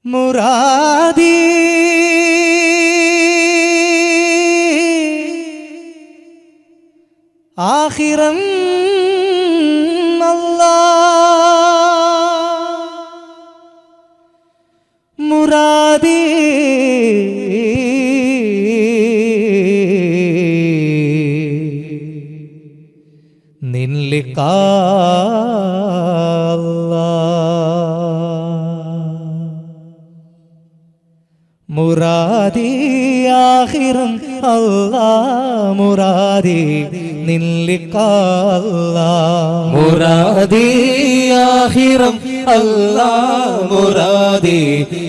മുറാദി ആഹിറം അല്ലാ മുറാദി നിൻലിക്ക മുറാദി ആഹിറം അല്ലാ മുറാദി നിൻലിക്ക മുറാദി ആഹിറം അല്ലാ മുറാദി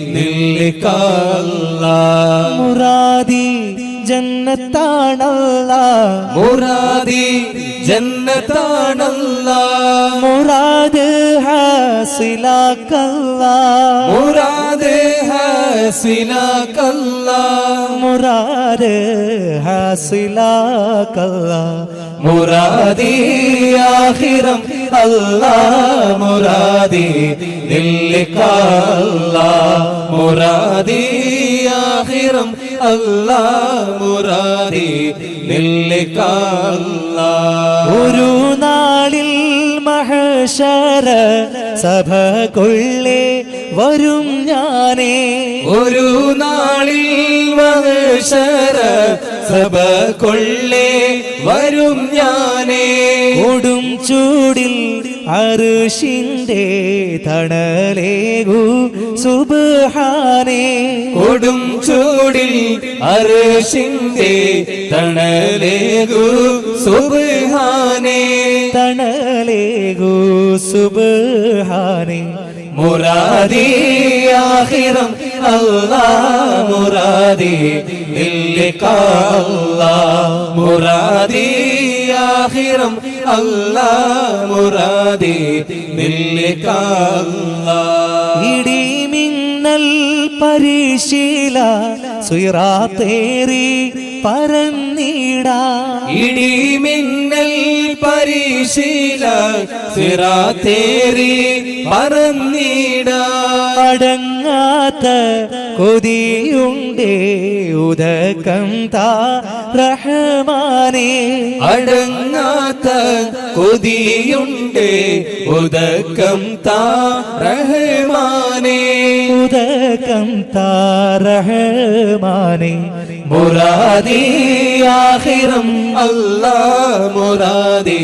നില്ലിക്കല്ലാ മുറാദി ജന്നത്താണല്ല മുറാദി ജന്നത്താണല്ലാ മുറാദ് ഹാസിലാക്കല്ല മുറാദ് ഹസിലാക്കല്ലാ മുറാദ് ഹാസിലാക്കല്ല മുറാദി ആഹിറം അല്ലാ മുറാദി നില്ലിക്കല്ലാ മുറാദി ആഹിറം അല്ലാ മുറാദി നില്ലിക്കല്ലാ ഒരു നാളിൽ മഹശര സഭ കൊള്ളേ വരും ഞാനേ ഒരു നാളിൽ മഹശര സഭ കൊള്ളേ വരും ഞാനേ കൊടും ചൂടിൽ അറുഷിന്റെ തണലേകു സുബാനേ കൊടും ചൂടിൽ അരശിന്റെ തണലേകു സുബ്ഹാനേ തണലേകു സുബാനേ മുറാദി ആഹിറം അല്ലാ മുറാദി നില്ലിക്കല്ലാ മുറാദി ആഹിറം അല്ലാ മുറാദി നില്ലിക്കല്ലാ ഇടിമിന്നൽ പരിശീല സുറാത്തേറി പരന്നിടാ ഇടിമിന്നൽ പരിശീല സിറാത്തേറി പറന്നിടാ അടങ്ങാത്ത കൊതിയുണ്ടേ ഉദകം താ റഹ്മാനേ അടങ്ങാത്ത കൊതിയുണ്ട് ഉദക്കം താ റഹ്മാനേ ഉദകം താ റഹ്മാനേ മുറാദി ആഹിറം അല്ലാ മുറാദി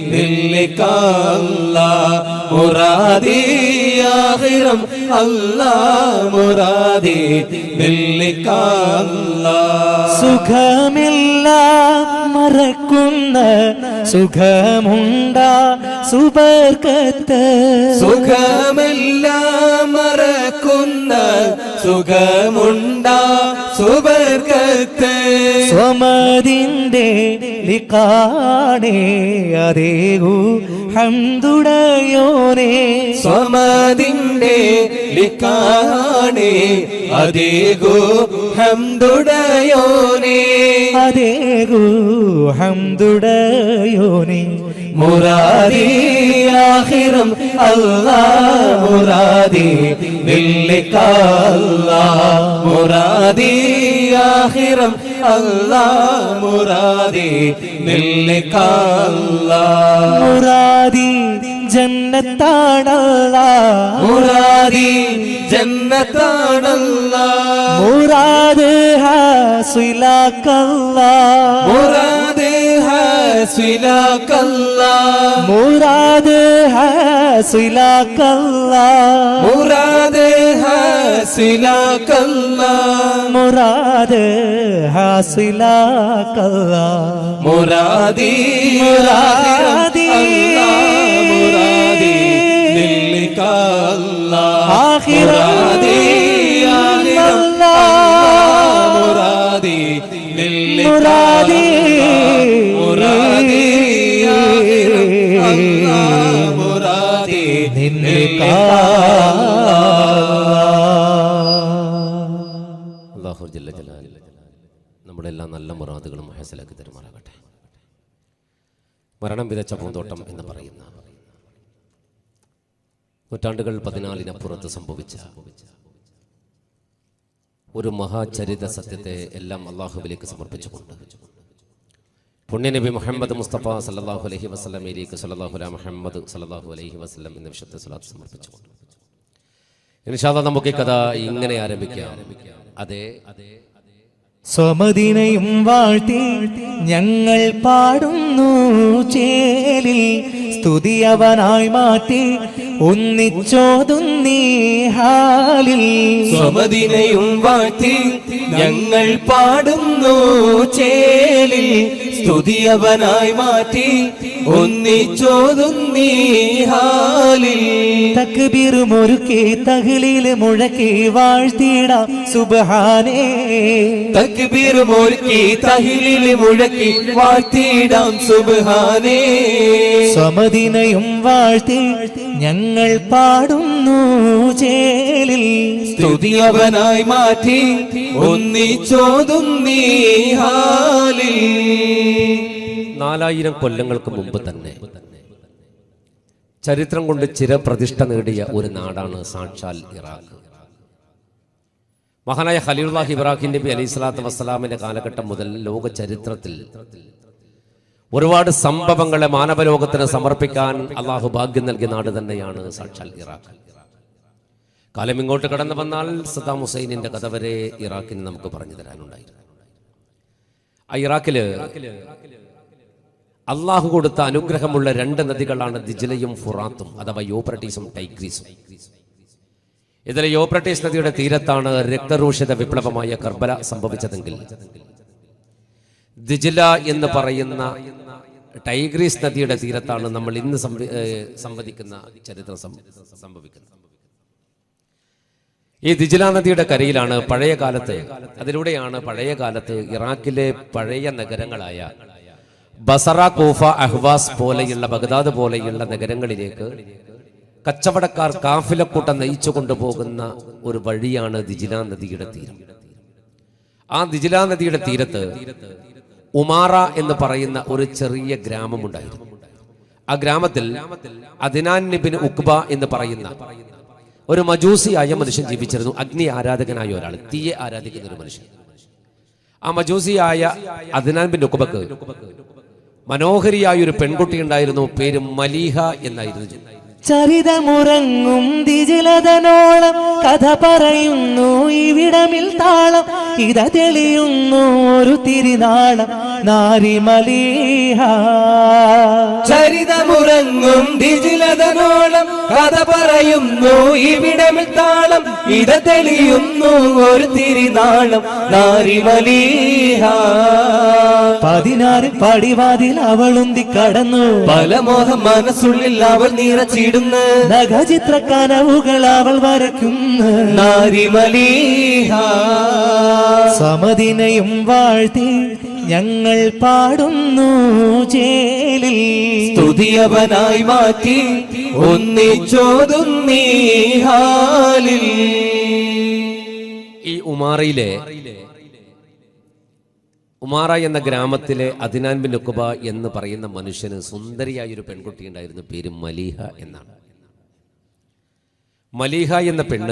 നില്ലിക്കല്ലാ മുറാദി ആഹിറം അല്ലാ മുറാദി നില്ലിക്കല്ലാ സുഖമെല്ലാം മറക്കുന്ന സുഖമുണ്ടാ സുബർക്കത്ത് സുഖമെല്ലാം മറക്കുന്ന സുഖമുണ്ടാ സുബർക്കത്ത് സ്വമതിന്റെ ലിക്കാണേ അതേകു ഹംദുടയോനേ സ്വമതിന്റെ ലിക്കാണേ അതേകോ ഹംദുടയോനേ അതേകു ഹംദുടയോനേ മുറാദി ആഹിറം അല്ലാ മുറാദി നില്ലിക്കല്ലാ മുറാദി ആഹിറം അല്ലാ മുറാദി നില്ലിക്കല്ലാ മുറാദി ജന്നത്താണല്ല മുറാദി ജന്നത്താണല്ലാ മുറാദ് ഹാസിലാക്കല്ല മുറാദ് ഹസിലാക്കല്ലാ മുറാദ് ഹാസിലാക്കല്ല മുറാദ് ഹസിലാക്കല്ലാ മുറാദ് ഹാസിലാക്കല്ല മുറാദി മുറാദി അല്ലാ മുറാദി നില്ലിക്കല്ലാ ആഖിറ മുറാദി ആഖിറം അല്ലാ മുറാദി മുറാദി മുറാദി ആഖിറം അല്ലാ മുറാദി അള്ളാഹു ജല്ല ജലാൽ നമ്മുടെ എല്ലാ നല്ല മുറാദുകളും ഹസലാക്കി തരുമാറാകട്ടെ മരണം വിതച്ച പൂന്തോട്ടം എന്ന് പറയുന്ന നൂറ്റാണ്ടുകൾ പതിനാലിനപ്പുറത്ത് സംഭവിച്ച ഒരു മഹാചരിത സത്യത്തെ എല്ലാം അള്ളാഹുവിലേക്ക് സമർപ്പിച്ചുകൊണ്ട് പുണ്യനബി മുഹമ്മദ് മുസ്തഫ സല്ലല്ലാഹു അലൈഹി വസല്ലമയിലേക്ക് സല്ലല്ലാഹു അലൈഹി മുഹമ്മദ് സല്ലല്ലാഹു അലൈഹി വസല്ലം എന്ന വിശുദ്ധ സ്വലാത്ത് സമർപ്പിച്ചുകൊണ്ട് ഇൻഷാല്ല നമുക്ക് ഈ കഥ ഇങ്ങനെ ആരംഭിക്കാം അതെ അതെ സ്വമദിനയും വാഴ്ത്തി ഞങ്ങൾ പാടുന്നു ചേലിൽ സ്തുതി അവനായി മാറ്റി ഒന്നിച്ചോതുന്നീ ഹാലിൽ സ്വമദിനയും വാഴ്ത്തി ഞങ്ങൾ പാടുന്നു ചേലിൽ സ്തുതിയവനായി മാറ്റി ഒന്നിച്ചോതുന്നീ ഹാലിൽ തക്ബീറുമൊരുക്കി തഹ്ലീൽ മുഴക്കി വാഴ്ത്തിടാം സുബ്ഹാനേ തക്ബീർ മോർക്കി തഹിലിൽ മുഴക്കി വാഴ്ത്തിയിടാം സുബ്ഹാനേ സ്വമദിനയും വാഴ്ത്തി ഞങ്ങൾ പാടുന്നു ചേലിൽ സ്തുതിയവനായി മാറ്റി ഒന്നിച്ചോതുന്നീ ഹാലിൽ നാലായിരം കൊല്ലങ്ങൾക്ക് മുമ്പ് തന്നെ ചരിത്രം കൊണ്ട് ചിരപ്രതിഷ്ഠ നേടിയ ഒരു നാടാണ് സാക്ഷാൽ ഇറാഖ് മഹാനായ ഖലീലുല്ലാഹി ഇബ്രാഹിം നബി അലൈഹി സ്വലാത്തു വസ്സലാമിന്റെ കാലഘട്ടം മുതൽ ലോക ചരിത്രത്തിൽ ഒരുപാട് സംഭവങ്ങളെ മാനവലോകത്തിന് സമർപ്പിക്കാൻ അള്ളാഹു ഭാഗ്യം നൽകിയ നാട് തന്നെയാണ് സാക്ഷാൽ ഇറാഖ് കാലം ഇങ്ങോട്ട് കടന്നു വന്നാൽ സദ്ദാം ഹുസൈനിന്റെ കഥ വരെ ഇറാഖിന് നമുക്ക് പറഞ്ഞു തരാനുണ്ടായിരുന്നു ആ ഇറാഖില് അള്ളാഹു കൊടുത്ത അനുഗ്രഹമുള്ള രണ്ട് നദികളാണ് ദിജിലയും ഫുറാത്തും അഥവാ യോപ്രട്ടീസും ടൈഗ്രീസും ഇതിലെ യോപ്രട്ടീസ് നദിയുടെ തീരത്താണ് രക്തരൂഷിത വിപ്ലവമായ കർബല സംഭവിച്ചതെങ്കിൽ ദിജില എന്ന് പറയുന്ന ടൈഗ്രീസ് നദിയുടെ തീരത്താണ് നമ്മൾ ഇന്ന് സംവി- ഏഹ് സംവദിക്കുന്ന ചരിത്രം സം- സംഭവിക്കുന്നത് ഈ ദിജില നദിയുടെ കരയിലാണ് പഴയ കാലത്ത് അതിലൂടെയാണ് പഴയ കാലത്ത് ഇറാഖിലെ പഴയ നഗരങ്ങളായ ബസറ കൂഫ അഹ്വാസ് പോലെയുള്ള ബഗ്ദാദ് പോലെയുള്ള നഗരങ്ങളിലേക്ക് കച്ചവടക്കാർ കാഫിലക്കൂട്ടം നയിച്ചു കൊണ്ടുപോകുന്ന ഒരു വഴിയാണ് ദിജില നദിയുടെ തീരം ആ ദിജില നദിയുടെ തീരത്ത് ഉമാറ എന്ന് പറയുന്ന ഒരു ചെറിയ ഗ്രാമമുണ്ടായിരുന്നു ആ ഗ്രാമത്തിൽ അദിനാൻ നിബിൻ ഉക്ബ എന്ന് പറയുന്ന ഒരു മജൂസിയായ മനുഷ്യൻ ജീവിച്ചിരുന്നു അഗ്നി ആരാധകനായ ഒരാൾ തീയെ ആരാധിക്കുന്ന ഒരു മനുഷ്യൻ ആ മജൂസിയായ അദിനാൻ ബിൻ ഉക്ബക്ക് മനോഹരിയായ ഒരു പെൺകുട്ടി ഉണ്ടായിരുന്നു പേര് മലീഹ എന്നായിരുന്നു ചരിതമുറങ്ങും ദിജിലതനോളം കഥ പറയുന്നു ഇവിടമിൽ താളം ഇത തെളിയുന്നു ഒരു തിരുനാളം നാരിമലീഹ ചരിതമുറങ്ങും ദിജിലതനോളം കഥ പറയുന്നു ഇവിടമിൽ താളം ഇത തെളിയുന്നു ഒരു തിരിനാളം നാരിമലീഹ പതിനാറ് പടിവാതിൽ അവളുന്തി കടന്നു പല മോഹം മനസ്സുള്ളിൽ അവർ നിറച്ചിടുന്നു നഖചിത്ര കനവുകൾ അവൾ വരയ്ക്കുന്നു നാരിമലീഹ സമദിനയും വാഴ്ത്തി ഞങ്ങൾ പാടുന്നു ചേലിൽ സ്തുതിയവനായി മാറ്റി ഒന്നിച്ചോതുന്നീ ഹാലിൽ ഈ ഉമാറയിലെ ഉമാറ എന്ന ഗ്രാമത്തിലെ അദിനാൻ ബിൻ ഉക്കുബ എന്ന് പറയുന്ന മനുഷ്യന് സുന്ദരിയായ ഒരു പെൺകുട്ടി ഉണ്ടായിരുന്നു പേര് മലീഹ എന്നാണ് മലീഹ എന്ന പെണ്ണ്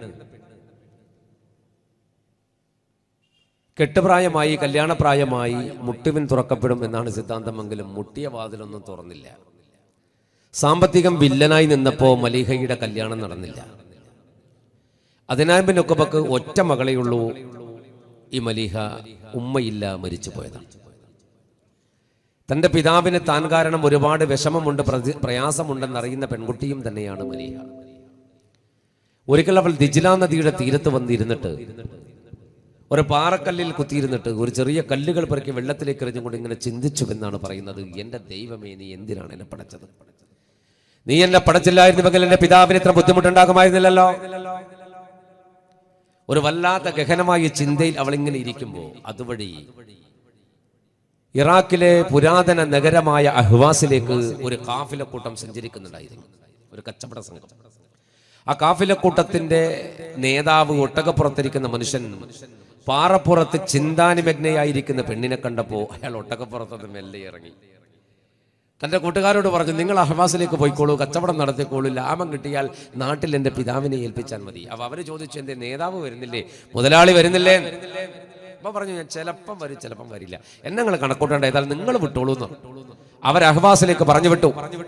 കെട്ടുപ്രായമായി കല്യാണപ്രായമായി മുട്ടുവിൻ തുറക്കപ്പെടും എന്നാണ് സിദ്ധാന്തമെങ്കിലും മുട്ടിയ വാതിലൊന്നും തുറന്നില്ല സാമ്പത്തികം വില്ലനായി നിന്നപ്പോ മലീഹയുടെ കല്യാണം നടന്നില്ല അതിനാൽ ബിൻ ഉക്കബക്ക് ഒറ്റ മകളെയുള്ളൂ ഈ മലീഹ ഉമ്മയില്ല മരിച്ചു പോയതാണ് തന്റെ പിതാവിന് താൻ കാരണം ഒരുപാട് വിഷമമുണ്ട് പ്രതി- പ്രയാസമുണ്ടെന്നറിയുന്ന പെൺകുട്ടിയും തന്നെയാണ് മലീഹ ഒരിക്കൽ അവൾ ദിജില നദിയുടെ തീരത്ത് വന്നിരുന്നിട്ട് ഒരു പാറക്കല്ലിൽ കുത്തിയിരുന്നിട്ട് ഒരു ചെറിയ കല്ലുകൾ പെറുക്കി വെള്ളത്തിലേക്ക് എറിഞ്ഞുകൊണ്ട് ഇങ്ങനെ ചിന്തിച്ചു എന്നാണ് പറയുന്നത് എന്റെ ദൈവമേ നീ എന്തിനാണ് എന്നെ പടച്ചത് നീ എന്നെ പടച്ചില്ലായിരുന്നുവെങ്കിൽ എന്റെ പിതാവിന് ഇത്ര ബുദ്ധിമുട്ടുണ്ടാകുമായിരുന്നില്ലല്ലോ ഒരു വല്ലാത്ത ഗഹനമായ ചിന്തയിൽ അവൾ ഇങ്ങനെ ഇരിക്കുമ്പോൾ അതുവഴി ഇറാഖിലെ പുരാതന നഗരമായ അഹ്വാസിലേക്ക് ഒരു കാഫിലക്കൂട്ടം സഞ്ചരിക്കുന്നുണ്ടായിരുന്നു ഒരു കച്ചവട സംഘം ആ കാഫിലക്കൂട്ടത്തിന്റെ നേതാവ് ഒട്ടകപ്പുറത്തിരിക്കുന്ന മനുഷ്യൻ പാറപ്പുറത്ത് ചിന്താനിമഗ്നയായിരിക്കുന്ന പെണ്ണിനെ കണ്ടപ്പോ അയാൾ ഒട്ടകപ്പുറത്തോട്ട് മെല്ലെ ഇറങ്ങി തന്റെ കൂട്ടുകാരോട് പറഞ്ഞു നിങ്ങൾ അഹ്വാസിലേക്ക് പോയിക്കോളൂ കച്ചവടം നടത്തിക്കോളൂ ലാഭം കിട്ടിയാൽ നാട്ടിൽ എൻ്റെ പിതാവിനെ ഏൽപ്പിച്ചാൽ മതി അപ്പൊ അവര് ചോദിച്ചു എന്റെ നേതാവ് വരുന്നില്ലേ മുതലാളി വരുന്നില്ലേ അപ്പൊ പറഞ്ഞു ഞാൻ ചിലപ്പം വരും ചിലപ്പം വരില്ല എന്നെ നിങ്ങൾ കണക്കൂട്ടേണ്ട ഏതായാലും നിങ്ങൾ വിട്ടോളൂ എന്ന് അവർ അഹ്വാസിലേക്ക് പറഞ്ഞു വിട്ടു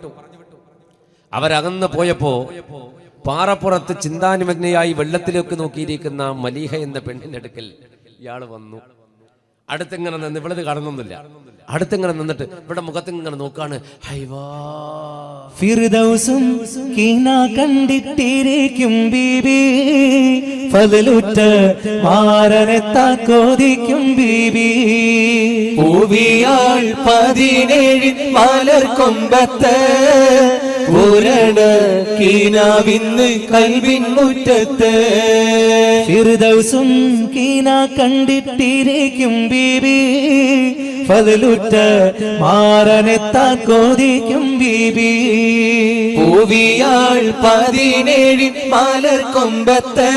അവരകന്ന് പോയപ്പോ പാറപ്പുറത്ത് ചിന്താനിമഗ്നയായി വെള്ളത്തിലേക്ക് നോക്കിയിരിക്കുന്ന മലീഹ എന്ന പെണ്ണിന്റെ അടുക്കൽ ഇയാള് വന്നു അടുത്തിങ്ങനെ നിന്ന് ഇവളത് കാണുന്നൊന്നുമില്ല അടുത്തിങ്ങനെ നിന്നിട്ട് ഇവിടെ മുഖത്തിങ്ങനെ നോക്കാണ് ഹൈവാ ഫിർദൗസും കീന കണ്ടിട്ടിരിക്കും ബീബി ഫതിലുറ്റ മാരനെത്താൻ കോതിക്കും ബീബി പൂവിയാൾ പതിനേഴിൻ മലർക്കൊമ്പത്ത് പൂരണ കീനാവിന്ന് കൽവിൻ മുറ്റത്ത് ഫിർദൗസും കീന കണ്ടിട്ടിരിക്കും ബീബി ഫതിലുറ്റ മാരനെത്താൻ കോതിക്കും ബീബി പൂവിയാൾ പതിനേഴിൻ മലർക്കൊമ്പത്ത്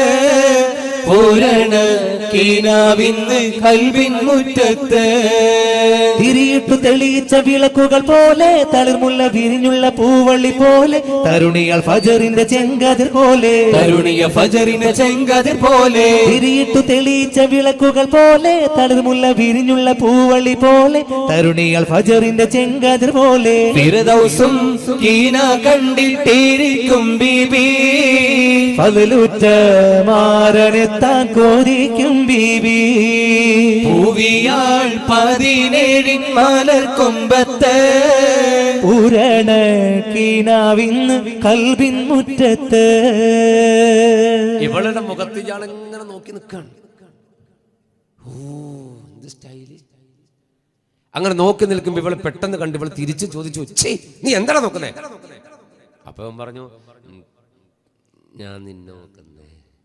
പൂരണ കീനാവിന്ന് കൽവിൻ മുറ്റത്ത് തിരിയിട്ടു തെളിയിച്ച വിളക്കുകൾ പോലെ തളിർമുള്ള വിരിഞ്ഞുള്ള പൂവള്ളി പോലെ തരുണിയാൾ ഫജറിന്റെ ചെങ്കതിർ പോലെ തരുണിയ ഫജറിന് ചെങ്കതിർ പോലെ തിരിയിട്ടു തെളിയിച്ച വിളക്കുകൾ പോലെ തളിർമുള്ള വിരിഞ്ഞുള്ള പൂവള്ളി പോലെ തരുണിയാൾ ഫജറിന്റെ ചെങ്കതിർ പോലെ ഫിറദൗസും കീന കണ്ടിട്ടിരിക്കും ബീബി ഫതിലുറ്റ മാരനെത്താൻ കോതിക്കും ബീബി പൂവിയാൾ പതിനേഴിൻ മലർക്കൊമ്പത്ത് പൂരണ കീനാവിന്ന് കൽബിൻ മുറ്റത്ത് ഇവളുടെ മുഖത്ത് ഇയാൾ ഇങ്ങനെ നോക്കി നിൽക്കാണ് ഓ എന്ത് സ്റ്റൈല് അങ്ങനെ നോക്കി നിൽക്കുമ്പോൾ ഇവള് പെട്ടെന്ന് കണ്ട് ഇവള് തിരിച്ചു ചോദിച്ചു "ഛേ, നീ എന്താണ് നോക്കുന്നേ അപ്പൊ അവൻ പറഞ്ഞു "ഉം, ഞാൻ നിന്നെ നോക്കുന്നേ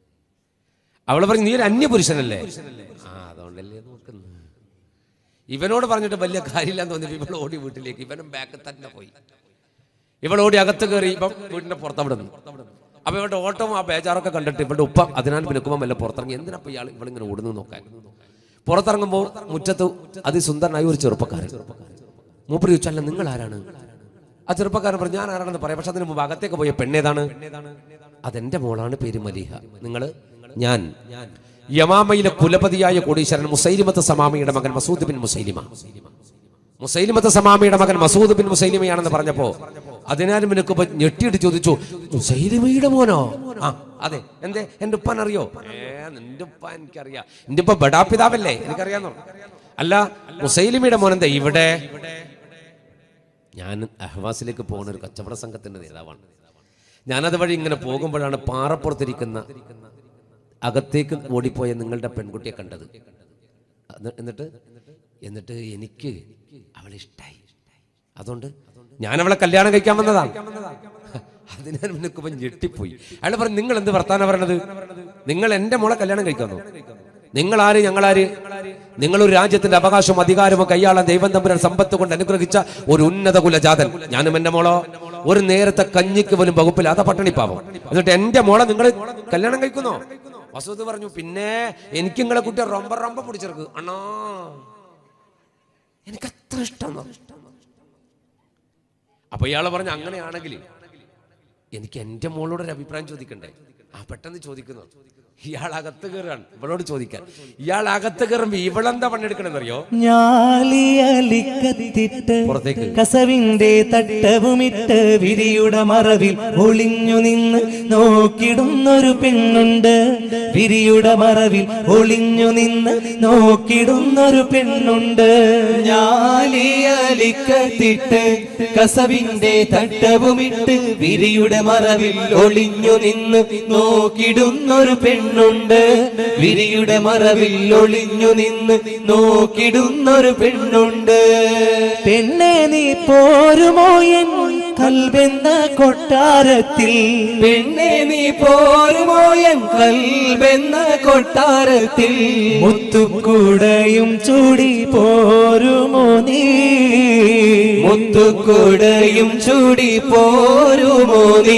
അവള് പറഞ്ഞു നീ ഒരു അന്യപുരുഷനല്ലേ ആ അതുകൊണ്ടല്ലേ നോക്കുന്നത് ഇവനോട് പറഞ്ഞിട്ട് വലിയ കാര്യമില്ലാന്ന് തോന്നി ഇവൾ ഓടി വീട്ടിലേക്ക് ഇവനും ബാക്കിൽ തന്നെ പോയി ഇവൾ ഓടി അകത്ത് കയറി ഇപ്പം വീടിന്റെ പുറത്ത് അവിടെ നിന്നു അപ്പൊ ഇവളുടെ ഓട്ടവും ആ ബേജാറൊക്കെ കണ്ടിട്ട് ഇവളുടെ ഉപ്പ അതിനാൽ പിന്നുക്കുമ്പോൾ വല്ല പുറത്തിറങ്ങി എന്തിനപ്പോ ഇയാൾ ഇവളിങ്ങനെ ഓടുന്നു നോക്കാൻ പുറത്തിറങ്ങുമ്പോൾ മുറ്റത്ത് അതിസുന്ദരനായ ഒരു ചെറുപ്പക്കാരൻ മൂപ്പര് ചോദിച്ചു അല്ല നിങ്ങൾ ആരാണ് ആ ചെറുപ്പക്കാരൻ പറഞ്ഞു ഞാൻ ആരാണെന്ന് പറയാം പക്ഷെ അതിന് മുമ്പ് അകത്തേക്ക് പോയ പെണ്ണേതാണ് അതെന്റെ മോളാണ് പേര് മലീഹ നിങ്ങള് ഞാൻ യമാമയിലെ കുലപതിയായ കോടീശ്വരൻ മുസൈലിമത്ത് സമാമിയുടെ മകൻ മസൂദ് ബിൻ മുസൈലിമ മുസൈലിമത്ത് സമാമിയുടെ മകൻ മസൂദ് ബിൻ മുസൈലിമയാണെന്ന് പറഞ്ഞപ്പോ അതിനാലും എനിക്ക് ഞെട്ടിയിട്ട് ചോദിച്ചു മുസൈലിമയുടെ മോനോ ആ അതെ എന്തേ എന്റെ ഉപ്പാൻ അറിയോ ഏ നിന്റെ ഉപ്പ എനിക്കറിയാം എന്റെ ഉപ്പ ബഡാപിതാവല്ലേ എനിക്കറിയാന്നോ അല്ല മുസൈലിമയുടെ മോൻ എന്താ ഇവിടെ ഞാൻ അഹ്വാസിലേക്ക് പോകുന്ന ഒരു കച്ചവട സംഘത്തിന്റെ നേതാവാണ് ഞാനത് വഴി ഇങ്ങനെ പോകുമ്പോഴാണ് പാറപ്പുറത്തിരിക്കുന്ന അകത്തേക്ക് ഓടിപ്പോയ നിങ്ങളുടെ പെൺകുട്ടിയെ കണ്ടത് അത് എന്നിട്ട് എന്നിട്ട് എനിക്ക് അവളെ ഇഷ്ടായി അതുകൊണ്ട് ഞാൻ അവളെ കല്യാണം കഴിക്കാൻ വന്നതാണ് അതിനാൽ നിനക്കിപ്പം ഞെട്ടിപ്പോയി അയാൾ പറഞ്ഞു നിങ്ങൾ എന്ത് വർത്താനം പറയണത് നിങ്ങൾ എന്റെ മോളെ കല്യാണം കഴിക്കാന്നോ നിങ്ങൾ ആര് ഞങ്ങളാര് നിങ്ങൾ ഒരു രാജ്യത്തിന്റെ അവകാശവും അധികാരവും കൈയാളാൻ ദൈവം തമ്പുരാൻ സമ്പത്ത് കൊണ്ട് അനുഗ്രഹിച്ച ഒരു ഉന്നത കുലജാതൻ ഞാനും എന്റെ മോളോ ഒരു നേരത്തെ കഞ്ഞിക്ക് പോലും വകുപ്പില്ലാത്ത പട്ടണിപ്പാവം എന്നിട്ട് എന്റെ മോളെ നിങ്ങൾ കല്യാണം കഴിക്കുന്നോ വസുദ് പറഞ്ഞു പിന്നെ എനിക്ക് നിങ്ങളെ കുട്ടിയെ റൊമ്പ റൊമ്പ പിടിച്ചെടുക്ക് അണ്ണാ എനിക്ക് അത്ര ഇഷ്ടം അപ്പൊ ഇയാളെ പറഞ്ഞു അങ്ങനെയാണെങ്കിൽ എനിക്ക് എന്റെ മോളോട് ഒരു അഭിപ്രായം ചോദിക്കണ്ടേ ആ പെട്ടെന്ന് ചോദിക്കുന്നു ഇയാൾ അകത്ത് കയറാണ് ഇവളോട് ചോദിക്കാൻ ഇയാൾ അകത്ത് കയറുമ്പോ ഇവളെന്താ പണിയെടുക്കണെന്നറിയോ ഞാലിയലിക്കത്തിട്ട് പുറത്തേക്ക്. കസവിന്റെ തട്ടവുമിട്ട് വിരിയുടെ മറവിൽ ഒളിഞ്ഞു നിന്ന് നോക്കിടുന്നൊരു പെണ്ണുണ്ട് വിരിയുടെ മറവിൽ ഒളിഞ്ഞു നിന്ന് നോക്കിടുന്നൊരു പെണ്ണുണ്ട് ഞാലിയലിക്കത്തിട്ട് കസവിന്റെ തട്ടവുമിട്ട് വിരിയുടെ മറവിൽ ഒളിഞ്ഞു നിന്ന് നോക്കിടുന്നൊരു പെണ്ണുണ്ട് വിരിയുടെ മറവിൽ ഒളിഞ്ഞു നിന്ന് നോക്കിടുന്നൊരു പെണ്ണുണ്ട് പെണ്ണെ നീ പോരുമോ എൻ കൽവെന്ന കൊട്ടാരത്തിൽ പെണ്ണെ നീ പോരുമോ എൻ കൽബെന്ന കൊട്ടാരത്തിൽ മുത്തുക്കൂടയും ചൂടി പോരുമോ നീ മുത്തുക്കുടയും ചൂടി പോരുമോ നീ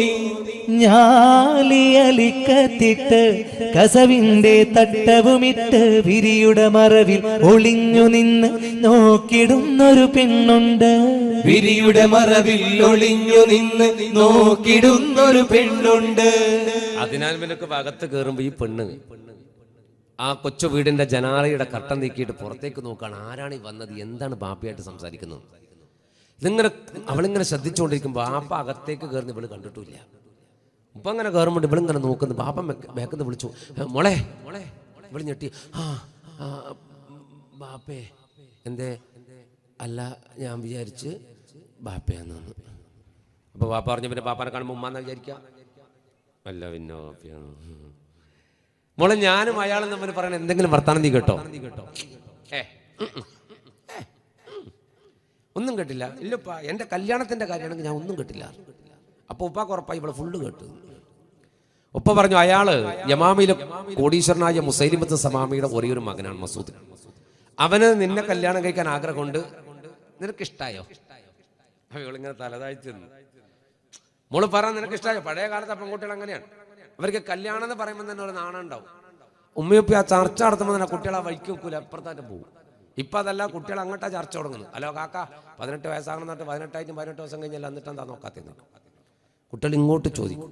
ഞാലിയലിക്കത്തിട്ട് കസവിന്റെ തട്ടവുമിട്ട് വിരിയുടെ മറവിൽ ഒളിഞ്ഞു നിന്ന് നോക്കിടുന്നൊരു പെണ്ണുണ്ട് വിരിയുടെ മറവിൽ ഒളിഞ്ഞു നിന്ന് നോക്കിടുന്നൊരു പെണ്ണുണ്ട് അതിനാൽ നിനക്ക് അകത്ത് കയറുമ്പോ ഈ പെണ്ണ് ആ കൊച്ചു വീടിന്റെ ജനാലയുടെ കട്ടം നീക്കിയിട്ട് പുറത്തേക്ക് നോക്കുകയാണ് ആരാണ് ഈ വന്നത് എന്താണ് ബാപ്പയായിട്ട് സംസാരിക്കുന്നത് ഇതിങ്ങനെ അവളിങ്ങനെ ശ്രദ്ധിച്ചുകൊണ്ടിരിക്കുമ്പോൾ ബാപ്പ അകത്തേക്ക് കയറുന്ന ഇവള് കണ്ടിട്ടില്ല ഇപ്പൊ അങ്ങനെ കയറുമ്പോൾ ഇവളിങ്ങനെ നോക്കുന്നു ബാപ്പ ബാക്കെന്ന് വിളിച്ചു "ഏ, മോളെ മോളെ ഇവള് ഞെട്ടി ആ ആ, ബാപ്പേ എന്തേ അല്ല ഞാൻ വിചാരിച്ച് ബാപ്പയാന്ന് അപ്പൊ ബാപ്പ പറഞ്ഞു പിന്നെ ബാപ്പാനെ കാണുമ്പോൾ ഉമ്മാന്ന് വിചാരിക്കാം അല്ല പിന്നെ ബാപ്പയാണ് മോളെ ഞാനും അയാളും തമ്മിൽ പറയണ എന്തെങ്കിലും വർത്താനം നീ കേട്ടോ ഏ ഉം, ഉം. ഏ, ഉം. ഒന്നും കേട്ടില്ല ഇല്ലപ്പാ എൻ്റെ കല്യാണത്തിന്റെ കാര്യമാണെങ്കിൽ ഞാൻ ഒന്നും കേട്ടില്ല അപ്പൊ ഉപ്പാക്ക് ഉറപ്പായി ഇവിടെ ഫുള്ള് കേട്ടു ഉപ്പ പറഞ്ഞു അയാള് യമാമിയിലെ കോടീശ്വരനായ മുസൈലിമത്ത് സമാമിയുടെ ഒരേ ഒരു മകനാണ് മസൂദ് അവന് നിന്നെ കല്യാണം കഴിക്കാൻ ആഗ്രഹമുണ്ട് നിനക്ക് ഇഷ്ടായോ അവളിങ്ങനെ തലതാഴ്ച മോള് പറ നിനക്ക് ഇഷ്ടമായോ പഴയ കാലത്ത് ആ പെൺകുട്ടികൾ അങ്ങനെയാണ് അവർക്ക് കല്യാണം എന്ന് പറയുമ്പോൾ തന്നെ ഒരു നാണം ഉണ്ടാവും ഉമ്മയൊപ്പി ആ ചർച്ച നടത്തുമ്പോൾ തന്നെ കുട്ടികളെ വഴിക്ക് വെക്കൂല അപ്പുറത്തായിട്ട് പോകും ഇപ്പൊ അതല്ല കുട്ടികൾ അങ്ങോട്ടാ ചർച്ച തുടങ്ങുന്നത് ഹലോ കാക്ക പതിനെട്ട് വയസ്സാകണം എന്നിട്ട് പതിനെട്ടായിട്ടും പതിനെട്ട് ദിവസം കഴിഞ്ഞാൽ എന്നിട്ട് എന്താ നോക്കാത്തത് കുട്ടികൾ ഇങ്ങോട്ട് ചോദിക്കും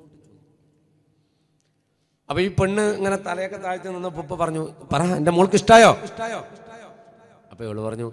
അപ്പൊ ഈ പെണ്ണ് ഇങ്ങനെ തലയൊക്കെ താഴ്ത്തി നിന്നപ്പോ ഉപ്പ പറഞ്ഞു പറ എന്റെ മോൾക്ക് ഇഷ്ടായോ അപ്പൊ ഇവള് പറഞ്ഞു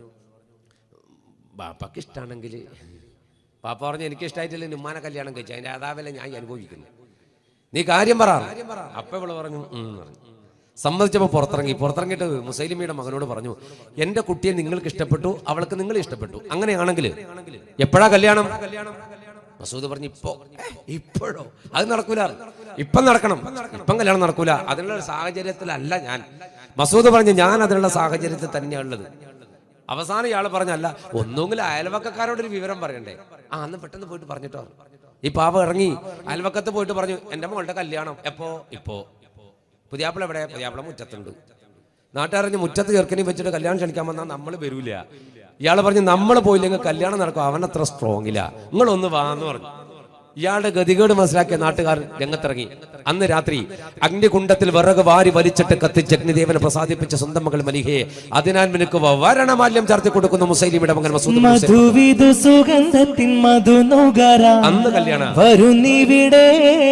ബാപ്പക്ക് ഇഷ്ടാണെങ്കിൽ പാപ്പ പറഞ്ഞു എനിക്ക് ഇഷ്ടമായിട്ടില്ല ഉമ്മാനെ കല്യാണം കഴിച്ചു അതിന്റെ അതാവല്ല ഞാൻ ഈ അനുഭവിക്കുന്നു നീ കാര്യം പറ അപ്പൊ ഇവള് പറഞ്ഞു "ഉം" എന്ന് പറഞ്ഞു സമ്മതിച്ചപ്പോ പുറത്തിറങ്ങി പുറത്തിറങ്ങിയിട്ട് മുസൈലിമിയുടെ മകനോട് പറഞ്ഞു എന്റെ കുട്ടിയെ നിങ്ങൾക്ക് ഇഷ്ടപ്പെട്ടു അവൾക്ക് നിങ്ങൾ ഇഷ്ടപ്പെട്ടു അങ്ങനെയാണെങ്കിൽ എപ്പോഴാ കല്യാണം മസൂദ് പറഞ്ഞു ഇപ്പോ "ഏ, ഇപ്പോഴോ അത് നടക്കൂല ഇപ്പം നടക്കണം ഇപ്പം കല്യാണം നടക്കൂല അതിനുള്ള ഒരു സാഹചര്യത്തിലല്ല ഞാൻ മസൂദ് പറഞ്ഞു ഞാൻ അതിനുള്ള സാഹചര്യത്തിൽ തന്നെയാണ് ഉള്ളത് അവസാനം ഇയാൾ പറഞ്ഞല്ല ഒന്നുകിൽ അയൽവക്കക്കാരോട് ഒരു വിവരം പറയണ്ടേ ആ അന്ന് പെട്ടെന്ന് പോയിട്ട് പറഞ്ഞിട്ടോ ഈ പാവ ഇറങ്ങി അയൽവക്കത്ത് പോയിട്ട് പറഞ്ഞു എന്റെ മോളുടെ കല്യാണം എപ്പോ ഇപ്പോ പുതിയാപ്പിള എവിടെ പുതിയാപ്പിള മുറ്റത്തുണ്ട് നാട്ടുകാരഞ്ഞ് മുറ്റത്ത് ചെറുക്കനെ വെച്ചിട്ട് കല്യാണം ക്ഷണിക്കാൻ വന്നാൽ നമ്മൾ വരൂല ഇയാൾ പറഞ്ഞു നമ്മൾ പോയില്ലെങ്കിൽ കല്യാണം നടക്കും അവൻ അത്ര സ്ട്രോങ് ഇല്ല നിങ്ങളൊന്ന് വാന്ന് പറഞ്ഞു ഇയാളുടെ ഗതികേട് മനസ്സിലാക്കിയ നാട്ടുകാർ രംഗത്തിറങ്ങി അന്ന് രാത്രി അഗ്നികുണ്ടത്തിൽ വിറക് വാരി വലിച്ചിട്ട് കത്തിച്ച് അഗ്നിദേവനെ പ്രസാദിപ്പിച്ച സ്വന്തം മകൾ മലിഹയെ അതിനാൽ നിനക്ക് വരണമാല്യം ചാർത്തി കൊടുക്കുന്ന മുസൈലിമിയുടെ മകൻ മസൂദ് മുസൈലിം. മധുവിധു സുഗന്ധത്തിൻ മധു നുകര അന്ന് കല്യാണ വരുന്നിവിടെ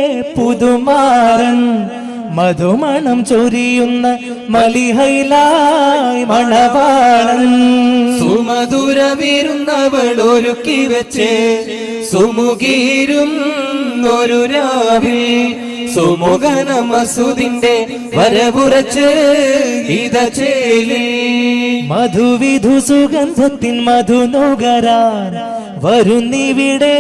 പുതുമാരൻ മധുമണം ചൊരിയുന്ന മലിഹയിലായി മണവാളൻ സുമധുര വിരുന്നവൾ ഒരുക്കി വെച്ച് സുമുഖീരും ഒരു രാവിൽ സുമുഖന മസൂദിന്റെ വരവുറച്ച് ഇത ചേലി മധുവിധു സുഗന്ധത്തിൻ മധു നുകരാൻ വരുന്നിവിടെ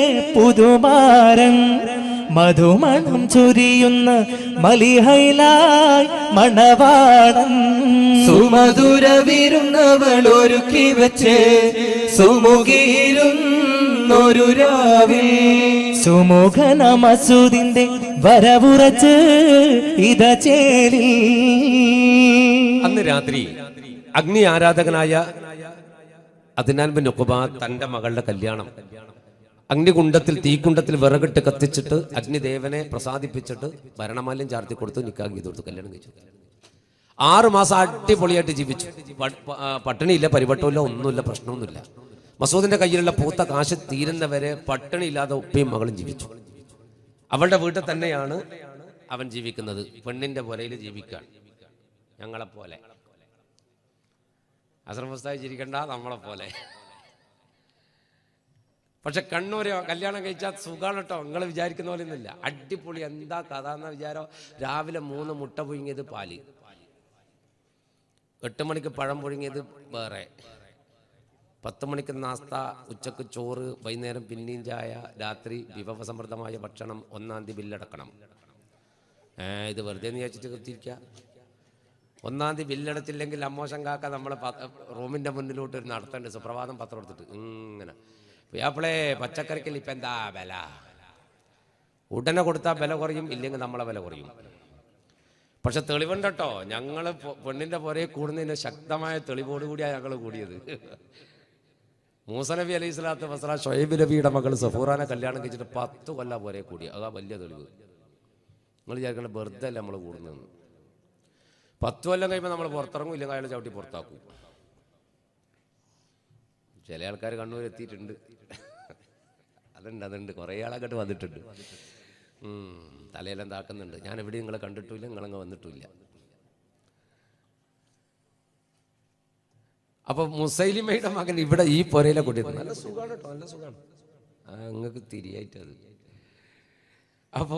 പുതുമാരൻ മധുമണം ചൊരിയുന്ന മലിഹയിലായി മണവാളൻ സുമധുര വിരുന്നവൾ ഒരുക്കി വെച്ച് സുമുഖീരും ഒരു രാവിൽ സുമുഖന മസൂദിന്റെ വരവുറച്ച് ഇത ചേലി അന്ന് രാത്രി അഗ്നി ആരാധകനായ അദ്നാൻ ബിൻ ഉഖബ തന്റെ മകളുടെ കല്യാണം അഗ്നികുണ്ടത്തിൽ തീക്കുണ്ടത്തിൽ വിറകിട്ട് കത്തിച്ചിട്ട് അഗ്നിദേവനെ പ്രസാദിപ്പിച്ചിട്ട് ഭരണമാല്യം ചാർത്തി കൊടുത്ത് നിക്കാഗ് ചെയ്ത് കൊടുത്തു കല്യാണം കഴിച്ചു ആറ് മാസം അടിപൊളിയായിട്ട് ജീവിച്ചു പ- പ- ആ, പട്ടിണിയില്ല പരിവട്ടമില്ല ഒന്നുമില്ല പ്രശ്നമൊന്നുമില്ല മസൂദിന്റെ കയ്യിലുള്ള പൂത്ത കാശ് തീരുന്നവരെ പട്ടിണിയില്ലാതെ ഉപ്പയും മകളും ജീവിച്ചു അവളുടെ വീട്ടിൽ തന്നെയാണ് അവൻ ജീവിക്കുന്നത് പെണ്ണിന്റെ പുരയിൽ ജീവിക്കാൻ ഞങ്ങളെ പോലെ അസർമുസ്തായി ചിരിക്കണ്ട നമ്മളെ പോലെ പക്ഷെ കണ്ണൂര് കല്യാണം കഴിച്ചാൽ സുഖമാണ് കേട്ടോ നിങ്ങൾ വിചാരിക്കുന്ന പോലെ ഒന്നുമില്ല അടിപൊളി എന്താ കഥ എന്ന വിചാരം രാവിലെ മൂന്ന് മുട്ട പുഴുങ്ങിയത് പാല് എട്ട് മണിക്ക് പഴം പുഴുങ്ങിയത് വേറെ പത്ത് മണിക്ക് നാസ്ത ഉച്ചക്ക് ചോറ് വൈകുന്നേരം പിന്നെയും ചായ രാത്രി വിഭവസമൃദ്ധമായ ഭക്ഷണം ഒന്നാം തീയതി ബില്ലടക്കണം ഏ ഇത് വെറുതെ എന്ന് വിചാരിച്ചിട്ട് കുത്തിയിരിക്കുക ഒന്നാം തീയതി ബില്ലടച്ചില്ലെങ്കിൽ അമ്മോശം കാക്ക നമ്മളെ പ- റൂമിന്റെ മുന്നിലോട്ട് ഒരു നടത്തേണ്ട സുപ്രഭാതം പത്രം എടുത്തിട്ട് ഇങ്ങനെ അപ്പോളേ പച്ചക്കറിക്കൽ ഇപ്പം എന്താ വില ഉടനെ കൊടുത്താൽ വില കുറയും ഇല്ലെങ്കിൽ നമ്മളെ വില കുറയും പക്ഷെ തെളിവുണ്ട് കേട്ടോ ഞങ്ങൾ പെണ്ണിന്റെ പുറകെ കൂടുന്നതിന് ശക്തമായ തെളിവോട് കൂടിയാണ് ഞങ്ങൾ കൂടിയത് മൂസ നബി അലൈഹി സ്വലാത്തു വസ്സലാം ഷൊയ്ബ് നബിയുടെ മകൾ സഫൂറാനെ കല്യാണം കഴിച്ചിട്ട് പത്ത് കൊല്ലം പോരെ കൂടി അതാ വലിയ തെളിവ് നിങ്ങൾ വിചാരിക്കേണ്ട വെറുതെ അല്ല നമ്മൾ കൂടുന്നതെന്ന് പത്ത് കൊല്ലം കഴിയുമ്പോൾ നമ്മൾ പുറത്തിറങ്ങും ഇല്ലെങ്കിൽ അയാൾ ചവിട്ടി പുറത്താക്കും ചില ആൾക്കാർ കണ്ണൂർ എത്തിയിട്ടുണ്ട് അതുണ്ട് അതുണ്ട് കുറേ ആളങ്ങോട്ട് വന്നിട്ടുണ്ട് ഉം, തലയെല്ലാം താക്കുന്നുണ്ട് ഞാൻ എവിടെ നിങ്ങളെ കണ്ടിട്ടില്ല നിങ്ങളങ്ങ് വന്നിട്ടില്ല അപ്പൊ മുസൈലിമയുടെ മകൻ ഇവിടെ ഈ പൊരയിലെ കൂട്ടി നല്ല സുഖമാണ് കേട്ടോ നല്ല സുഖമാണ് ആ നിങ്ങൾക്ക് തിരിയായിട്ടത് അപ്പോ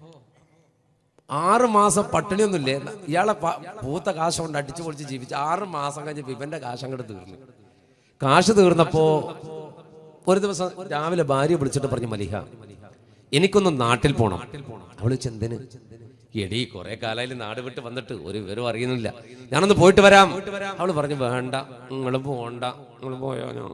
ആറ് മാസം പട്ടിണിയൊന്നുമില്ലേ ഇയാളെ പ- പൂത്ത കാശ് കൊണ്ട് അടിച്ചു പൊളിച്ച് ജീവിച്ച് ആറ് മാസം കഴിഞ്ഞ് ഇവന്റെ കാശ് അങ്ങോട്ട് തീർന്നു കാശ് തീർന്നപ്പോ ഒരു ദിവസം രാവിലെ ഭാര്യ വിളിച്ചിട്ട് പറഞ്ഞു മലിഹ എനിക്കൊന്ന് നാട്ടിൽ പോണം അവള് ചെന്തിന് എടി കുറെ കാലായാലും നാട് വിട്ട് വന്നിട്ട് ഒരു വിവരം അറിയുന്നില്ല ഞാനൊന്ന് പോയിട്ട് വരാം അവള് പറഞ്ഞു വേണ്ട നിങ്ങൾ പോണ്ട നിങ്ങൾ പോയോ ഞാൻ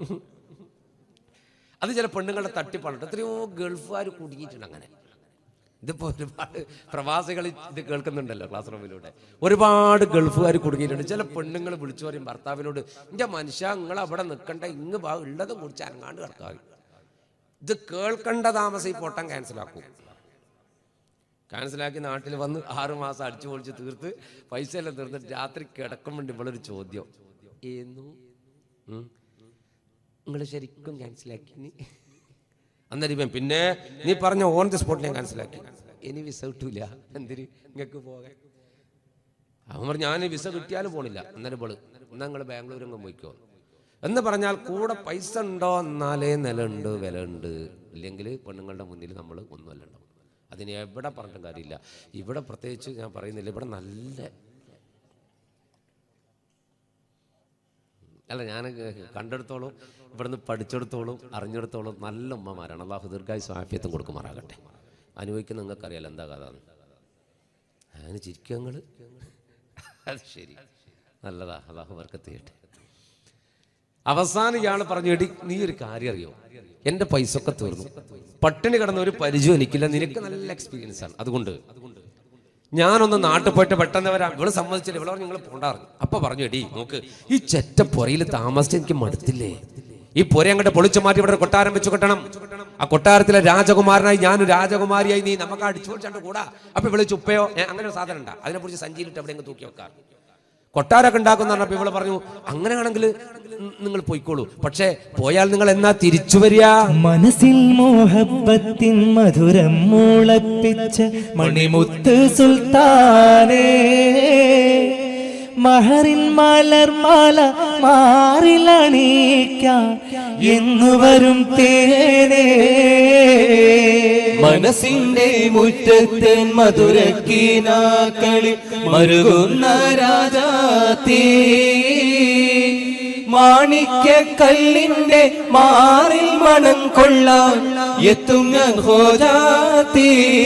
അത് ചില പെണ്ണുങ്ങളുടെ തട്ടിപ്പാണ് എത്രയോ ഗൾഫുകാർ കുടുങ്ങിയിട്ടുണ്ട് അങ്ങനെ ഇതിപ്പോ ഒരുപാട് പ്രവാസികൾ ഇത് കേൾക്കുന്നുണ്ടല്ലോ ക്ലാസ് റൂമിലൂടെ ഒരുപാട് ഗൾഫുകാർ കുടുങ്ങിയിട്ടുണ്ട് ചില പെണ്ണുങ്ങൾ വിളിച്ചു പറയും ഭർത്താവിനോട് എന്റെ മനുഷ്യ നിങ്ങൾ അവിടെ നിൽക്കണ്ട ഇങ്ങ് ഭാ ഉള്ളത് കുടിച്ച് അനങ്ങാണ്ട് കിടക്കാറ് ഇത് കേൾക്കണ്ട താമസം ഈ പൊട്ടം ക്യാൻസലാക്കും ക്യാൻസലാക്കി നാട്ടിൽ വന്ന് ആറു മാസം അടിച്ചു പൊളിച്ച് തീർത്ത് പൈസ എല്ലാം തീർന്നിട്ട് രാത്രി കിടക്കും വേണ്ടി ഇവളൊരു ചോദ്യം ഏന്നു നിങ്ങൾ ശരിക്കും ക്യാൻസലാക്കി നീ അന്നേരം ഇവൻ പിന്നെ നീ പറഞ്ഞ ഓൺ ദി സ്പോട്ട് ഞാൻ മനസ്സിലാക്കി ഇനി വിസ കിട്ടൂല എന്തിന് നിങ്ങൾക്ക് പോകാൻ അവൻ പറഞ്ഞു ഞാൻ വിസ കിട്ടിയാലും പോണില്ല അന്നേരം പോള് എന്നാ നിങ്ങൾ ബാംഗ്ലൂർ അങ്ങ് പോയിക്കോ എന്ന് പറഞ്ഞാൽ കൂടെ പൈസ ഉണ്ടോ എന്നാലേ നിലയുണ്ട് വില ഉണ്ട് ഇല്ലെങ്കിൽ പെണ്ണുങ്ങളുടെ മുന്നിൽ നമ്മൾ ഒന്നുമല്ല ഉണ്ടാവും അതിന് എവിടെ പറഞ്ഞിട്ടും കാര്യമില്ല ഇവിടെ പ്രത്യേകിച്ച് ഞാൻ പറയുന്നില്ല ഇവിടെ നല്ല അല്ല ഞാൻ കണ്ടെടുത്തോളും ഇവിടുന്ന് പഠിച്ചെടുത്തോളും അറിഞ്ഞെടുത്തോളും നല്ല ഉമ്മമാരാണ് അള്ളാഹു ദീർഘായുസ് ആഫ്യത്തും കൊടുക്കുമാറാകട്ടെ അനുഭവിക്കുന്ന നിങ്ങൾക്കറിയാലോ എന്താ കഥ അതിന് ചിരിക്കങ്ങൾ അത് ശരി നല്ലതാ അള്ളാഹു വർക്കത്ത് ചെയ്യട്ടെ അവസാനം ഇയാൾ പറഞ്ഞു എടി നീ ഒരു കാര്യം അറിയോ എന്റെ പൈസ ഒക്കെ തീർന്നു പട്ടിണി കിടന്ന ഒരു പരിചയം എനിക്കില്ല നിനക്ക് നല്ല എക്സ്പീരിയൻസ് ആണ് അതുകൊണ്ട് ഞാനൊന്ന് നാട്ടിൽ പോയിട്ട് പെട്ടെന്ന് വരാം ഇവള് സമ്മതിച്ചില്ല ഇവളെ നിങ്ങൾ പോണ്ടാറിഞ്ഞു അപ്പൊ പറഞ്ഞു എടി നോക്ക് ഈ ചെറ്റ പുറയിൽ താമസിച്ച് എനിക്ക് മടുത്തില്ലേ ഈ പുര അങ്ങോട്ട് പൊളിച്ചു മാറ്റി ഇവിടെ ഒരു കൊട്ടാരം വെച്ച് കെട്ടണം ആ കൊട്ടാരത്തിലെ രാജകുമാരനായി ഞാനും രാജകുമാരിയായി നീ നമുക്ക് അടിച്ചു പൊളിച്ചാണ്ട് കൂടാ അപ്പൊ ഇവള് ചുപ്പയോ ഏ, അങ്ങനെ ഒരു സാധനം ഉണ്ടാ അതിനെ കുറിച്ച് സഞ്ചിയിലിട്ട് എവിടെ തൂക്കി വെക്കാം കൊട്ടാരൊക്കെ ഉണ്ടാക്കുന്ന പറഞ്ഞപ്പോ ഇവള് പറഞ്ഞു അങ്ങനെയാണെങ്കിൽ നിങ്ങൾ പോയിക്കോളൂ പക്ഷേ പോയാൽ നിങ്ങൾ എന്നാ തിരിച്ചു വരിക മനസ്സിൽ മോഹബത്തിൻ മധുരം മുളപ്പിച്ച മണിമുത്ത് സുൽത്താനേ മഹറിൻ മലർമാല മാറിലണിക്കാം എന്നു വരും തേനേ മനസ്സിന്റെ മുറ്റത്തെ മധുരക്കീനാക്കളി മരുകുന്ന രാജാത്തീ മാണിക്യ കല്ലിന്റെ മാറിൽ മണം കൊള്ളാൻ എത്തും ഞാൻ ഹോജാത്തീ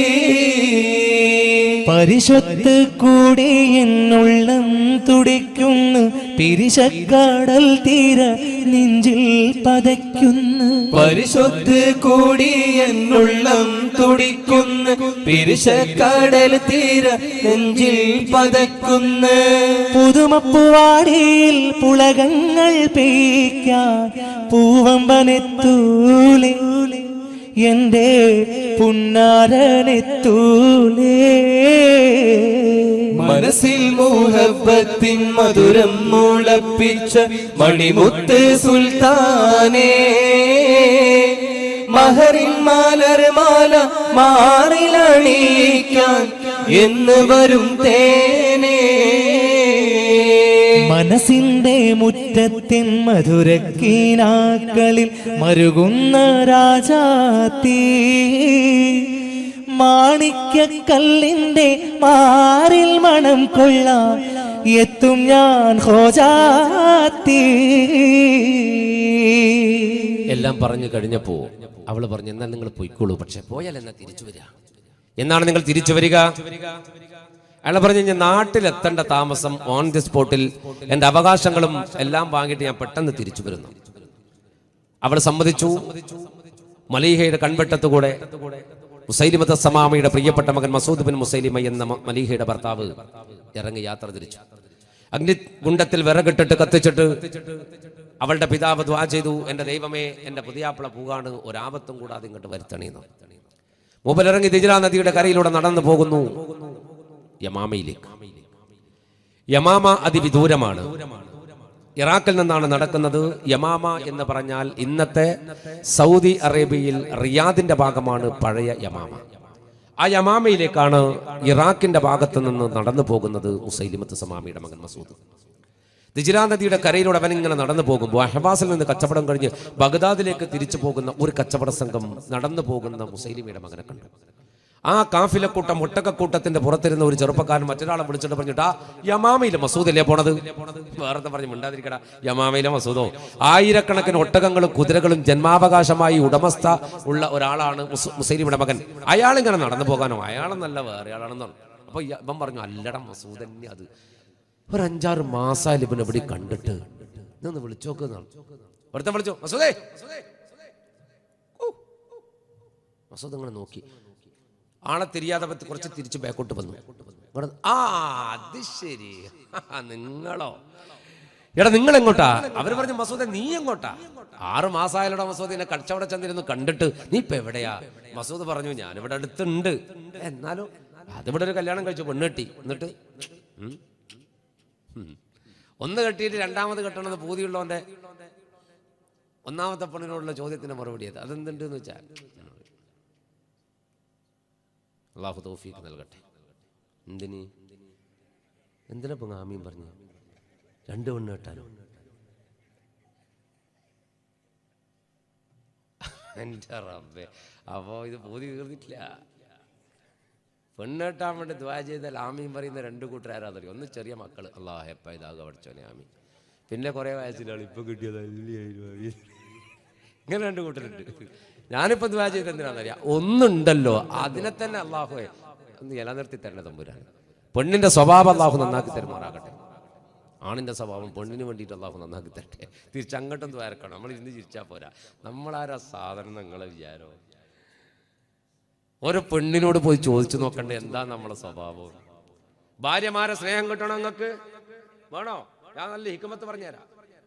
പരിശത്ത് കൂടി എന്നുള്ളം തുടിക്കുന്നു പിരിശക്കടൽ തീര നെഞ്ചിൽ പതയ്ക്കുന്നു പരിശുദ്ധ കൂടി എന്നുള്ളം തുടിക്കുന്ന പിരിശക്കടൽ തീര നെഞ്ചിൽ പതക്കുന്ന പുതുമപ്പുവാടിയിൽ പുളകങ്ങൾ പെയ്ക്കാൻ പൂവമ്പനെത്തൂലേ എന്റെ പുന്നാരനെത്തൂലേ മനസ്സിൽ മോഹബത്തിൻ മധുരം മുളപ്പിച്ച മണിമുത്ത് സുൽത്താനേ മഹറിൻ മാലർ മാല മാറിലണിക്കാൻ എന്ന് വരും തേനേ മനസ്സിന്റെ മുറ്റത്തിൻ മധുരക്കീനാക്കളിൽ മരുകുന്ന രാജാത്തീ മാണിക്യക്കല്ലിന്റെ മാറിൽ മണം കൊള്ളാം എത്തും ഞാൻ ഹോജാത്തീ എല്ലാം പറഞ്ഞു കഴിഞ്ഞപ്പോ അവള് പറഞ്ഞു എന്നാൽ നിങ്ങൾ പോയിക്കോളൂ പക്ഷെ പോയാൽ എന്നാ തിരിച്ചു വരിക എന്നാണ് നിങ്ങൾ തിരിച്ചു വരിക അയാൾ പറഞ്ഞു ഞാൻ നാട്ടിലെത്തേണ്ട താമസം ഓൺ ദി സ്പോട്ടിൽ എന്റെ അവകാശങ്ങളും എല്ലാം വാങ്ങിയിട്ട് ഞാൻ പെട്ടെന്ന് തിരിച്ചു വരുന്നു അവൾ സമ്മതിച്ചു മലീഹയുടെ കൺവെട്ടത്തുകൂടെ മുസൈലിമത്ത സമാമയുടെ പ്രിയപ്പെട്ട മകൻ മസൂദ് ബിൻ മുസൈലിമ എന്ന മ- മലീഹയുടെ ഭർത്താവ് ഇറങ്ങി യാത്ര തിരിച്ചു അഗ്നികുണ്ടത്തിൽ വിറകിട്ടിട്ട് കത്തിച്ചിട്ട് അവളുടെ പിതാവ് ദ്വാ ചെയ്തു എൻ്റെ ദൈവമേ എൻ്റെ പുതിയാപ്പിള പൂവാണ് ഒരാപത്തും കൂടാതെ ഇങ്ങോട്ട് വരുത്തണേന്ന് മൂപ്പലിറങ്ങി ദിജില നദിയുടെ കരയിലൂടെ നടന്നു പോകുന്നു യമാമയിലേക്ക് യമാമ അതിവിദൂരമാണ് ഇറാഖിൽ നിന്നാണ് നടക്കുന്നത് യമാമ എന്ന് പറഞ്ഞാൽ ഇന്നത്തെ സൗദി അറേബ്യയിൽ റിയാദിന്റെ ഭാഗമാണ് പഴയ യമാമ ആ യമാമയിലേക്കാണ് ഇറാഖിന്റെ ഭാഗത്ത് നിന്ന് നടന്നു പോകുന്നത് മുസൈലിമത്ത് സമാമിയുടെ മകൻ മസൂദ് ദിജില നദിയുടെ കരയിലൂടെ അവൻ ഇങ്ങനെ നടന്നു പോകുമ്പോൾ അഹബാസിൽ നിന്ന് കച്ചവടം കഴിഞ്ഞ് ബഗ്ദാദിലേക്ക് തിരിച്ചു പോകുന്ന ഒരു കച്ചവട സംഘം നടന്നു പോകുന്ന മുസൈലിമയുടെ മകനെ കണ്ടു ആ കാഫിലക്കൂട്ടം ഒട്ടക്കക്കൂട്ടത്തിന്റെ പുറത്തിരുന്ന ഒരു ചെറുപ്പക്കാരൻ മറ്റൊരാളെ വിളിച്ചിട്ട് പറഞ്ഞിട്ടാ യമാമയിലെ മസൂദല്ലേ പോണത് വേറെ പറഞ്ഞു മിണ്ടാതിരിക്കട യമാമയിലെ മസൂദോ ആയിരക്കണക്കിന് ഒട്ടകങ്ങളും കുതിരകളും ജന്മാവകാശമായി ഉടമസ്ഥ ഉള്ള ഒരാളാണ് മുസ്- മുസൈലിമിയുടെ മകൻ അയാളിങ്ങനെ നടന്നു പോകാനോ അയാളെന്നല്ല വേറെ ആളാണെന്ന് പറഞ്ഞു അപ്പൊ ഇവൻ പറഞ്ഞു അല്ലട മസൂദ് തന്നെ അത് ഒരു അഞ്ചാറ് മാസായാലും ഇവൻ എവിടെ കണ്ടിട്ട് ഇതൊന്ന് വിളിച്ചോക്കുന്നാണ് ഒരുത്തൻ വിളിച്ചോ മസൂദേ ഓ. മസൂദ് ഇങ്ങനെ നോക്കി ആളെ തിരിയാതെ പറ്റി കുറച്ച് തിരിച്ച് ബാക്കോട്ട് വന്നു ഇവിടെ ആ അത് ശരി ആ, നിങ്ങളോ എടാ നിങ്ങൾ എങ്ങോട്ടാ അവര് പറഞ്ഞു മസൂദ നീ എങ്ങോട്ടാ ആറ് മാസമായാലോടാ മസൂദിനെ കച്ചവട ചന്തിരുന്ന് കണ്ടിട്ട് നീ ഇപ്പൊ എവിടെയാ മസൂദ് പറഞ്ഞു ഞാനിവിടെ അടുത്തുണ്ട് എന്നാലും അതിവിടെ ഒരു കല്യാണം കഴിച്ചു പെണ്ണ് കെട്ടി എന്നിട്ട് ഉം. ഉം. ഒന്ന് കെട്ടിയിട്ട് രണ്ടാമത് കെട്ടണമെന്ന് പൂതിയുള്ളവന്റെ ഒന്നാമത്തെ പെണ്ണിനോടുള്ള ചോദ്യത്തിന് മറുപടി അത് അതെന്തുണ്ട് എന്ന് വെച്ചാൽ അള്ളാഹു തൗഫീഖ് നൽകട്ടെ എന്തിന് എന്തിനാ ഇപ്പൊ ആമീൻ പറഞ്ഞു രണ്ട് പെണ്ണ് കെട്ടാനോ എൻ്റെ റബ്ബേ അപ്പോ ഇത് പൂതി തീർന്നിട്ടില്ല പെണ്ണ് കെട്ടാൻ വേണ്ടി ദ്വാ ചെയ്താൽ ആമീൻ പറയുന്ന രണ്ട് കൂട്ടരാരാന്നറിയോ ഒന്ന് ചെറിയ മക്കൾ അള്ളാഹ് എപ്പ ഇതാക പഠിച്ചോനെ ആമീൻ പിന്നെ കുറേ വയസ്സിലാണ് ഇപ്പൊ കിട്ടിയത് ഇങ്ങനെ രണ്ട് കൂട്ടരുണ്ട് ഞാനിപ്പോ ദ്വാ ചെയ്ത് എന്തിനാണെന്നറിയാം ഒന്നുണ്ടല്ലോ അതിനെ തന്നെ അള്ളാഹുവെ ഒന്ന് നിലനിർത്തി തരണ തമ്പുരാൻ പെണ്ണിന്റെ സ്വഭാവം അള്ളാഹു നന്നാക്കി തരുമാറാകട്ടെ ആണിന്റെ സ്വഭാവം പെണ്ണിന് വേണ്ടിയിട്ട് അള്ളാഹു നന്നാക്കി തരട്ടെ തിരിച്ചങ്ങോട്ടും ദ്വാരക്കണം നമ്മൾ ഇന്ന് ചിരിച്ചാൽ പോരാ നമ്മളാരാ സാധനം നിങ്ങളെ വിചാരോ ഓരോ പെണ്ണിനോട് പോയി ചോദിച്ചു നോക്കണ്ടേ എന്താ നമ്മളെ സ്വഭാവം ഭാര്യമാരെ സ്നേഹം കിട്ടണം നിങ്ങൾക്ക് വേണോ ഞാൻ നല്ല ഹിക്കുമത്ത് പറഞ്ഞുതരാം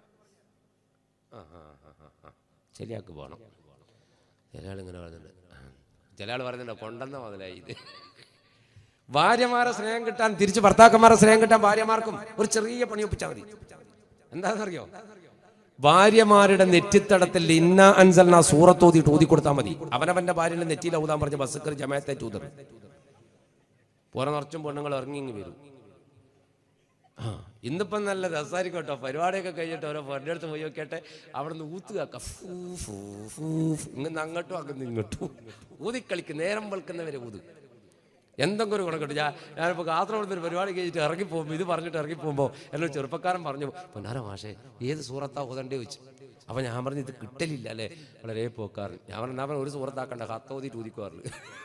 ആ ആ ആ, ആ, ആ. ശരിയാക്ക് പോകണം ചില ആളിങ്ങനെ പറയുന്നുണ്ട് ചില ആൾ പറയുന്നുണ്ട് കൊണ്ടെന്ന മുതലായി ഇത് ഭാര്യമാരെ സ്നേഹം കിട്ടാൻ തിരിച്ച് ഭർത്താക്കന്മാരെ സ്നേഹം കിട്ടാൻ ഭാര്യമാർക്കും ഒരു ചെറിയ പണി ഒപ്പിച്ചാൽ മതി എന്താണെന്നറിയോ ഭാര്യമാരുടെ നെറ്റിത്തടത്തിൽ ഇന്ന അൻസൽന സൂറത്തോതിയിട്ട് ഊതി കൊടുത്താൽ മതി അവനവന്റെ ഭാര്യയുടെ നെറ്റിയിൽ ഊതാൻ പറഞ്ഞ ബസ്സക്കർ ജമായത്തെ ഊതർ പുറ നിറച്ചും പെണ്ണുങ്ങൾ ഇറങ്ങി ഇങ്ങ് വരും ആ ഇന്നിപ്പം നല്ല രസമായിരിക്കും കേട്ടോ പരിപാടിയൊക്കെ കഴിഞ്ഞിട്ട് ഓരോ പെണ്ണിൻ്റെ അടുത്ത് പോയി നോക്കിയിട്ട് അവിടെ നിന്ന് ഊത്ത് കാക്ക ഫൂ, ഫൂ, ഫൂ, ഫൂ. ഇങ്ങനെ അങ്ങോട്ടും അങ്ങനെ ഇങ്ങോട്ടും ഊതിക്കളിക്ക് നേരം വെളുക്കുന്നവരെ ഊത് എന്തെങ്കിലും ഒരു ഗുണം കിട്ടും ഞാൻ ഞാനിപ്പോൾ കാസർഗോഡ് ഒരു പരിപാടി കഴിഞ്ഞിട്ട് ഇറങ്ങി പോകുമ്പോൾ ഇത് പറഞ്ഞിട്ട് ഇറങ്ങി പോകുമ്പോൾ എന്നൊരു ചെറുപ്പക്കാരൻ പറഞ്ഞു പൊന്നാര മാഷേ ഏത് സൂറത്താ ഓതണ്ടേ വെച്ച് അപ്പം ഞാൻ പറഞ്ഞു ഇത് കിട്ടലില്ല അല്ലേ വളരെ പോക്കാറ് ഞാൻ പറഞ്ഞു "എന്നാ പിന്നെ ഒരു സൂറത്താക്കണ്ട കത്തോതി ഊതിക്കുവാറില്ല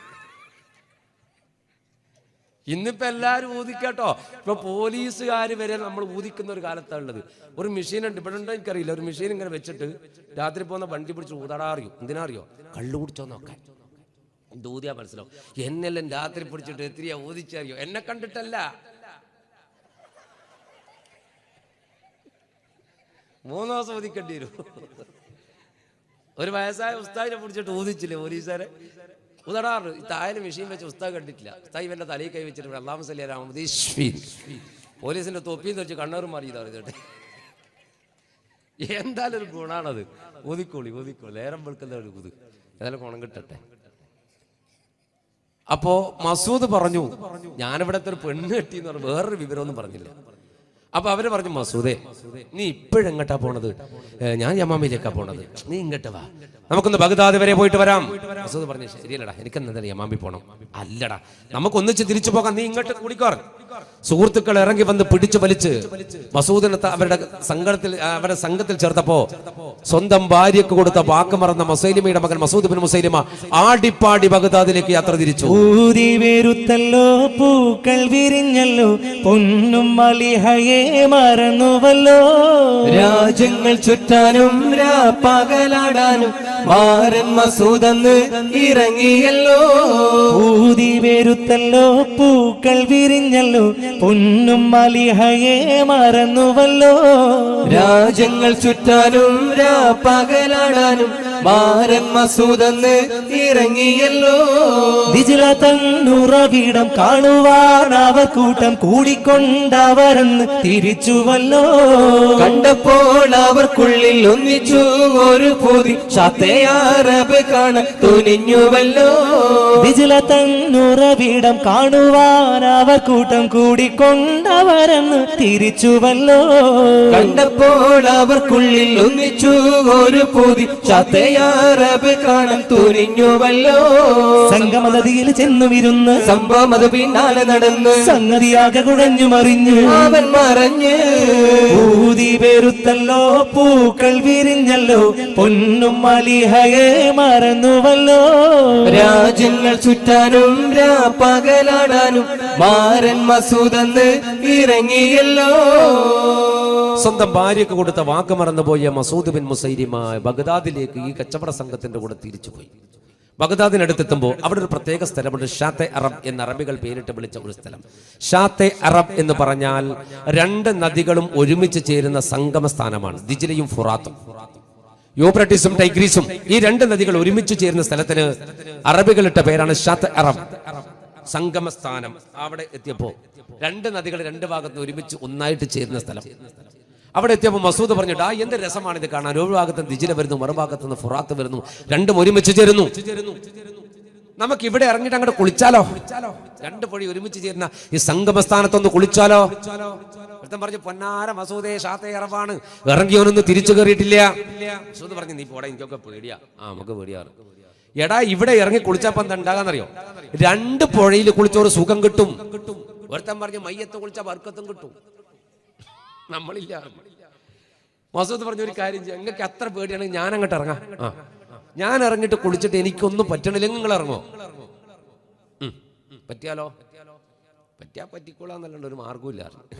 ഇന്നിപ്പോ എല്ലാവരും ഊതിക്കാട്ടോ ഇപ്പൊ പോലീസുകാർ വരെ നമ്മൾ ഊതിക്കുന്ന ഒരു കാലത്താണ് ഉള്ളത് ഒരു മെഷീൻ ഉണ്ട് ഇവിടെ ഉണ്ടോ എനിക്കറിയില്ല ഒരു മെഷീൻ ഇങ്ങനെ വെച്ചിട്ട് രാത്രി പോകുന്ന വണ്ടി പിടിച്ച് ഊതടാ അറിയോ എന്തിനാ അറിയോ കള്ളു കുടിച്ചോ നോക്കാൻ ഇത് ഊതിയാ മനസ്സിലാവും എന്നെല്ലാം രാത്രി പിടിച്ചിട്ട് എത്രയാ ഊതിച്ചറിയോ എന്നെ കണ്ടിട്ടല്ല മൂന്ന് ദിവസം ഊതിക്കേണ്ടി വരും ഒരു വയസ്സായ ഉസ്താദിനെ പിടിച്ചിട്ട് ഊതിച്ചില്ലേ പോലീസുകാരെ ഉദടാറ് താഴെ മെഷീൻ വെച്ച് ഉസ്താദ് കണ്ടിട്ടില്ല ഉസ്താദ് ഇവന്റെ തലയിൽ കൈ വെച്ചിട്ട് അള്ളാഹു സല്ലാമതി പോലീസിന്റെ തൊപ്പിന്ന് വെച്ച് കണ്ണൂർ മാറി ഇതാ ഇതോട്ടെ എന്തായാലും ഒരു ഗുണാണത് ഊതിക്കോളി ഊതിക്കോളി നേരം വെളുക്കുന്ന ഒരു കുത് ഏതായാലും ഗുണം കിട്ടട്ടെ അപ്പോ മസൂദ് പറഞ്ഞു ഞാനിവിടത്തെ ഒരു പെണ്ണ് കെട്ടി എന്ന് പറഞ്ഞു വേറൊരു വിവരമൊന്നും പറഞ്ഞില്ല അപ്പൊ അവര് പറഞ്ഞു മസൂദേ നീ ഇപ്പോഴെങ്ങട്ടാ പോണത് "ഏ, ഞാൻ യമാമിലേക്കാ പോണത് നീ ഇങ്ങോട്ട് വാ നമുക്കൊന്ന് ബഗ്ദാദ് വരെ പോയിട്ട് വരാം മസൂദ് പറഞ്ഞു ശരിയല്ലടാ എനിക്ക് എന്താ യമാമി പോണം അല്ലടാ നമുക്ക് ഒന്നിച്ച് തിരിച്ചു പോകാം നീ ഇങ്ങോട്ട് കൂടിക്കോർ സുഹൃത്തുക്കൾ ഇറങ്ങി വന്ന് പിടിച്ചു വലിച്ച് മസൂദിനെ ത- അവരുടെ സംഘത്തിൽ അവരുടെ സംഘത്തിൽ ചേർത്തപ്പോ സ്വന്തം ഭാര്യക്ക് കൊടുത്ത വാക്ക് മറന്ന മസൈലിമയുടെ മകൻ മസൂദ് ബിൻ മുസൈലിമ ആടിപ്പാടി ബഗ്ദാദിലേക്ക് യാത്ര തിരിച്ചു ഊതി വെരുത്തല്ലോ പൂക്കൾ വിരിഞ്ഞല്ലോ പൊന്നും മലിഹയെ മറന്നുവല്ലോ രാജ്യങ്ങൾ ചുറ്റാനും പകലാടാനും മാരൻ മസൂദന്ന് ഇറങ്ങിയല്ലോ ഊതി വെരുത്തല്ലോ പൂക്കൾ വിരിഞ്ഞല്ലോ പൊന്നും മലിഹയെ മറന്നുവല്ലോ രാജ്യങ്ങൾ ചുറ്റാനും രാപ്പകലാടാനും മാരൻ മസൂദന്ന് ഇറങ്ങിയല്ലോ ദിജില തന്നുറവിടം കാണുവാൻ അവർ കൂട്ടം കൂടിക്കൊണ്ടവരെന്ന് തിരിച്ചുവല്ലോ കണ്ടപ്പോൾ അവർക്കുള്ളിൽ ഒന്നിച്ചു ഒരു പൊതി ഷാത്തയാറബ് കാണാൻ തുനിഞ്ഞുവല്ലോ ദിജില തന്നുറവിടം കാണുവാൻ അവർ കൂട്ടം കൂടിക്കൊണ്ടവരെന്ന് തിരിച്ചുവല്ലോ കണ്ടപ്പോൾ അവർക്കുള്ളിൽ ഒന്നിച്ചു ഒരു പൊതി ഷാത്തയാറബ് കാണാൻ തുനിഞ്ഞുവല്ലോ സംഗമനദിയിൽ ചെന്നുമിരുന്ന് സംഭവം അത് പിന്നാലെ നടന്ന് സംഗതിയാകെ കുഴഞ്ഞു മറിഞ്ഞു അവൻ മറഞ്ഞ് ഊതി പെരുത്തല്ലോ പൂക്കൾ വിരിഞ്ഞല്ലോ പൊന്നും മലിഹയെ മറന്നുവല്ലോ രാജ്യങ്ങൾ ചുറ്റാനും രാപ്പകലാടാനും മാരൻ മസൂദന്ന് ഇറങ്ങിയല്ലോ സ്വന്തം ഭാര്യക്ക് കൊടുത്ത വാക്ക് മറന്നുപോയ മസൂദ് ബിൻ മുസൈരിമ ബഗ്ദാദിലേക്ക് ഈ കച്ചവട സംഘത്തിന്റെ കൂടെ തിരിച്ചുപോയി ബഗ്ദാദിനടുത്തെത്തുമ്പോൾ അവിടെ ഒരു പ്രത്യേക സ്ഥലമുണ്ട് ഷാത്തെ അറബ് എന്ന അറബികൾ പേരിട്ട് വിളിച്ച ഒരു സ്ഥലം ഷാത്തെ അറബ് എന്ന് പറഞ്ഞാൽ രണ്ട് നദികളും ഒരുമിച്ച് ചേരുന്ന സംഗമ സ്ഥാനമാണ് ദിജിലയും ഫുറാത്തും യൂപ്രട്ടീസും ടൈഗ്രീസും ഈ രണ്ട് നദികൾ ഒരുമിച്ച് ചേരുന്ന സ്ഥലത്തിന് അറബികളിട്ട പേരാണ് ഷാത്ത് അറബ് സംഗമ സ്ഥാനം അവിടെ എത്തിയപ്പോ രണ്ട് നദികൾ രണ്ട് ഭാഗത്ത് ഒരുമിച്ച് ഒന്നായിട്ട് ചേരുന്ന സ്ഥലം അവിടെ എത്തിയപ്പോൾ മസൂദ് പറഞ്ഞിട്ട് ആ എന്ത് രസമാണ് ഇത് കാണാൻ ഒരു ഭാഗത്ത് നിന്ന് ദിജില വരുന്നു മറുഭാഗത്ത് നിന്ന് ഫുറാത്ത് വരുന്നു രണ്ടും ഒരുമിച്ച് ചേരുന്നു നമുക്ക് ഇവിടെ ഇറങ്ങിയിട്ട് അങ്ങോട്ട് കുളിച്ചാലോ രണ്ട് പൊഴി ഒരുമിച്ച് ചേരുന്ന ഈ സംഗമസ്ഥാനത്തൊന്ന് കുളിച്ചാലോ ഒരുത്തൻ പറഞ്ഞു പൊന്നാര മസൂദേ ഷാത്തെ ഇറവാണ് ഇറങ്ങിയോനൊന്നും തിരിച്ചു കയറിയിട്ടില്ല മസൂദ് പറഞ്ഞു നീ പോടാ എനിക്കൊക്കെ പേടിയാ ആ നമുക്ക് പേടിയാറ് എടാ ഇവിടെ ഇറങ്ങി കുളിച്ചപ്പോ എന്താ ഉണ്ടാകാന്നറിയോ രണ്ട് പുഴയിൽ കുളിച്ച ഒരു സുഖം കിട്ടും ഒരുത്തൻ പറഞ്ഞു മയ്യത്ത് കുളിച്ച വർക്കത്തും കിട്ടും നമ്മളില്ല മസൂദ് പറഞ്ഞ ഒരു കാര്യം ചെയ്യാം നിങ്ങൾക്ക് അത്ര പേടിയാണെങ്കിൽ ഞാൻ അങ്ങോട്ട് ഇറങ്ങാം ആ ഞാൻ ഇറങ്ങിയിട്ട് കുളിച്ചിട്ട് എനിക്കൊന്നും പറ്റണില്ലെങ്കിൽ നിങ്ങൾ ഇറങ്ങോ ഉം. പറ്റിയാലോ പറ്റിയാ പറ്റിക്കോളാന്നല്ലാണ്ട് ഒരു മാർഗമില്ല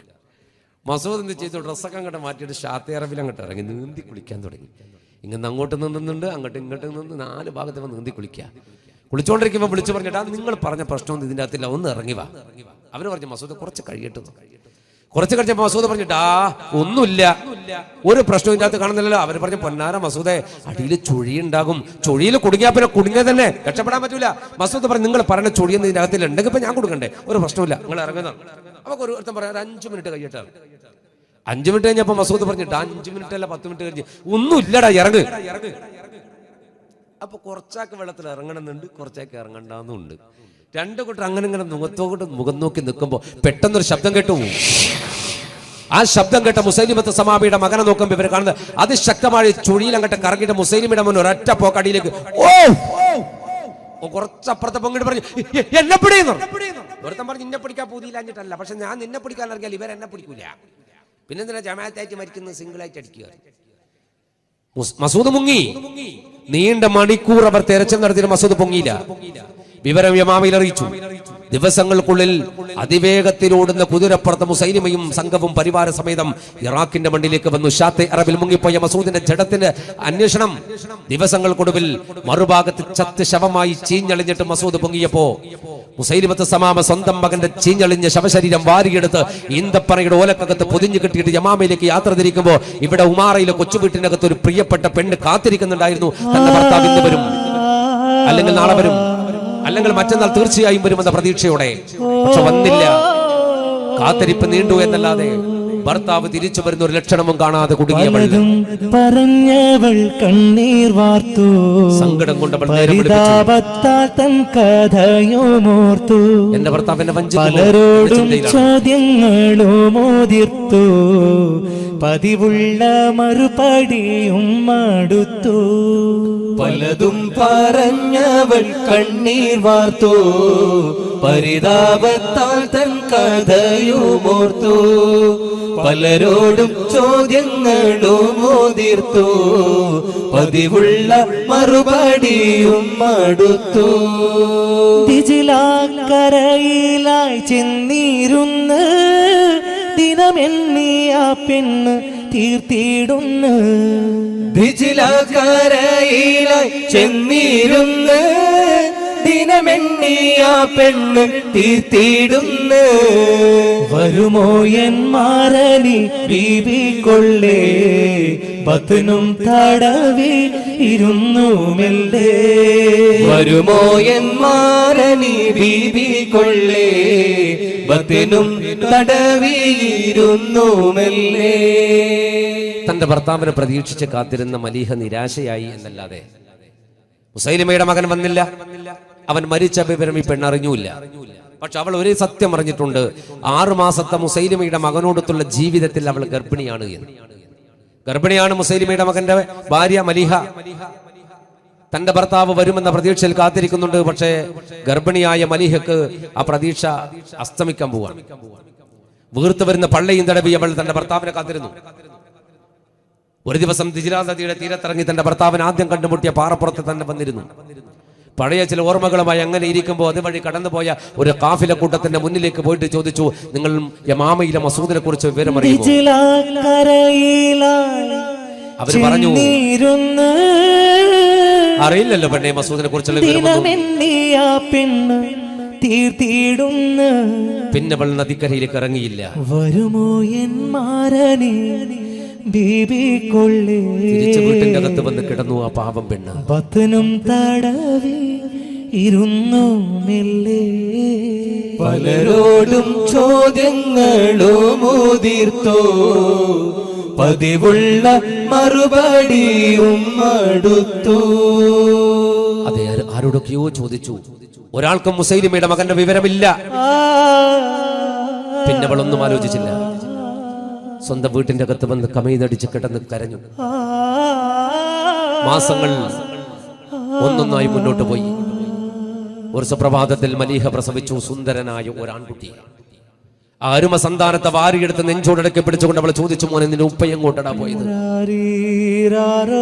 മസൂദ് എന്ത് ചെയ്തു ഡ്രസ്സൊക്കെ അങ്ങോട്ട് മാറ്റിയിട്ട് ഷാത്തേറവിൽ അങ്ങോട്ട് ഇറങ്ങി നീന്തി കുളിക്കാൻ തുടങ്ങി ഇങ്ങനെ അങ്ങോട്ട് നിന്നുണ്ട് അങ്ങോട്ട് ഇങ്ങോട്ട് നിന്ന് നാല് ഭാഗത്ത് വന്ന് നീന്തി കുളിക്കുക കുളിച്ചോണ്ടിരിക്കുമ്പോൾ വിളിച്ചു പറഞ്ഞിട്ട് നിങ്ങൾ പറഞ്ഞ പ്രശ്നമൊന്നും ഇതിൻ്റെ അകത്തില്ല ഒന്ന് ഇറങ്ങി വാ അവര് പറഞ്ഞു മസൂദ് കുറച്ച് കഴിയട്ടെ എന്ന്." കുറച്ച് കഴിഞ്ഞപ്പോൾ മസൂദ് പറഞ്ഞിട്ട് ആ ഒന്നുമില്ല ഒരു പ്രശ്നവും ഇതിൻ്റെ അകത്ത് കാണുന്നില്ലല്ലോ അവർ പറഞ്ഞു പൊന്നാര മസൂദെ അടിയിൽ ചുഴിയുണ്ടാകും ചുഴിയിൽ കുടുങ്ങിയാൽ പിന്നെ കുടുങ്ങിയ തന്നെ രക്ഷപ്പെടാൻ പറ്റൂല മസൂദ് പറഞ്ഞു നിങ്ങൾ പറഞ്ഞ ചുഴിയൊന്നും ഇതിൻ്റെ അകത്തില്ല ഉണ്ടെങ്കിൽ ഇപ്പൊ ഞാൻ കൊടുക്കണ്ടേ ഒരു പ്രശ്നമില്ല നിങ്ങൾ ഇറങ്ങുന്നതാണ് അപ്പൊ ഒരു ഒരുത്തൻ പറയാം ഒരു അഞ്ചു മിനിറ്റ് കഴിയട്ടെ അഞ്ചു മിനിറ്റ് കഴിഞ്ഞപ്പോ മസൂദ് പറഞ്ഞിട്ട് അഞ്ചു മിനിറ്റ് അല്ല പത്ത് മിനിറ്റ് കഴിഞ്ഞ് ഒന്നുമില്ലടാ ഇറങ്ങ് അപ്പൊ കുറച്ചാക്ക് വെള്ളത്തിൽ ഇറങ്ങണമെന്നുണ്ട് കുറച്ചാക്ക് ഇറങ്ങണ്ടെന്നുണ്ട് രണ്ടു കൂട്ടർ അങ്ങനെ ഇങ്ങനെ മുഖത്തോട്ട് മുഖം നോക്കി നിൽക്കുമ്പോൾ പെട്ടെന്നൊരു ശബ്ദം കേട്ടു ആ ശബ്ദം കേട്ട മുസൈലിമത്ത് സമാബിയുടെ മകനെ നോക്കുമ്പോൾ ഇവർ കാണുന്നത് അതിശക്തമായ ചുഴിയിൽ അങ്ങോട്ട് കറങ്ങിയിട്ട് മുസൈലിമിയുടെ മുന്നിൽ ഒരൊറ്റ പോക്കടിയിലേക്ക് ഓ ഓ, കുറച്ചപ്പുറത്തെ പൊങ്ങിട്ട് പറഞ്ഞു "എ- എ- എന്നെ പിടിയുന്നു ഒരുത്തൻ പറഞ്ഞു നിന്നെ പിടിക്കാൻ പൂതിയില്ലാഞ്ഞിട്ടല്ല പക്ഷെ ഞാൻ നിന്നെ പിടിക്കാൻ ഇറങ്ങിയാൽ ഇവർ എന്നെ പിടിക്കൂല പിന്നെ എന്തിനാ ജമാഅത്തായിട്ട് മരിക്കുന്നത് സിംഗിൾ ആയിട്ട് അടിക്കുക മുസ്- മസൂദ് മുങ്ങി നീണ്ട മണിക്കൂർ അവർ തെരച്ചിൽ നടത്തിയിട്ട് മസൂദ് പൊങ്ങിയില്ല വിവരം യമാമയിൽ അറിയിച്ചു ദിവസങ്ങൾക്കുള്ളിൽ അതിവേഗത്തിലോടുന്ന കുതിരപ്പുറത്ത് മുസൈലിമയും സംഘവും പരിവാര സമേതം ഇറാഖിന്റെ മണ്ണിലേക്ക് വന്നു ഷാത്തെ അറബിൽ മുങ്ങിപ്പോയ മസൂദിന്റെ ജഡത്തിന്റെ അന്വേഷണം ദിവസങ്ങൾക്കൊടുവിൽ മറുഭാഗത്ത് ചത്ത് ശവമായി ചീഞ്ഞളിഞ്ഞിട്ട് മസൂദ് പൊങ്ങിയപ്പോ മുസൈലിമത്ത് സമാമ സ്വന്തം മകന്റെ ചീഞ്ഞളിഞ്ഞ ശവശരീരം വാരിയെടുത്ത് ഈന്തപ്പനയുടെ ഓലക്കകത്ത് പൊതിഞ്ഞു കെട്ടിയിട്ട് യമാമയിലേക്ക് യാത്ര തിരിക്കുമ്പോ ഇവിടെ ഉമാറയിലെ കൊച്ചുവീട്ടിനകത്ത് ഒരു പ്രിയപ്പെട്ട പെണ്ണ് കാത്തിരിക്കുന്നുണ്ടായിരുന്നു തന്റെ ഭർത്താവ് ഇന്ന് വരും അല്ലെങ്കിൽ നാളെ വരും അല്ലെങ്കിൽ മറ്റന്നാൾ തീർച്ചയായും വരുമെന്ന പ്രതീക്ഷയോടെ പക്ഷെ വന്നില്ല കാത്തിരിപ്പ് നീണ്ടു എന്നല്ലാതെ ഭർത്താവ് തിരിച്ചു വരുന്ന ഒരു ലക്ഷണവും കാണാതെ കുടുങ്ങിയവൾ പലതും പറഞ്ഞവൾ കണ്ണീർ വാർത്തു സങ്കടം കൊണ്ട് അവൾ നേരം പിടിപ്പിച്ചു. പരിതാപത്താൽ തൻ കഥയുമോർത്തു എന്റെ ഭർത്താവ് എന്നെ വഞ്ചിക്കുമോ? എന്ന പലരോടും ചിന്തയിലാണ്. ചോദ്യങ്ങളും മോതിർത്തു പതിവുള്ള മറുപടിയും മടുത്തു പലതും പറഞ്ഞവൾ കണ്ണീർ വാർത്തു പരിതാപത്താൽ തൻ കഥയുമോർത്തു പലരോടും ചോദ്യങ്ങളും മോതിർത്തു പതിവുള്ള മറുപടിയും മടുത്തു ദിജിലാക്കരയിലായി ചെന്നിരുന്ന് ദിനമെന്നിയ പെണ്ണ് തീർത്തിടുന്നു ഭിജിലക്കരയിലായി ചെന്നിരുന്ന് ദിനമെണ്ണിയ പെണ്ണ് തീർത്തിടുന്ന് വരുമോ എൻ മാറനി ബീബി കൊള്ളേ ബത്തിനും തടവി ഇരുന്നു മെല്ലേ വരുമോ എൻ മാരണി ബീബി കൊള്ളേ ബത്തിനും തടവിയിരുന്നു മെല്ലേ തന്റെ ഭർത്താവിനെ പ്രതീക്ഷിച്ച് കാത്തിരുന്ന മലീഹ നിരാശയായി എന്നല്ലാതെ മുസൈലിമയുടെ മകൻ വന്നില്ല അവൻ മരിച്ച വിവരം ഈ പെണ്ണറിഞ്ഞൂല്ല പക്ഷെ അവൾ ഒരേ സത്യം അറിഞ്ഞിട്ടുണ്ട് ആറു മാസത്തെ മുസൈലിമയുടെ മകനോടൊത്തുള്ള ജീവിതത്തിൽ അവൾ ഗർഭിണിയാണ് എന്ന് ഗർഭിണിയാണ് മുസൈലിമയുടെ മകന്റെ ഭാര്യ മലിഹ തന്റെ ഭർത്താവ് വരുമെന്ന പ്രതീക്ഷയിൽ കാത്തിരിക്കുന്നുണ്ട് പക്ഷേ ഗർഭിണിയായ മലിഹക്ക് ആ പ്രതീക്ഷ അസ്തമിക്കാൻ പോവാണ് വീർത്തു വരുന്ന പള്ളയും തടവി അവൾ തന്റെ ഭർത്താവിനെ കാത്തിരുന്നു ഒരു ദിവസം ദിജിലാ നദിയുടെ തീരത്തിറങ്ങി തന്റെ ഭർത്താവിനെ ആദ്യം കണ്ടുമുട്ടിയ പാറപ്പുറത്ത് തന്നെ വന്നിരുന്നു പഴയ ചില ഓർമ്മകളുമായി അങ്ങനെ ഇരിക്കുമ്പോൾ അതുവഴി കടന്നുപോയ ഒരു കാഫില കൂട്ടത്തിന്റെ മുന്നിലേക്ക് പോയിട്ട് ചോദിച്ചു നിങ്ങൾ യമാമയിലെ മസൂദിനെ കുറിച്ച് വിവരമറിയുമോ കരയിലായി അവര് പറഞ്ഞു ചെന്നിരുന്ന് അറിയില്ലല്ലോ പെണ്ണെ മസൂദിനെ കുറിച്ചുള്ള വിവരമൊന്നും ദിനമെന്നിയ പെണ്ണ് തീർത്തിടുന്ന പിന്നെ അവൾ നദിക്കരയിലേക്ക് ഇറങ്ങിയില്ല വരുമോ എൻ മാറനി ബീബി കൊള്ളേ തിരിച്ചു വീട്ടിന്റെ അകത്ത് വന്ന് കിടന്നു ആ പാവം പെണ്ണ് ബത്തിനും തടവി ഇരുന്നു മെല്ലേ പലരോടും ചോദ്യങ്ങളും ഉതിർത്തോ പതിവുള്ള മറുപടിയും അടുത്തു അതെ ആര് ആരോടൊക്കെയോ ചോദിച്ചു ഒരാൾക്കും മുസൈലിമയുടെ മകന്റെ വിവരമില്ല ആ, പിന്നെ അവളൊന്നും ആലോചിച്ചില്ല സ്വന്തം വീട്ടിന്റെ അകത്ത് വന്ന് കമൈനടിച്ച് കിടന്ന് കരഞ്ഞു ആ, മാസങ്ങൾ ഒന്നൊന്നായി മുന്നോട്ട് പോയി ഒരു സുപ്രഭാതത്തിൽ മലീഹ പ്രസവിച്ചു സുന്ദരനായ ഒരാൺകുട്ടി ആ അരുമ സന്താനത്തെ വാരിയെടുത്ത് നെഞ്ചോടടക്കി പിടിച്ചുകൊണ്ട് അവൾ ചോദിച്ചു മോനെ നിന്റെ ഉപ്പ എങ്ങോട്ടടാ പോയത് രാരീരാരോ,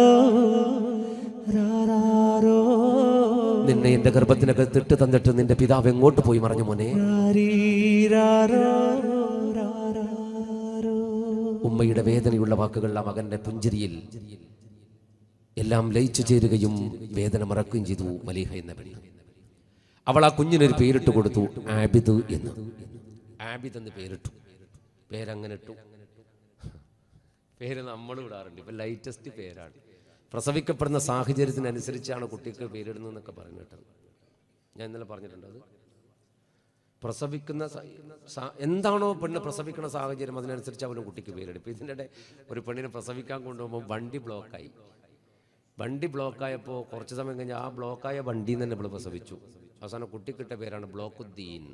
രാരാരോ, നിന്നെ എന്റെ ഗർഭത്തിനകത്ത് ഇട്ട് തന്നിട്ട് നിന്റെ പിതാവ് എങ്ങോട്ട് പോയി മറഞ്ഞു മോനെ രാരീരാരോ, രാരാരോ. ഉമ്മയുടെ വേദനയുള്ള വാക്കുകൾ ആ മകന്റെ പുഞ്ചിരിയിൽ എല്ലാം ലയിച്ചു ചേരുകയും വേദന മറക്കുകയും ചെയ്തു മലീഹ എന്ന പെണ്ണ് അവൾ ആ കുഞ്ഞിനൊരു പേരിട്ട് കൊടുത്തു ആബിദ് എന്ന് ആബിദ് എന്ന് പേരിട്ടു പേരങ്ങനെ ഇട്ടു പേര് നമ്മൾ വിടാറുണ്ട് ഇപ്പൊ ലൈറ്റസ്റ്റ് പേരാണ് പ്രസവിക്കപ്പെടുന്ന സാഹചര്യത്തിനനുസരിച്ചാണ് കുട്ടിക്ക് പേരിടുന്നതെന്നൊക്കെ പറഞ്ഞു കേട്ടത് ഞാൻ ഇന്നലെ പറഞ്ഞിട്ടുണ്ട് അത് പ്രസവിക്കുന്ന സ- സ- എന്താണോ പെണ്ണ് പ്രസവിക്കുന്ന സാഹചര്യം അതിനനുസരിച്ച് അവന് കുട്ടിക്ക് പേരിടും ഇപ്പം ഇതിൻ്റെ ഇടെ ഒരു പെണ്ണിനെ പ്രസവിക്കാൻ കൊണ്ടുപോകുമ്പോൾ വണ്ടി ബ്ലോക്കായി വണ്ടി ബ്ലോക്കായപ്പോൾ കുറച്ച് സമയം കഴിഞ്ഞ് ആ ബ്ലോക്കായ വണ്ടിയിൽ നിന്ന് തന്നെ ഇവിടെ പ്രസവിച്ചു അവസാനം കുട്ടിക്കിട്ട പേരാണ് ബ്ലോക്കുദ്ദീൻ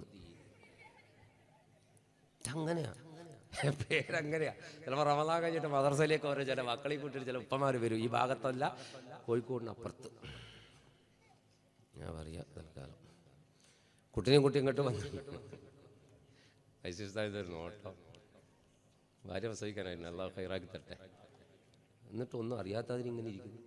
അങ്ങനെയാ പേരങ്ങനെയാ ചിലപ്പോൾ റമദാൻ കഴിഞ്ഞിട്ട് മദർസയിലേക്ക് ഓരോ ചില മക്കളെ കൂട്ടിട്ട് ചില ഉപ്പമാർ വരും ഈ ഭാഗത്തല്ല കോഴിക്കോടിന് അപ്പുറത്ത് ഞാൻ പറയാ തൽക്കാലം കുട്ടിനെയും കുട്ടി ഇങ്ങോട്ട് വന്നു ഐസിസ്ഥായിരുന്നു ഓട്ടോ ഭാര്യ പ്രസവിക്കാനായിരുന്നു അള്ളാഹ് ഹൈറാക്കി തട്ടെ എന്നിട്ട് ഒന്നും അറിയാത്തതിന് ഇങ്ങനെ ഇരിക്കുന്നു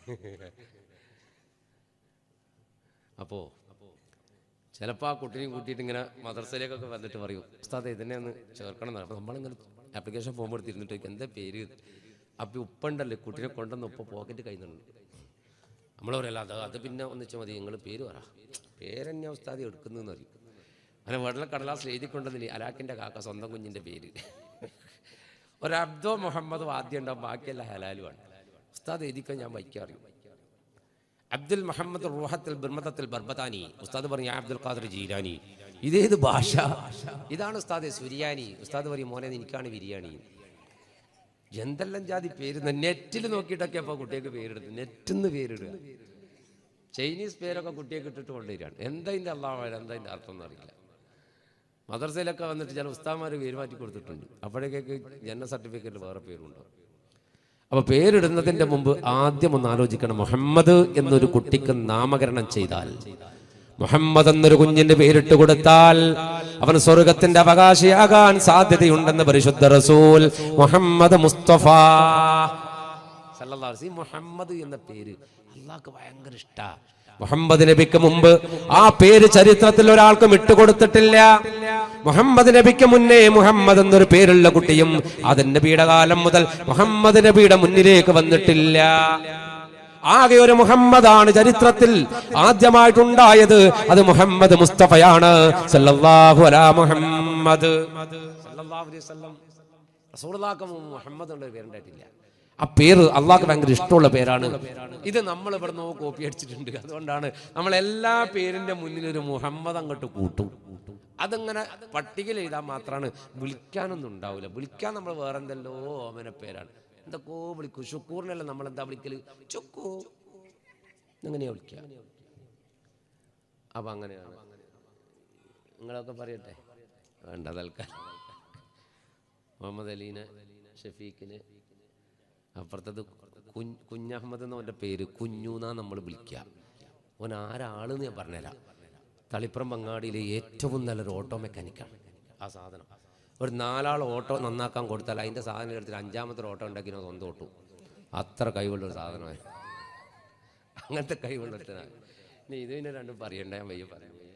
അപ്പോ ചിലപ്പോൾ ആ കുട്ടിനെയും കൂട്ടിയിട്ട് ഇങ്ങനെ മദർസയിലേക്കൊക്കെ വന്നിട്ട് പറയും ഉസ്താദെ ഇതിനെ ഒന്ന് ചേർക്കണം എന്നാണ് അപ്പോൾ നമ്മളിങ്ങനെ ആപ്ലിക്കേഷൻ ഫോം എടുത്തിരുന്നിട്ട് ചോദിക്കും, എന്താ പേര് അപ്പം ഉപ്പുണ്ടല്ലേ കുട്ടിനെ കൊണ്ടുവന്ന് ഉപ്പ പോക്കറ്റ് കഴിയുന്നുണ്ട് നമ്മൾ പറയല്ല അത് അത് പിന്നെ ഒന്നിച്ചാൽ മതി നിങ്ങൾ പേര് പറ പേരെന്നെ ഉസ്താദി എടുക്കുന്നതെന്ന് അറിയും അങ്ങനെ വെള്ള കടലാസ് എഴുതി കൊണ്ടുവന്നില്ലേ അലാക്കിൻ്റെ കാക്ക സ്വന്തം കുഞ്ഞിൻ്റെ പേര് ഒരു അബ്ദോ മുഹമ്മദും ആദ്യം ഉണ്ടാവും ബാക്കിയെല്ലാം ഹലാലുമാണ് ഉസ്താദ് എഴുതിക്കാൻ ഞാൻ വയ്ക്കാറിയും അബ്ദുൽ മുഹമ്മദ് റൂഹത്തിൽ ബിർമതത്തിൽ ബർബതാനി ഉസ്താദ് പറഞ്ഞു "യാ അബ്ദുൽ ഖാദർ ജീലാനി ഇതേത് ഭാഷ ഇതാണ് ഉസ്താദ് സുരിയാനി ഉസ്താദ് പറയും മോനെ എനിക്കാണ് ബിരിയാണി എന്തെല്ലാം ജാതി പേര് നെറ്റിൽ നോക്കിയിട്ടൊക്കെ അപ്പോൾ കുട്ടികൾക്ക് പേരിടുന്നത് നെറ്റിൽ നിന്ന് പേരിടുക ചൈനീസ് പേരൊക്കെ കുട്ടിയൊക്കെ ഇട്ടിട്ട് കൊണ്ടുവരികയാണ് എന്താ ഇതിൻ്റെ അള്ളാഹ് എന്താ ഇതിൻ്റെ അർത്ഥം എന്നറിയില്ല മദർസയിലൊക്കെ വന്നിട്ട് ചില ഉസ്താമാർ പേര് മാറ്റി കൊടുത്തിട്ടുണ്ട് അപ്പോഴേക്കൊക്കെ ജനന സർട്ടിഫിക്കറ്റിൽ വേറെ പേരുണ്ടോ അപ്പൊ പേരിടുന്നതിന്റെ മുമ്പ് ആദ്യം ഒന്ന് ആലോചിക്കണം മുഹമ്മദ് എന്നൊരു കുട്ടിക്ക് നാമകരണം ചെയ്താൽ മുഹമ്മദ് എന്നൊരു കുഞ്ഞിന്റെ പേരിട്ട് കൊടുത്താൽ അവൻ സ്വർഗത്തിന്റെ അവകാശിയാകാൻ സാധ്യതയുണ്ടെന്ന് പരിശുദ്ധ റസൂൽ മുഹമ്മദ് മുസ്തഫ സല്ലല്ലാഹു അലൈഹി വസല്ലം. ഈ മുഹമ്മദ് എന്ന പേര് അള്ളാഹ്ക്ക് ഭയങ്കര ഇഷ്ടാ മുഹമ്മദ് നബിക്ക് മുമ്പ് ആ പേര് ചരിത്രത്തിൽ ഒരാൾക്കും ഇട്ടുകൊടുത്തിട്ടില്ല മുഹമ്മദ് നബിക്ക് മുന്നേ മുഹമ്മദ് എന്നൊരു പേരുള്ള കുട്ടിയും അത് നബിയുടെ കാലം മുതൽ മുഹമ്മദ് നബിയുടെ മുന്നിലേക്ക് വന്നിട്ടില്ല ആകെ ഒരു മുഹമ്മദാണ് ചരിത്രത്തിൽ ആദ്യമായിട്ടുണ്ടായത് അത് മുഹമ്മദ് മുസ്തഫയാണ് സല്ലല്ലാഹു അലാ മുഹമ്മദ് സല്ലല്ലാഹു അലൈഹി വസല്ലം റസൂലുള്ളാഹിക്ക് മുഹമ്മദ് എന്ന പേരുണ്ടായിട്ടില്ല ആ പേര് അള്ളാഹ്ക്ക് ഭയങ്കര ഇഷ്ടമുള്ള പേരാണ് ഇത് നമ്മൾ ഇവിടെ നിന്ന് കോപ്പി അടിച്ചിട്ടുണ്ട് അതുകൊണ്ടാണ് നമ്മൾ എല്ലാ പേരിന്റെ മുന്നിൽ ഒരു മുഹമ്മദ് അങ്ങോട്ട് കൂട്ടും അതങ്ങനെ പട്ടികയിൽ എഴുതാൻ മാത്രമാണ് വിളിക്കാനൊന്നും ഉണ്ടാവില്ല വിളിക്കാൻ നമ്മൾ വേറെ എന്തെല്ലോ ഓമന പേരാണ് എന്തൊക്കെയോ വിളിക്കും ഷുക്കൂറിനല്ല നമ്മൾ എന്താ വിളിക്കല് ചുക്കു എങ്ങനെയാ വിളിക്കുക അപ്പൊ അങ്ങനെയാണ് നിങ്ങളൊക്കെ പറയട്ടെ വേണ്ട തൽക്കാലം മുഹമ്മദ് അലീന് ഷഫീഖിന് അപ്പുറത്തത് കുഞ്ഞ് കുഞ്ഞഹമ്മദ് എന്ന് അവൻ്റെ പേര് കുഞ്ഞു എന്നാ നമ്മൾ വിളിക്കുക ഓൻ ആരാളെന്ന് ഞാൻ പറഞ്ഞുതരാം തളിപ്പുറം ബങ്ങാടിയിലെ ഏറ്റവും നല്ലൊരു ഓട്ടോ മെക്കാനിക്കാണ് ആ സാധനം ഒരു നാലാൾ ഓട്ടോ നന്നാക്കാൻ കൊടുത്താൽ അതിൻ്റെ സാധനം എടുത്തിട്ട് അഞ്ചാമത്തെ ഒരു ഓട്ടോ ഉണ്ടാക്കി ഞാൻ സ്വന്തം ഓട്ടു അത്ര കഴിവുള്ളൊരു സാധനമായി അങ്ങനത്തെ കഴിവുള്ള ഒരുത്തനാണ് ഇനി ഇത് പിന്നെ രണ്ടും പറയണ്ട ഞാൻ വയ്യ പറയാൻ വയ്യ.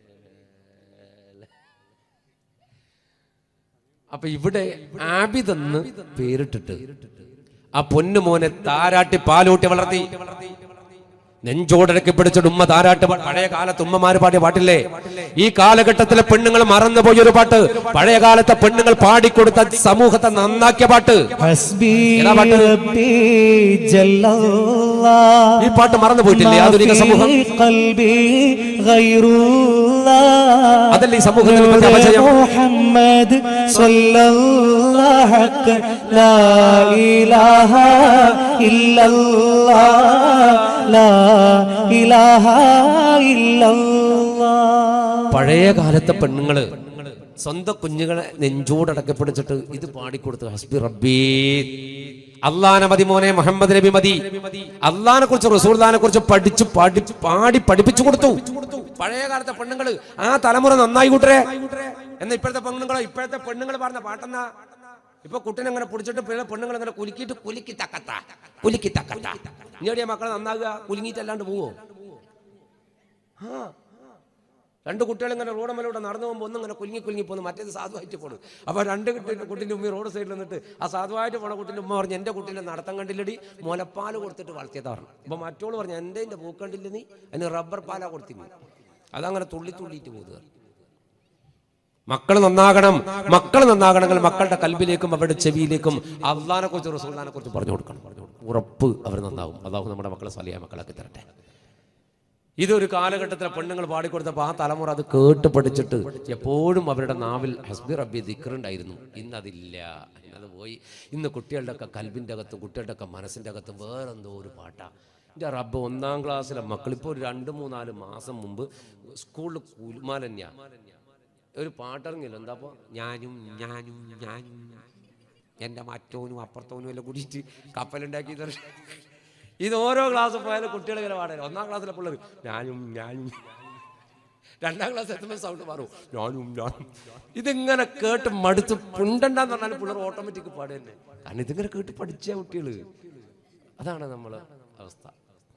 അപ്പൊ ഇവിടെ ആബിദെന്ന് പേരിട്ടിട്ട് ആ പൊന്നുമോനെ താരാട്ടി പാലൂട്ടി വളർത്തി നെഞ്ചോടരക്കി പിടിച്ചിട്ട് ഉമ്മ താരാട്ട് പാ- പഴയ കാലത്ത് ഉമ്മമാര് പാടിയ പാട്ടില്ലേ ഈ കാലഘട്ടത്തിലെ പെണ്ണുങ്ങൾ മറന്നുപോയ ഒരു പാട്ട് പഴയ കാലത്തെ പെണ്ണുങ്ങൾ പാടിക്കൊടുത്ത സമൂഹത്തെ നന്നാക്കിയ പാട്ട് ഹസ്ബി ഏതാ പാട്ട്? റബ്ബി ജല്ലല്ലാ ഈ പാട്ട് മറന്നു പോയിട്ടില്ലേ ആധുനിക സമൂഹം ഖൽബി ഗൈറുല്ലാ അതല്ലേ ഈ സമൂഹത്തിൽ ഇപ്പോഴത്തെ അപജയം മുഹമ്മദ് സ്വല്ലല്ലാഹു ലാ ഇലാഹ ഇല്ലല്ലാ ലാ ഇലാഹ ഇല്ലല്ലാ പഴയ കാലത്തെ പെണ്ണുങ്ങള് സ്വന്തം കുഞ്ഞുങ്ങളെ നെഞ്ചോടടക്കി പിടിച്ചിട്ട് ഇത് പാടിക്കൊടുത്തു ഹസ്ബി റബ്ബീ അള്ളാനെ മതി മോനെ മുഹമ്മദ് നബി മതി അള്ളാനെ കുറിച്ച് റസൂൽദാനെ കുറിച്ച് പഠിച്ചു പഠി പാടി പഠിപ്പിച്ചു കൊടുത്തു പഴയ കാലത്തെ പെണ്ണുങ്ങള് ആ തലമുറ നന്നായി കൂട്ടരെ എന്നാ ഇപ്പോഴത്തെ പെണ്ണുങ്ങളോ ഇപ്പോഴത്തെ പെണ്ണുങ്ങൾ പറഞ്ഞ പാട്ടെന്നാ ഇപ്പൊ കുട്ടീനെ അങ്ങനെ പിടിച്ചിട്ട് പിന്നെ പെണ്ണുങ്ങൾ അങ്ങനെ കുലുക്കിയിട്ട് കുലുക്കി തക്കത്ത കുലുക്കി തക്കത്ത ഇനിയോടിയ മക്കളെ നന്നാകുക കുലുങ്ങിയിട്ടല്ലാണ്ട് പോവോ ആ രണ്ട് കുട്ടികൾ ഇങ്ങനെ റോഡമ്മലൂടെ നടന്നു പോകുമ്പോൾ ഒന്നും ഇങ്ങനെ കുലുങ്ങി കുലുങ്ങി പോകുന്നു മറ്റേത് സാധുവായിട്ട് പോണു അപ്പോൾ രണ്ട് കുട്ടി കുട്ടിൻ്റെ ഉമ്മ റോഡ് സൈഡിൽ നിന്നിട്ട് ആ സാധുവായിട്ട് പോണ കുട്ടിൻ്റെ ഉമ്മ പറഞ്ഞു എൻ്റെ കുട്ടീനെ നടത്തം കണ്ടില്ലടി മുലപ്പാൽ കൊടുത്തിട്ട് വളർത്തിയതാ പറഞ്ഞു അപ്പോൾ മറ്റോള് പറഞ്ഞു എൻ്റെ എൻ്റെ പൂക്കണ്ടില്ല നീ അതിന് റബ്ബർ പാലാ കൊടുത്തിനി അതങ്ങനെ തുള്ളി തുള്ളിയിട്ട് പോകുക മക്കൾ നന്നാകണം മക്കൾ നന്നാകണമെങ്കിൽ മക്കളുടെ കൽബിലേക്കും അവരുടെ ചെവിയിലേക്കും അള്ളഹാനെ കുറിച്ച് റസൂലിനെ കുറിച്ച് പറഞ്ഞു കൊടുക്കണം ഉറപ്പ് അവർ നന്നാവും അതാവും നമ്മുടെ മക്കളെ സ്വലിയ മക്കളാക്കി തരട്ടെ ഇതൊരു കാലഘട്ടത്തിലെ പെണ്ണുങ്ങൾ പാടിക്കൊടുത്തപ്പോൾ ആ തലമുറ അത് കേട്ട് പഠിച്ചിട്ട് എപ്പോഴും അവരുടെ നാവിൽ ഹസ്ബി റബ്ബി ദിക്കറുണ്ടായിരുന്നു ഇന്നതില്ല ഇന്നത് പോയി ഇന്ന് കുട്ടികളുടെ ഒക്കെ കൽബിൻ്റെ അകത്തും കുട്ടികളുടെ ഒക്കെ മനസ്സിൻ്റെ അകത്തും വേറെന്തോ ഒരു പാട്ടാ എൻ്റെ റബ്ബ് ഒന്നാം ക്ലാസ്സിലെ മക്കൾ ഇപ്പോൾ ഒരു രണ്ട് മൂന്നാല് മാസം മുമ്പ് സ്കൂളിൽ കുൽമാലന്യ ഒരു പാട്ടിറങ്ങിയല്ലോ എന്താ അപ്പോൾ ഞാനും ഞാനും ഞാനും എൻ്റെ മറ്റോനും അപ്പുറത്തോനും എല്ലാം കൂടിയിട്ട് കപ്പലുണ്ടാക്കി തരും ഇത് ഓരോ ക്ലാസ് പോയാലും കുട്ടികൾ ഇങ്ങനെ പാടാൻ ഒന്നാം ക്ലാസ്സിലെ പിള്ളേർ ഞാനും ഞാനും രണ്ടാം ക്ലാസ് എത്തുമ്പോൾ സൗണ്ട് മാറും ഞാനും ഞാനും ഇതിങ്ങനെ കേട്ട് മടുത്ത് പുണ്ടണ്ടെന്ന് പറഞ്ഞാൽ പിള്ളേർ ഓട്ടോമാറ്റിക് പാടുക തന്നെ കാരണം ഇതിങ്ങനെ കേട്ട് പഠിച്ച കുട്ടികൾ അതാണ് നമ്മളെ അവസ്ഥ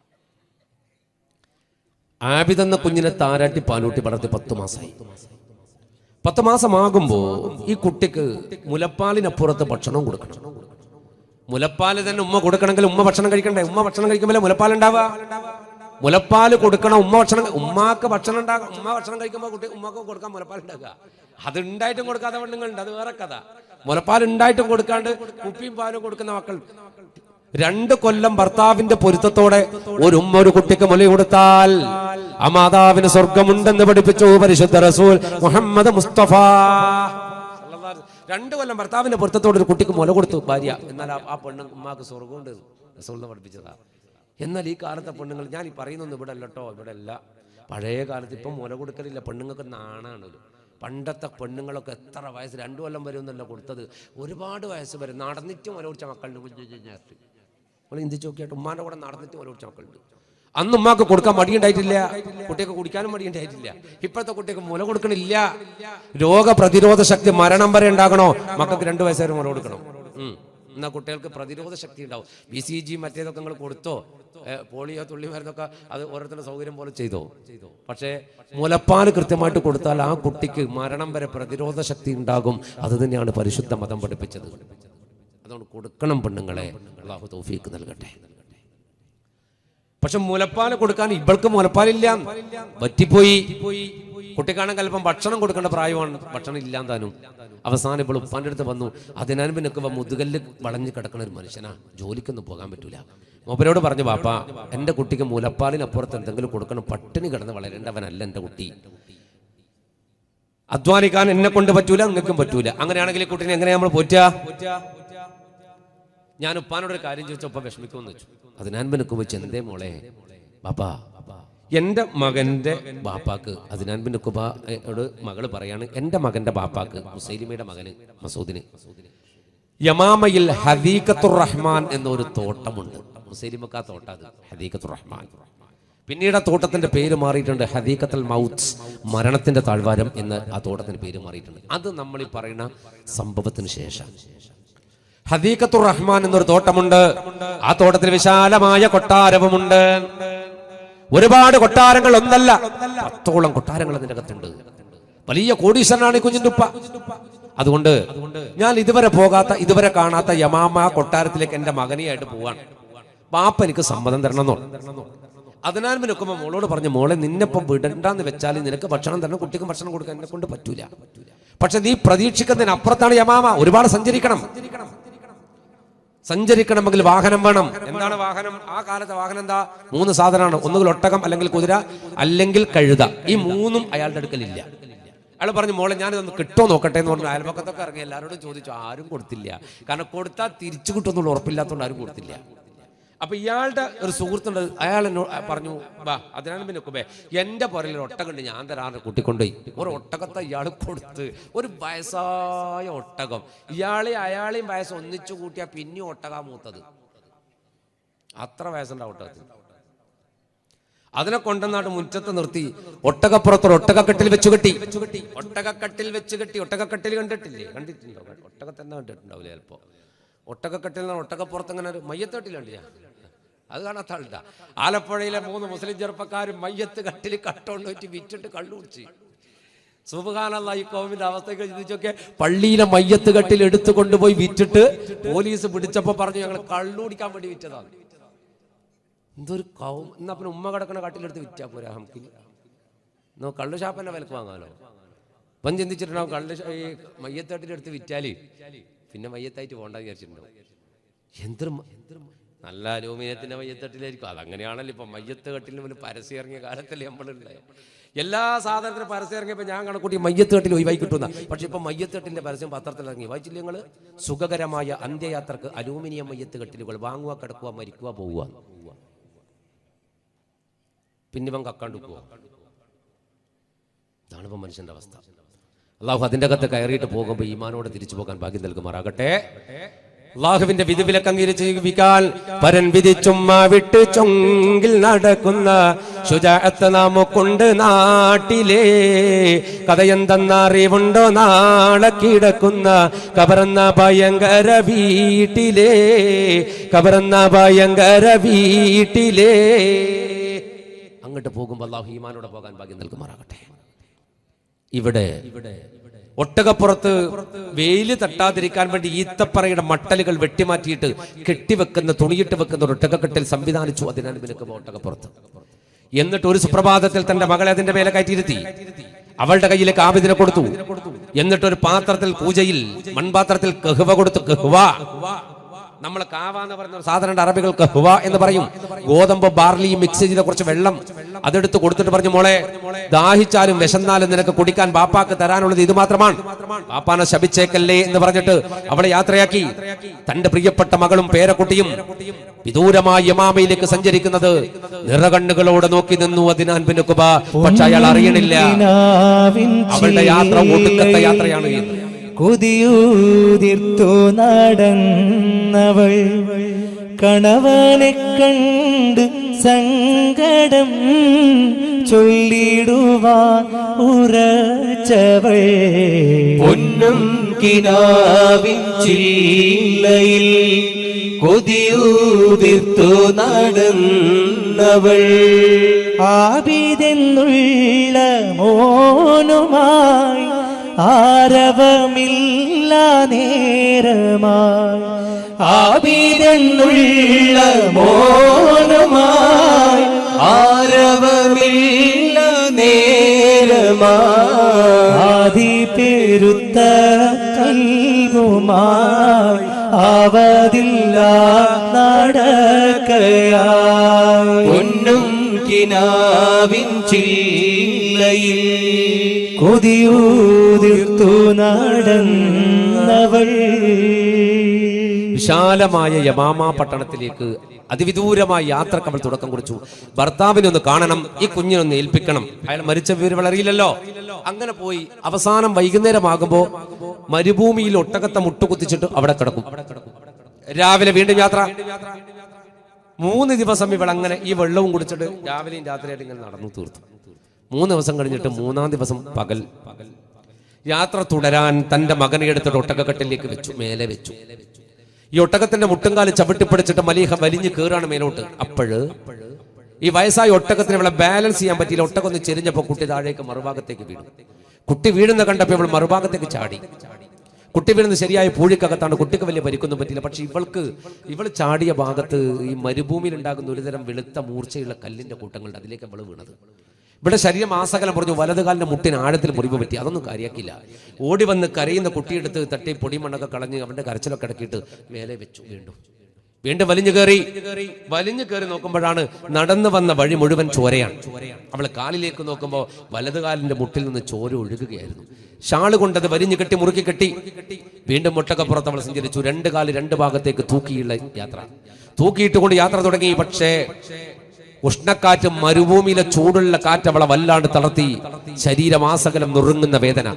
ആബിദെന്ന കുഞ്ഞിനെ താരാട്ടി പാലൂട്ടി വളർത്തി പത്ത് മാസമായി പത്ത് മാസമാകുമ്പോൾ ഈ കുട്ടിക്ക് മുലപ്പാലിനപ്പുറത്ത് ഭക്ഷണം കൊടുക്കണം മുലപ്പാല് തന്നെ ഉമ്മ കൊടുക്കണമെങ്കിൽ ഉമ്മ ഭക്ഷണം കഴിക്കണ്ടേ ഉമ്മ ഭക്ഷണം കഴിക്കുമ്പോൾ മുലപ്പാൽ ഉണ്ടാവുക മുലപ്പാല് കൊടുക്കണം ഉമ്മ ഭക്ഷണം ഉമ്മാക്ക് ഭക്ഷണം ഉണ്ടാകും ഉമ്മ ഭക്ഷണം കഴിക്കുമ്പോൾ കുട്ടി ഉമ്മക്ക് കൊടുക്കാൻ മുലപ്പാൽ ഉണ്ടാക്കുക അത് ഉണ്ടായിട്ടും കൊടുക്കാത്ത പെണ്ണുങ്ങളുണ്ട് അത് വേറെ കഥ മുലപ്പാൽ ഉണ്ടായിട്ടും കൊടുക്കാണ്ട് കുപ്പിയും പാലും കൊടുക്കുന്ന മക്കൾ രണ്ട് കൊല്ലം ഭർത്താവിന്റെ പൊരുത്തത്തോടെ ഒരു ഉമ്മ ഒരു കുട്ടിക്ക് മുല കൊടുത്താൽ ആ മാതാവിന് സ്വർഗമുണ്ടെന്ന് പഠിപ്പിച്ചു പരിശുദ്ധ റസൂൽ മുഹമ്മദ് മുസ്തഫ രണ്ട് കൊല്ലം ഭർത്താവിന്റെ പൊരുത്തത്തോടെ ഒരു കുട്ടിക്ക് മുല കൊടുത്തു ഭാര്യ എന്നാൽ ആ- ആ പെണ്ണ് ഉമ്മാക്ക് സ്വർഗമുണ്ട് റസൂൽ പഠിപ്പിച്ചതാ എന്നാൽ ഈ കാലത്തെ പെണ്ണുങ്ങൾ ഞാൻ ഈ പറയുന്നൊന്നും ഇവിടെ അല്ല കേട്ടോ ഇവിടെ അല്ല പഴയ കാലത്ത് ഇപ്പം മുല കൊടുക്കലില്ല പെണ്ണുങ്ങൾക്ക് നാണാണ് ഒരു പണ്ടത്തെ പെണ്ണുങ്ങളൊക്കെ എത്ര വയസ്സ് രണ്ടു കൊല്ലം വരെ ഒന്നല്ല കൊടുത്തത് ഒരുപാട് വയസ്സ് വരെ നടന്നിട്ട് മുല കുടിച്ച മക്കളുണ്ട് കുഞ്ഞു കുഞ്ഞായിട്ട് നമ്മൾ ചിന്തിച്ച് നോക്കിയായിട്ട് ഉമ്മാന്റെ കൂടെ നടന്നിട്ട് മുല കുടിച്ച മക്കളുണ്ട് അന്ന് ഉമ്മാക്ക് കൊടുക്കാൻ മടിയുണ്ടായിട്ടില്ല കുട്ടിയൊക്കെ കുടിക്കാനും മടിയുണ്ടായിട്ടില്ല ഇപ്പോഴത്തെ കുട്ടിയൊക്കെ മുല കൊടുക്കണില്ല രോഗപ്രതിരോധ ശക്തി മരണം വരെ ഉണ്ടാകണോ മക്കൾക്ക് രണ്ടു വയസ്സ് വരെ മുല കൊടുക്കണം ഉം. എന്നാ കുട്ടികൾക്ക് പ്രതിരോധ ശക്തി ഉണ്ടാവും ബി സി ജി മറ്റേതൊക്കെ നിങ്ങൾ കൊടുത്തോ ഏ, പോളിയോ തുള്ളി മരുന്നൊക്കെ അത് ഓരോരുത്തരുടെ സൗകര്യം പോലെ ചെയ്തോ ചെയ്തോ പക്ഷേ മുലപ്പാൽ കൃത്യമായിട്ട് കൊടുത്താൽ ആ കുട്ടിക്ക് മരണം വരെ പ്രതിരോധ ശക്തി ഉണ്ടാകും അത് തന്നെയാണ് പരിശുദ്ധ മതം പഠിപ്പിച്ചത് അതുകൊണ്ട് കൊടുക്കണം പെണ്ണുങ്ങളെ അള്ളാഹു തൗഫീക്ക് നൽകട്ടെ പക്ഷെ മുലപ്പാൽ കൊടുക്കാൻ ഇവൾക്ക് മുലപ്പാലില്ല പറ്റിപ്പോയി കുട്ടിക്കാണെങ്കിൽ അല്പം ഭക്ഷണം കൊടുക്കേണ്ട പ്രായമാണ് ഭക്ഷണം ഇല്ലാൻ താനും അവസാനം ഇപ്പോൾ ഉപ്പാന്റെ അടുത്ത് വന്നു അതിനാൽ പിന്നെ മുതുകല്ല് വളഞ്ഞു കിടക്കുന്ന ഒരു മനുഷ്യനാ ജോലിക്കൊന്നും പോകാൻ പറ്റൂല മൂപ്പരോട് പറഞ്ഞു പാപ്പ എൻ്റെ കുട്ടിക്ക് മുലപ്പാലിനപ്പുറത്ത് എന്തെങ്കിലും കൊടുക്കണം പട്ടിണി കിടന്ന് വളരേണ്ടവനല്ല എൻ്റെ കുട്ടി അധ്വാനിക്കാൻ എന്നെ കൊണ്ട് പറ്റൂല നിങ്ങൾക്കും പറ്റൂല അങ്ങനെയാണെങ്കിൽ ഈ കുട്ടീനെ എങ്ങനെയാ നമ്മൾ പോറ്റാ ഞാൻ ഉപ്പാനോട് ഒരു കാര്യം ചോദിച്ചപ്പോ വിഷമിക്കുമെന്ന് വെച്ചു അതിനാൻപ് നിൽക്കുമ്പോ ചെന്തേ മോളെ ബാപ്പാ എന്റെ മകന്റെ ബാപ്പാക്ക് അതിനാൻപ് നിൽക്കുമ്പോട് മകള് പറയാണ് എന്റെ മകന്റെ ബാപ്പാക്ക് മുസൈലിമയുടെ മകന് മസൂദിന് യമാമയിൽ ഹദീഖത്തുർ റഹ്മാൻ എന്നൊരു തോട്ടമുണ്ട് മുസൈലിമക്ക് ആ തോട്ടം അത് ഹദീഖത്തുർ റഹ്മാൻ പിന്നീട് ആ തോട്ടത്തിന്റെ പേര് മാറിയിട്ടുണ്ട് ഹദീഖത്തൽ മൗത്ത് മരണത്തിന്റെ താഴ്വാരം എന്ന് ആ തോട്ടത്തിന്റെ പേര് മാറിയിട്ടുണ്ട് അത് നമ്മൾ ഈ പറയുന്ന സംഭവത്തിന് ശേഷം ഹദീഖത്തുർ റഹ്മാൻ എന്നൊരു തോട്ടമുണ്ട് ആ തോട്ടത്തിൽ വിശാലമായ കൊട്ടാരവുമുണ്ട് ഒരുപാട് കൊട്ടാരങ്ങൾ ഒന്നല്ല പത്തോളം കൊട്ടാരങ്ങൾ അതിന്റെ അകത്തുണ്ട് വലിയ കോടീശ്വരനാണ് ഈ കുഞ്ഞിന്റെ ഉപ്പ അതുകൊണ്ട് ഞാൻ ഇതുവരെ പോകാത്ത ഇതുവരെ കാണാത്ത യമാമ കൊട്ടാരത്തിലേക്ക് എന്റെ മകനെയായിട്ട് പോവാണ് ബാപ്പ എനിക്ക് സമ്മതം തരണം എന്നോ അതിനാൽ നിൽക്കുമ്പോൾ മോളോട് പറഞ്ഞു മോളെ നിന്നെപ്പം വിടണ്ടെന്ന് വെച്ചാൽ നിനക്ക് ഭക്ഷണം തരണം കുട്ടിക്കും ഭക്ഷണം കൊടുക്കാൻ എന്നെ കൊണ്ട് പറ്റൂല പക്ഷെ നീ പ്രതീക്ഷിക്കുന്നതിന് അപ്പുറത്താണ് യമാമ ഒരുപാട് സഞ്ചരിക്കണം സഞ്ചരിക്കണമെങ്കിൽ വാഹനം വേണം എന്താണ് വാഹനം ആ കാലത്തെ വാഹനം എന്താ മൂന്ന് സാധനമാണ് ഒന്നുകിൽ ഒട്ടകം അല്ലെങ്കിൽ കുതിര അല്ലെങ്കിൽ കഴുത ഈ മൂന്നും അയാളുടെ അടുക്കലില്ല അയാൾ പറഞ്ഞു മോളെ ഞാനിതൊന്ന് കിട്ടോ നോക്കട്ടെ എന്ന് പറഞ്ഞു അയൽപക്കത്തൊക്കെ ഇറങ്ങി എല്ലാവരോടും ചോദിച്ചു ആരും കൊടുത്തില്ല കാരണം കൊടുത്താൽ തിരിച്ചു കിട്ടുമെന്നുള്ള ഉറപ്പില്ലാത്തതുകൊണ്ട് ആരും കൊടുത്തില്ല അപ്പൊ ഇയാളുടെ ഒരു സുഹൃത്തുണ്ട് അയാൾ എന്നോട് പറഞ്ഞു വാ അതിനാൽ പിന്നെ കുബേ എന്റെ പുറകിൽ ഒരു ഒട്ടകമുണ്ട് ഞാൻ തരാറ് കൂട്ടിക്കൊണ്ടുപോയി ഒരു ഒട്ടകത്തെ ഇയാൾ കൊടുത്ത് ഒരു വയസ്സായ ഒട്ടകം ഇയാളെ അയാളെയും വയസ്സ് ഒന്നിച്ചു കൂട്ടിയാ പിന്നെയും ഒട്ടക മൂത്തത് അത്ര വയസ്സുണ്ടാവും ഒട്ടകത്തിന് അതിനെ കൊണ്ടുവന്നാട്ട് മുറ്റത്ത് നിർത്തി ഒട്ടകപ്പുറത്തൊരു ഒട്ടകക്കെട്ടിൽ വെച്ച് കെട്ടി ഒട്ടകക്കെട്ടിൽ വെച്ച് കെട്ടി ഒട്ടകക്കെട്ടിൽ കണ്ടിട്ടില്ലേ കണ്ടിട്ടുണ്ടോ ഒട്ടകത്തന്നെ കണ്ടിട്ടുണ്ടാവില്ല ചിലപ്പോ ഒട്ടകക്കെട്ടിൽ നിന്ന് ഒട്ടകപ്പുറത്ത് അങ്ങനെ ഒരു മയ്യത്തെട്ടിലുണ്ട് ഞാൻ അത് കാണാത്ത ആളുണ്ടാ ആലപ്പുഴയിലെ മൂന്ന് മുസ്ലിം ചെറുപ്പക്കാരും മയ്യത്ത് കട്ടിൽ കട്ടോണ്ട് വെച്ച് വിറ്റിട്ട് കള്ളു കുടിച്ച് സുബഹാനല്ല ഈ കോവിന്റെ അവസ്ഥയൊക്കെ ചിന്തിച്ചൊക്കെ പള്ളിയിലെ മയ്യത്ത് കട്ടിൽ എടുത്തു കൊണ്ടുപോയി വിറ്റിട്ട് പോലീസ് പിടിച്ചപ്പോ പറഞ്ഞു ഞങ്ങൾ കള്ളു കുടിക്കാൻ വേണ്ടി വിറ്റതാണ് എന്തൊരു കൗ എന്നാ പിന്നെ ഉമ്മ കിടക്കണ കട്ടിലെടുത്ത് വിറ്റാ പോരാ നമുക്ക് നോ കള്ളു ഷാപ്പന്നെ വിലക്ക് വാങ്ങാലോ ഇപ്പം ചിന്തിച്ചിട്ടുണ്ടാവും കള്ളു ഷാ- ഈ മയ്യത്തട്ടിലെടുത്ത് വിറ്റാല് പിന്നെ മയ്യത്തായിട്ട് പോകണ്ടെന്ന് വിചാരിച്ചിട്ടുണ്ടാവും എന്തൊരു മ- എന്തൊരു മ- നല്ല അലൂമിനിയത്തിന്റെ മയ്യത്തട്ടിലായിരിക്കും അതങ്ങനെയാണല്ലോ ഇപ്പൊ മയ്യത്ത് കട്ടിലിന് മുന്നിൽ പരസ്യം ഇറങ്ങിയ കാലത്തല്ലേ നമ്മളുണ്ടായി എല്ലാ സാധനത്തിനും പരസ്യം ഇറങ്ങിയപ്പോൾ ഞാൻ കണക്കൂട്ടി മയ്യത്ത് കട്ടിൽ ഒഴിവായി കിട്ടുന്ന പക്ഷെ ഇപ്പൊ മയ്യത്ത് കട്ടിലിന്റെ പരസ്യം പത്രത്തിൽ ഇറങ്ങി വായിച്ചില്ല നിങ്ങൾ സുഖകരമായ അന്ത്യയാത്രക്ക് അലൂമിനിയം മയ്യത്ത് കട്ടിലുകൾ വാങ്ങുക കിടക്കുക മരിക്കുക പോവുക പിന്നെ ഇവൻ കക്കാണ്ടിക്കുവോ ഇതാണ് ഇപ്പം മനുഷ്യന്റെ അവസ്ഥ അള്ളാഹു അതിന്റെ അകത്ത് കയറിയിട്ട് പോകുമ്പോൾ ഈമാനോട് തിരിച്ചു പോകാൻ ഭാഗ്യം നൽകുമാറാകട്ടെ അള്ളാഹുവിന്റെ വിധിവിലക്ക് അംഗീകരിച്ചിരിക്കാൻ പരൻ വിധിച്ചുമ്മ വിട്ട് ചൊങ്കിൽ നടക്കുന്ന ശുചാത്ത് നമുക്കുണ്ട് നാട്ടിലെ കഥയെന്തെന്ന അറിവുണ്ടോ നാളെ കിടക്കുന്ന കബറന്ന ഭയങ്കര വീട്ടിലെ കബറന്ന ഭയങ്കര വീട്ടിലെ അങ്ങോട്ട് പോകുമ്പോൾ അള്ളാഹു ഈമാനോടെ പോകാൻ ഭാഗ്യം നൽകുമാറാകട്ടെ ഇവിടെ ഒട്ടകപ്പുറത്ത് വെയില് തട്ടാതിരിക്കാൻ വേണ്ടി ഈത്തപ്പറയുടെ മട്ടലുകൾ വെട്ടിമാറ്റിയിട്ട് കെട്ടിവെക്കുന്ന തുണിയിട്ട് വെക്കുന്ന ഒരു ഒട്ടകക്കെട്ടിൽ സംവിധാനിച്ചു അതിനാൽ നിനക്ക് ഒട്ടകപ്പുറത്ത് എന്നിട്ട് ഒരു സുപ്രഭാതത്തിൽ തന്റെ മകളെ അതിന്റെ മേലെ കയറ്റിയിരുത്തി അവളുടെ കയ്യിലേക്ക് ആബിദിനെ കൊടുത്തു എന്നിട്ട് ഒരു പാത്രത്തിൽ പൂജയിൽ മൺപാത്രത്തിൽ കഹുവ കൊടുത്തു കഹുവ നമ്മൾ കാവ എന്ന് പറയുന്ന ഒരു സാധനം അറബികൾ കഹുവ എന്ന് പറയും ഗോതമ്പ് ബാർലി മിക്സ് ചെയ്ത കുറച്ച് വെള്ളം അതെടുത്ത് കൊടുത്തിട്ട് പറഞ്ഞു മോളെ ദാഹിച്ചാലും വിശന്നാലും നിനക്ക് കുടിക്കാൻ ബാപ്പാക്ക് തരാനുള്ളത് ഇത് മാത്രമാണ് ബാപ്പാനെ ശപിച്ചേക്കല്ലേ എന്ന് പറഞ്ഞിട്ട് അവളെ യാത്രയാക്കി തന്റെ പ്രിയപ്പെട്ട മകളും പേരക്കുട്ടിയും വിദൂരമായ യമാമയിലേക്ക് സഞ്ചരിക്കുന്നത് നിറകണ്ണുകളോടെ നോക്കി നിന്നു അതിനാൽ പിന്നെ കുബ പക്ഷെ അയാൾ അറിയണില്ല അവളുടെ യാത്ര ഒടുക്കത്തെ യാത്രയാണ് എന്ന് കൊതിയൂതിർത്തു നടന്നവൾ കണവനെ കണ്ട് സങ്കടം ചൊല്ലിടുവാൻ ഉറച്ചവൾ പൊന്നും കിനാവിൻ ചില്ലയിൽ കൊതിയൂതിർത്തു നടന്നവൾ ആബിതെന്നുള്ള മോനുമായി ആരവമില്ല നേരമായി ആബിതെന്നുള്ള മോനമായി ആരവമില്ല നേരമായി ആദി പെരുത്ത കൽവുമായി ആവതില്ല നടക്കയായി പൊന്നും കിനാവിൻ ചില്ലയിൽ കൊതിയൂതിർത്തു നടന്നവൾ വിശാലമായ യമാമ പട്ടണത്തിലേക്ക് അതിവിദൂരമായ യാത്രക്ക് അവൾ തുടക്കം കുറിച്ചു ഭർത്താവിനെ ഒന്ന് കാണണം ഈ കുഞ്ഞിനൊന്ന് ഏൽപ്പിക്കണം അയാൾ മരിച്ച വിവരം അറിയില്ലല്ലോ അങ്ങനെ പോയി അവസാനം വൈകുന്നേരമാകുമ്പോ മരുഭൂമിയിൽ ഒട്ടകത്തെ മുട്ടുകുത്തിച്ചിട്ട് അവിടെ കിടക്കും രാവിലെ വീണ്ടും യാത്ര മൂന്ന് ദിവസം ഇവൾ അങ്ങനെ ഈ വെള്ളവും കുടിച്ചിട്ട് രാവിലെയും രാത്രിയായിട്ട് ഇങ്ങനെ നടന്നു തീർത്തു മൂന്ന് ദിവസം കഴിഞ്ഞിട്ട് മൂന്നാം ദിവസം പകൽ യാത്ര തുടരാൻ തന്റെ മകനെ എടുത്തിട്ട് ഒട്ടകക്കെട്ടിലേക്ക് വെച്ചു മേലെ വെച്ചു ഈ ഒട്ടകത്തിന്റെ മുട്ടുംകാല് ചവിട്ടിപ്പിടിച്ചിട്ട് മലീഹ വലിഞ്ഞു കയറാണ് മേലോട്ട് അപ്പോഴ് ഈ വയസ്സായ ഒട്ടകത്തിന് ഇവളെ ബാലൻസ് ചെയ്യാൻ പറ്റിയില്ല ഒട്ടകം ഒന്ന് ചെരിഞ്ഞപ്പോ കുട്ടി താഴേക്ക് മറുഭാഗത്തേക്ക് വീണു കുട്ടി വീഴുന്ന കണ്ടപ്പോ ഇവൾ മറുഭാഗത്തേക്ക് ചാടി കുട്ടി വീഴുന്ന ശരിയായ പൂഴിക്കകത്താണ് കുട്ടിക്ക് വലിയ പരിക്കൊന്നും പറ്റില്ല പക്ഷെ ഇവൾക്ക് ഇവൾ ചാടിയ ഭാഗത്ത് ഈ മരുഭൂമിയിൽ ഉണ്ടാകുന്ന ഒരുതരം വെളുത്ത മൂർച്ചയുള്ള കല്ലിന്റെ കൂട്ടങ്ങളുണ്ട് അതിലേക്ക് അവൾ വീണത് ഇവിടെ ശരീരം ആസകലം പറഞ്ഞു വലതുകാലിന്റെ മുട്ടിന് ആഴത്തിൽ മുറിവ് പറ്റി അതൊന്നും കാര്യാക്കില്ല ഓടി വന്ന് കരയുന്ന കുട്ടിയെടുത്ത് തട്ടി പൊടിമണ്ണൊക്കെ കളഞ്ഞ് അവന്റെ കരച്ചിലൊക്കെ ഇടക്കിയിട്ട് മേലെ വെച്ചു വീണ്ടും വീണ്ടും വലിഞ്ഞു കയറി വലിഞ്ഞു കയറി നോക്കുമ്പോഴാണ് നടന്നു വന്ന വഴി മുഴുവൻ ചോരയാണ് അവൾ കാലിലേക്ക് നോക്കുമ്പോൾ വലതുകാലിന്റെ മുട്ടിൽ നിന്ന് ചോര ഒഴുകുകയായിരുന്നു ഷാള് കൊണ്ടത് വലിഞ്ഞു കെട്ടി മുറുക്കി കെട്ടി വീണ്ടും മുട്ടക്കപ്പുറത്ത് അവൾ സഞ്ചരിച്ചു രണ്ട് കാല് രണ്ട് ഭാഗത്തേക്ക് തൂക്കിയുള്ള യാത്ര തൂക്കിയിട്ടുകൊണ്ട് യാത്ര തുടങ്ങി പക്ഷേ ഉഷ്ണക്കാറ്റ് മരുഭൂമിയിലെ ചൂടുള്ള കാറ്റ് അവളെ വല്ലാണ്ട് തളർത്തി ശരീരമാസകലം നുറുങ്ങുന്ന വേദന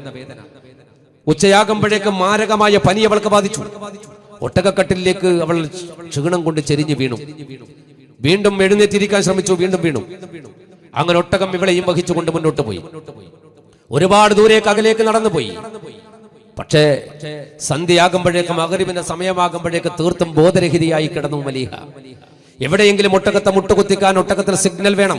ഉച്ചയാകുമ്പോഴേക്ക് മാരകമായ പനി അവൾക്ക് ബാധിച്ചു ഒട്ടകക്കട്ടിലേക്ക് അവൾ ക്ഷീണം കൊണ്ട് ചെരിഞ്ഞു വീണു വീണ്ടും എഴുന്നേറ്റിരിക്കാൻ ശ്രമിച്ചു വീണ്ടും വീണു അങ്ങനെ ഒട്ടകം ഇവളെയും വഹിച്ചുകൊണ്ട് മുന്നോട്ട് പോയി ഒരുപാട് ദൂരേക്ക് അകലേക്ക് നടന്നുപോയി പക്ഷേ സന്ധ്യയാകുമ്പോഴേക്കും മകരിവിന്റെ സമയമാകുമ്പോഴേക്ക് തീർത്തും ബോധരഹിതയായി കിടന്നു മലീഹ എവിടെയെങ്കിലും ഒട്ടകത്തെ മുട്ടുകുത്തിക്കാൻ ഒട്ടകത്തിന് സിഗ്നൽ വേണം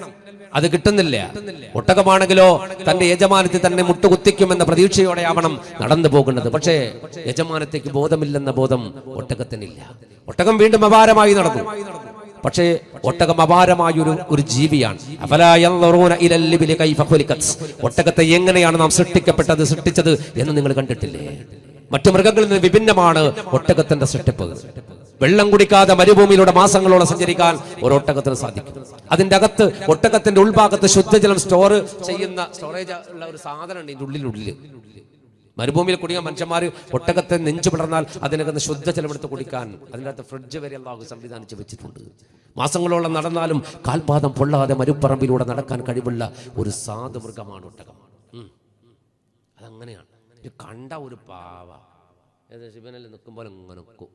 അത് കിട്ടുന്നില്ല ഒട്ടകമാണെങ്കിലോ തന്റെ യജമാനത്തിൽ തന്നെ മുട്ടുകുത്തിക്കുമെന്ന പ്രതീക്ഷയോടെ ആവണം നടന്നു പോകുന്നത് പക്ഷേ യജമാനത്തേക്ക് ബോധമില്ലെന്ന ബോധം ഒട്ടകത്തിനില്ല ഒട്ടകം വീണ്ടും അപാരമായി നടന്നു പക്ഷേ ഒട്ടകം അപാരമായ ഒരു ഒരു ജീവിയാണ് അഫലാ യൻളുറൂന ഇലൽ ഇബ്ലി കൈഫ ഖുലിഖത്. ഒട്ടകത്തെ എങ്ങനെയാണ് നാം സൃഷ്ടിക്കപ്പെട്ടത് സൃഷ്ടിച്ചത് എന്ന് നിങ്ങൾ കണ്ടിട്ടില്ലേ മറ്റു മൃഗങ്ങളിൽ നിന്ന് വിഭിന്നമാണ് ഒട്ടകത്തിന്റെ സൃഷ്ടിപ്പ് വെള്ളം കുടിക്കാതെ മരുഭൂമിയിലൂടെ മാസങ്ങളോളം സഞ്ചരിക്കാൻ ഒരു ഒട്ടകത്തിന് സാധിക്കും അതിന്റെ അകത്ത് ഒട്ടകത്തിന്റെ ഉൾഭാഗത്ത് ശുദ്ധജലം സ്റ്റോർ ചെയ്യുന്ന സ്റ്റോറേജ് ഉള്ള ഒരു സാധനം ഉണ്ട് ഇതിന്റെ ഉള്ളിലുള്ളിൽ മരുഭൂമിയിൽ കുടിക്കാൻ മനുഷ്യന്മാർ ഒട്ടകത്തെ നെഞ്ചു പിളർന്നാൽ അതിനകത്ത് ശുദ്ധജലമെടുത്ത് കുടിക്കാൻ അതിനകത്ത് ഫ്രിഡ്ജ് വരെ അള്ളാഹു സംവിധാനിച്ച് വെച്ചിട്ടുണ്ട് മാസങ്ങളോളം നടന്നാലും കാൽപാദം പൊള്ളാതെ മരുപ്പറമ്പിലൂടെ നടക്കാൻ കഴിവുള്ള ഒരു സാധു മൃഗമാണ് ഒട്ടകം ഉം. അതങ്ങനെയാണ് ഇത് കണ്ട ഒരു പാവ ഏത് ശിവനിൽ നിൽക്കുമ്പോൾ ഇങ്ങനെ നിൽക്കും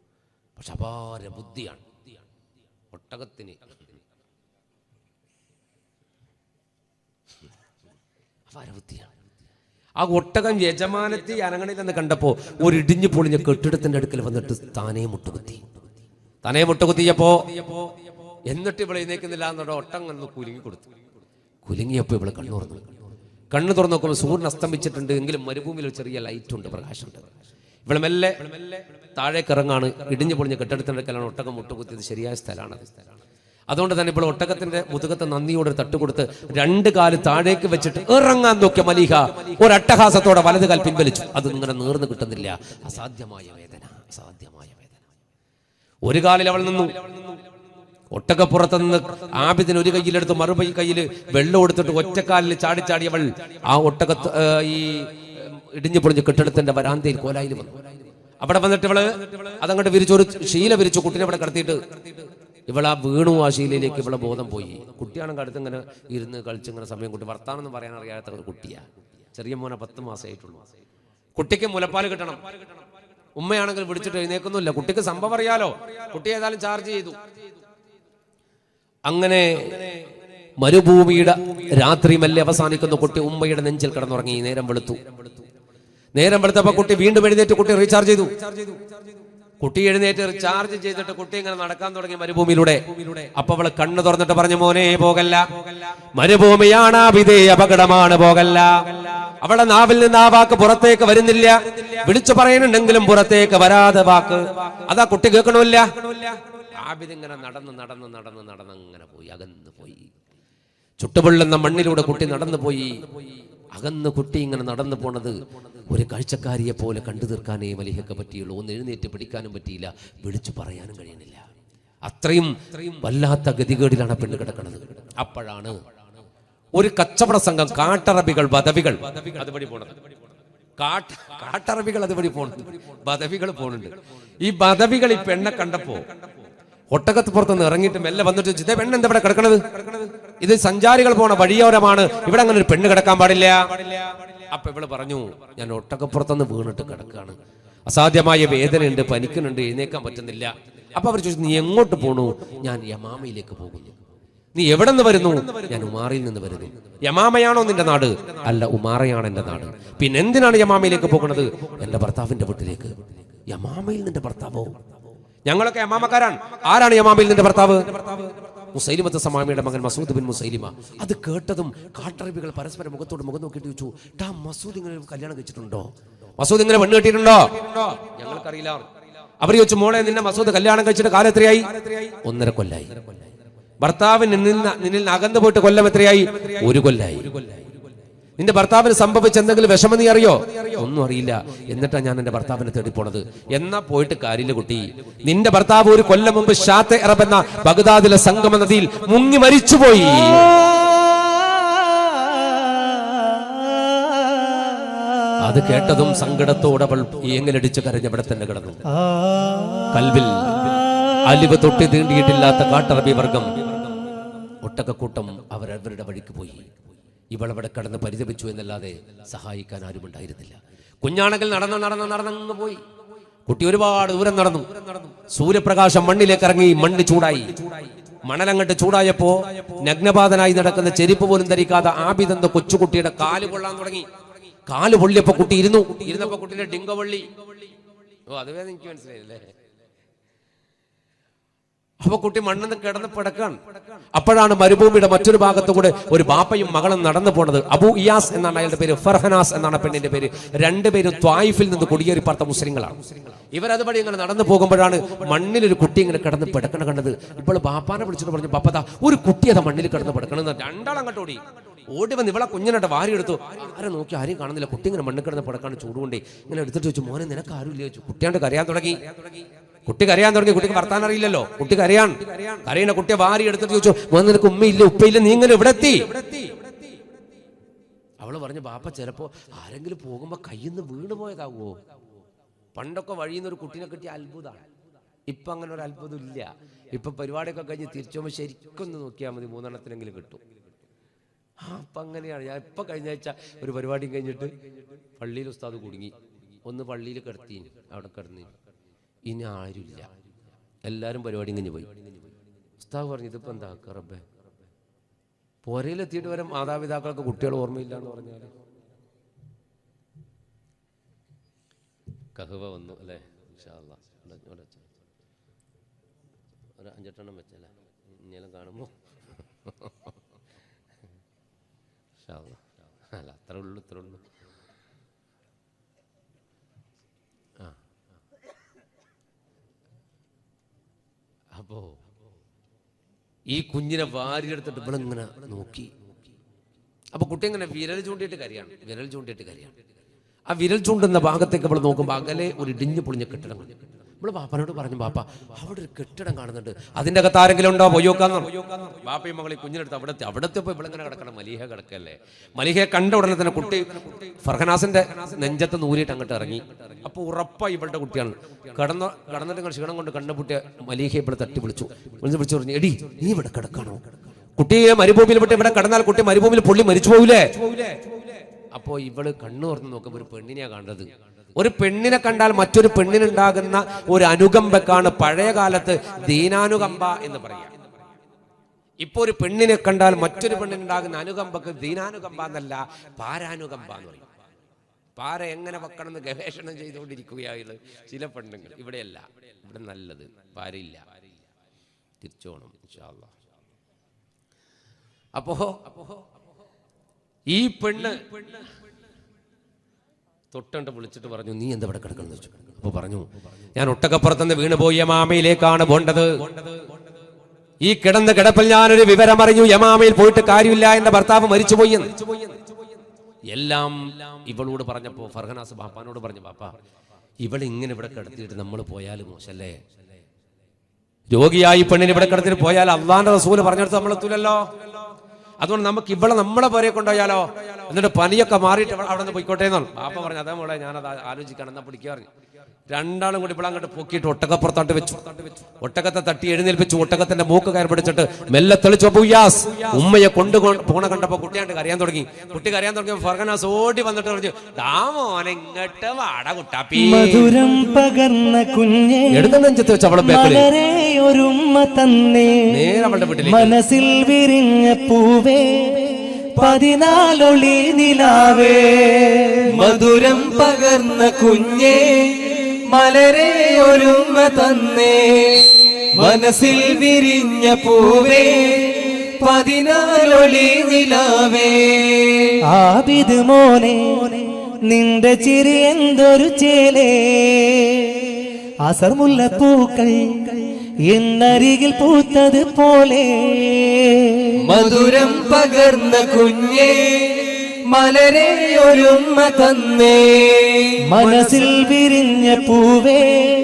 പക്ഷെ അപാര ബുദ്ധിയാണ് ഒട്ടകത്തിന് അപാര ബുദ്ധിയാണ് ആ ഒട്ടകം യജമാനത്തെ അനങ്ങണില്ലെന്ന് കണ്ടപ്പോ ഒരു ഇടിഞ്ഞു പൊളിഞ്ഞ കെട്ടിടത്തിന്റെ അടുക്കൽ വന്നിട്ട് താനേ മുട്ടുകുത്തി താനേ മുട്ടുകുത്തിയപ്പോ എന്നിട്ട് ഇവിടെ എഴുന്നേക്കുന്നില്ല എന്നോട് ഒട്ടം കന്ന് കുലുങ്ങി കൊടുത്തു കുലുങ്ങിയപ്പോ ഇവള് കണ്ണു തുറന്നു കണ്ണു തുറന്നു നോക്കുമ്പോൾ സൂര്യൻ അസ്തമിച്ചിട്ടുണ്ട് എങ്കിലും മരുഭൂമിയിൽ ഒരു ചെറിയ ലൈറ്റ് ഉണ്ട് പ്രകാശമുണ്ട് ഇവള് മെല്ലെ താഴേക്ക് ഇറങ്ങാണ് ഇടിഞ്ഞു പൊളിഞ്ഞ കെട്ടിടത്തിന്റെ അടുക്കലാണ് ഒട്ടകം മുട്ടുകുത്തിയത് ശരിയായ സ്ഥലമാണ് അതുകൊണ്ട് തന്നെ ഇപ്പോൾ ഒട്ടകത്തിന്റെ മുതുകത്തെ നന്ദിയോട് ഒരു തട്ടുകൊടുത്ത് രണ്ട് കാല് താഴേക്ക് വെച്ചിട്ട് ഇറങ്ങാൻ നോക്കിയ മലീഹ ഒരു അട്ടഹാസത്തോടെ വലത് കാൽ പിൻവലിച്ചു അത് ഇങ്ങനെ നേർന്ന് കിട്ടുന്നില്ല അസാധ്യമായ വേദന അസാധ്യമായ വേദന ഒരു കാലിൽ അവൾ നിന്നു ഒട്ടകപ്പുറത്ത് നിന്ന് ആബിദിന് ഒരു കയ്യിലെടുത്ത് മറുപൈ കയ്യിൽ വെള്ളം എടുത്തിട്ട് ഒറ്റക്കാലിൽ ചാടി ചാടിയവൾ ആ ഒട്ടകത്ത് ഏ, ഈ ഇടിഞ്ഞു പൊളിഞ്ഞ കെട്ടിടത്തിന്റെ വരാന്തയിൽ കോലായിൽ വന്നു അവിടെ വന്നിട്ട് ഇവള് അതങ്ങോട്ട് വിരിച്ചു ഒരു ശീല വിരിച്ചു കുട്ടിനെ അവിടെ കിടത്തിയിട്ട് ഇവൾ ആ വീണു ആ ശീലയിലേക്ക് ഇവളെ ബോധം പോയി കുട്ടിയാണെങ്കിൽ അടുത്ത് ഇങ്ങനെ ഇരുന്ന് കളിച്ച് ഇങ്ങനെ സമയം കുട്ടി വർത്താനം പറയാൻ അറിയാത്ത ഒരു കുട്ടിയാ ചെറിയ മോനെ പത്ത് മാസമായിട്ടുള്ളൂ കുട്ടിക്ക് മുലപ്പാൽ കിട്ടണം ഉമ്മയാണെങ്കിൽ വിളിച്ചിട്ട് എഴുന്നേക്കുന്നില്ല കുട്ടിക്ക് സംഭവം അറിയാലോ കുട്ടി ഏതായാലും ചാർജ് ചെയ്തു അങ്ങനെ മരുഭൂമിയുടെ രാത്രി മെല്ലെ അവസാനിക്കുന്ന കുട്ടി ഉമ്മയുടെ നെഞ്ചിൽ കിടന്നുറങ്ങി നേരം വെളുത്തു നേരം വെളുത്തപ്പോ കുട്ടി വീണ്ടും എഴുന്നേറ്റ് കുട്ടി റീചാർജ് ചെയ്തു കുട്ടി എഴുന്നേറ്റ് ചാർജ് ചെയ്തിട്ട് കുട്ടി ഇങ്ങനെ നടക്കാൻ തുടങ്ങി മരുഭൂമിയിലൂടെ അപ്പൊ അവള് കണ്ണു തുറന്നിട്ട് പറഞ്ഞു മോനെ പോകല്ല മരുഭൂമിയാണ് വിധേ അപകടമാണ് പോകല്ല അവളെ നാവിൽ നിന്ന് ആ വാക്ക് പുറത്തേക്ക് വരുന്നില്ല വിളിച്ചു പറയുന്നുണ്ടെങ്കിലും പുറത്തേക്ക് വരാതെ വാക്ക് അതാ കുട്ടി കേൾക്കണമില്ല ആബിദ് ഇങ്ങനെ നടന്ന് നടന്ന് നടന്ന് നടന്ന് അങ്ങനെ പോയി അകന്ന് പോയി ചുട്ടുപൊള്ളുന്ന മണ്ണിലൂടെ കുട്ടി നടന്നു പോയി അകന്ന് കുട്ടി ഇങ്ങനെ നടന്നു പോണത് ഒരു കാഴ്ചക്കാരിയെ പോലെ കണ്ടു തീർക്കാനേ മലിഹക്ക് പറ്റിയുള്ളൂ ഒന്ന് എഴുന്നേറ്റ് പിടിക്കാനും പറ്റിയില്ല വിളിച്ചു പറയാനും കഴിയുന്നില്ല അത്രയും വല്ലാത്ത ഗതികേടിലാണ് ആ പെണ്ണ് കിടക്കുന്നത് അപ്പോഴാണ് ഒരു കച്ചവട സംഘം കാട്ടറബികൾ ബദവികൾ അതുവഴി പോണത് കാട്ട് കാട്ടറബികൾ അതുവഴി പോണുണ്ട് ബദവികൾ പോണുണ്ട് ഈ ബദവികൾ ഈ പെണ്ണെ കണ്ടപ്പോ ഒട്ടകത്ത് പുറത്തുനിന്ന് ഇറങ്ങിയിട്ട് മെല്ലെ വന്നിട്ട് ചോദിച്ചു, "ഇതേ പെണ്ണ് എന്താ ഇവിടെ കിടക്കണത് ഇത് സഞ്ചാരികൾ പോണ വഴിയോരമാണ് ഇവിടെ അങ്ങനെ ഒരു പെണ്ണ് കിടക്കാൻ പാടില്ല അപ്പൊ ഇവള് പറഞ്ഞു ഞാൻ ഒട്ടകപ്പുറത്തുനിന്ന് വീണിട്ട് കിടക്കാണ് അസാധ്യമായ വേദനയുണ്ട് പനിക്കുന്നുണ്ട് എഴുന്നേക്കാൻ പറ്റുന്നില്ല അപ്പൊ അവർ ചോദിച്ചു നീ എങ്ങോട്ട് പോണു ഞാൻ യമാമയിലേക്ക് പോകുന്നു നീ എവിടെ നിന്ന് വരുന്നു ഞാൻ ഉമാറയിൽ നിന്ന് വരുന്നു യമാമയാണോ നിന്റെ നാട് അല്ല ഉമാറയാണ് എന്റെ നാട് പിന്നെ എന്തിനാണ് യമാമയിലേക്ക് പോകുന്നത് എന്റെ ഭർത്താവിന്റെ വീട്ടിലേക്ക് യമാമയിൽ നിന്റെ ഭർത്താവോ ഞങ്ങളൊക്കെ യമാമക്കാരാണ് ആരാണ് യമാമയിൽ നിന്റെ ഭർത്താവ് മുസൈലിമത്ത് സമാമിയുടെ മകൻ മസൂദ് ബിൻ മുസൈലിമ അത് കേട്ടതും കാട്ടറബികൾ പരസ്പരം മുഖത്തോട് മുഖം നോക്കിയിട്ട് ചോദിച്ചു ടാ മസൂദ് ഇങ്ങനെ ഒരു കല്യാണം കഴിച്ചിട്ടുണ്ടോ മസൂദ് ഇങ്ങനെ പെണ്ണ് കെട്ടിയിട്ടുണ്ടോ ഞങ്ങൾക്കറിയില്ല അവർ ചോദിച്ചു മോളെ നിന്നെ മസൂദ് കല്യാണം കഴിച്ചിട്ട് കാലം എത്രയായി ഒന്നര കൊല്ലായി ഭർത്താവ് നിന്നിൽ നിന്ന് നിന്നിൽ നിന്ന് അകന്നു പോയിട്ട് കൊല്ലം എത്രയായി ഒരു കൊല്ലായി നിന്റെ ഭർത്താവിന് സംഭവിച്ച എന്തെങ്കിലും വിഷമം നീ അറിയോ ഒന്നും അറിയില്ല എന്നിട്ടാ ഞാൻ എന്റെ ഭർത്താവിനെ തേടി പോണത് എന്നാ പോയിട്ട് കാര്യമില്ല കുട്ടി നിന്റെ ഭർത്താവ് ഒരു കൊല്ലം മുമ്പ് ഷാത്തെ അറബ് എന്ന ബഗ്ദാദിലെ സംഗമ നദിയിൽ മുങ്ങി മരിച്ചുപോയി അത് കേട്ടതും സങ്കടത്തോടെ അവൾ ഏങ്ങലടിച്ച് കരഞ്ഞവിടെ തന്നെ കിടന്നു കൽവിൽ അലിവ് തൊട്ടി തീണ്ടിയിട്ടില്ലാത്ത കാട്ടറബി വർഗം ഒട്ടകക്കൂട്ടം അവരവരുടെ വഴിക്ക് പോയി ഇവളവിടെ കടന്ന് പരിതപിച്ചു എന്നല്ലാതെ സഹായിക്കാൻ ആരുമുണ്ടായിരുന്നില്ല കുഞ്ഞാണെങ്കിൽ നടന്ന് നടന്ന് നടന്നങ്ങ് പോയി കുട്ടി ഒരുപാട് ദൂരം നടന്നു സൂര്യപ്രകാശം മണ്ണിലേക്ക് ഇറങ്ങി മണ്ണ് ചൂടായി മണലങ്ങട്ട് ചൂടായപ്പോ നഗ്നപാതനായി നടക്കുന്ന ചെരുപ്പ് പോലും ധരിക്കാതെ ആബിദെന്ന കൊച്ചുകുട്ടിയുടെ കാല് കൊള്ളാൻ തുടങ്ങി കാല് പൊള്ളിയപ്പോ കുട്ടി ഇരുന്നു ഇരുന്നപ്പോ കുട്ടിയുടെ ഡിങ്ക പൊള്ളി ഓ അതുവേ എനിക്ക് മനസ്സിലായില്ലേ അപ്പൊ കുട്ടി മണ്ണിന്ന് കിടന്ന് പിടക്കാണ് അപ്പോഴാണ് മരുഭൂമിയുടെ മറ്റൊരു ഭാഗത്തു കൂടെ ഒരു ബാപ്പയും മകളും നടന്നു പോണത് അബു ഇയാസ് എന്നാണ് അയാളുടെ പേര് ഫർഹനാസ് എന്നാണ് ആ പെണ്ണിന്റെ പേര് രണ്ടുപേരും ത്വായിഫിൽ നിന്ന് കുടിയേറി പാർത്ത മുസ്ലിങ്ങളാണ് ഇവരതുവഴി ഇങ്ങനെ നടന്നു പോകുമ്പോഴാണ് മണ്ണിൽ ഒരു കുട്ടി ഇങ്ങനെ കിടന്ന് പിടക്കണ കണ്ടത് ഇപ്പോൾ ബാപ്പാനെ വിളിച്ചിട്ട് പറഞ്ഞു ബാപ്പതാ ഒരു കുട്ടി അതാ മണ്ണിൽ കിടന്ന് പിടക്കണം എന്ന് രണ്ടാളും അങ്ങോട്ട് ഓടി ഓടി വന്ന് ഇവളെ കുഞ്ഞിനെ വാരിയെടുത്തു ആരെ നോക്കി ആരെയും കാണുന്നില്ല കുട്ടി ഇങ്ങനെ മണ്ണിൽ കിടന്ന് പിടക്കാണ് ചൂടുകൊണ്ടേ ഇങ്ങനെ എടുത്തിട്ട് ചോദിച്ചു മോനെ നിനക്ക് ആരും ഇല്ല ചോദിച്ചു കുട്ടിയാണ്ട് കരയാൻ തുടങ്ങി കുട്ടി കരയാൻ തുടങ്ങി കുട്ടിക്ക് വർത്താൻ അറിയില്ലല്ലോ കുട്ടി കരയാൻ കരയുന്ന കുട്ടിയെ വാരി എടുത്തിട്ട് ചോദിച്ചു മോൻ നിനക്ക് ഉമ്മയില്ല ഉപ്പയില്ല നീ ഇങ്ങനെ ഇവിടെ എത്തി അവള് പറഞ്ഞു ബാപ്പ ചിലപ്പോ ആരെങ്കിലും പോകുമ്പോ കയ്യിൽ നിന്ന് വീണ് പോയതാവോ പണ്ടൊക്കെ വഴിയിൽ നിന്ന് ഒരു കുട്ടീനെ കിട്ടിയ അത്ഭുതമാണ് ഇപ്പൊ അങ്ങനെ ഒരു അത്ഭുതം ഇല്ല ഇപ്പൊ പരിപാടിയൊക്കെ കഴിഞ്ഞ് തിരിച്ചു പോകുമ്പോൾ ശരിക്കും ഒന്ന് നോക്കിയാൽ മതി മൂന്നെണ്ണത്തിനെങ്കിലും കിട്ടും ആ അപ്പൊ അങ്ങനെയാണ് ഞാൻ ഇപ്പൊ കഴിഞ്ഞ ആഴ്ച ഒരു പരിപാടി കഴിഞ്ഞിട്ട് പള്ളിയിൽ ഉസ്താദ് കുടുങ്ങി ഒന്ന് പള്ളിയിൽ കിടത്തി അവിടെ കിടന്നു ഇനി ആരുമില്ല എല്ലാവരും പരിപാടി കഴിഞ്ഞ് പോയി ഉസ്താദ് പറഞ്ഞു ഇതിപ്പോ എന്താ റബ്ബേ പോരയിലെത്തിയിട്ട് വരെ മാതാപിതാക്കൾക്ക് കുട്ടികൾ ഓർമ്മയില്ല എന്ന് പറഞ്ഞാൽ കഹുവ വന്നു അല്ലേ ഇൻഷാ അല്ലാ. ഇവിടെ ഇവിടെ വെച്ചോ. ഒരു അഞ്ചെട്ടെണ്ണം വെച്ചല്ലേ ഇനിയെല്ലാം കാണുമ്പോൾ ഇൻഷാ അല്ലാ. അല്ല അത്ര ഉള്ളു ഇത്ര ഉള്ളു ആ അപ്പോ ഈ കുഞ്ഞിനെ വാരിയെടുത്തിട്ട് ഇവളിങ്ങനെ നോക്കി അപ്പൊ കുട്ടി ഇങ്ങനെ വിരൽ ചൂണ്ടിയിട്ട് കരയാണ് വിരൽ ചൂണ്ടിയിട്ട് കരയാണ് ആ വിരൽ ചൂണ്ടുന്ന ഭാഗത്തേക്ക് അവൾ നോക്കുമ്പോൾ അകലെ ഒരു ഇടിഞ്ഞു പൊളിഞ്ഞ കെട്ടിടം കണ്ടു നമ്മള് ബാപ്പനോട് പറഞ്ഞു ബാപ്പ അവിടെ ഒരു കെട്ടിടം കാണുന്നുണ്ട് അതിന്റെ അകത്ത് ആരെങ്കിലും ഉണ്ടോ പൊയ്യോക്കാന്ന് ബാപ്പയും മകളി കുഞ്ഞിനെടുത്ത് അവിടെ എത്തി. അവിടെ എത്തിയപ്പോ ഇവളിങ്ങനെ കിടക്കണം മലിഹ കിടക്കല്ലേ മലിഹയെ കണ്ട ഉടനെ തന്നെ കുട്ടി ഫർഹനാസിന്റെ നെഞ്ചത്ത് നൂരിയിട്ട് അങ്ങോട്ട് ഇറങ്ങി അപ്പൊ ഉറപ്പായി ഇവളുടെ കുട്ടിയാണ് കടന്ന കടന്നിട്ട് ഇങ്ങനെ ക്ഷീണം കൊണ്ട് കണ്ണുപൂട്ടിയ മലിഹയെ ഇവിടെ തട്ടി വിളിച്ചു വിളിച്ച് വിളിച്ചു പറഞ്ഞു എടി നീ ഇവിടെ കിടക്കണോ കുട്ടിയെ മരുഭൂമിയിൽ വിട്ട് ഇവിടെ കടന്നാൽ കുട്ടി മരുഭൂമിയിൽ പൊള്ളി മരിച്ചു പോവില്ലേ അപ്പോ ഇവള് കണ്ണു തുറന്ന് നോക്കുമ്പോ ഒരു പെണ്ണിനെയാ കണ്ടത് ഒരു പെണ്ണിനെ കണ്ടാൽ മറ്റൊരു പെണ്ണിനുണ്ടാകുന്ന ഒരു അനുകമ്പക്കാണ് പഴയ കാലത്ത് ദീനാനുകമ്പ എന്ന് പറയാം ഇപ്പൊ ഒരു പെണ്ണിനെ കണ്ടാൽ മറ്റൊരു പെണ്ണിനുണ്ടാകുന്ന അനുകമ്പക്ക് ദീനാനുകമ്പ എന്നല്ല പാരാനുകമ്പ എന്ന് പറയും പാര എങ്ങനെ വെക്കണം എന്ന് ഗവേഷണം ചെയ്തുകൊണ്ടിരിക്കുകയായുള്ള ചില പെണ്ണുങ്ങൾ ഇവിടെയല്ല ഇവിടെ നല്ലത് പാരയില്ല തിരിച്ചോണം ഇൻഷാല്ലാ അപ്പോ ഈ പെണ്ണ് തൊട്ടണ്ട് വിളിച്ചിട്ട് പറഞ്ഞു നീ എന്താ ഇവിടെ കിടക്കണം വെച്ചു അപ്പൊ പറഞ്ഞു ഞാൻ ഒട്ടകപ്പുറത്തുനിന്ന് വീണുപോയി യമാമയിലേക്കാണ് പോണ്ടത് ഈ കിടന്ന കിടപ്പിൽ ഞാനൊരു വിവരം അറിഞ്ഞു യമാമയിൽ പോയിട്ട് കാര്യമില്ല എന്റെ ഭർത്താവ് മരിച്ചുപോയി എന്ന്. എല്ലാം ഇവളോട് പറഞ്ഞപ്പോ ഫർഹനാസ് ബാപ്പാനോട് പറഞ്ഞു ബാപ്പ ഇവൾ ഇങ്ങനെ ഇവിടെ കിടത്തിയിട്ട് നമ്മൾ പോയാൽ മോശല്ലേ രോഗിയായി പെണ്ണിന് ഇവിടെ കിടത്തിട്ട് പോയാൽ അള്ളാന്റെ റസൂല് പറഞ്ഞെടുത്ത് നമ്മൾ എത്തൂലല്ലോ അതുകൊണ്ട് നമുക്ക് ഇവിടെ നമ്മളെ പേരെ കൊണ്ടുപോയാലോ എന്നിട്ട് പനിയൊക്കെ മാറിയിട്ട് അവൾ അവിടെ നിന്ന് പോയിക്കോട്ടെ എന്നാണ് ബാപ്പ പറഞ്ഞു അതേ മോളെ ഞാനത് ആലോചിക്കണം എന്നാ പിടിക്കുക പറഞ്ഞു രണ്ടാളും കൂടി ഇവിടെ അങ്ങോട്ട് പൊക്കിയിട്ട് ഒട്ടകപ്പുറത്തോട്ട് വെച്ചു ഒട്ടകത്തെ തട്ടി എഴുന്നേൽപ്പിച്ചു ഒട്ടകത്തിന്റെ മൂക്ക് കയറി പിടിച്ചിട്ട് മെല്ലെ തെളിച്ചു അബൂയാസ് ഉമ്മയെ കൊണ്ടു പോണ കണ്ടപ്പോ കുട്ടിയാണ്ട് കരയാൻ തുടങ്ങി കുട്ടി കരയാൻ തുടങ്ങിയപ്പോൾ ഫർഗനാസ് ഓടി വന്നിട്ട് പറഞ്ഞു ഡാ മോനെ ഇങ്ങോട്ട് വാട കുട്ടാപ്പി മധുരം പകർന്ന കുഞ്ഞെ എടുത്ത നെഞ്ചത്ത് വെച്ച് അവളെ ബേക്കറി മലരെ ഒരുമ്മ തന്നേ നേരെ അവളുടെ വീട്ടിലേക്ക് മനസ്സിൽ വിരിഞ്ഞ പൂവേ പതിനാലൊളി നിലാവേ മധുരം പകർന്ന കുഞ്ഞേ മലരെ ഒരുമ തന്നേ മനസ്സിൽ വിരിഞ്ഞ പൂവേ പതിനാലൊളി നിലാവേ ആബിദ് മോനെ നിന്റെ ചിരി എന്തൊരു ചേലേ അസർമുല്ല പൂക്കൾ എന്നരികിൽ പൂത്തത് പോലെ മധുരം പകർന്ന കുഞ്ഞേ മലരെ ഒരുമ തന്നേ മനസ്സിൽ വിരിഞ്ഞ പൂവേ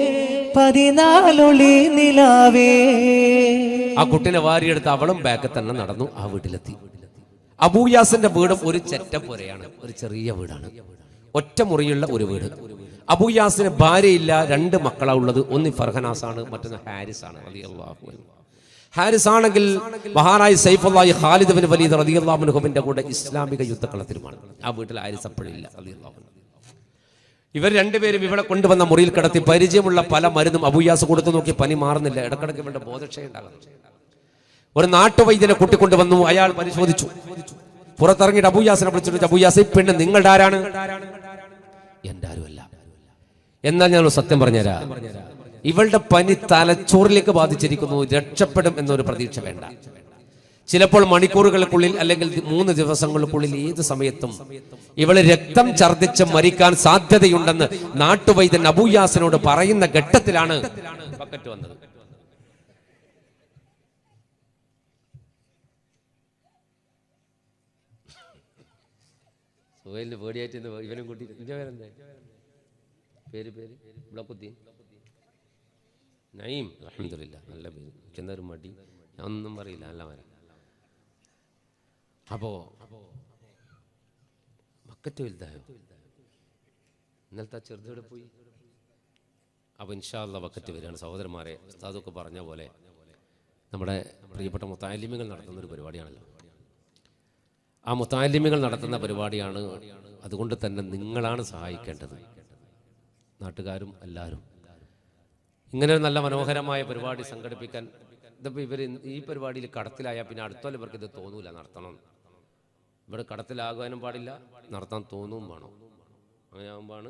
പതിനാലൊളി നിലാവേ ആ കുട്ടിനെ വാരിയെടുത്ത് അവളും ബാക്കിൽ തന്നെ നടന്നു ആ വീട്ടിലെത്തി അബൂയാസിന്റെ വീടും ഒരു ചെറ്റപ്പുരയാണ് ഒരു ചെറിയ വീടാണ് ഒറ്റ മുറിയുള്ള ഒരു വീട് അബൂയാസിന് ഭാര്യയില്ല രണ്ട് മക്കളാ ഉള്ളത് ഒന്ന് ഫർഹനാസ് ആണ് മറ്റൊന്ന് ഹാരിസ് ആണ് റളിയല്ലാഹു അൻഹു. ഹാരിസ് ആണെങ്കിൽ മഹാനായി സൈഫുല്ലാഹി ഖാലിദ് ബിൻ വലീദ് റളിയല്ലാഹു അൻഹുവിന്റെ കൂടെ ഇസ്ലാമിക യുദ്ധക്കളത്തിലുമാണ് ആ വീട്ടിൽ ഹാരിസ് അപ്പോഴില്ല റളിയല്ലാഹു അൻഹു. ഇവർ രണ്ടുപേരും ഇവളെ കൊണ്ടുവന്ന മുറിയിൽ കിടത്തി പരിചയമുള്ള പല മരുന്നും അബൂയാസ് കൊടുത്തു നോക്കി പനി മാറുന്നില്ല ഇടക്കിടക്ക് ഇവളുടെ ബോധക്ഷയം ഉണ്ടാകുന്നു ഒരു നാട്ടുവൈദ്യനെ കൂട്ടിക്കൊണ്ടുവന്നു അയാൾ പരിശോധിച്ചു പുറത്തിറങ്ങിയിട്ട് അബൂയാസിനെ വിളിച്ചിട്ട് അബൂയാസ് ഈ പെണ്ണ് നിങ്ങളുടെ ആരാണ് എന്റെ ആരുമല്ല എന്നാൽ ഞാൻ ഒരു സത്യം പറഞ്ഞുതരാം ഇവളുടെ പനി തലച്ചോറിലേക്ക് ബാധിച്ചിരിക്കുന്നു രക്ഷപ്പെടും എന്നൊരു പ്രതീക്ഷ വേണ്ട ചിലപ്പോൾ മണിക്കൂറുകൾക്കുള്ളിൽ അല്ലെങ്കിൽ മൂന്ന് ദിവസങ്ങൾക്കുള്ളിൽ ഏത് സമയത്തും ഇവള് രക്തം ഛർദ്ദിച്ച് മരിക്കാൻ സാധ്യതയുണ്ടെന്ന് നാട്ടുവൈദ്യൻ അബൂയാസിനോട് പറയുന്ന ഘട്ടത്തിലാണ് ബക്കറ്റ് വന്നത് സുഹൈലിന് പേടിയായിട്ട് ഇന്ന് ഇവനും കൂട്ടി ഇന്റെ പേരെന്തേ പേര് പേര് ബ്ലോക്കുദ്ദീൻ നയീം അലഹമില്ല നല്ല പേര് ചെന്നൊരു മടി ഞാൻ ഒന്നും പറയില്ല നല്ല മരം അപ്പോ ബക്കറ്റ് വലുതായോ ഇന്നലത്തെ ആ ചെറുതോടെ പോയി അപ്പൊ ഇൻഷാല്ല ബക്കറ്റ് വരികയാണ് സഹോദരന്മാരെ ഉസ്താദൊക്കെ പറഞ്ഞ പോലെ നമ്മുടെ പ്രിയപ്പെട്ട മുത്താലിമ്യങ്ങൾ നടത്തുന്ന ഒരു പരിപാടിയാണല്ലോ ആ മുത്താലിമ്യങ്ങൾ നടത്തുന്ന പരിപാടിയാണ് അതുകൊണ്ട് തന്നെ നിങ്ങളാണ് സഹായിക്കേണ്ടത് നാട്ടുകാരും എല്ലാവരും ഇങ്ങനെ ഒരു നല്ല മനോഹരമായ പരിപാടി സംഘടിപ്പിക്കാൻ ഇതിപ്പോൾ ഇവർ ഈ പരിപാടിയിൽ കടത്തിലായാൽ പിന്നെ അടുത്തോളം ഇവർക്ക് ഇത് തോന്നൂല നടത്തണം ഇവിടെ കടത്തിലാകാനും പാടില്ല നടത്താൻ തോന്നും വേണം അങ്ങനെ ആകുമ്പോഴാണ്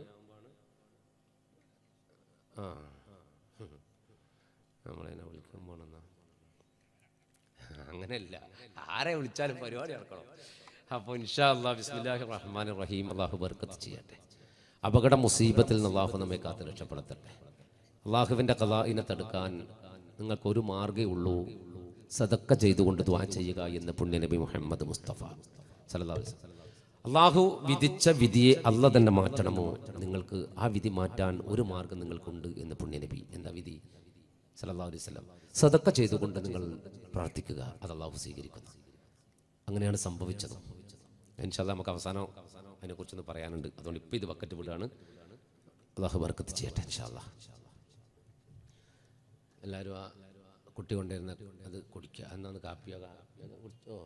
ആ നമ്മളതിനെ വിളിക്കാൻ പോണെന്നാ അങ്ങനെയല്ല ആരെ വിളിച്ചാലും പരിപാടി നടക്കണം അപ്പോൾ ഇൻഷാ അള്ളാഹ് ബിസ്മില്ലാഹി റഹ്മാൻ റഹീം അള്ളാഹു ബർക്കത്ത് ചെയ്യട്ടെ അപകട മുസീബത്തിൽ നിന്ന് അള്ളാഹു നമ്മെ കാത്ത് രക്ഷപ്പെടുത്തട്ടെ അള്ളാഹുവിൻ്റെ കലാഇനെ തടുക്കാൻ നിങ്ങൾക്ക് ഒരു മാർഗ്ഗേ ഉള്ളൂ സദക്ക ചെയ്തുകൊണ്ട് ദ്വാ ചെയ്യുക എന്ന് പുണ്യനബി മുഹമ്മദ് മുസ്തഫ സല്ലല്ലാഹു അലൈഹി വസല്ലം. അള്ളാഹു വിധിച്ച വിധിയെ അല്ല തന്നെ മാറ്റണമോ നിങ്ങൾക്ക് ആ വിധി മാറ്റാൻ ഒരു മാർഗം നിങ്ങൾക്കുണ്ട് എന്ന് പുണ്യനബി എന്താ വിധി സല്ലല്ലാഹു അലൈഹി വസല്ലം സദക്ക ചെയ്തുകൊണ്ട് നിങ്ങൾ പ്രാർത്ഥിക്കുക അത് അള്ളാഹു സ്വീകരിക്കുന്നു അങ്ങനെയാണ് സംഭവിച്ചത് ഇൻഷാല്ല നമുക്ക് അവസാനം അതിനെക്കുറിച്ചൊന്ന് പറയാനുണ്ട് അതുകൊണ്ട് ഇപ്പോൾ ഇത് ബക്കറ്റ് വിടുകയാണ് അള്ളാഹു ബർക്കത്ത് ചെയ്യട്ടെ ഇൻഷാല്ല എല്ലാവരും ആ കുട്ടി കൊണ്ടുവരുന്ന അത് കുടിക്കുക എന്നാന്ന് കാപ്പിയോ കാപ്പിയോ കുടിച്ചോ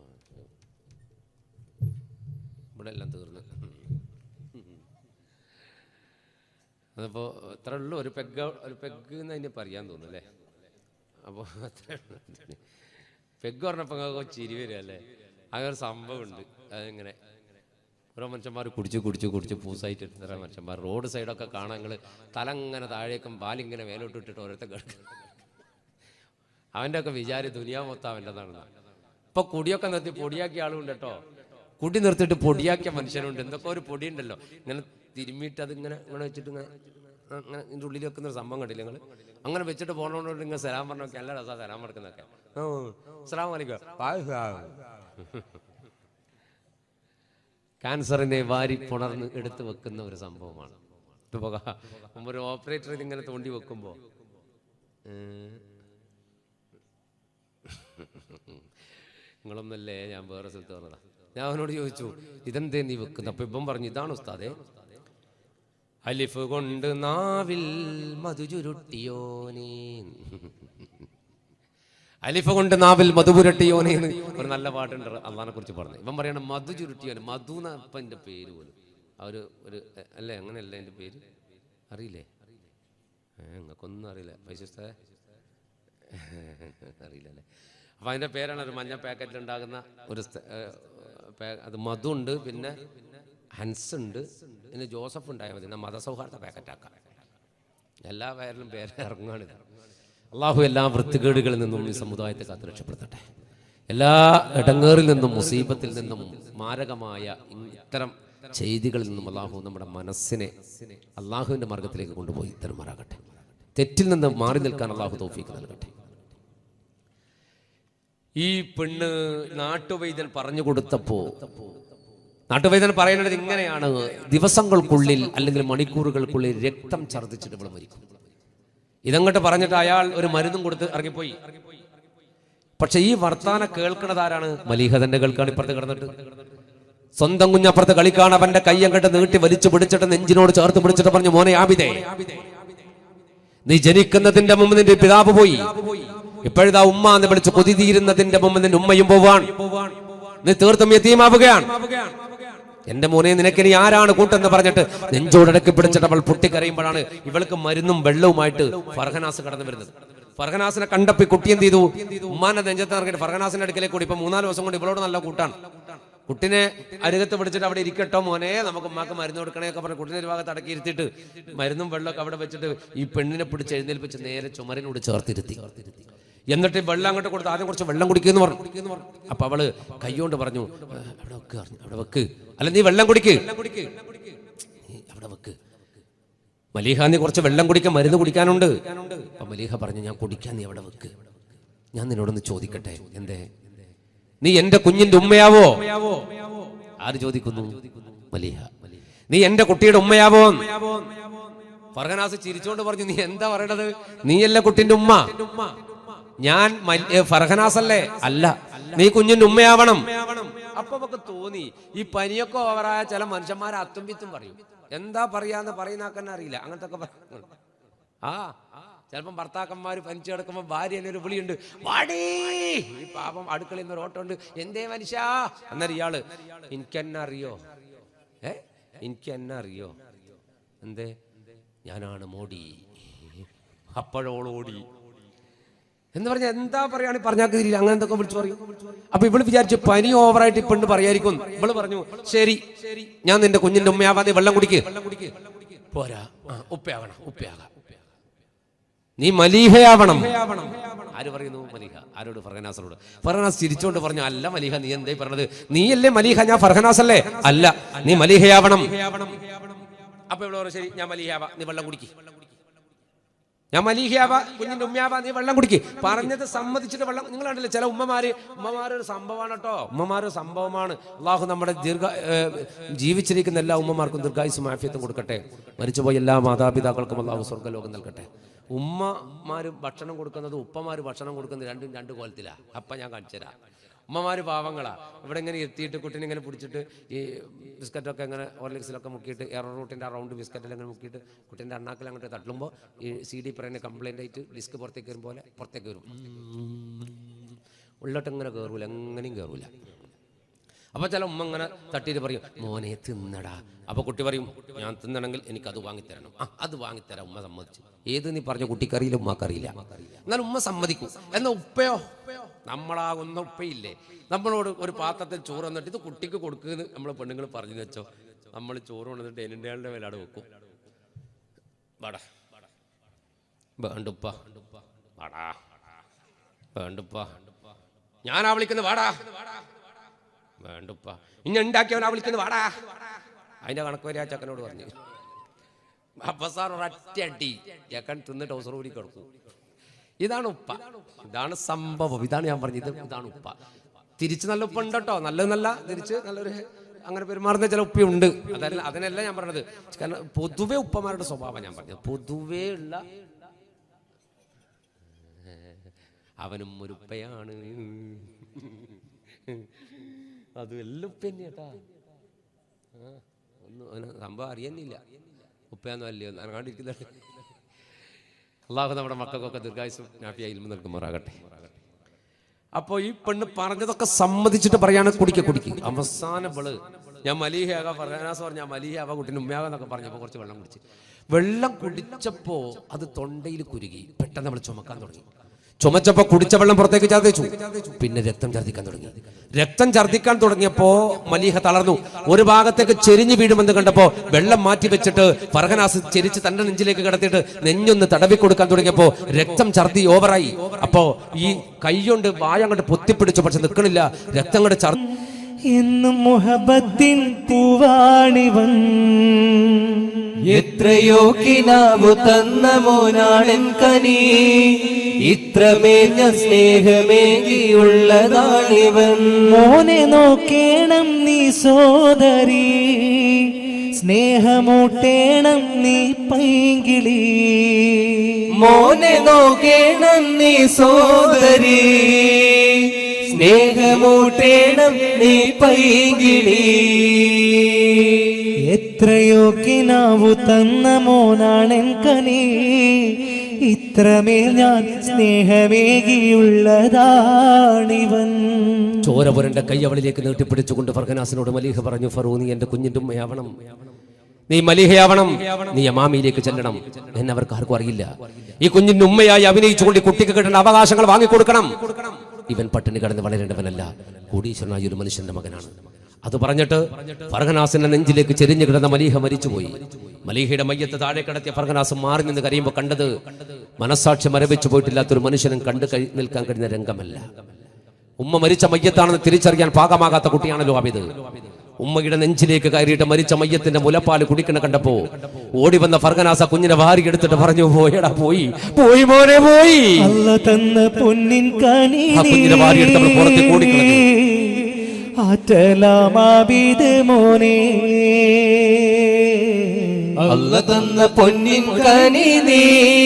ഇവിടെ എല്ലാം തീർന്ന് അതിപ്പോൾ എത്ര ഉള്ളൂ ഒരു പെഗ് ഒരു പെഗ് എന്ന് അതിന് പറയാൻ തോന്നുന്നു അല്ലേ അപ്പോൾ അത്ര പെഗ് പറഞ്ഞപ്പോൾ നിങ്ങൾക്ക് ചിരി വരിക അല്ലേ അങ്ങനെ ഒരു സംഭവമുണ്ട് അതിങ്ങനെ ഓരോ മനുഷ്യന്മാർ കുടിച്ച് കുടിച്ച് കുടിച്ച് പൂസായിട്ട് ഇത്ര മനുഷ്യന്മാർ റോഡ് സൈഡൊക്കെ കാണാൻ നിങ്ങൾ തല ഇങ്ങനെ താഴേക്കും പാലിങ്ങനെ മേലോട്ട് ഇട്ടിട്ട് ഓരോരുത്തർ കിടക്കും അവൻ്റെ ഒക്കെ വിചാരി ദുനിയാ മൊത്തം അവൻ്റെതാണ് ഇപ്പൊ കുടിയൊക്കെ നിർത്തി പൊടിയാക്കിയ ആളുണ്ട് കേട്ടോ കുടി നിർത്തിയിട്ട് പൊടിയാക്കിയ മനുഷ്യനുണ്ട് എന്തൊക്കെ ഒരു പൊടി ഉണ്ടല്ലോ ഇങ്ങനെ തിരുമ്മിയിട്ട് അത് ഇങ്ങനെ ഇങ്ങനെ വെച്ചിട്ട് ഇങ്ങനെ ആ, ഇങ്ങനെ ഇതിൻ്റെ ഉള്ളിൽ വെക്കുന്ന ഒരു സംഭവം കണ്ടില്ല നിങ്ങൾ അങ്ങനെ വെച്ചിട്ട് പോകണോണ്ട് നിങ്ങൾ സലാം പറഞ്ഞൊക്കെ നല്ല രസമാണ് സലാം എടുക്കുന്നൊക്കെ ഓ സലാം വലിക്കുക ക്യാൻസറിനെ വാരി പുണർന്ന് എടുത്തു വെക്കുന്ന ഒരു സംഭവമാണ് ഇപ്പൊ പോക മുമ്പ് ഒരു ഓപ്പറേറ്റർ ഇതിങ്ങനെ തോണ്ടി വെക്കുമ്പോൾ നിങ്ങളൊന്നല്ലേ ഞാൻ വേറെ സ്ഥലത്ത് പറഞ്ഞതാ ഞാൻ അവനോട് ചോദിച്ചു ഇതെന്തേ നീ വെക്കുന്നത് അപ്പൊ ഇപ്പം പറഞ്ഞു ഇതാണ് ഉസ്താദേ അലിഫ് കൊണ്ട് നാവിൽ മധു ചുരുട്ടിയോനേ അലിഫ് കൊണ്ട് നാവിൽ മധു പുരട്ടിയോനേ എന്ന് ഒരു നല്ല പാട്ടുണ്ട് അള്ളഹാനെ കുറിച്ച് പറഞ്ഞു ഇവൻ പറയണം മധു ചുരുട്ടിയോനെ മധു എന്നാ ഇപ്പൊ എൻ്റെ പേര് പോലും ആ ഒരു ഒരു എ, അല്ലേ അങ്ങനെയല്ല എൻ്റെ പേര് അറിയില്ലേ ഏ നിങ്ങൾക്കൊന്നും അറിയില്ല പൈസ ഉസ്താദേ? അറിയില്ലല്ലേ അപ്പം അതിൻ്റെ പേരാണ് ഒരു മഞ്ഞ പാക്കറ്റിൽ ഉണ്ടാകുന്ന ഒരു സ്ഥ- ഏ, പാ- അത് മധു ഉണ്ട് പിന്നെ ഹൻസ് ഉണ്ട് പിന്നെ ജോസഫ് ഉണ്ടായാൽ മതി എന്നാൽ മതസൗഹാർദ്ദ പാക്കറ്റാക്കാം എല്ലാ പേരിലും പേര് ഇറങ്ങുകയാണിത് അള്ളാഹു എല്ലാ വൃത്തികേടുകളിൽ നിന്നും ഈ സമുദായത്തെ കാത്ത് രക്ഷപ്പെടുത്തട്ടെ എല്ലാ ഇടങ്ങേറിൽ നിന്നും മുസീബത്തിൽ നിന്നും മാരകമായ ഇത്തരം ചെയ്തികളിൽ നിന്നും അള്ളാഹു നമ്മുടെ മനസ്സിനെ അള്ളാഹുവിൻ്റെ മാർഗത്തിലേക്ക് കൊണ്ടുപോയി തരുമാറാകട്ടെ തെറ്റിൽ നിന്ന് മാറി നിൽക്കാൻ അള്ളാഹു തൗഫീക്ക് നൽകട്ടെ ഈ പെണ്ണ് നാട്ടുവൈദ്യൻ പറഞ്ഞു കൊടുത്തപ്പോ നാട്ടുവൈദ്യൻ പറയുന്നത് ഇങ്ങനെയാണ് ദിവസങ്ങൾക്കുള്ളിൽ അല്ലെങ്കിൽ മണിക്കൂറുകൾക്കുള്ളിൽ രക്തം ഛർദ്ദിച്ചിട്ട് ഇവിടെ മരിക്കും ഇതങ്ങോട്ട് പറഞ്ഞിട്ട് അയാൾ ഒരു മരുന്നും കൊടുത്ത് ഇറങ്ങിപ്പോയി പക്ഷെ ഈ വർത്താനം കേൾക്കുന്നത് ആരാണ് മലീഹതന്റെ കേൾക്കാണ് ഇപ്പുറത്ത് കിടന്നിട്ട് സ്വന്തം കുഞ്ഞപ്പുറത്ത് കളിക്കാണ് അവന്റെ കൈ അങ്ങോട്ട് നീട്ടി വലിച്ചു പിടിച്ചിട്ട് നെഞ്ചിനോട് ചേർത്ത് പിടിച്ചിട്ട് പറഞ്ഞു മോനെ ആബിദേ നീ ജനിക്കുന്നതിന്റെ മുമ്പ് നിന്റെ പിതാവ് പോയി ഇപ്പോഴിതാ ഉമ്മ എന്ന് വിളിച്ച് കൊതി തീരുന്നതിന്റെ മുമ്പ് നിന്റെ ഉമ്മയും പോവാൻ നീ തീർത്തും യതീമാവുകയാണ് എന്റെ മോനെ നിനക്ക് ഇനി ആരാണ് കൂട്ടെന്ന് പറഞ്ഞിട്ട് നെഞ്ചോടക്കി പിടിച്ചിട്ട് അവൾ പൊട്ടിക്കരയുമ്പോഴാണ് ഇവൾക്ക് മരുന്നും വെള്ളവുമായിട്ട് ഫർഹനാസ് കടന്നു വരുന്നത് ഫർഹനാസിനെ കണ്ടപ്പോ ഈ കുട്ടി എന്ത് ചെയ്തു ഉമ്മാന്റെ നെഞ്ചത്ത് ഇറങ്ങിയിട്ട് ഫർഹനാസിന്റെ അടുക്കലേക്ക് കൂടി ഇപ്പൊ മൂന്നാല് ദിവസം കൊണ്ട് ഇവളോട് നല്ല കൂട്ടാണ് കുട്ടിനെ അരുകത്ത് പിടിച്ചിട്ട് അവിടെ ഇരിക്കട്ടോ മോനെ നമുക്ക് ഉമ്മാക്ക് മരുന്ന് കൊടുക്കണേ ഒക്കെ പറഞ്ഞ് കുട്ടിനെ ഒരു ഭാഗത്ത് അടക്കി ഇരുത്തിയിട്ട് മരുന്നും വെള്ളമൊക്കെ അവിടെ വെച്ചിട്ട് ഈ പെണ്ണിനെ പിടിച്ച് എഴുന്നേൽപ്പിച്ച് നേരെ ചുമരിനോട് ചേർത്തിരുത്തി എന്നിട്ട് ഈ വെള്ളം അങ്ങോട്ട് കൊടുത്ത് ആദ്യം കുറച്ച് വെള്ളം കുടിക്കുന്നു പറഞ്ഞു അപ്പൊ അവള് കൈകൊണ്ട് പറഞ്ഞു "ഏ, അവിടെ വെക്ക് പറഞ്ഞു അവിടെ വെക്ക് അല്ല നീ വെള്ളം കുടിക്ക് നീ അവിടെ വെക്ക് മലീഹ നീ കുറച്ച് വെള്ളം കുടിക്കാൻ മരുന്ന് കുടിക്കാനുണ്ട് അപ്പൊ മലീഹ പറഞ്ഞു ഞാൻ കുടിക്കാൻ നീ അവിടെ വെക്ക് ഞാൻ നിന്നോടൊന്ന് ചോദിക്കട്ടെ എന്തേ നീ എന്റെ കുഞ്ഞിന്റെ ഉമ്മയാവോ ആര് ചോദിക്കുന്നു മലീഹ നീ എന്റെ കുട്ടിയുടെ ഉമ്മയാവോ ഫർഹനാസ് ചിരിച്ചോണ്ട് പറഞ്ഞു നീ എന്താ പറയണത് നീയല്ല കുട്ടിന്റെ ഉമ്മ ഞാൻ മൽ- ഏ, ഫർഹനാസ് അല്ലേ അല്ല നീ കുഞ്ഞിന്റെ ഉമ്മയാവണം അപ്പൊ നമുക്ക് തോന്നി ഈ പനിയൊക്കെ ഓവറായ ചില മനുഷ്യന്മാരെ അത്തും വിത്തും പറയും എന്താ പറയാന്ന് പറയുന്നാക്കാൻ അറിയില്ല അങ്ങനത്തെ ഒക്കെ പറ- ആ ചിലപ്പം ഭർത്താക്കന്മാര് പനിച്ചു കിടക്കുമ്പോൾ ഭാര്യ എന്നെ ഒരു വിളിയുണ്ട് വാടീ ഈ പാപം അടുക്കളയിൽ നിന്ന് ഒരു ഓട്ടം ഉണ്ട് എന്തേ മനുഷ്യ അന്നേരം ഇയാള് എനിക്കെന്നെ അറിയോ ഏ എനിക്ക് എന്നെ അറിയോ എന്തേ ഞാനാണ് മോഡി അപ്പോഴോളോടി എന്ന് പറഞ്ഞാൽ എന്താ പറയാണ് പറഞ്ഞാൽ തിരിയില്ല അങ്ങനെ എന്തൊക്കെ വിളിച്ചു പറയും അപ്പൊ ഇവള് വിചാരിച്ചു പനി ഓവറായിട്ട് ഈ പെണ്ണ് പറയായിരിക്കും ഇവള് പറഞ്ഞു ശരി ഞാൻ നിന്റെ കുഞ്ഞിന്റെ ഉമ്മയാവാൻ നീ വെള്ളം കുടിക്ക് പോരാ ആ, ഉപ്പയാകണം ഉപ്പയാകാം നീ മലീഹയാവണം ആര് പറയുന്നു മലീഹ ആരോട് ഫർഹനാസിനോട് ഫർഹനാസ് ചിരിച്ചോണ്ട് പറഞ്ഞു അല്ല മലീഹ നീ എന്തേ പറഞ്ഞത് നീയല്ലേ മലീഹ ഞാൻ ഫർഹനാസ് അല്ലേ അല്ല നീ മലീഹയാവണം അപ്പൊ ഇവിടെ പറഞ്ഞു ശരി ഞാൻ മലീഹയാവാ നീ വെള്ളം കുടിക്ക് ഞാൻ മലീഹയാവാ കുഞ്ഞിന്റെ ഉമ്മയാവാ നീ വെള്ളം കുടിക്ക് പറഞ്ഞത് സമ്മതിച്ചിട്ട് വെള്ളം നിങ്ങൾ കണ്ടില്ലേ ചില ഉമ്മമാര് ഉമ്മമാര് ഒരു സംഭവമാണ് കേട്ടോ ഉമ്മമാര് ഒരു സംഭവമാണ് അള്ളാഹു നമ്മുടെ ദീർഘ ഏഹ്, ജീവിച്ചിരിക്കുന്ന എല്ലാ ഉമ്മമാർക്കും ദീർഘായുസും ആഫിയത്തും കൊടുക്കട്ടെ മരിച്ചുപോയ എല്ലാ മാതാപിതാക്കൾക്കും അള്ളാഹു സ്വർഗ്ഗലോകം നൽകട്ടെ ഉമ്മമാര് ഭക്ഷണം കൊടുക്കുന്നത് ഉപ്പമാര് ഭക്ഷണം കൊടുക്കുന്നത് രണ്ടും രണ്ട് കോലത്തിലാ അപ്പൊ ഞാൻ കാണിച്ചു തരാം ഉമ്മമാര് പാവങ്ങളാ ഇവിടെ ഇങ്ങനെ എത്തിയിട്ട് കുട്ടീനെ ഇങ്ങനെ പിടിച്ചിട്ട് ഈ ബിസ്ക്കറ്റൊക്കെ ഇങ്ങനെ ഓർലിക്സിലൊക്കെ മുക്കിയിട്ട് എയർ റൂട്ടിൻ്റെ ആ റൗണ്ട് ബിസ്ക്കറ്റിൽ ഇങ്ങനെ മുക്കിയിട്ട് കുട്ടീൻ്റെ അണ്ണാക്കിൽ അങ്ങോട്ട് തട്ടുമ്പോൾ ഈ സി ഡി പറയുന്ന കംപ്ലൈൻ്റ് ആയിട്ട് ഡിസ്ക് പുറത്തേക്ക് വരും പോലെ പുറത്തേക്ക് വരും ഉള്ളോട്ട് ഇങ്ങനെ കയറൂല എങ്ങനെയും കയറൂല അപ്പൊ ചില ഉമ്മ ഇങ്ങനെ തട്ടിയിട്ട് പറയും മോനെ തിന്നടാ അപ്പൊ കുട്ടി പറയും ഞാൻ തിന്നണമെങ്കിൽ എനിക്ക് അത് വാങ്ങിത്തരണം ആ അത് വാങ്ങിത്തരാം ഉമ്മ സമ്മതിച്ചു ഏത് നീ പറഞ്ഞ കുട്ടിക്കറിയില്ല ഉമ്മക്കറിയില്ല എന്നാൽ ഉമ്മ സമ്മതിക്കും എന്നാ ഉപ്പയോ നമ്മളാകുന്ന ഉപ്പയില്ലേ നമ്മളോട് ഒരു പാത്രത്തിൽ ചോറ് വന്നിട്ട് ഇത് കുട്ടിക്ക് കൊടുക്കുന്നത് നമ്മളെ പെണ്ണുങ്ങൾ പറഞ്ഞു വെച്ചോ നമ്മൾ ചോറ് കൊണ്ടുവന്നിട്ട് എലിൻ്റെ മേലാട് വെക്കും വാടാ വേണ്ടുപ്പ വാടാ വേണ്ടുപ്പ ഞാനാ വിളിക്കുന്നത് വാടാ വേണ്ടുപ്പ ഇനി ഉണ്ടാക്കിയവനാ വിളിക്കുന്നത് വാടാ അതിന്റെ കണക്ക് വരെ ആ ചക്കനോട് പറഞ്ഞു അപ്പസാർ ഒരൊറ്റ അടി ചക്കൻ തിന്ന് ടൗസർ കൂടി കിടക്കും ഇതാണ് ഉപ്പ ഇതാണ് സംഭവം ഇതാണ് ഞാൻ പറഞ്ഞത് ഇത് ഇതാണ് ഉപ്പ തിരിച്ച് നല്ല ഉപ്പ ഉണ്ട് കേട്ടോ നല്ലത് നല്ല തിരിച്ച് നല്ലൊരു അങ്ങനെ പെരുമാറുന്ന ചില ഉപ്പയുണ്ട് അതല്ല അതിനല്ല ഞാൻ പറഞ്ഞത് കാരണം പൊതുവെ ഉപ്പമാരുടെ സ്വഭാവം ഞാൻ പറഞ്ഞത് പൊതുവേ ഉള്ള അവനും ഒരു ഉപ്പയാണ് അതും എല്ലാം ഉപ്പ തന്നെയാട്ടാ ആ, ഒന്നും അവന് സംഭവം അറിയുന്നില്ല ഉപ്പയാന്നോ അല്ലയോ അനങ്ങാണ്ടിരിക്കുന്ന അള്ളാഹു നമ്മുടെ മക്കൾക്കൊക്കെ ദീർഘായുസും നാഫിയ ഇൽമ നൽകുമാറാകട്ടെ അപ്പോൾ ഈ പെണ്ണ് പറഞ്ഞതൊക്കെ സമ്മതിച്ചിട്ട് പറയാണ് കുടിക്ക കുടിക്ക് അവസാന ബള് ഞാൻ മലീഹയാകാൻ പറയാനാസ് പറഞ്ഞ മലീഹയാവാ കുട്ടീനെ ഉമ്മയാകാന്നൊക്കെ പറഞ്ഞപ്പോൾ കുറച്ച് വെള്ളം കുടിച്ച് വെള്ളം കുടിച്ചപ്പോ അത് തൊണ്ടയിൽ കുരുകി പെട്ടെന്ന് നമ്മൾ ചുമക്കാൻ തുടങ്ങി ചുമച്ചപ്പോ കുടിച്ച വെള്ളം പുറത്തേക്ക് ഛർദ്ദിച്ചു പിന്നെ രക്തം ഛർദ്ദിക്കാൻ തുടങ്ങി രക്തം ഛർദ്ദിക്കാൻ തുടങ്ങിയപ്പോ മലീഹ തളർന്നു ഒരു ഭാഗത്തേക്ക് ചെരിഞ്ഞു വീഴുമെന്ന് കണ്ടപ്പോ വെള്ളം മാറ്റി വെച്ചിട്ട് ഫർഹനാസ് ചെരിച്ച് തന്റെ നെഞ്ചിലേക്ക് കിടത്തിയിട്ട് നെഞ്ഞൊന്ന് തടവി കൊടുക്കാൻ തുടങ്ങിയപ്പോ രക്തം ഛർദ്ദി ഓവറായി അപ്പോ ഈ കൈകൊണ്ട് വായ അങ്ങോട്ട് പൊത്തിപ്പിടിച്ചു പക്ഷെ നിൽക്കണില്ല രക്തം അങ്ങോട്ട് ഛർദ്ദി എന്നും മുഹബത്തിൻ പൂവാണിവൻ എത്രയോ കിനാവു തന്ന മോനാടൻ കനി ഇത്രമേഞ്ഞ സ്നേഹമേകിയുള്ളതാണിവൻ മോനെ നോക്കേണം നീ സോദരി സ്നേഹമൂട്ടേണം നീ പൈങ്കിളി മോനെ നോക്കേണം നീ സോദരി സ്നേഹമൂട്ടേണം നീ പൈകിളി എത്രയോ കിനാവു തന്ന മോനാണെൻ കനി ഇത്രമേൽ ഞാൻ സ്നേഹമേകിയുള്ളതാണിവൻ ചോര പുരന്റെ കൈ അവളിലേക്ക് നീട്ടിപ്പിടിച്ചുകൊണ്ട് ഫർഖനാസിനോട് മലീഹ പറഞ്ഞു ഫറൂ നീ എന്റെ കുഞ്ഞിന്റെ ഉമ്മയാവണം നീ മലീഹയാവണം നീ അമാമിയിലേക്ക് ചെല്ലണം എന്നെ അവർക്ക് ആർക്കും അറിയില്ല ഈ കുഞ്ഞിന്റെ ഉമ്മയായി അഭിനയിച്ചുകൊണ്ട് ഈ കുട്ടിക്ക് കിട്ടേണ്ട അവകാശങ്ങൾ വാങ്ങിക്കൊടുക്കണം ഇവൻ പട്ടിണി കിടന്ന് വളരേണ്ടവനല്ല കോടീശ്വരനായ ഒരു മനുഷ്യന്റെ മകനാണ് അത് പറഞ്ഞിട്ട് ഫർഹനാസിന്റെ നെഞ്ചിലേക്ക് ചെരിഞ്ഞു കിടന്ന മലീഹ മരിച്ചുപോയി മലീഹയുടെ മയ്യത്ത് താഴെ കിടത്തിയ ഫർഹനാസ് മാറി നിന്ന് കരയുമ്പോൾ കണ്ടത് മനസ്സാക്ഷി മരവിച്ചു പോയിട്ടില്ലാത്തൊരു മനുഷ്യനും കണ്ടു കഴി നിൽക്കാൻ കഴിയുന്ന രംഗമല്ല ഉമ്മ മരിച്ച മയ്യത്താണെന്ന് തിരിച്ചറിയാൻ പാകമാകാത്ത കുട്ടിയാണല്ലോ അബിത് ഉമ്മയുടെ നെഞ്ചിലേക്ക് കയറിയിട്ട് മരിച്ച മയ്യത്തിന്റെ മുലപ്പാല് കുടിക്കണ കണ്ടപ്പോ ഓടി വന്ന ഫർഗനാസ കുഞ്ഞിനെ വാരി എടുത്തിട്ട് പറഞ്ഞു പോയടാ പോയി പോയി മോനെ പോയി അല്ല തന്ന പൊന്നിൻ കനി ആ കുഞ്ഞിനെ വാരിയെടുത്തവൾ പുറത്തേക്ക് ഓടിക്കളഞ്ഞു. ആറ്റലാമാബിത് മോനെ അല്ല തന്ന പൊന്നിൻ കനി നീ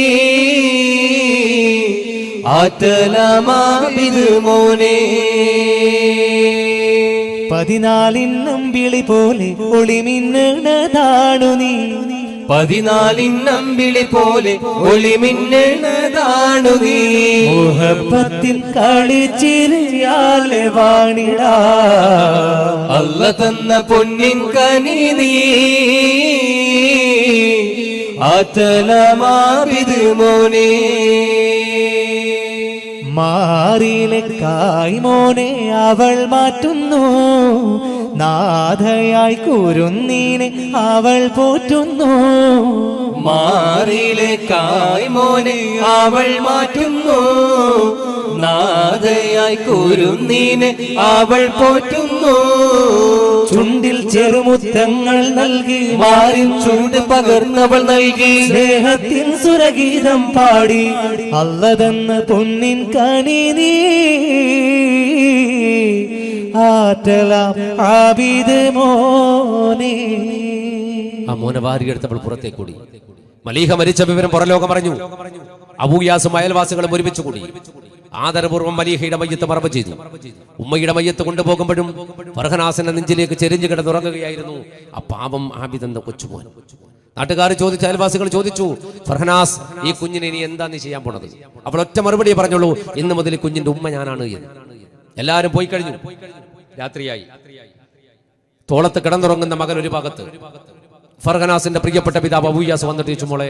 ആറ്റലമാവിത് മോനെ പതിനാലിന്നം വിളി പോലെ ഒളിമിന്നതാണു നീ പതിനാലിന്നം വിളി പോലെ ഒളിമിന്നതാണു നീ മുഹബത്തിൽ കളിച്ചിരിയാലെ വാണിടാ അല്ല തന്ന പൊന്നിൻ കനി നീ ആറ്റലമാവിത് മോനെ മാറിയിലെ കായ്മോനെ അവൾ മാറ്റുന്നു നാഥയായി കുരുന്നീനെ അവൾ പോറ്റുന്നു മാറിയിലെ കായ്മോനെ അവൾ മാറ്റുന്നു നാദയായി കുരുന്നീനെ അവൾ പോറ്റുന്നു ചുണ്ടിൽ ചെറുമുത്തങ്ങൾ നൽകി മാറിൻ ചൂട് പകർന്നവൾ നൽകി സ്നേഹത്തിൻ സുരഗീതം പാടി അല്ലതെന്ന പൊന്നിൻ കനി നീ ആറ്റലാം ആബിദ് മോനെ ആ മോനെ വാരിയെടുത്തവൾ പുറത്തേക്ക് കൂടി മലീഹ മരിച്ച വിവരം പുറലോകം പറഞ്ഞു അബൂയാസും അയൽവാസികളും ഒരുമിച്ച് കൂടി ആദരപൂർവ്വം മലീഹയുടെ മയ്യത്ത് മറവ് ചെയ്തു ഉമ്മയുടെ മയ്യത്ത് കൊണ്ടുപോകുമ്പോഴും ഫർഹനാസിന്റെ നെഞ്ചിലേക്ക് ചെരിഞ്ഞു കിടന്നുറങ്ങുകയായിരുന്നു ആ പാപം ആബിദ് എന്ന കൊച്ചുമോൻ നാട്ടുകാർ ചോദിച്ചു അയൽവാസികൾ ചോദിച്ചു ഫർഹനാസ് ഈ കുഞ്ഞിനെ ഇനി എന്താ നീ ചെയ്യാൻ പോണത് അവൾ ഒറ്റ മറുപടി പറഞ്ഞോളൂ ഇന്ന് മുതൽ ഈ കുഞ്ഞിന്റെ ഉമ്മ ഞാനാണ് എന്ന് എല്ലാവരും പോയി കഴിഞ്ഞു രാത്രിയായി തോളത്ത് കിടന്നുറങ്ങുന്ന മകൻ ഒരു ഭാഗത്ത് ഫർഹനാസിന്റെ പ്രിയപ്പെട്ട പിതാവ് അബൂയാസ് വന്നിട്ട് ചോദിച്ചു മോളെ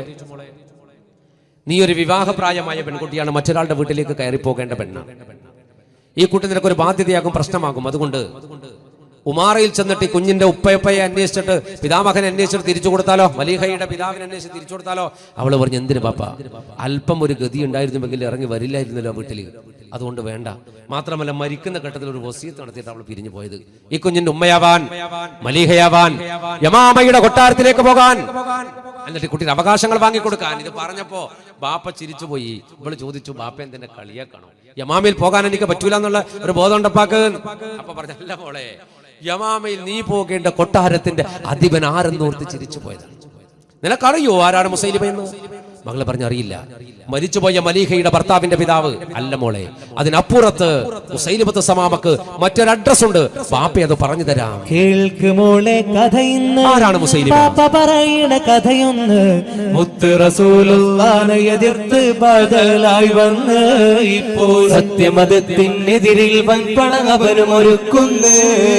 നീ ഒരു വിവാഹപ്രായമായ പെൺകുട്ടിയാണ് മറ്റൊരാളുടെ വീട്ടിലേക്ക് കയറി പോകേണ്ട പെണ്ണാണ് ഈ കുട്ടി നിനക്കൊരു ബാധ്യതയാകും പ്രശ്നമാകും അതുകൊണ്ട് ഉമാറയിൽ ചെന്നിട്ട് ഈ കുഞ്ഞിന്റെ ഉപ്പയപ്പയെ അന്വേഷിച്ചിട്ട് പിതാമകനെ അന്വേഷിച്ചിട്ട് തിരിച്ചു കൊടുത്താലോ മലീഹയുടെ പിതാവിനെ അന്വേഷിച്ച് തിരിച്ചു കൊടുത്താലോ അവള് പറഞ്ഞു എന്തിനു പാപ്പ അല്പം ഒരു ഗതി ഉണ്ടായിരുന്നുവെങ്കിൽ ഇറങ്ങി വരില്ലായിരുന്നല്ലോ വീട്ടിൽ അതുകൊണ്ട് വേണ്ട മാത്രമല്ല മരിക്കുന്ന ഘട്ടത്തിൽ ഒരു വസീത്ത് നടത്തിയിട്ട് അവൾ പിരിഞ്ഞു പോയത് ഈ കുഞ്ഞിന്റെ ഉമ്മയാവാൻ മലീഹയാവാൻ യമാമയുടെ കൊട്ടാരത്തിലേക്ക് പോകാൻ എന്നിട്ട് ഈ കുട്ടിയുടെ അവകാശങ്ങൾ വാങ്ങിക്കൊടുക്കാൻ ഇത് പറഞ്ഞപ്പോ ബാപ്പ ചിരിച്ചുപോയി ഇവള് ചോദിച്ചു ബാപ്പ എന്തിന്റെ കളിയാക്കണോ യമാമയിൽ പോകാൻ എനിക്ക് പറ്റൂല എന്നുള്ള ഒരു ബോധം ഉണ്ടപ്പാക്ക് അപ്പൊ പറഞ്ഞല്ല മോളെ യമാമയിൽ നീ പോകേണ്ട കൊട്ടാരത്തിന്റെ അധിപൻ ആരെന്നോർത്ത് ചിരിച്ചു പോയതാണ് നിനക്കറിയോ ആരാണ് മുസൈലിമ എന്ന് മകളെ പറഞ്ഞറിയില്ല മരിച്ചുപോയ മലീഹയുടെ ഭർത്താവിന്റെ പിതാവ് അല്ല മോളെ അതിനപ്പുറത്ത് മുസൈലിമത്ത് സമാമക്ക് മറ്റൊരു അഡ്രസ് ഉണ്ട് ബാപ്പ അത് പറഞ്ഞു തരാം കേൾക്കുമോളെ കഥയിന്ന് ആരാണ് മുസൈലിമ? പാപ്പ പറയണ കഥയൊന്ന് മുത്ത് റസൂലുള്ളാനെ എതിർത്ത് ബദലായി വന്ന് ഇപ്പോൾ സത്യമതത്തിനെതിരിൽ വൻപണ അവനും ഒരുക്കുന്നു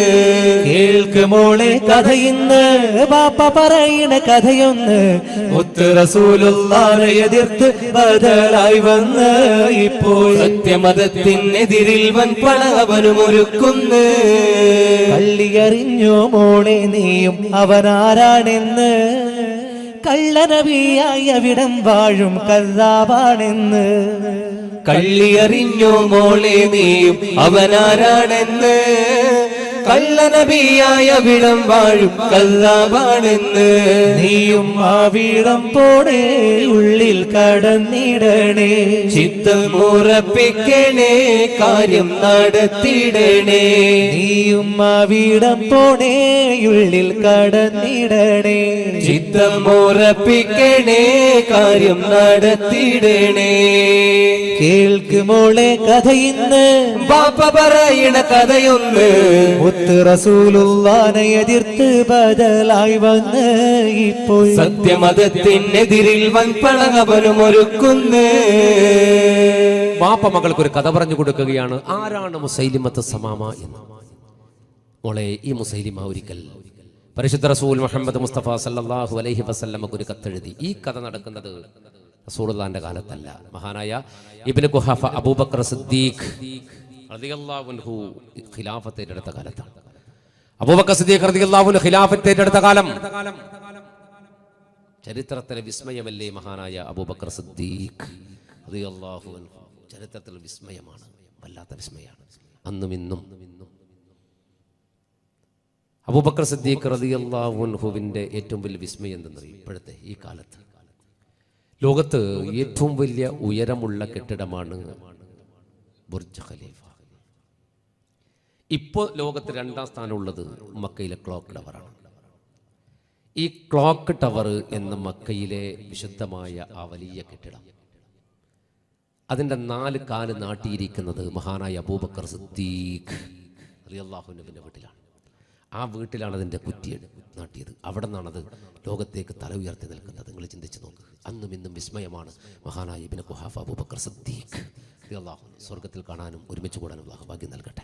കേൾക്കുമോളെ കഥയിന്ന് പാപ്പ പറയണ കഥയൊന്ന് മുത്ത് റസൂലുള്ളാനെ എതിർത്ത് ബദലായി വന്ന് ഇപ്പോൾ സത്യമതത്തിനെതിരിൽ വൻപണ അവനും ഒരുക്കുന്നു കള്ളിയറിഞ്ഞോ മോളെ നീയും അവനാരാണെന്ന് കള്ളനവിയായി അവിടം വാഴും കല്ലാവാണെന്ന് കള്ളിയറിഞ്ഞോ മോളെ നീയും അവനാരാണെന്ന് കള്ളനബിയായ വിടം വാഴും കല്ലാവാണെന്ന് നീയും ആ വീടം പോണേ ഉള്ളിൽ കടന്നിടണേ ചിത്തം ഉറപ്പിക്കണേ കാര്യം നടത്തിടണേ നീയും ആ വീടം പോണേ ഉള്ളിൽ കടന്നിടണേ ചിത്തം ഉറപ്പിക്കണേ കാര്യം നടത്തിടണേ കേൾക്കുമോളെ കഥയിന്ന് ബാപ്പ പറയണ കഥയൊന്ന് മുത്ത് റസൂലുള്ളാനെ എതിർത്ത് ബദലായി വന്ന് ഇപ്പോൾ സത്യമതത്തിനെതിരിൽ വൻപളകവനും ഒരുക്കുന്നു ബാപ്പ മകൾക്ക് ഒരു കഥ പറഞ്ഞു കൊടുക്കുകയാണ് ആരാണ് മുസൈലിമത്ത് സമാമ എന്ന് മോളെ ഈ മുസൈലിമ ഒരിക്കൽ പരിശുദ്ധ റസൂൽ മുഹമ്മദ് മുസ്തഫ സല്ലല്ലാഹു അലൈഹി വസല്ലമക്ക് ഒരു കത്തെഴുതി ഈ കഥ നടക്കുന്നത് റസൂലുള്ളാന്റെ കാലത്തല്ല മഹാനായ ഇബ്നു കുഹാഫ അബൂബക്കർ സിദ്ദീഖ് റളിയല്ലാഹു അൻഹു ഖിലാഫത്ത് ഏറ്റെടുത്ത കാലത്താണ് അബൂബക്കർ സിദ്ദീഖ് റളിയല്ലാഹു അൻഹു ഖിലാഫത്ത് ഏറ്റെടുത്ത കാലം ചരിത്രത്തിലെ വിസ്മയമല്ലേ മഹാനായ അബൂബക്കർ സിദ്ദീഖ് റളിയല്ലാഹു അൻഹു ചരിത്രത്തിൽ വിസ്മയമാണ് വല്ലാത്ത വിസ്മയമാണ് അന്നും ഇന്നും അബൂബക്കർ സിദ്ദീഖ് റളിയല്ലാഹു അൻഹുവിന്റെ ഏറ്റവും വലിയ വിസ്മയം എന്തെന്നറിയും ഇപ്പോഴത്തെ ഈ കാലത്ത് ലോകത്ത് ഏറ്റവും വലിയ ഉയരമുള്ള കെട്ടിടമാണ് ബുർജ് ഖലീഫ ഇപ്പോൾ ലോകത്ത് രണ്ടാം സ്ഥാനമുള്ളത് മക്കയിലെ ക്ലോക്ക് ടവറാണ് ഈ ക്ലോക്ക് ടവർ എന്ന മക്കയിലെ വിശുദ്ധമായ ആ വലിയ കെട്ടിടം അതിൻ്റെ നാല് കാല് നാട്ടിയിരിക്കുന്നത് മഹാനായ അബൂബക്കർ സിദ്ദീഖ് റിയല്ലാഹുവിൻ്റെ വീട്ടിലാണ് ആ വീട്ടിലാണ് അതിൻ്റെ കുറ്റി നാട്ടിയത് അവിടെ നിന്നാണ് അത് ലോകത്തേക്ക് തല ഉയർത്തി നിൽക്കുന്നത് നിങ്ങൾ ചിന്തിച്ച് നോക്ക് അന്നും ഇന്നും വിസ്മയമാണ് മഹാനായ ഇബിന് കുഹാഫ അബൂബക്കർ സിദ്ദീഖ് റിയല്ലാഹു സ്വർഗത്തിൽ കാണാനും ഒരുമിച്ച് കൂടാനും അള്ളാഹു ഭാഗ്യം നൽകട്ടെ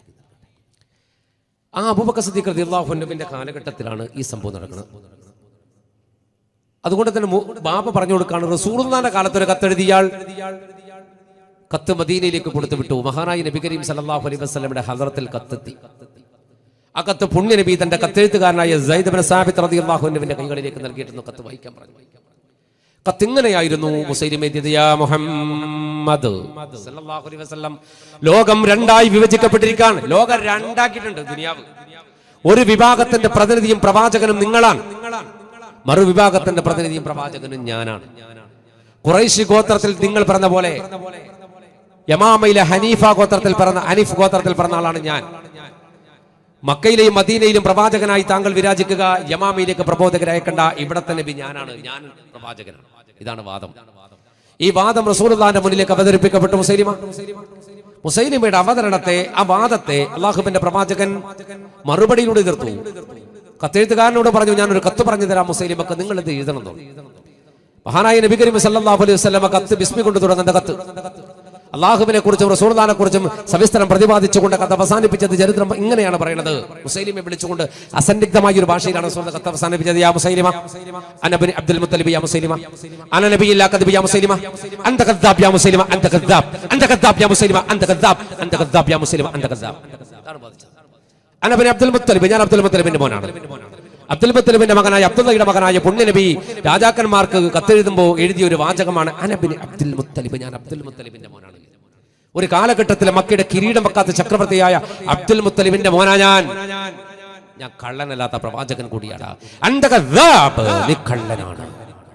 ആ അബൂബക്കർ സിദ്ദീഖ് റളിയല്ലാഹുവിന്റെ കാലഘട്ടത്തിലാണ് ഈ സംഭവം നടക്കുന്നത് അതുകൊണ്ട് തന്നെ മു- ബാബ പറഞ്ഞു കൊടുക്കാണ് റസൂറുന്നാന്റെ കാലത്ത് ഒരു കത്തെഴുതിയാൾ കത്ത് മദീനയിലേക്ക് കൊടുത്തു വിട്ടു മഹാനായ നബി കരീം സല്ലല്ലാഹു അലൈഹി വസല്ലമയുടെ ഹദറത്തിൽ കത്തെത്തി ആ കത്ത് പുണ്യ നബി തന്റെ കത്തെഴുത്തുകാരനായ സയ്യിദ് ബിൻ സാബിത്ത് റളിയല്ലാഹു അൻഹുവിന്റെ കൈകളിലേക്ക് നൽകിയിട്ടുണ്ട് കത്ത് വായിക്കാൻ പറഞ്ഞു കത്ത് ഇങ്ങനെയായിരുന്നു മുസൈലിമേ യാ മുഹമ്മദ് സല്ലല്ലാഹു അലൈഹി വസല്ലം ലോകം രണ്ടായി വിഭജിക്കപ്പെട്ടിരിക്കുകയാണ് ലോകം രണ്ടാക്കിയിട്ടുണ്ട് ദുനിയാവ് ഒരു വിഭാഗത്തിന്റെ പ്രതിനിധിയും പ്രവാചകനും നിങ്ങളാണ് മറുവിഭാഗത്തിന്റെ പ്രതിനിധിയും പ്രവാചകനും ഞാനാണ് ഖുറൈശി ഗോത്രത്തിൽ നിങ്ങൾ പറഞ്ഞ പോലെ യമാമയിലെ ഹനീഫ ഗോത്രത്തിൽ പിറന്ന ഹനീഫ് ഗോത്രത്തിൽ പിറന്ന ആളാണ് ഞാൻ മക്കയിലെയും മദീനയിലും പ്രവാചകനായി താങ്കൾ വിരാജിക്കുക യമാമയിലേക്ക് പ്രബോധകരെ അയക്കണ്ട ഇവിടെ തന്നെ നബി ഞാനാണ് ഞാൻ പ്രവാചകനാണ് ഇതാണ് വാദം ഈ വാദം റസൂലുള്ളാന്റെ മുന്നിലേക്ക് അവതരിപ്പിക്കപ്പെട്ടു മുസൈലിമ മുസൈലിമയുടെ അവതരണത്തെ ആ വാദത്തെ അള്ളാഹുബിന്റെ പ്രവാചകൻ മറുപടിയിലൂടെ എതിർത്തു കത്തെഴുത്തുകാരനോട് പറഞ്ഞു ഞാൻ ഒരു കത്ത് പറഞ്ഞു തരാം മുസൈലിമക്ക് നിങ്ങൾ ഇത് എഴുതണം എന്ന്. മഹാനായ നബി കരീം സല്ലല്ലാഹു അലൈഹി വസല്ലമ കത്ത് ബിസ്മി കൊണ്ട് തുടങ്ങുന്ന കത്ത് അള്ളാഹുവിനെ കുറിച്ചും റസൂർദാനെ കുറിച്ചും സവിസ്തരം പ്രതിപാദിച്ചുകൊണ്ട് കഥ അവസാനിപ്പിച്ചത് ചരിത്രം ഇങ്ങനെയാണ് പറയുന്നത് മുസൈലിമെ വിളിച്ചുകൊണ്ട് അസന്നിഗ്ധമായ ഒരു ഭാഷയിലാണ് റസൂൽ കഥ അവസാനിപ്പിച്ചത് യാ മുസൈലിമ അനബിനി അബ്ദുൽ മുത്തലിബ് യാ മുസൈലിമ അന നബി ഇല്ലാ കദ്ബി യാ മുസൈലിമ അന്ത കദ്ദാബ് യാ മുസൈലിമ അന്ത കദ്ദാബ് അന്ത കദ്ദാബ് യാ മുസൈലിമ അന്ത കദ്ദാബ് അന്ത കദ്ദാബ് യാ മുസൈലിമ അന്ത കദ്ദാബ് അതാണ് ബാധിച്ചത് അനബിനി അബ്ദുൽ മുത്തലിബ് ഞാൻ അബ്ദുൽ മുത്തലിബിന്റെ മോനാണ് അബ്ദുൽ മുത്തലിബിന്റെ മകനായ അബ്ദുള്ളയുടെ മകനായ പുണ്യനബി രാജാക്കന്മാർക്ക് കത്തെഴുതുമ്പോൾ എഴുതിയ ഒരു വാചകമാണ് അനബിനി അബ്ദുൽ മുത്തലിബ് ഞാൻ അബ്ദുൽ മുത്തലിബിന്റെ മോനാണ് ഒരു കാലഘട്ടത്തിൽ മക്കയുടെ കിരീടം വെക്കാത്ത ചക്രവർത്തിയായ അബ്ദുൽ മുത്തലിബിന്റെ മോനാ ഞാൻ ഞാൻ കള്ളനല്ലാത്ത പ്രവാചകൻ കൂടിയാണ് അന്തകദ്ദാബ്, നീ കള്ളനാണ്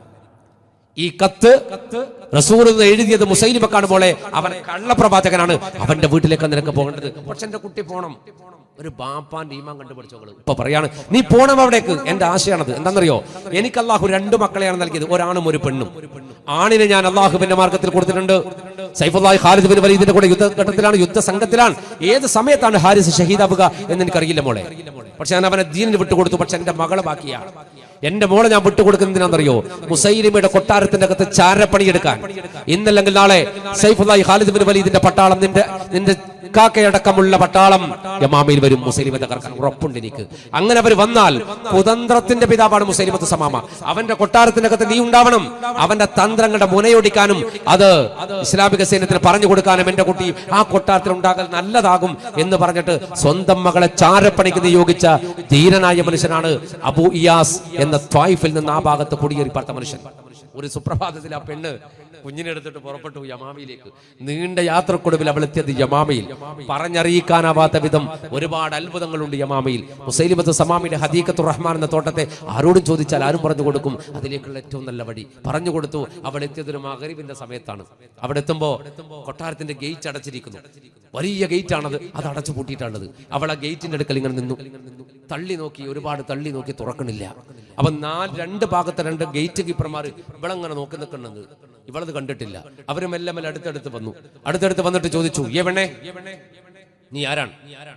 ഈ കത്ത് റസൂൽ എന്ന് എഴുതിയത് മുസൈലിമക്കാണ് മോളെ അവൻ കള്ളപ്രവാചകനാണ് അവന്റെ വീട്ടിലേക്ക് നിനക്ക് പോകേണ്ടത് പക്ഷെ എന്റെ കുട്ടി പോണം ഒരു ബാപ്പാന്റെ ഈമാൻ കണ്ടുപിടിച്ചോളൂ ഇപ്പൊ പറയാണ് നീ പോണം അവിടേക്ക് എന്റെ ആശയാണത് എന്താണെന്നറിയോ എനിക്ക് അള്ളാഹു രണ്ട് മക്കളെയാണ് നൽകിയത് ഒരാണും ഒരു പെണ്ണും ആണിനെ ഞാൻ അള്ളാഹുവിന്റെ മാർഗത്തിൽ കൊടുത്തിട്ടുണ്ട് സൈഫുല്ലാഹി ഖാലിദ് ബിൻ വലീദിന്റെ കൂടെ യുദ്ധഘട്ടത്തിലാണ് യുദ്ധ സംഘത്തിലാണ് ഏത് സമയത്താണ് ഹാരിസ് ഷഹീദാവുക എന്ന് എനിക്കറിയില്ല മോളെ പക്ഷെ ഞാൻ അവനെ ദീനിന് വിട്ടുകൊടുത്തു പക്ഷെ എന്റെ മകളെ ബാക്കിയാണ് എന്റെ മോളെ ഞാൻ വിട്ടുകൊടുക്കുന്നതിനാണെന്നറിയോ മുസൈലിമയുടെ കൊട്ടാരത്തിന്റെ അകത്ത് ചാരപ്പണിയെടുക്കാൻ ഇന്നല്ലെങ്കിൽ നാളെ സൈഫുല്ലാഹി ഖാലിദ് ബിൻ വലീദിന്റെ പട്ടാളം നിന്റെ നിന്റെ കാക്കയടക്കമുള്ള പട്ടാളം യമാമയിൽ വരും മുസൈലിമെ തകർക്കാൻ ഉറപ്പുണ്ട് എനിക്ക് അങ്ങനെ അവർ വന്നാൽ കുതന്ത്രത്തിന്റെ പിതാവാണ് മുസൈലിമത്ത് സമാമ അവന്റെ കൊട്ടാരത്തിന്റെ അകത്ത് നീ ഉണ്ടാവണം അവന്റെ തന്ത്രങ്ങളുടെ മുനയൊടിക്കാനും അത് ഇസ്ലാമിക സൈന്യത്തിന് പറഞ്ഞു കൊടുക്കാനും എന്റെ കുട്ടി ആ കൊട്ടാരത്തിൽ ഉണ്ടാകൽ നല്ലതാകും എന്ന് പറഞ്ഞിട്ട് സ്വന്തം മകളെ ചാരപ്പണിക്ക് നിയോഗിച്ച ധീരനായ മനുഷ്യനാണ് അബു ഇയാസ് എന്ന ത്വായിഫിൽ നിന്ന് ആ ഭാഗത്ത് കുടിയേറി പാർത്ത മനുഷ്യൻ ഒരു സുപ്രഭാതത്തിൽ ആ പെണ്ണ് കുഞ്ഞിനെടുത്തിട്ട് പുറപ്പെട്ടു യമാമയിലേക്ക് നീണ്ട യാത്രക്കൊടുവിൽ അവൾ എത്തിയത് യമാമയിൽ പറഞ്ഞറിയിക്കാനാവാത്ത വിധം ഒരുപാട് അത്ഭുതങ്ങളുണ്ട് യമാമയിൽ മുസൈലിമത്ത് സമാമിയുടെ ഹദീഖത്തു റഹ്മാൻ എന്ന തോട്ടത്തെ ആരോടും ചോദിച്ചാൽ ആരും പറഞ്ഞു കൊടുക്കും അതിലേക്കുള്ള ഏറ്റവും നല്ല വഴി പറഞ്ഞു കൊടുത്തു അവൾ എത്തിയത് ഒരു മകരിവിന്റെ സമയത്താണ് അവിടെ എത്തുമ്പോ കൊട്ടാരത്തിന്റെ ഗേറ്റ് അടച്ചിരിക്കുന്നു വലിയ ഗേറ്റ് ആണത് അത് അടച്ചു പൂട്ടിയിട്ടാണത് അവൾ ആ ഗേറ്റിന്റെ അടുക്കൽ ഇങ്ങനെ നിന്നു തള്ളി നോക്കി ഒരുപാട് തള്ളി നോക്കി തുറക്കണില്ല അപ്പൊ നാല് രണ്ട് ഭാഗത്തെ രണ്ട് ഗേറ്റ് കീപ്പർമാർ ഇവളങ്ങനെ നോക്കി നിൽക്കുന്നത് ഇവളത് കണ്ടിട്ടില്ല അവര് മെല്ലെ മെല്ലെ അടുത്തടുത്ത് വന്നു അടുത്തടുത്ത് വന്നിട്ട് ചോദിച്ചു എവണേ നീ ആരാണ്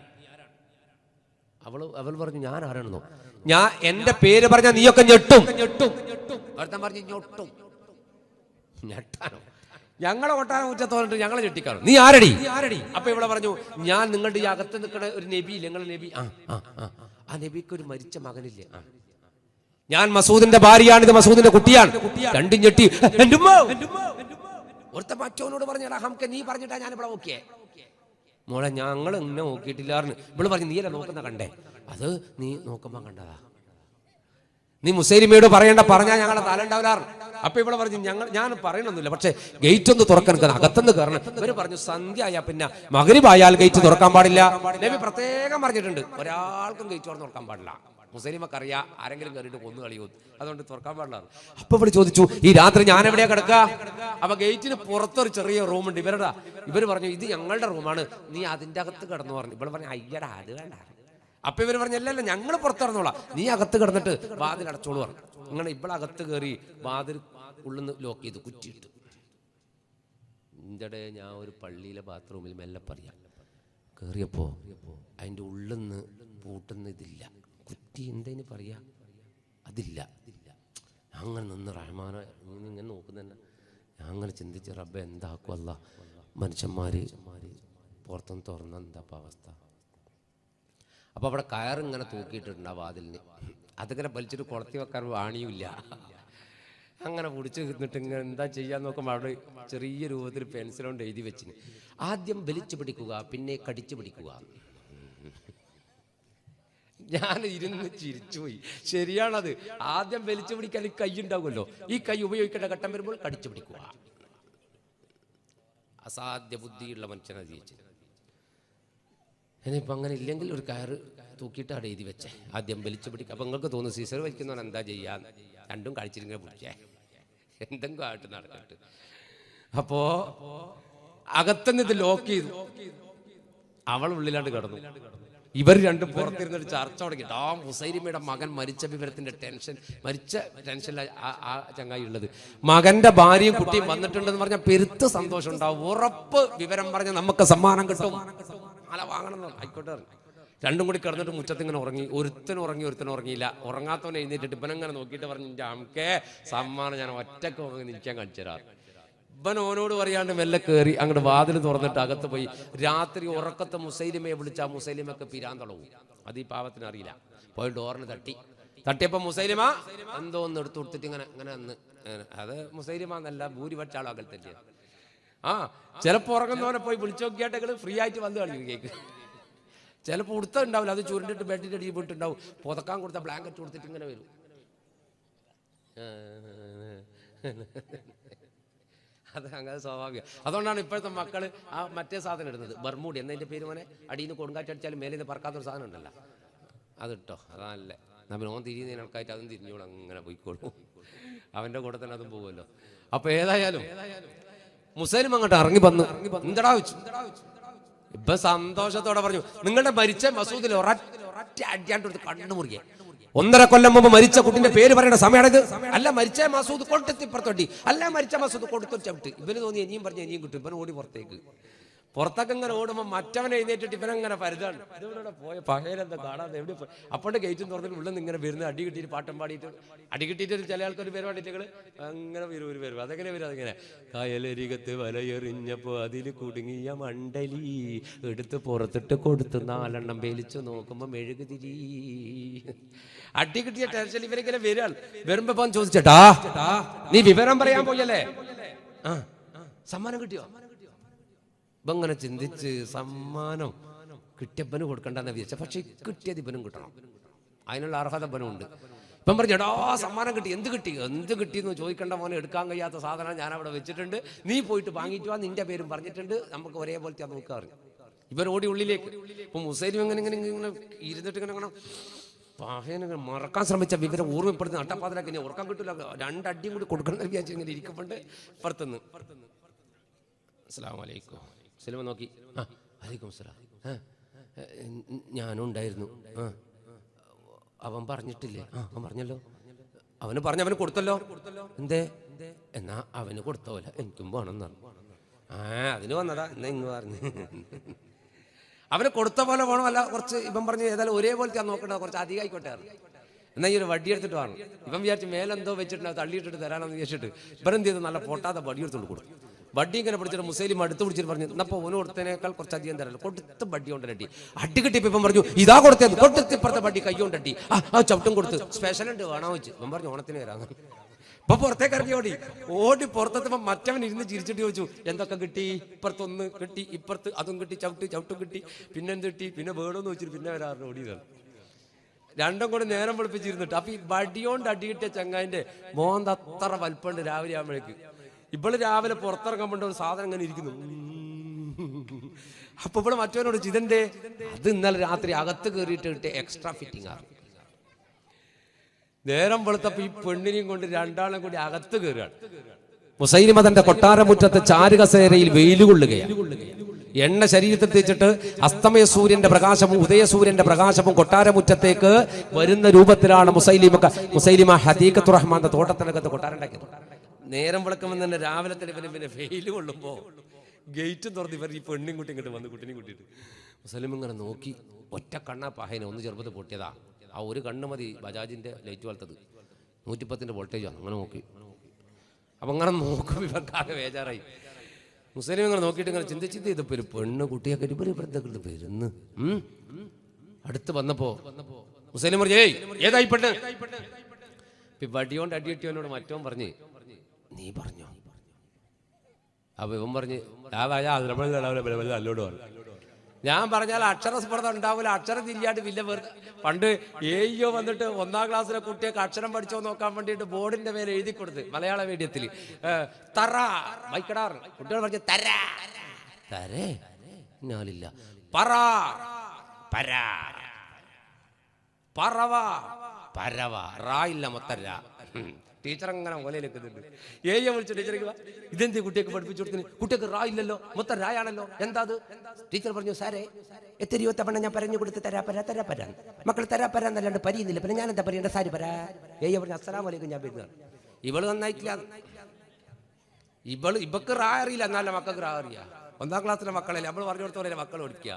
അവള് അവൾ പറഞ്ഞു ഞാൻ ആരാണെന്നോ ഞാൻ എന്റെ പേര് പറഞ്ഞ നീയൊക്കെ ഞെട്ടും ഞെട്ടും ഒരുത്തൻ പറഞ്ഞു ഞൊട്ടും ഞെട്ടാനോ ഞങ്ങളെ കൊട്ടാരം മുറ്റത്ത് വന്നിട്ട് ഞങ്ങളെ ഞെട്ടിക്കാണോ നീ ആരടി അപ്പൊ ഇവിടെ പറഞ്ഞു ഞാൻ നിങ്ങളുടെ ഈ അകത്ത് നിൽക്കുന്ന ഒരു നബി നിങ്ങളുടെ നബി ആ ആ ആ ആ നബിക്ക് ഒരു മരിച്ച മകനില്ലേ ആ ഞാൻ മസൂദിന്റെ ഭാര്യയാണ് ഇത് മസൂദിന്റെ കുട്ടിയാണ് രണ്ടും ഞെട്ടി "എൻ്റെ ഉമ്മ!" ഒരുത്ത മറ്റവനോട് പറഞ്ഞാ ഹംക്ക് നീ പറഞ്ഞിട്ടാ ഞാൻ ഇവിടെ നോക്കിയേ മോളെ ഞങ്ങൾ ഇങ്ങനെ നോക്കിയിട്ടില്ലായിരുന്നു ഇവള് പറഞ്ഞു നീയല്ല നോക്കുന്ന കണ്ടേ അത് നീ നോക്കുമ്പോ കണ്ടതാ നീ മുസൈലിമയോട് പറയണ്ട പറഞ്ഞാൽ ഞങ്ങളെ തല ഉണ്ടാവില്ലാറ് അപ്പൊ ഇവിടെ പറഞ്ഞു ഞങ്ങൾ ഞാൻ പറയണൊന്നുമില്ല പക്ഷെ ഗേറ്റ് ഒന്ന് തുറക്കാൻ നിൽക്കണം അകത്തുനിന്ന് കയറണം ഇവര് പറഞ്ഞു സന്ധ്യ ആയാൽ പിന്നെ മകരിബായാൽ ഗേറ്റ് തുറക്കാൻ പാടില്ല നബി പ്രത്യേകം പറഞ്ഞിട്ടുണ്ട് ഒരാൾക്കും ഗേറ്റ് തുറന്ന് തുറക്കാൻ പാടില്ല മുസ്ലിമൊക്കെ അറിയാം ആരെങ്കിലും കയറിയിട്ട് കൊന്നു കളിയോ അതുകൊണ്ട് തുറക്കാൻ പാടില്ല അപ്പൊ ഇവിടെ ചോദിച്ചു ഈ രാത്രി ഞാൻ എവിടെയാ കിടക്കുക അപ്പൊ ഗേറ്റിന് പുറത്തൊരു ചെറിയ റൂമുണ്ട് ഇവരുടെ ഇവര് പറഞ്ഞു ഇത് ഞങ്ങളുടെ റൂമാണ് നീ അതിന്റെ അകത്ത് കിടന്നു പറഞ്ഞു ഇവിടെ പറഞ്ഞു അയ്യടാ അത് വേണ്ട അപ്പൊ ഇവര് പറഞ്ഞല്ലല്ലോ ഞങ്ങൾ പുറത്തിറന്നോളാം നീ അകത്ത് കിടന്നിട്ട് വാതിൽ അടച്ചോളൂ പറഞ്ഞു അങ്ങനെ ഇവളകത്ത് കയറി വാതിൽ ഉള്ളിന്ന് ലോക്ക് ചെയ്ത് കുറ്റിയിട്ട് ഇന്തടെ ഞാൻ ഒരു പള്ളിയിലെ ബാത്റൂമിൽ മെല്ലെ പറയാം കയറിയപ്പോ അതിൻ്റെ ഉള്ളിന്ന് പൂട്ടുന്ന ഇതില്ല കുറ്റി എന്തേന് പറയാ അതില്ല അങ്ങനെ നിന്ന് റഹ്മാന ഇങ്ങനെ നോക്കുന്ന ഞാൻ അങ്ങനെ ചിന്തിച്ച് റബ്ബ എന്താക്കുമല്ല മനുഷ്യന്മാര് പുറത്തുനിന്ന് തുറന്ന എന്താ ഇപ്പൊ അവസ്ഥ അപ്പൊ അവിടെ കയറിങ്ങനെ തൂക്കിയിട്ടുണ്ട് ആ വാതിലിന് അതിങ്ങനെ വലിച്ചിട്ട് കുളത്തി വെക്കാൻ വാണിയുമില്ല അങ്ങനെ പിടിച്ച് നിന്നിട്ട് ഇങ്ങനെ എന്താ ചെയ്യാൻ നോക്കുമ്പോൾ അവിടെ ചെറിയ രൂപത്തിൽ പെൻസിൽ കൊണ്ട് എഴുതി വെച്ചിന് ആദ്യം വലിച്ചു പിടിക്കുക പിന്നെ കടിച്ചു പിടിക്കുക ഞാൻ ഇരുന്ന് ചിരിച്ചുപോയി ശരിയാണത് ആദ്യം വലിച്ചു പിടിക്കാൻ ഈ കൈ ഉണ്ടാവുമല്ലോ ഈ കൈ ഉപയോഗിക്കേണ്ട ഘട്ടം വരുമ്പോൾ കടിച്ചു പിടിക്കുക അസാധ്യ ബുദ്ധിയുള്ള മനുഷ്യനാണ് ജീവിച്ചത് ഇനിയിപ്പോൾ അങ്ങനെ ഇല്ലെങ്കിൽ ഒരു കയറ് തൂക്കിയിട്ട് അവിടെ എഴുതി വെച്ചേ ആദ്യം വലിച്ചു പിടിക്കുക അപ്പം നിങ്ങൾക്ക് തോന്നുന്നു സീസർ വലിക്കുന്നവൻ എന്താ ചെയ്യാൻ രണ്ടും കഴിച്ചിരിങ്ങനെ പിടിച്ചേ എന്തെങ്കിലും ആയിട്ട് നടക്കട്ട് അപ്പോ അകത്തുനിന്ന് ഇത് ലോക്ക് ചെയ്തു അവൾ ഉള്ളിലാണ്ട് കിടന്നു ഇവർ രണ്ടും പുറത്തിരുന്നൊരു ചർച്ച തുടങ്ങി ആ മുസൈരിമയുടെ മകൻ മരിച്ച വിവരത്തിന്റെ ടെൻഷൻ മരിച്ച ടെൻഷനില ആ ചങ്ങായി ഉള്ളത് മകന്റെ ഭാര്യയും കുട്ടിയും വന്നിട്ടുണ്ടെന്ന് പറഞ്ഞാൽ പെരുത്ത് സന്തോഷം ഉണ്ടാവും ഉറപ്പ് വിവരം പറഞ്ഞ നമുക്ക് സമ്മാനം കിട്ടും അല വാങ്ങണം എന്ന് പറഞ്ഞു. ആയിക്കോട്ടെ പറഞ്ഞു. രണ്ടും കൂടി കിടന്നിട്ട് മുറ്റത്ത് ഇങ്ങനെ ഉറങ്ങി ഒരുത്തനും ഉറങ്ങി ഒരുത്തനും ഉറങ്ങിയില്ല ഉറങ്ങാത്തവനെ എഴുന്നേറ്റിട്ട് ഇവനങ്ങനെ നോക്കിയിട്ട് പറഞ്ഞു എൻ്റെ അമ്മക്കേ സമ്മാനം ഞാൻ ഒറ്റക്ക് വാങ്ങി നിൽക്കാൻ കാണിച്ചു തരാം ഇവൻ ഓനോട് പറയാണ്ട് മെല്ലെ കയറി അങ്ങോട്ട് വാതിൽ തുറന്നിട്ട് അകത്ത് പോയി രാത്രി ഉറക്കത്തെ മുസൈലിമയെ വിളിച്ച ആ മുസൈലിമൊക്കെ പിരാന്തളവും അത് ഈ പാവത്തിന് അറിയില്ല പോയി ഡോറിന് തട്ടി തട്ടിയപ്പോ മുസൈലിമ എന്തോ ഒന്ന് എടുത്തു കൊടുത്തിട്ട് ഇങ്ങനെ ഇങ്ങനെ ഒന്ന് ഇങ്ങനെ. അത് മുസൈലിമ എന്നല്ല ഭൂരിപക്ഷ ആളും അകൽ തന്നെ ആ ചിലപ്പോ ഉറങ്ങുന്നവനെ പോയി വിളിച്ചു നോക്കിയാട്ടെങ്കിൽ ഫ്രീ ആയിട്ട് വന്ന് കളിക്കും കേക്ക് ചിലപ്പോൾ ഉടുത്ത ഉണ്ടാവില്ല അത് ചുരുണ്ടിട്ട് ബെഡിന്റെ അടിയിൽ പോയിട്ടുണ്ടാവും പുതക്കാൻ കൊടുത്ത ബ്ലാങ്കറ്റ് കൊടുത്തിട്ട് ഇങ്ങനെ വരും അത് അങ്ങനെ സ്വാഭാവികം അതുകൊണ്ടാണ് ഇപ്പോഴത്തെ മക്കൾ ആ മറ്റേ സാധനം ഇടുന്നത് ബർമൂടി എന്നതിൻ്റെ പേര് മോനെ അടിയിൽ നിന്ന് കൊടുങ്കാറ്റടിച്ചാലും മേലെ നിന്ന് പറക്കാത്തൊരു സാധനം ഉണ്ടല്ലോ അതിട്ടോ അതല്ലേ നമ്മൾ ഓൻ തിരിയുന്ന ആൾക്കായിട്ട് അതും തിരിഞ്ഞോളും അങ്ങനെ പോയിക്കോളും അവൻ്റെ കൂടെ തന്നെ അതും പോകുമല്ലോ അപ്പൊ ഏതായാലും മുസ്ലിം അങ്ങോട്ട് ഇറങ്ങി വന്നു എന്തടാ വെച്ചു ഇപ്പൊ സന്തോഷത്തോടെ പറഞ്ഞു നിങ്ങളുടെ മരിച്ച മസൂദിൽ ഒരൊറ്റ അടിയാണ്ട് കൊടുത്ത് കണ്ണു മുറിയെ ഒന്നര കൊല്ലം മുമ്പ് മരിച്ച കുട്ടിന്റെ പേര് പറയേണ്ട സമയമാണിത് അല്ല മരിച്ച മസൂദ് കൊടുത്തെത്തി പുറത്തോട്ടി അല്ല മരിച്ച മസൂദ് കൊടുത്തൊരു ചവിട്ട് ഇവന് തോന്നി ഇനിയും പറഞ്ഞു ഇനിയും കിട്ടും ഇവൻ ഓടി പുറത്തേക്ക് പുറത്തൊക്കെ ഇങ്ങനെ ഓടുമ്പോൾ മറ്റവനെ എഴുന്നേറ്റിട്ട് ഇവനങ്ങനെ പരുതാണ് ഇവനോടെ പോയ പകയിലെന്താ കാണാതെ എവിടെ പോയി അപ്പോഴും ഗേറ്റും തുറന്നിട്ട് ഉള്ളിൽ നിന്ന് ഇങ്ങനെ വരുന്നത് അടി കിട്ടിയിട്ട് പാട്ടം പാടിയിട്ട് അടി കിട്ടിയിട്ട് ഒരു ചില ആൾക്കാർ പേര് പാടിയിട്ട് അങ്ങനെ വരും ഒരു പേര് അതെങ്ങനെ വരും അതിങ്ങനെ കായലരികത്ത് വലയെറിഞ്ഞപ്പോ അതിൽ കുടുങ്ങിയ മണ്ടലി എടുത്ത് പുറത്തിട്ട് കൊടുത്ത് നാലെണ്ണം വേലിച്ചു നോക്കുമ്പോ മെഴുകുതിരി അടി കിട്ടിയ ടെൻഷൻ ഇവരിങ്ങനെ വരാൻ വരുമ്പോ ഇപ്പം ചോദിച്ചേട്ടാ നീ വിവരം പറയാൻ പോയല്ലേ ആ സമ്മാനം കിട്ടിയോ ഇപ്പൊ ഇങ്ങനെ ചിന്തിച്ച് സമ്മാനം കിട്ടിയപ്പന് കൊടുക്കണ്ടെന്ന് വിചാരിച്ച പക്ഷെ കിട്ടിയത് ഇവനും കിട്ടണം അതിനുള്ള അർഹത ഇവനും ഉണ്ട് ഇപ്പം പറഞ്ഞു എടാ സമ്മാനം കിട്ടി എന്ത് കിട്ടി എന്ത് കിട്ടിയെന്ന് ചോദിക്കേണ്ട മോനെ എടുക്കാൻ കഴിയാത്ത സാധനം ഞാൻ അവിടെ വെച്ചിട്ടുണ്ട് നീ പോയിട്ട് വാങ്ങിയിട്ട് വാ നിന്റെ പേരും പറഞ്ഞിട്ടുണ്ട് നമുക്ക് ഒരേപോലത്തെ അത് നോക്കാൻ അറിയാം ഇവർ ഓടി ഉള്ളിലേക്ക് ഇപ്പൊ മുസൈലും ഇങ്ങനെ ഇങ്ങനെ ഇങ്ങനെ ഇരുന്നിട്ട് ഇങ്ങനെ ഇങ്ങനെ പാഹേനെ മറക്കാൻ ശ്രമിച്ച വിവരം ഓർമ്മപ്പെടുന്ന അട്ടപ്പാതിരാക്കി ഇനി ഉറക്കാൻ കിട്ടില്ല രണ്ടടിയും കൂടി കൊടുക്കണം വിചാരിച്ചു ഇങ്ങനെ ഇരിക്കുമ്പോണ്ട് ഇപ്പുറത്തുനിന്ന് അസ്സാം വലൈക്കും സിനിമ നോക്കി ആ വലൈക്കും സലാം ആ ഏ, ഞാനും ഉണ്ടായിരുന്നു ആ അവൻ പറഞ്ഞിട്ടില്ലേ ആ അവൻ പറഞ്ഞല്ലോ അവന് പറഞ്ഞ അവന് കൊടുത്തല്ലോ എന്തേ എന്നാ അവന് കൊടുത്ത പോലെ എനിക്കും വേണം എന്നാണ് ആ അതിന് വന്നതാ എന്നാ ഇങ്ങ് പറഞ്ഞു അവന് കൊടുത്ത പോലെ വേണമല്ല കുറച്ച് ഇവൻ പറഞ്ഞു ഏതായാലും ഒരേപോലത്തെ നോക്കണ്ട കുറച്ച് അധികം ആയിക്കോട്ടെ എന്നാ ഈ ഒരു വടി എടുത്തിട്ട് വാങ്ങും ഇവൻ വിചാരിച്ച് മേലെന്തോ വെച്ചിട്ടുണ്ട് തള്ളിയിട്ടിട്ട് തരാനെന്ന് വിചാരിച്ചിട്ട് ഇവൻ എന്ത് ചെയ്തു നല്ല പൊട്ടാത്ത വടി എടുത്തോണ്ട് കൊടുക്കും വടി ഇങ്ങനെ പിടിച്ചിട്ട് മുസ്ലിം അടുത്ത് പിടിച്ചിട്ട് പറഞ്ഞു എന്നപ്പോ ഓന് കൊടുത്തതിനേക്കാൾ കുറച്ച് അധികം തരാമല്ലോ കൊടുത്ത് വടി കൊണ്ട് അടി അടി കിട്ടിയപ്പോ ഇപ്പം പറഞ്ഞു ഇതാ കൊടുത്തത് കൊടുത്ത് ഇപ്പുറത്തെ വടി കൈ കൊണ്ട് അടി ആ ആ ചവിട്ടും കൊടുത്ത് സ്പെഷ്യൽ ഉണ്ട് വേണോ വെച്ച് ഇവൻ പറഞ്ഞു ഓണത്തിന് വരാന്ന് ഇപ്പൊ പുറത്തേക്ക് ഇറങ്ങി ഓടി ഓടി പുറത്തെത്തുമ്പോ മറ്റവൻ ഇരുന്ന് ചിരിച്ചിട്ട് ചോദിച്ചു എന്തൊക്കെ കിട്ടി ഇപ്പുറത്തൊന്ന് കിട്ടി ഇപ്പുറത്ത് അതും കിട്ടി ചവിട്ട് ചവിട്ടും കിട്ടി പിന്നെ എന്ത് കിട്ടി പിന്നെ വേണമെന്ന് വെച്ചിട്ട് പിന്നെ വരാറുണ്ട് ഓടിയതാണ് രണ്ടും കൂടെ നേരം വെളുപ്പിച്ചിരുന്നിട്ട് അപ്പൊ ഈ വടിയോണ്ട് അടി കിട്ടിയ ചങ്ങായിന്റെ മോന്ത അത്ര വലിപ്പമുണ്ട് രാവിലെ ആകുമ്പോഴേക്ക് ഇവള് രാവിലെ പുറത്തിറങ്ങുമ്പോൾ ഒരു സാധനം ഇങ്ങനെ ഇരിക്കുന്നു അപ്പൊ ഇവിടെ മറ്റവനോട് ചിതന്റെ അത് ഇന്നലെ രാത്രി അകത്ത് കയറിയിട്ട് കിട്ടിയ എക്സ്ട്രാ ഫിറ്റിംഗ് ആണ് നേരം വെളുത്തപ്പോ ഈ പെണ്ണിനെയും കൊണ്ട് രണ്ടാളും കൂടി അകത്ത് കയറുകയാണ് മുസൈലിമ തന്റെ കൊട്ടാരമുറ്റത്ത് ചാരുകസേരയിൽ വെയിലുകൊള്ളുകയാണ് എണ്ണ ശരീരത്തിൽ തേച്ചിട്ട് അസ്തമയ സൂര്യന്റെ പ്രകാശവും ഉദയസൂര്യന്റെ പ്രകാശവും കൊട്ടാരമുറ്റത്തേക്ക് വരുന്ന രൂപത്തിലാണ് മുസൈലിമ മുസൈലിമ ഹദീഖത്തു റഹ്മാന്റെ തോട്ടത്തിനകത്ത് കൊട്ടാരം ഉണ്ടാക്കിയത് നേരം വിളക്കുമ്പോൾ തന്നെ രാവിലെ തന്നെ ഇവന് പിന്നെ വെയിൽ കൊള്ളുമ്പോ ഗേറ്റ് തുറന്ന് ഇവർ ഈ പെണ്ണും കുട്ടി ഇങ്ങോട്ട് വന്ന് കുട്ടിനെയും കൂട്ടിയിട്ട് മുസലിം ഇങ്ങനെ നോക്കി ഒറ്റ കണ്ണാ പഹയന ഒന്ന് ചെറുപ്പത്തിൽ പൊട്ടിയതാ ആ ഒരു കണ്ണ് മതി ബജാജിന്റെ ലൈറ്റ് വളർത്തത് നൂറ്റിപ്പത്തിന്റെ വോൾട്ടേജാണ് അങ്ങനെ നോക്കി അപ്പൊ അങ്ങനെ നോക്കുമ്പോൾ ഇവർക്കാകെ ബേജാറായി മുസ്ലിം ഇങ്ങനെ നോക്കിയിട്ട് ഇങ്ങനെ ചിന്തിച്ച് ചിന്തി ഇതിപ്പോ ഒരു പെണ്ണ് കുട്ടിയൊക്കെ ഇവർ ഇവിടുത്തെ വരുന്ന് ഉം? അടുത്ത് വന്നപ്പോ മുസ്ലിം പറഞ്ഞു ഏയ് ഏതായി പെണ്ണ് ഇപ്പൊ ഈ വടിയോണ്ട് അടി കിട്ടിയവനോട് മറ്റവൻ പറഞ്ഞ് നീ പറഞ്ഞോ അപ്പൊ ഇവൻ പറഞ്ഞ് "ആ വായ, അതിനെ പോലെ ഉണ്ടാവില്ല, ബല, ബല, അല്ലോട് പറഞ്ഞു ഞാൻ പറഞ്ഞാൽ അക്ഷരസ്പർദ്ധ ഉണ്ടാവില്ല അക്ഷരം തിരിയാണ്ട് വില്ല വെറുതെ പണ്ട് ഏയ്യോ വന്നിട്ട് ഒന്നാം ക്ലാസ്സിലെ കുട്ടിയൊക്കെ അക്ഷരം പഠിച്ചോ നോക്കാൻ വേണ്ടിയിട്ട് ബോർഡിന്റെ മേലെ എഴുതി കൊടുത്ത് മലയാള മീഡിയത്തിൽ തറ വൈക്കടാർ കുട്ടികൾ പറഞ്ഞു തര തരേ ഞാനില്ല പറ പര പറവ പരവ റാ ഇല്ല മൊത്തം രാ ഉം. ടീച്ചർ അങ്ങനെ ഓലയിൽ നിൽക്കുന്നുണ്ട് ഏയ്യ വിളിച്ചു ടീച്ചർക്ക് വാ. ഇതെന്ത് കുട്ടിയൊക്കെ പഠിപ്പിച്ചു കൊടുത്തിന് കുട്ടിയൊക്കെ റാ ഇല്ലല്ലോ മൊത്തം രായാണല്ലോ എന്താ അത് ടീച്ചർ പറഞ്ഞു സാറേ എത്രയോ തവണ ഞാൻ പറഞ്ഞു കൊടുത്ത് തരാ പരാ തരാ പരാ മക്കൾ തരാ പരാ എന്നല്ലാണ്ട് പരിയുന്നില്ല പിന്നെ ഞാൻ എന്താ പറയണ്ട സാരി പരാ ഏയ്യ പറഞ്ഞു അസ്സലാം വലൈക്കും ഞാൻ വരുന്നതാണ് ഇവള് നന്നായിട്ടില്ല ഇവള് ഇവക്ക് റാ അറിയില്ല എന്നാലും മക്കൾക്ക് റാ അറിയാം ഒന്നാം ക്ലാസ്സിലെ മക്കളല്ലേ നമ്മൾ പറഞ്ഞു കൊടുത്ത പോലെ മക്കൾ ഓടിക്കുക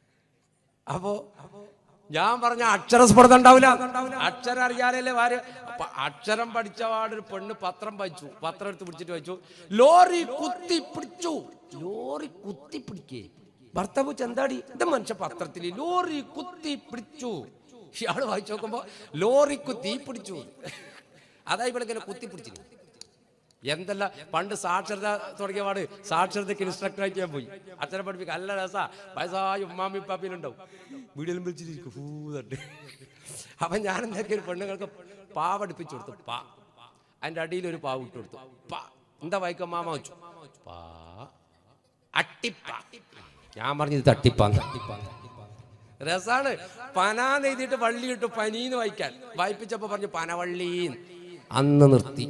അപ്പോ ഞാൻ പറഞ്ഞ അക്ഷരസ്പർദ്ധ ഉണ്ടാവില്ല അക്ഷരം അറിയാലല്ലേ വാര് പ- അക്ഷരം പഠിച്ച പാടൊരു പെണ്ണ് പത്രം വായിച്ചു പത്രം എടുത്ത് പിടിച്ചിട്ട് വായിച്ചു ലോറി കുത്തി പിടിച്ചു ലോറി കുത്തി പിടിക്കേ ഭർത്താവ് ചെന്താടി ഇത് മനുഷ്യ പത്രത്തിൽ ലോറി കുത്തി പിടിച്ചു ഇയാള് വായിച്ചു നോക്കുമ്പോ ലോറി കുത്തി പിടിച്ചു അതാ ഇവിടെ ഇങ്ങനെ കുത്തി പിടിച്ചിന് എന്തല്ല പണ്ട് സാക്ഷരത തുടങ്ങിയ പാട് സാക്ഷരതയ്ക്ക് ഇൻസ്ട്രക്ടറായിട്ട് ഞാൻ പോയി അച്ഛനെ പഠിപ്പിക്കുക നല്ല രസാ വയസ്സായ ഉമ്മാമി പാപ്പിയിലുണ്ടാവും വീടിലും വിളിച്ചിരിക്കും പൂതട്ട് അപ്പൊ ഞാൻ എന്താക്കി ഒരു പെണ്ണുങ്ങൾക്ക് പാ പഠിപ്പിച്ചു കൊടുത്തു പാ അതിന്റെ അടിയിൽ ഒരു പാവ് ഇട്ട് കൊടുത്തു പാ എന്താ വായിക്കാൻ മാമ വെച്ചു പാ അട്ടിപ്പ ഞാൻ പറഞ്ഞത് തട്ടിപ്പാന്ന് രസാണ് പനാന്ന് എഴുതിയിട്ട് വള്ളി ഇട്ടു പനീന്ന് വായിക്കാൻ വായിപ്പിച്ചപ്പോ പറഞ്ഞു പനവള്ളീന്ന് അന്ന് നിർത്തി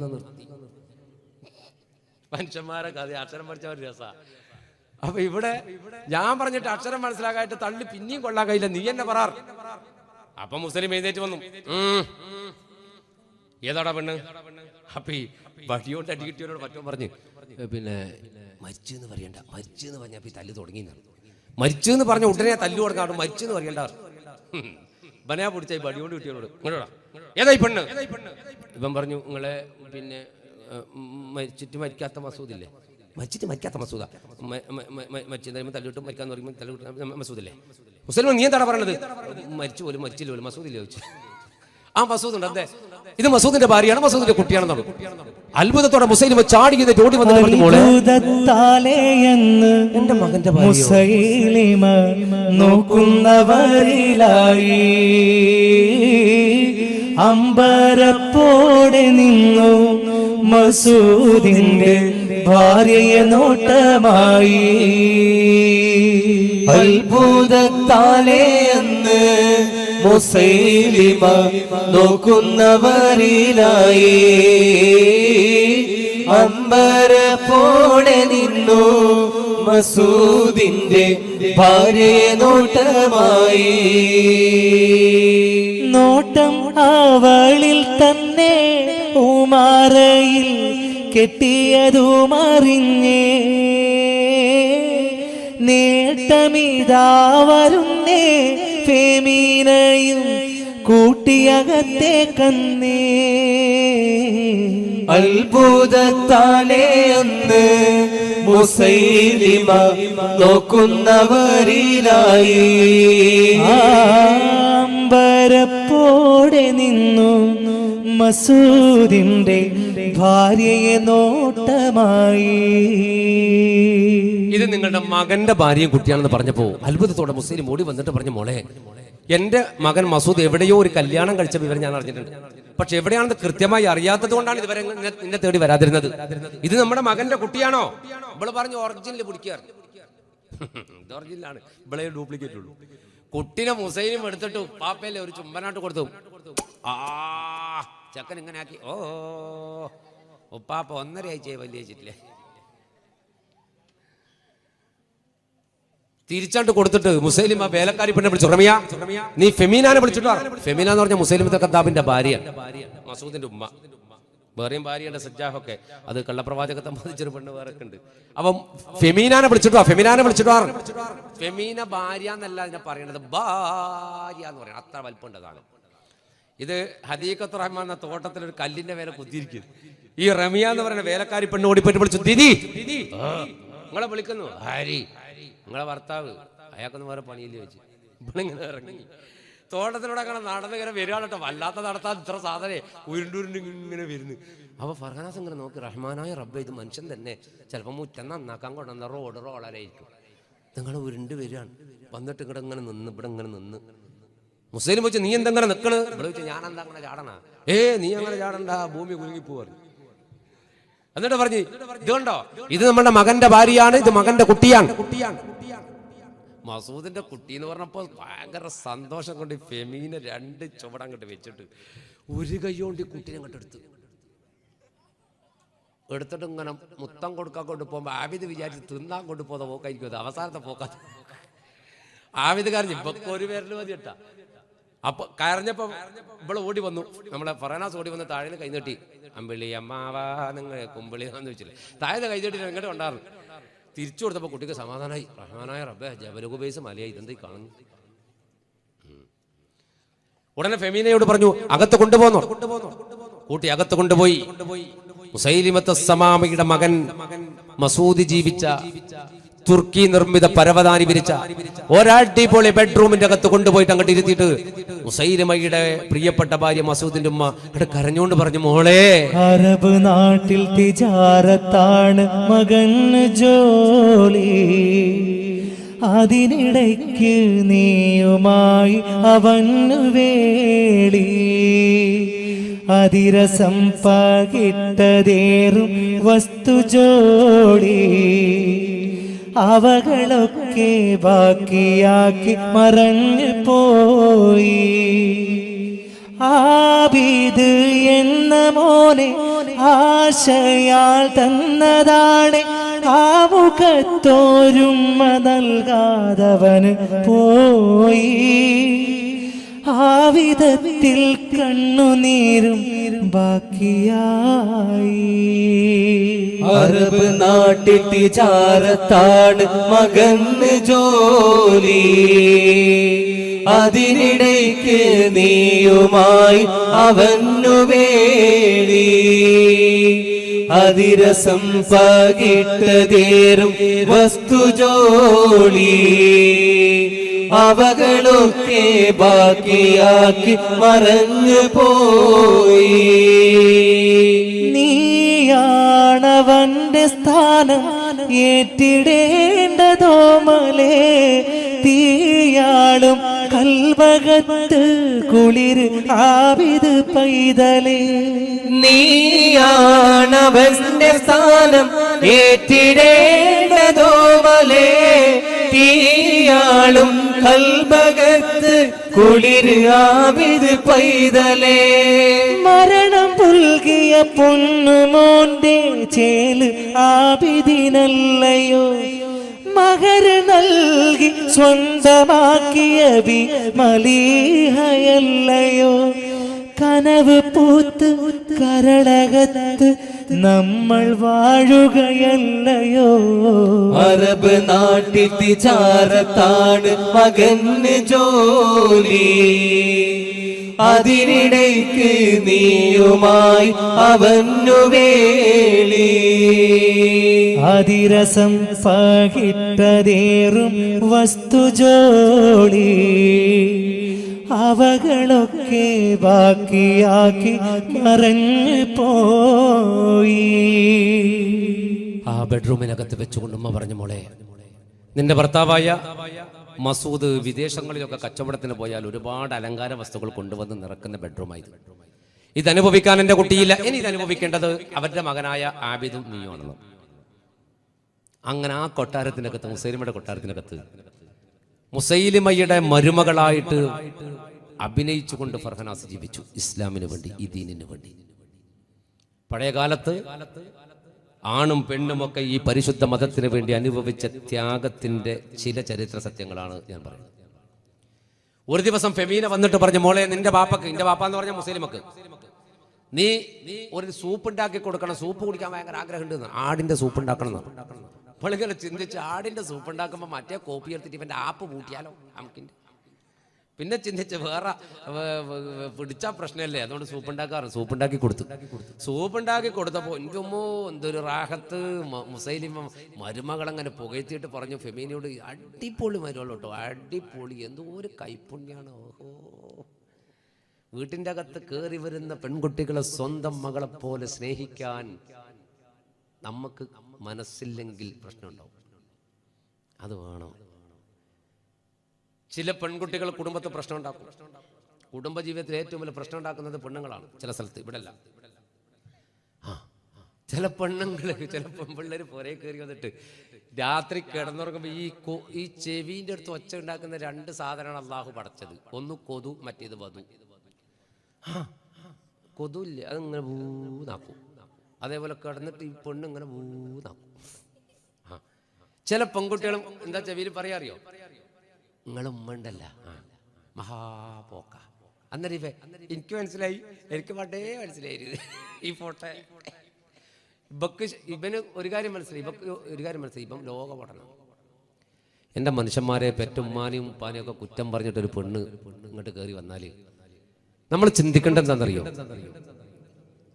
മനുഷ്യന്മാരെ കഥ അക്ഷരം പഠിച്ച ഒരു രസ അപ്പൊ ഇവിടെ ഞാൻ പറഞ്ഞിട്ട് അക്ഷരം മനസ്സിലാക്കായിട്ട് തള്ളി പിന്നെയും കൊള്ളാൻ കഴിയില്ല നീ എന്നെ പറയാർ അപ്പൊ മുസ്ലിം എഴുന്നേറ്റ് വന്നു ഉം. ഏതാടാ പെണ്ണ് അപ്പൊ ഈ വടിയോണ്ട് അടി കിട്ടിയവരോട് മറ്റോ പറഞ്ഞു "ഏ, പിന്നെ മരിച്ചു എന്ന് പറയണ്ട മരിച്ചു എന്ന് പറഞ്ഞപ്പോ ഈ തല്ല് തുടങ്ങി മരിച്ചു എന്ന് പറഞ്ഞ ഉടനെ തല്ലു കൊടുക്കാണ്ട് മരിച്ചു എന്ന് പറയണ്ട ഹും. ബനയാ പിടിച്ച ഈ വടിയോണ്ട് കിട്ടിയവരോട് ഇങ്ങോട്ടാ ഏതാ ഈ പെണ്ണ് ഇവൻ പറഞ്ഞു നിങ്ങളെ പിന്നെ ഏ, മരിച്ചിട്ട് മരിക്കാത്ത മസൂദില്ലേ മരിച്ചിട്ട് മരിക്കാത്ത മസൂദ മരിച്ചു തല്ലിട്ട് മരിക്കാന്ന് പറയുമ്പോൾ തല്ലിട്ട് മസൂദല്ലേ മുസ്ലിം നീ എന്താണ് പറയണത് മരിച്ചു പോലും മരിച്ചില്ല പോലും മസൂദില്ലേ ചോദിച്ചു ആ മസൂദ് ഉണ്ട് അതെ ഇത് മസൂദിന്റെ ഭാര്യയാണ് മസൂദിന്റെ കുട്ടിയാണെന്നാണ് അത്ഭുതത്തോടെ മുസ്ലിം ചാടി ചെയ്തിട്ട് ഓടി വന്നിട്ട് പറഞ്ഞു മോളെ അത്ഭുതത്താലെയെന്ന് എന്റെ മകന്റെ ഭാര്യ മുസൈലിമ നോക്കുന്നവരിലായി അമ്പരപ്പോടെ നിന്നു മസൂദിന്റെ ഭാര്യയെ നോട്ടമായി അത്ഭുതത്താലേ എന്ന് മുസൈലിമ നോക്കുന്നവരിലായി അമ്പരപ്പോടെ നിന്നു മസൂദിന്റെ ഭാര്യയെ നോട്ടമായി നോട്ടം അവളിൽ തന്നെ ഉമാറയിൽ കെട്ടിയതുമറിഞ്ഞേ നേട്ടമിതാ വരുന്നേ ഫെമീനയും കൂട്ടിയകത്തെ കന്നേ അത്ഭുതത്താലേ എന്ന് മുസൈലിമ നോക്കുന്നവരിലായി ആമ്പരപ്പോടെ നിന്നു മസൂദിന്റെ ഭാര്യയെ നോട്ടമായി ഇത് നിങ്ങളുടെ മകന്റെ ഭാര്യയും കുട്ടിയാണെന്ന് പറഞ്ഞപ്പോ അത്ഭുതത്തോടെ മുസ്ലിം ഓടി വന്നിട്ട് പറഞ്ഞു മോളെ എന്റെ മകൻ മസൂദ് എവിടെയോ ഒരു കല്യാണം കഴിച്ച വിവരം ഞാൻ അറിഞ്ഞിട്ടുണ്ട് പക്ഷെ എവിടെയാണെന്ന് കൃത്യമായി അറിയാത്തത് കൊണ്ടാണ് ഇതുവരെ നിന്നെ- നിന്നെ തേടി വരാതിരുന്നത് ഇത് നമ്മുടെ മകന്റെ കുട്ടിയാണോ ഇവള് പറഞ്ഞു ഒറിജിനൽ പിടിക്കാറ് ഇത് ഒറിജിനലാണ് ഇവളെ ഡ്യൂപ്ലിക്കേറ്റ് ഉള്ളൂ കുട്ടിനെ മുസൈനും എടുത്തിട്ട് പാപ്പയല്ലേ ഒരു ചുംബനായിട്ട് കൊടുത്തു ആ ചക്കൻ ഇങ്ങനെ ആക്കി ഓ ഉപ്പാപ്പ ഒന്നര ആഴ്ചയായി വലിയ വെച്ചിട്ടില്ലേ തിരിച്ചാണ്ട് കൊടുത്തിട്ട് മുസൈലിം ആ വേലക്കാരി പെണ്ണെ വിളിച്ചു റമിയ നീ ഫെമീനാനെ വിളിച്ചിട്ടോ ഫെമീന എന്ന് പറഞ്ഞ മുസൈലിം കത്താബിന്റെ ഭാര്യയാണ് മസൂദിന്റെ ഉമ്മ വേറെയും ഭാര്യയുടെ സജ്ജാഹൊക്കെ അത് കള്ളപ്രവാചകത്തെ ബാധിച്ചൊരു പെണ്ണ് വേറെ ഉണ്ട് അപ്പം ഫെമീനാനെ വിളിച്ചിട്ടോ ഫെമീനാനെ വിളിച്ചിട്ടോ ഫെമീന ഭാര്യ എന്നല്ല അതിനെ പറയണത് ഭാര്യ എന്ന് പറയുന്നത് അത്ര വലിപ്പമുണ്ടതാണ് ഇത് ഹദീഖത്ത് റഹ്മാൻ എന്ന തോട്ടത്തിൽ ഒരു കല്ലിന്റെ മേലെ കുത്തിയിരിക്കുന്നു ഈ റമിയ എന്ന് പറയുന്ന വേലക്കാരി പെണ്ണ് ഓടിപ്പോയിട്ട് വിളിച്ചു ദിദി ആ, നിങ്ങളെ വിളിക്കുന്നു ഹരി നിങ്ങളെ ഭർത്താവ് അയാൾക്കൊന്നും വേറെ പണിയില്ല വെച്ച് ഇവളിങ്ങനെ ഇറങ്ങി തോട്ടത്തിലൂടെ അങ്ങനെ നടന്ന് ഇങ്ങനെ വരികയാണട്ടോ വല്ലാത്ത നടത്താൻ ഇത്ര സാധനേ ഉരുണ്ടുരുണ്ട് ഇങ്ങനെ വരുന്നു അപ്പൊ ഫർഹാനാസ് ഇങ്ങനെ നോക്കി റഹ്മാനായ റബ്ബ് ഇത് മനുഷ്യൻ തന്നെ ചിലപ്പോൾ മുറ്റം നന്നാക്കാൻ കൊണ്ടുവന്ന റോഡ് റോളരായിരിക്കും നിങ്ങൾ ഉരുണ്ട് വരികയാണ് വന്നിട്ട് ഇവിടെ ഇങ്ങനെ നിന്ന് ഇവിടെ ഇങ്ങനെ നിന്ന് മുസ്ലിം വെച്ച് നീ എന്തെങ്ങനെ നിക്കണ് ഇവിടെ വെച്ച് ഞാൻ എന്താ അങ്ങനെ ചാടണ ഏ നീ അങ്ങനെ ചാടണ്ട ഭൂമി കുലുങ്ങി പോവാണ് എന്നിട്ട് പറഞ്ഞു ഇതുകൊണ്ടോ ഇത് നമ്മുടെ മകന്റെ ഭാര്യയാണ് ഇത് മകന്റെ കുട്ടിയാണ് കുട്ടിയാണ് മസൂദിന്റെ കുട്ടി എന്ന് പറഞ്ഞപ്പോൾ ഭയങ്കര സന്തോഷം കൊണ്ട് ഈ ഫെമീനെ രണ്ട് ചുവടം അങ്ങോട്ട് വെച്ചിട്ട് ഒരു കൈ കൊണ്ട് ഈ കുട്ടീനെ അങ്ങോട്ട് എടുത്തു എടുത്തിട്ട് ഇങ്ങനെ മുത്തം കൊടുക്കാൻ കൊണ്ട് പോകുമ്പോൾ ആവിത് വിചാരിച്ച് തിന്നാൻ കൊണ്ട് പോകുന്ന പോക്കായിരിക്കും അത് അവസാനത്തെ പോക്കാത്ത ആവിത് കരഞ്ഞു ഇപ്പൊ ഒരു പേരിൽ മതി കേട്ടാ അപ്പൊ കരഞ്ഞപ്പോ ഇവിടെ ഓടി വന്നു നമ്മളെ ഫറാനാസ് ഓടി വന്ന് താഴെ കൈ നീട്ടി അമ്പിളി അമ്മാവാ നിങ്ങൾ കുമ്പിളി എന്ന് വെച്ചില്ലേ താഴെ കൈ നീട്ടി എങ്ങോട്ട് കൊണ്ടായിരുന്നു തിരിച്ചു കൊടുത്തപ്പോ കുട്ടിക്ക് സമാധാനമായി റഹ്മാനായ റബ്ബേ ജബലുകുബേസ് മലയായി ഇതെന്താ ഈ കാണുന്നു ഉം. ഉടനെ ഫെമീനയോട് പറഞ്ഞു അകത്ത് കൊണ്ടുപോകുന്നു കൂട്ടി അകത്ത് കൊണ്ടുപോയി മുസൈലിമത്ത് സമാമയുടെ മകൻ മസൂദി ജീവിച്ച തുർക്കി നിർമ്മിത പരവതാനി വിരിച്ച ഒരടിപൊളി ബെഡ്റൂമിന്റെ അകത്ത് കൊണ്ടുപോയിട്ട് അങ്ങോട്ട് ഇരുത്തിയിട്ട് മുസൈലിമയുടെ പ്രിയപ്പെട്ട ഭാര്യ മസൂദിന്റെ ഉമ്മ അവിടെ കരഞ്ഞുകൊണ്ട് പറഞ്ഞു മോളെ അറബ് നാട്ടിൽ തിജാരത്താണ് മകന് ജോലി അതിനിടയ്ക്ക് നീയുമായി അവന് വേളി അതിരസം പകിട്ടതേറും വസ്തു ജോളി അവകളൊക്കെ ബാക്കിയാക്കി മറഞ്ഞു പോയി ആബിദ് എന്ന മോനെ ആശയാൽ തന്നതാണ് ആ മുഖത്തോരുമ്മ നൽകാതവന് പോയി ആ വിധത്തിൽ കണ്ണുനീരും ബാക്കിയായി അറബ് നാട്ടിൽ തിചാരത്താണ് മകന് ജോലി അതിനിടയ്ക്ക് നീയുമായി അവനു വേളി അതിരസം പകിട്ടതേറും വസ്തു ജോളി അവകളൊക്കെ ബാക്കിയാക്കി മറഞ്ഞു പോയി നീയാണവന്റെ സ്ഥാനം ഏറ്റിടേണ്ടതോമലേ തീയാളും കൽവകത്ത് കുളിര് ആവിത് പൈതലേ നീയാണവന്റെ സ്ഥാനം ഏറ്റിടേണ്ടതോ മലേ തീയാളും കൽബകത്ത് കുളിരാവിത് പൈതലേ മരണം പുൽകിയ പൊന്നുമോന്റെ ചേല് ആപിതിനല്ലയോ മകര നൽകി സ്വന്തമാക്കിയ ബി മലീഹയല്ലയോ കനവ് പൂത്ത് കരളകത്ത് നമ്മൾ വാഴുകയല്ലയോ അറബ് നാട്ടിൽ തിചാരത്താണ് മകന് ജോലി അതിനിടയ്ക്ക് നീയുമായി അവനു വേളി അതിരസം പകിട്ടതേറും വസ്തു ജോളി അവകളൊക്കെ ബാക്കിയാക്കി മറഞ്ഞു പോയി ആ ബെഡ്റൂമിനകത്ത് വെച്ചുകൊണ്ട് ഉമ്മ പറഞ്ഞു മോളെ നിന്റെ ഭർത്താവായ മസൂദ് വിദേശങ്ങളിലൊക്കെ കച്ചവടത്തിന് പോയാൽ ഒരുപാട് അലങ്കാര വസ്തുക്കൾ കൊണ്ടുവന്ന് നിറക്കുന്ന ബെഡ്റൂമായത് ഇത് അനുഭവിക്കാൻ എന്റെ കുട്ടിയില്ല ഇനി ഇത് അനുഭവിക്കേണ്ടത് അവരുടെ മകനായ ആബിദും നീയുമാണെന്ന് അങ്ങനെ ആ കൊട്ടാരത്തിനകത്ത് മുസൈലിമയുടെ കൊട്ടാരത്തിനകത്ത് മുസൈലിമയുടെ മരുമകളായിട്ട് അഭിനയിച്ചുകൊണ്ട് ഫർഹനാസ് ജീവിച്ചു ഇസ്ലാമിന് വേണ്ടി ഈ ദീനിന് വേണ്ടി പഴയ കാലത്ത് ആണും പെണ്ണുമൊക്കെ ഈ പരിശുദ്ധ മതത്തിന് വേണ്ടി അനുഭവിച്ച ത്യാഗത്തിന്റെ ചില ചരിത്ര സത്യങ്ങളാണ് ഞാൻ പറയുന്നത് ഒരു ദിവസം ഫെമീന വന്നിട്ട് പറഞ്ഞു മോളെ നിന്റെ ബാപ്പക്ക് നിന്റെ ബാപ്പ എന്ന് പറഞ്ഞ മുസ്ലിമക്ക് നീ ഒരു സൂപ്പ് ഉണ്ടാക്കി കൊടുക്കണം സൂപ്പ് കുടിക്കാൻ ഭയങ്കര ആഗ്രഹമുണ്ട് ആടിന്റെ സൂപ്പ് ഉണ്ടാക്കണം എന്ന്. അപ്പോൾ ഇങ്ങനെ ചിന്തിച്ച് ആടിന്റെ സൂപ്പ് ഉണ്ടാക്കുമ്പോൾ മറ്റേ കോപ്പി എടുത്തിട്ട് ഇവന്റെ ആപ്പ് പൂട്ടിയാലോ നമുക്കിന്റെ പിന്നെ ചിന്തിച്ച് വേറെ വേ- വേ- പിടിച്ചാ പ്രശ്നമല്ലേ അതുകൊണ്ട് സൂപ്പ് ഉണ്ടാക്കാറ് സൂപ്പ് ഉണ്ടാക്കി കൊടുത്തു സൂപ്പ് ഉണ്ടാക്കി കൊടുത്തപ്പോൾ എനിക്കുമ്മോ എന്തൊരു റാഹത്ത് മ- മുസൈലിമ മരുമകളങ്ങനെ പുകഴ്ത്തിയിട്ട് പറഞ്ഞു ഫെമീനയോട് അടിപൊളി മരുമകൾ കേട്ടോ അടിപൊളി എന്തോ ഒരു കൈപ്പുണ്യാണ് ഓഹോ വീട്ടിൻ്റെ അകത്ത് കയറി വരുന്ന പെൺകുട്ടികളെ സ്വന്തം മകളെ പോലെ സ്നേഹിക്കാൻ നമുക്ക് മനസ്സില്ലെങ്കിൽ പ്രശ്നമുണ്ടാവും അത് വേണം ചില പെൺകുട്ടികൾ കുടുംബത്തിൽ പ്രശ്നം ഉണ്ടാക്കും കുടുംബജീവിതത്തിൽ ഏറ്റവും വലിയ പ്രശ്നം ഉണ്ടാക്കുന്നത് പെണ്ണുങ്ങളാണ് ചില സ്ഥലത്ത് ഇവിടെ അല്ല ആ ചില പെണ്ണുങ്ങൾ ചില പെൺപിള്ളേർ പുറേ കയറി വന്നിട്ട് രാത്രി കിടന്നുറങ്ങുമ്പോൾ ഈ കൊ- ഈ ചെവിൻ്റെ അടുത്ത് ഒച്ച ഉണ്ടാക്കുന്ന രണ്ട് സാധനമാണ് അള്ളാഹു പടച്ചത് ഒന്ന് കൊതു മറ്റേത് വധു ആ കൊതു ഇല്ലേ അതിങ്ങനെ വൂന്നാക്കും അതേപോലെ കിടന്നിട്ട് ഈ പെണ്ണ് ഇങ്ങനെ വൂന്നാക്കും ആ ചില പെൺകുട്ടികളും എന്താ ചെവിയിൽ പറയാറിയോ നിങ്ങളും ഉമ്മണ്ടല്ല ആ മഹാപോക്ക അന്നേരം ഇവ എനിക്ക് മനസ്സിലായി എനിക്ക് പണ്ടേ മനസ്സിലായി ഈ ഫോട്ടോ ഇവക്ക് ശ- ഇവന് ഒരു കാര്യം മനസ്സിലായി ഇവക്ക് ഒരു കാര്യം മനസ്സിലായി ഇപ്പം ലോക പഠനം എൻ്റെ മനുഷ്യന്മാരെ പെറ്റുമ്മാനെയും ഉപ്പാനെയും ഒക്കെ കുറ്റം പറഞ്ഞിട്ട് ഒരു പെണ്ണ് ഇങ്ങോട്ട് കയറി വന്നാൽ നമ്മൾ ചിന്തിക്കേണ്ടത് എന്താണെന്നറിയോ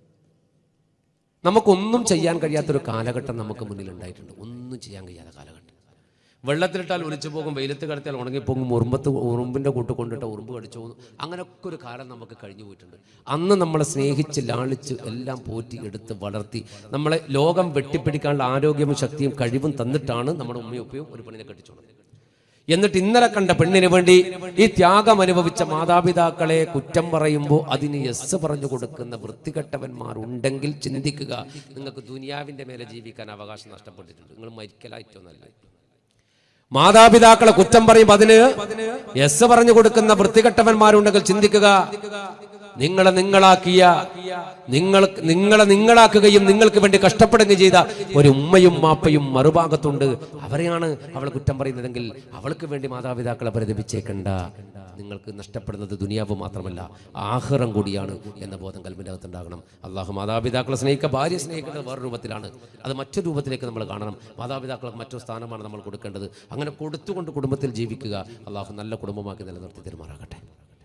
നമുക്കൊന്നും ചെയ്യാൻ കഴിയാത്തൊരു കാലഘട്ടം നമുക്ക് മുന്നിൽ ഉണ്ടായിട്ടുണ്ട് ഒന്നും ചെയ്യാൻ കഴിയാത്ത കാലഘട്ടം വെള്ളത്തിലിട്ടാൽ ഒലിച്ചു പോകും വെയിലത്ത് കിടത്തിയാൽ ഉണങ്ങിപ്പോകും ഉറുമ്പത്ത് ഉറുമ്പിൻ്റെ കൂട്ട് കൊണ്ടിട്ട് ഉറുമ്പ് കടിച്ചു പോകും അങ്ങനെയൊക്കെ ഒരു കാലം നമുക്ക് കഴിഞ്ഞു പോയിട്ടുണ്ട് അന്ന് നമ്മളെ സ്നേഹിച്ച് ലാളിച്ച് എല്ലാം പോറ്റി എടുത്ത് വളർത്തി നമ്മളെ ലോകം വെട്ടിപ്പിടിക്കാനുള്ള ആരോഗ്യവും ശക്തിയും കഴിവും തന്നിട്ടാണ് നമ്മുടെ ഉമ്മയും ഉപ്പയും ഒരു പെണ്ണിനെ കെട്ടിച്ചോളുന്നത് എന്നിട്ട് ഇന്നലെ കണ്ട പെണ്ണിന് വേണ്ടി ഈ ത്യാഗം അനുഭവിച്ച മാതാപിതാക്കളെ കുറ്റം പറയുമ്പോൾ അതിന് യെസ് പറഞ്ഞു കൊടുക്കുന്ന വൃത്തികെട്ടവന്മാർ ഉണ്ടെങ്കിൽ ചിന്തിക്കുക നിങ്ങൾക്ക് ദുനിയാവിന്റെ മേലെ ജീവിക്കാൻ അവകാശം നഷ്ടപ്പെട്ടിട്ടുണ്ട് നിങ്ങൾ മരിക്കലായിട്ടൊന്നല്ല മാതാപിതാക്കളെ കുറ്റം പറയുമ്പോൾ അതിന് യെസ് പറഞ്ഞു കൊടുക്കുന്ന വൃത്തികെട്ടവന്മാരുണ്ടെങ്കിൽ ചിന്തിക്കുക നിങ്ങളെ നിങ്ങളാക്കിയ നിങ്ങൾ നിങ്ങളെ നിങ്ങളാക്കുകയും നിങ്ങൾക്ക് വേണ്ടി കഷ്ടപ്പെടുകയും ചെയ്ത ഒരു ഉമ്മയും മാപ്പയും മറുഭാഗത്തുണ്ട് അവരെയാണ് അവൾ കുറ്റം പറയുന്നതെങ്കിൽ അവൾക്ക് വേണ്ടി മാതാപിതാക്കളെ പരിതപിച്ചേക്കണ്ട നിങ്ങൾക്ക് നഷ്ടപ്പെടുന്നത് ദുനിയാവ് മാത്രമല്ല ആഹ്റം കൂടിയാണ് എന്ന ബോധം കൽമിൻ്റെ അകത്തുണ്ടാകണം അള്ളാഹു മാതാപിതാക്കളെ സ്നേഹിക്കുക ഭാര്യ സ്നേഹിക്കുന്നത് വേറെ രൂപത്തിലാണ് അത് മറ്റൊരു രൂപത്തിലേക്ക് നമ്മൾ കാണണം മാതാപിതാക്കൾക്ക് മറ്റൊരു സ്ഥാനമാണ് നമ്മൾ കൊടുക്കേണ്ടത് അങ്ങനെ കൊടുത്തുകൊണ്ട് കുടുംബത്തിൽ ജീവിക്കുക അള്ളാഹു നല്ല കുടുംബമാക്കി നിലനിർത്തി തരുമാറാകട്ടെ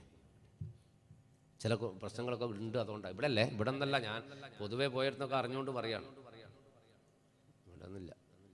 ചില കു- പ്രശ്നങ്ങളൊക്കെ ഉണ്ട് അതുകൊണ്ടാണ് ഇവിടെ അല്ലേ ഇവിടെ നിന്നല്ല ഞാൻ പൊതുവെ പോയിരുന്നൊക്കെ അറിഞ്ഞുകൊണ്ട് പറയാണ് ഇവിടെ ഒന്നുമില്ല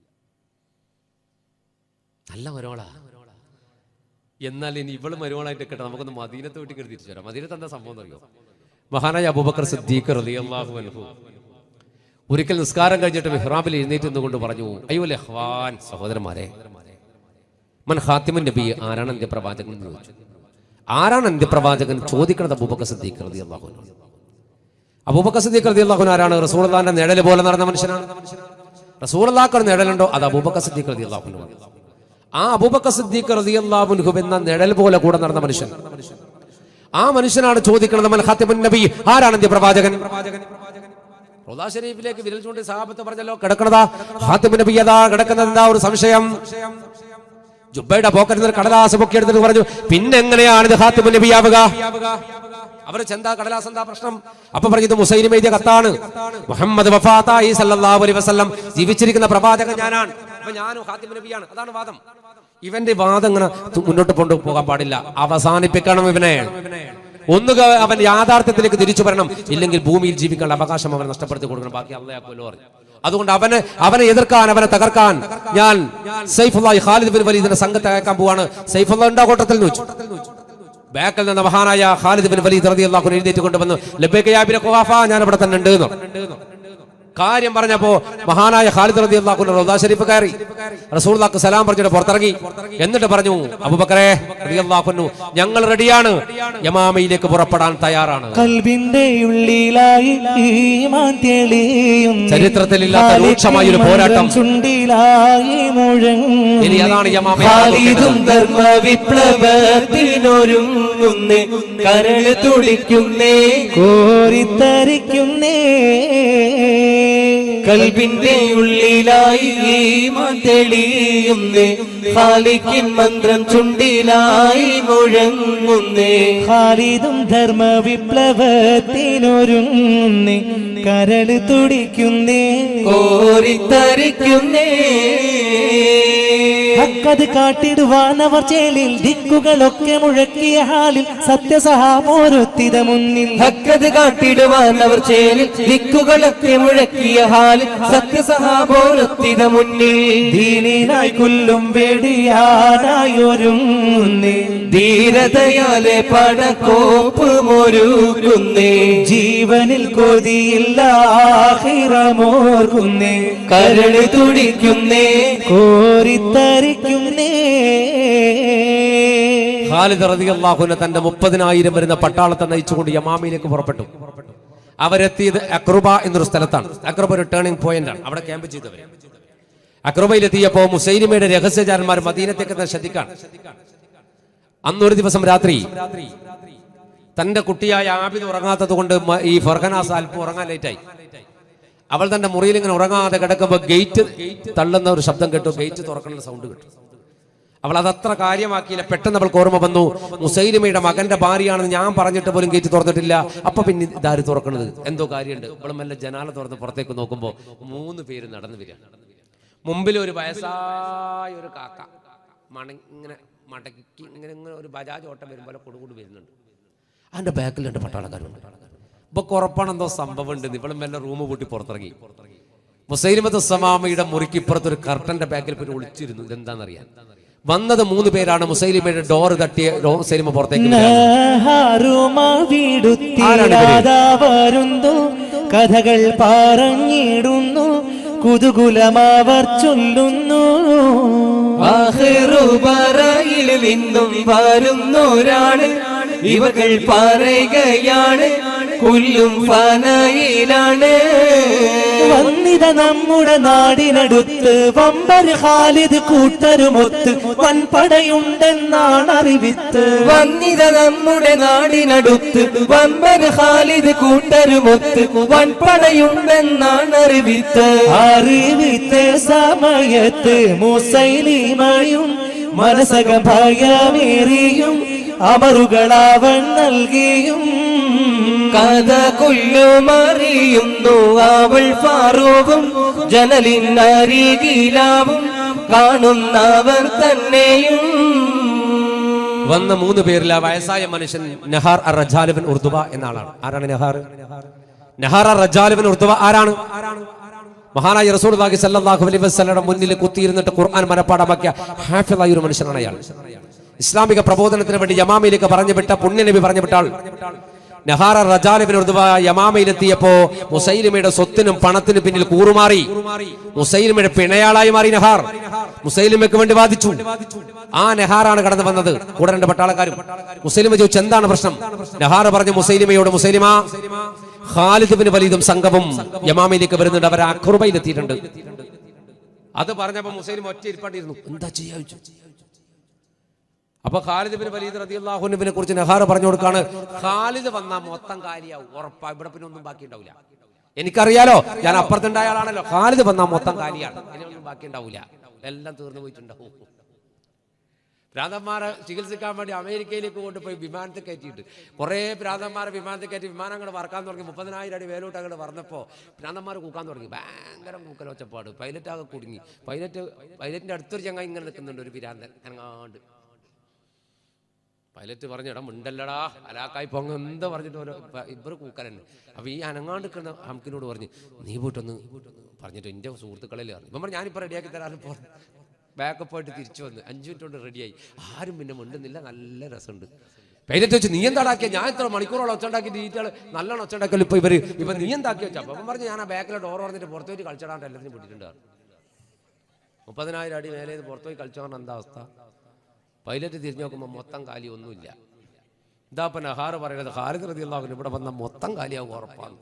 നല്ല മരോളാ എന്നാൽ ഇനി ഇവള് മരുമോളായിട്ട് കേട്ടോ നമുക്കൊന്ന് മദീനത്ത് വീട്ടിൽ കയറി തിരിച്ചു വരാം മദീനത്ത് എന്താ സംഭവം അറിയോ മഹാനായ അബൂബക്കർ സിദ്ദീഖ് റളിയല്ലാഹു അൻഹു ഒരിക്കൽ നിസ്കാരം കഴിഞ്ഞിട്ട് മെഹ്റാബിൽ എഴുന്നേറ്റ് നിന്നുകൊണ്ട് പറഞ്ഞു അയ്യോ ലഹ്വാൻ സഹോദരന്മാരെ മൻ ഖാത്തിമുൻ നബി ആരാണ് എന്റെ പ്രവാചകൻ എന്ന് ചോദിച്ചു ആരാണ് എന്റെ പ്രവാചകൻ ചോദിക്കുന്നത് അബൂബക്കർ സിദ്ദീഖ് റളിയല്ലാഹു അൻഹു അബൂബക്കർ സിദ്ദീഖ് റളിയല്ലാഹു അൻഹു ആരാണ് റസൂലുള്ളാഹിന്റെ നിഴല് പോലെ നടന്ന മനുഷ്യനാണ് റസൂലുള്ളാഹിക്ക് ഒരു നിഴലുണ്ടോ അത് അബൂബക്കർ സിദ്ദീഖ് റളിയല്ലാഹു അൻഹു ആണ് ആ അബൂബക്കർ സിദ്ദീഖ് റളിയല്ലാഹു അൻഹു എന്ന നിഴൽ പോലെ കൂടെ നടന്ന മനുഷ്യൻ ആ മനുഷ്യനാണ് ചോദിക്കുന്നത് മൻ ഖാത്തിമുൻ നബി ആരാണ് എന്റെ പ്രവാചകൻ റോദാ ഷരീഫിലേക്ക് വിരൽ ചൂണ്ടി സഹാബത്ത് പറഞ്ഞല്ലോ കിടക്കണതാ ഖാത്തിമുൻ നബി അതാ കിടക്കുന്നത് എന്താ ഒരു സംശയം ജുബയുടെ പോക്കറ്റിൽ നിന്ന് കടലാസ് പൊക്കി എടുത്തിട്ട് പറഞ്ഞു പിന്നെ എങ്ങനെയാണ് ഇത് ഹാത്തിമുൻ നബിയാവുക അവർ ചെന്താ കടലാസ് എന്താ പ്രശ്നം അപ്പൊ പറഞ്ഞു ഇത് മുസൈലിം എഴുതിയ കത്താണ് മുഹമ്മദ് വഫാത്തായി സല്ലല്ലാഹു അലൈഹി വസല്ലം ജീവിച്ചിരിക്കുന്ന പ്രവാചകൻ ഞാനാണ് അപ്പൊ ഞാനും ഹാത്തിമുൻ നബിയാണ് അതാണ് വാദം ഇവന്റെ വാദം ഇങ്ങനെ തു- മുന്നോട്ട് കൊണ്ടുപോകാൻ പാടില്ല അവസാനിപ്പിക്കണം ഇവനെ ഒന്നുക അവൻ യാഥാർത്ഥ്യത്തിലേക്ക് തിരിച്ചു വരണം ഇല്ലെങ്കിൽ ഭൂമിയിൽ ജീവിക്കാനുള്ള അവകാശം അവൻ നഷ്ടപ്പെടുത്തി കൊടുക്കണം ബാക്കി അള്ളയാക്കുമല്ലോ പറഞ്ഞു അതുകൊണ്ട് അവന് അവനെ എതിർക്കാൻ അവനെ തകർക്കാൻ ഞാൻ സൈഫുല്ലാഹി ഖാലിദ് ബിൻ വലീദിന്റെ സംഘത്തെ അയക്കാൻ പോവാണ് സൈഫുല്ലാ ഉണ്ടാ കൂട്ടത്തിൽ എന്ന് വെച്ചു ബാക്കിൽ നിന്ന് മഹാനായ ഖാലിദ് ബിൻ വലീദ് റളിയല്ലാഹു അൻഹു എഴുന്നേറ്റ് കൊണ്ടുവന്നു ലബ്ബൈക യാ ഇബ്ന ഖുവാഫ ഞാൻ ഇവിടെ തന്നെ ഉണ്ട് എന്ന് കാര്യം പറഞ്ഞപ്പോ മഹാനായ ഖാലിദ് റളിയല്ലാഹു അൻഹു റൗദാ ഷരീഫ് കയറി റസൂലുള്ളാഹിക്ക് സലാം പറഞ്ഞിട്ട് പുറത്തിറങ്ങി എന്നിട്ട് പറഞ്ഞു അബൂബക്കറെ റളിയല്ലാഹു അൻഹു ഞങ്ങൾ റെഡിയാണ് യമാമയിലേക്ക് പുറപ്പെടാൻ തയ്യാറാണ് കൽബിന്റെ ഉള്ളിലായി ഈമാൻ തെളിയും ചരിത്രത്തിലില്ലാത്ത രൂക്ഷമായ ഒരു പോരാട്ടം. ചുണ്ടിലായി മുഴങ്ങും ഇനി അതാണ് യമാമ ഖാലിദും ധർമ്മ വിപ്ലവത്തിനൊരുങ്ങുന്നേ കരള് തുടിക്കുന്നേ കോരിത്തരിക്കുന്നേ കൽബിന്റെ ഉള്ളിലായി ഈമാൻ തെളിയുന്നേ ഖാലിക്കിൻ മന്ത്രം ചുണ്ടിലായി മുഴങ്ങുന്നേ ഖാലിദും ധർമ്മ വിപ്ലവത്തിനൊരുങ്ങുന്നേ കരള് തുടിക്കുന്നേ കോരിത്തരിക്കുന്നേ ഹക്കത് കാട്ടിടുവാൻ അവർ ചേലിൽ ദിക്കുകളൊക്കെ മുഴക്കിയ ഹാലിൽ സത്യസഹാമോരൊത്തിത മുന്നിൽ ഹക്കത് കാട്ടിടുവാൻ അവർ ചേരിൽ ദിക്കുകളൊക്കെ മുഴക്കിയ ഹാലിൽ സത്യസഹാബോരത്തിത മുന്നിൽ ദീനിനായി കൊല്ലും വെടിയാനായി ഒരുങ്ങുന്നേ ധീരതയാലെ പടക്കോപ്പ് മൊരുക്കുന്നേ ജീവനിൽ കൊതിയില്ലാഹിറമോർക്കുന്നേ കരള് തുടിക്കുന്നേ കോരിത്തരിക്കുന്നേ ഖാലിദ് റളിയല്ലാഹുവിനെ തന്റെ മുപ്പതിനായിരം വരുന്ന പട്ടാളത്തെ നയിച്ചുകൊണ്ട് യമാമയിലേക്ക് പുറപ്പെട്ടു അവരെത്തിയത് അക്രുബ എന്നൊരു സ്ഥലത്താണ് അക്രുബ ഒരു ടേണിംഗ് പോയിന്റ് ആണ് അവിടെ ക്യാമ്പ് ചെയ്തവർ അക്രുബയിലെത്തിയപ്പോ മുസൈലിമയുടെ രഹസ്യചാരന്മാർ മദീനത്തേക്ക് തന്നെ ശ്രദ്ധിക്കാൻ അന്നൊരു ദിവസം രാത്രി തന്റെ കുട്ടിയായ ആബിദ് ഉറങ്ങാത്തത് കൊണ്ട് മ- ഈ ഫർഹനാസ് അല്പം ഉറങ്ങാൻ ലേറ്റായി അവൾ തന്റെ മുറിയിൽ ഇങ്ങനെ ഉറങ്ങാതെ കിടക്കുമ്പോൾ ഗേറ്റ് തള്ളുന്ന ഒരു ശബ്ദം കേട്ടു ഗേറ്റ് തുറക്കുന്ന സൗണ്ട് കേട്ടു അവൾ അതത്ര കാര്യമാക്കിയില്ല പെട്ടെന്ന് അവൾക്ക് ഓർമ്മ വന്നു മുസൈലിമയുടെ മകന്റെ ഭാര്യയാണെന്ന് ഞാൻ പറഞ്ഞിട്ട് പോലും ഗേറ്റ് തുറന്നിട്ടില്ല അപ്പൊ പിന്നെ ഇതാര് തുറക്കണത് എന്തോ കാര്യമുണ്ട് അവൾ മെല്ലെ ജനാല തുറന്ന് പുറത്തേക്ക് നോക്കുമ്പോൾ മൂന്ന് പേര് നടന്നു വരിക മുമ്പിൽ ഒരു വയസ്സായ ഒരു കാക്ക മണ ഇങ്ങനെ മടക്കി ഇങ്ങനെ ഇങ്ങനെ ഒരു ബജാജ് ഓട്ടം വരുമ്പോൾ കൊടുകൂടി വരുന്നുണ്ട് അതിന്റെ ബാക്കിൽ രണ്ട് പട്ടാളക്കാരുണ്ട് ഇപ്പൊ ഉറപ്പാണെന്തോ സംഭവം ഉണ്ട് ഇവളും വല്ല റൂം പൂട്ടി പുറത്തിറങ്ങി മുസൈലിമത്ത് സമാമയുടെ മുറിക്കിപ്പുറത്ത് ഒരു കർട്ടന്റെ ബാക്കിൽ പോയി ഒളിച്ചിരുന്നു ഇതെന്താണെന്നറിയാൻ വന്നത് മൂന്ന് പേരാണ് മുസൈലിമയുടെ ഡോറ് തട്ടിയ ഡോ- മുസൈലിമ പുറത്തേക്ക് വരികയാണ്. വീടുത്തിരാതാ വരുന്നു കഥകൾ പറഞ്ഞിടുന്നു കുതുകുലമാവർ ചൊല്ലുന്നു ആഹിറുബറയിൽ നിന്നും വരുന്നോരാണ് ഇവകൾ പറയുകയാണ് കൊല്ലും ഫനയിലാണ് വന്നിത നമ്മുടെ നാടിനടുത്ത് വമ്പർ ഖാലിദ് കൂട്ടരുമൊത്ത് വൻപടയുണ്ടെന്നാണ് അറിവിത്ത് വന്നിത നമ്മുടെ നാടിനടുത്ത് വമ്പൻ ഖാലിദ് കൂട്ടരുമൊത്ത് വൻപടയുണ്ടെന്നാണ് അറിവിത്ത് അറിവിത്ത സമയത്ത് മുസൈലിമയും മനസക ഭയമേറിയും അമറുകളാവൻ നൽകിയും കഥ കൊല്ലുമറിയുന്നു അവൾ ഫാറൂവും ജനലിനരികിലാവും കാണുന്നവർ തന്നെയും വന്ന മൂന്ന് പേരിൽ ആ വയസ്സായ മനുഷ്യൻ നഹാർ അർ റജാലുബിൻ ഉർദുബ എന്ന ആളാണ് ആരാണ് നഹാർ നഹാർ അർ റജാലുബിൻ ഉർദുബ ആരാണ് മഹാനായ റസൂൽ സല്ലല്ലാഹു അലൈഹി വസല്ലയുടെ മുന്നിൽ കുത്തിയിരുന്നിട്ട് ഖുർആൻ മനപ്പാടമാക്കിയ ഹാഫിളായ ഒരു മനുഷ്യനാണ് അയാൾ ഇസ്ലാമിക പ്രബോധനത്തിന് വേണ്ടി യമാമയിലേക്ക് പറഞ്ഞു വിട്ട പുണ്യനബി പറഞ്ഞു വിട്ട ആൾ നഹാറ റജാലിബിൻ ഉർദുബ യമാമയിലെത്തിയപ്പോ മുസൈലിമയുടെ സ്വത്തിനും പണത്തിനും പിന്നിൽ കൂറുമാറി മുസൈലിമയുടെ പിണയാളായി മാറി നഹാർ മുസൈലിമയ്ക്ക് വേണ്ടി വാദിച്ചു ആ നെഹാറാണ് കടന്നു വന്നത് കൂടെ രണ്ട് പട്ടാളക്കാരും മുസൈലിമ ചോദിച്ചു എന്താണ് പ്രശ്നം നെഹാർ പറഞ്ഞു മുസൈലിമയോട് മുസൈലിമ ഖാലിദ് ബിൻ വലീദും സംഘവും യമാമയിലേക്ക് വരുന്നുണ്ട് അവർ അഖുർബയിലെത്തിയിട്ടുണ്ട് അത് പറഞ്ഞപ്പോ മുസൈലിം ഒറ്റ ഇരിപ്പാണ്ടിരുന്നു എന്താ ചെയ്യാ ചോദിച്ചു. അപ്പൊ ഖാലിദ് ബിൻ വലീദ് റളിയല്ലാഹുവിനെ കുറിച്ച് നെഹാർ പറഞ്ഞു കൊടുക്കാണ് ഖാലിദ് വന്നാൽ മൊത്തം കാര്യാവും ഉറപ്പാ ഇവിടെ പിന്നെ ഒന്നും ബാക്കി ഉണ്ടാവില്ല എനിക്കറിയാലോ ഞാൻ അപ്പുറത്തുണ്ടായ ആളാണല്ലോ ഖാലിദ് വന്നാൽ മൊത്തം കാര്യമാണ് ഇനി ഒന്നും ബാക്കി ഉണ്ടാവില്ല എല്ലാം തീർന്നു പോയിട്ടുണ്ടാവും ഭ്രാന്തന്മാരെ ചികിത്സിക്കാൻ വേണ്ടി അമേരിക്കയിലേക്ക് കൊണ്ടുപോയി വിമാനത്തിൽ കയറ്റിയിട്ട് കുറേ ഭ്രാന്തന്മാരെ വിമാനത്തിൽ കയറ്റി വിമാനം അങ്ങോട്ട് വറക്കാൻ തുടങ്ങി മുപ്പതിനായിരം അടി വേലോട്ട് അങ്ങോട്ട് വന്നപ്പോൾ ഭ്രാന്തന്മാർ കൂക്കാൻ തുടങ്ങി ഭയങ്കര കൂക്കൽ ഒച്ചപ്പാട് പൈലറ്റ് ആകെ കുടുങ്ങി പൈലറ്റ് പൈലറ്റിന്റെ അടുത്തൊരു ചങ്ങ ഇങ്ങനെ നിൽക്കുന്നുണ്ട് ഒരു ഭ്രാന്തൻ അനങ്ങാണ്ട് പൈലറ്റ് പറഞ്ഞു എടാ മുണ്ടല്ലടാ അലാക്കായി പൊങ്ങ എന്താ പറഞ്ഞിട്ട് ഓരോ ഇവർ കൂക്കലെന്നെ അപ്പൊ ഈ അനങ്ങാണ്ട് നിൽക്കുന്ന ഹംക്കിനോട് പറഞ്ഞു നീ പോയിട്ടൊന്ന് പറഞ്ഞിട്ട് എൻ്റെ സുഹൃത്തുക്കളിൽ പറഞ്ഞു ഇപ്പം പറഞ്ഞു ഞാനിപ്പോൾ റെഡിയാക്കി തരാനും പോ ബാക്കപ്പ് ആയിട്ട് തിരിച്ചു വന്ന് അഞ്ചു മിനിറ്റ് കൊണ്ട് റെഡിയായി ആരും പിന്നെ മിണ്ടുന്നില്ല നല്ല രസമുണ്ട് പൈലറ്റ് വെച്ച് നീ എന്താടാക്കിയ ഞാൻ ഇത്ര മണിക്കൂറോളം ഒച്ചുണ്ടാക്കി ഡീറ്റെയിൽ നല്ലോണം ഒച്ചുണ്ടാക്കൽ ഇപ്പൊ ഇവര് ഇപ്പൊ നീ എന്താക്കി വെച്ചാ അപ്പം പറഞ്ഞു ഞാൻ ആ ബാക്കിലെ ഡോർ പറഞ്ഞിട്ട് പുറത്തു പോയിട്ട് കളിച്ചിടാണ്ട് എല്ലാത്തിനും വിട്ടിട്ടുണ്ട് മുപ്പതിനായിരം അടി മേലെ പുറത്തു പോയി കളിച്ചു പറഞ്ഞ എന്താ അവസ്ഥ പൈലറ്റ് തിരിഞ്ഞു നോക്കുമ്പോൾ മൊത്തം കാലി ഒന്നുമില്ല ഇതാ ഇപ്പൊ നഹാറ് പറയുന്നത് ഖാലിദ് റതി അള്ളാഹുവിന് ഇവിടെ വന്ന മൊത്തം കാലിയാവും ഉറപ്പാണ്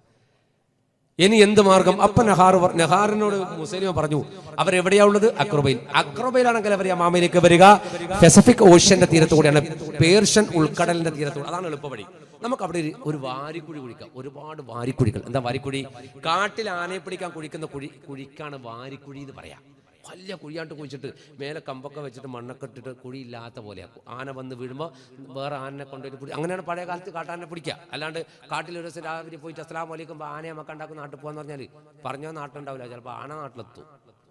ഇനി എന്ത് മാർഗം അപ്പൊ നഹാർ പറ- നഹാറിനോട് മുസ്ലിം പറഞ്ഞു അവരെവിടെയാ ഉള്ളത് അക്രബയിൽ അക്രബയിലാണെങ്കിൽ അവർ യമാമയിലേക്ക് വരിക പസഫിക് ഓഷ്യന്റെ തീരത്തുകൂടിയാണ് പേർഷ്യൻ ഉൾക്കടലിന്റെ തീരത്തൂടെ അതാണ് എളുപ്പവഴി നമുക്ക് അവിടെ ഒരു- ഒരു വാരിക്കുഴി കുഴിക്കാം ഒരുപാട് വാരിക്കുഴികൾ എന്താ വാരിക്കുഴി കാട്ടിൽ ആനയെ പിടിക്കാൻ കുഴിക്കുന്ന കുഴി കുഴിക്കാണ് വാരിക്കുഴി എന്ന് പറയാം വലിയ കുഴിയാണ്ട് കുഴിച്ചിട്ട് മേലെ കമ്പൊക്കെ വെച്ചിട്ട് മണ്ണൊക്കെ ഇട്ടിട്ട് കുഴിയില്ലാത്ത പോലെയാക്കും ആന വന്ന് വീഴുമ്പോൾ വേറെ ആനനെ കൊണ്ടുപോയിട്ട് പിടി അങ്ങനെയാണ് പഴയ കാലത്ത് കാട്ടാനെ പിടിക്കുക അല്ലാണ്ട് കാട്ടിൽ ഒരു ദിവസം രാവിലെ പോയിട്ട് അസ്ലാം വലിക്കുമ്പോൾ ആനയെ നമുക്ക് ഉണ്ടാക്കും നാട്ടിൽ പോകാന്ന് പറഞ്ഞാൽ പറഞ്ഞാൽ നാട്ടിലുണ്ടാവില്ല ചിലപ്പോൾ ആന നാട്ടിലെത്തും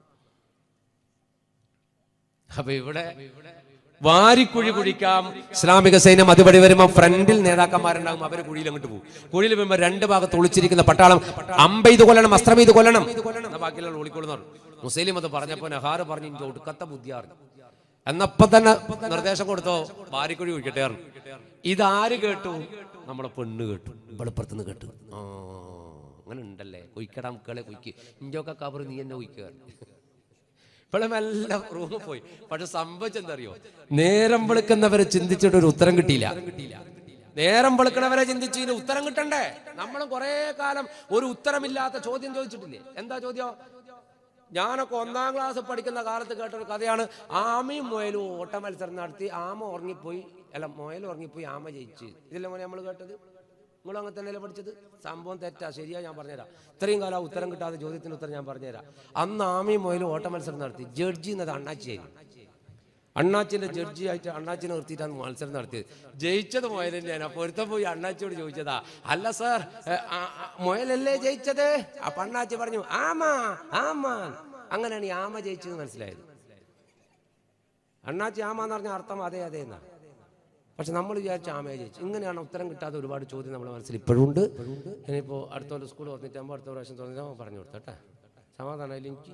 അപ്പൊ ഇവിടെ വാരിക്കുഴി കുഴിക്കാം ഇസ്ലാമിക സൈന്യം അതുവഴി വരുമ്പോൾ ഫ്രണ്ടിൽ നേതാക്കന്മാരുണ്ടാകും അവർ കുഴിയിൽ അങ്ങോട്ട് പോകും കുഴിയിൽ വരുമ്പോൾ രണ്ട് ഭാഗത്ത് ഒളിച്ചിരിക്കുന്ന പട്ടാളം അമ്പെയ്ത് കൊല്ലണം അസ്ത്രമെയ്ത് കൊല്ലണം എന്നാ ബാക്കിയുള്ള ഒളിക്കൊള്ളുന്നവർ മുസ്ലിം അത് പറഞ്ഞപ്പോ നെഹാറ് പറഞ്ഞു എനിക്ക് ഒടുക്കത്തെ ബുദ്ധിയാറിഞ്ഞു എന്നപ്പോ തന്നെ നിർദ്ദേശം കൊടുത്തോ വാരിക്കുഴി കുഴിക്കട്ടെ പറഞ്ഞു ഇതാര് കേട്ടു നമ്മളെ പെണ്ണ് കേട്ടു വെളുപ്പുറത്തുനിന്ന് കേട്ടു ആ അങ്ങനെ ഉണ്ടല്ലേ കുയിക്കടാ മുക്കളെ കുയിക്ക് ഇഞ്ചൊക്കെ കബറ് നീ എന്നെ കുയിക്കുക ഇപ്പോഴും എല്ലാം റൂമിൽ പോയി പക്ഷെ സംഭവിച്ചെന്തറിയോ നേരം വെളുക്കുന്നവരെ ചിന്തിച്ചിട്ട് ഒരു ഉത്തരം കിട്ടിയില്ല നേരം വെളുക്കണവരെ ചിന്തിച്ച് ഇതിന് ഉത്തരം കിട്ടണ്ടേ നമ്മളും കുറെ കാലം ഒരു ഉത്തരമില്ലാത്ത ചോദ്യം ചോദിച്ചിട്ടില്ലേ എന്താ ചോദ്യം ഞാനൊക്കെ ഒന്നാം ക്ലാസ് പഠിക്കുന്ന കാലത്ത് കേട്ട ഒരു കഥയാണ് ആമയും മുയലും ഓട്ട മത്സരം നടത്തി ആമ ഉറങ്ങിപ്പോയി അല്ല മുയൽ ഉറങ്ങിപ്പോയി ആമ ജയിച്ച് ഇതില്ല മോനെ നമ്മൾ കേട്ടത് നിങ്ങൾ അങ്ങനെ തന്നെയല്ലേ പഠിച്ചത് സംഭവം തെറ്റാ ശരിയാ ഞാൻ പറഞ്ഞുതരാം ഇത്രയും കാലം ആ ഉത്തരം കിട്ടാതെ ചോദ്യത്തിന് ഉത്തരം ഞാൻ പറഞ്ഞുതരാം അന്ന് ആമയും മുയലും ഓട്ട മത്സരം നടത്തി ജഡ്ജി എന്നത് അണ്ണാച്ചിയായിരുന്നു അണ്ണാച്ചിന്റെ ജഡ്ജി ആയിട്ട് അണ്ണാച്ചിനെ നിർത്തിയിട്ടാണ് മത്സരം നടത്തിയത് ജയിച്ചത് മുയൽ തന്നെയാണ് അപ്പോൾ ഒരുത്തൻ പോയി അണ്ണാച്ചിയോട് ചോദിച്ചതാ അല്ല സാർ ഏ, ആ, ആ, മുയലല്ലേ ജയിച്ചത് അപ്പൊ അണ്ണാച്ചി പറഞ്ഞു ആമാ ആമാ അങ്ങനെയാണ് ഈ ആമ ജയിച്ചത് മനസ്സിലായത് അണ്ണാച്ചി ആമ എന്ന് പറഞ്ഞ അർത്ഥം അതെ അതെ എന്നാ പക്ഷെ നമ്മൾ വിചാരിച്ച ആമയെ ജയിച്ചു ഇങ്ങനെയാണ് ഉത്തരം കിട്ടാത്ത ഒരുപാട് ചോദ്യം നമ്മുടെ മനസ്സിൽ ഇപ്പോഴും ഉണ്ട് ഇനിയിപ്പോൾ അടുത്ത പോലെ സ്കൂൾ തുറന്നിട്ടാകുമ്പോൾ അടുത്ത പ്രാവശ്യം തുറന്നിട്ടാൽ പറഞ്ഞു കൊടുത്തട്ടെ സമാധാനമായില്ല എനിക്ക്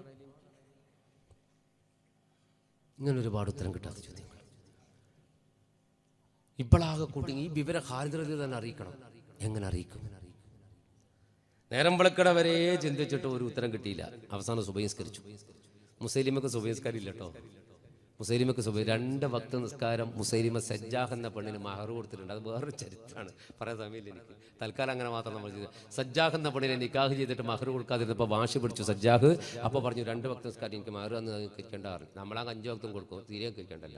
ഇങ്ങനെ ഒരുപാട് ഉത്തരം കിട്ടാത്ത ചോദ്യങ്ങൾ ഇപ്പോഴാകെ കൂട്ടി ഈ വിവര ഹാരിദ്രത തന്നെ അറിയിക്കണം എങ്ങനെ അറിയിക്കും നേരം വെളുക്കട വരെ ചിന്തിച്ചിട്ട് ഒരു ഉത്തരം കിട്ടിയില്ല അവസാനം സുബഹിസ്കരിച്ചു മുസൈലിമക്ക് സുബഹിസ്കാരില്ല കേട്ടോ മുസൈലിമക്ക് സുബൈ രണ്ട് ഭക്ത നിസ്കാരം മുസൈലിമ സജ്ജാഹ് എന്ന പെണ്ണിന് മഹർ കൊടുത്തിട്ടുണ്ട് അത് വേറൊരു ചരിത്രമാണ് പറയാൻ സമയമില്ല എനിക്ക് തൽക്കാലം അങ്ങനെ മാത്രം നമ്മൾ ചെയ്തു സജ്ജാഹ് എന്ന പെണ്ണിനെ നിക്കാഹ് ചെയ്തിട്ട് മഹർ കൊടുക്കാതിരുന്നപ്പോൾ വാശി പിടിച്ചു സജ്ജാഹ് അപ്പോൾ പറഞ്ഞു രണ്ട് ഭക്ത നിസ്കാരം എനിക്ക് മഹർ എന്ന് കഴിക്കേണ്ട പറഞ്ഞു നമ്മളാ അഞ്ച് ഭക്തം കൊടുക്കും തീരെ കഴിക്കേണ്ടല്ല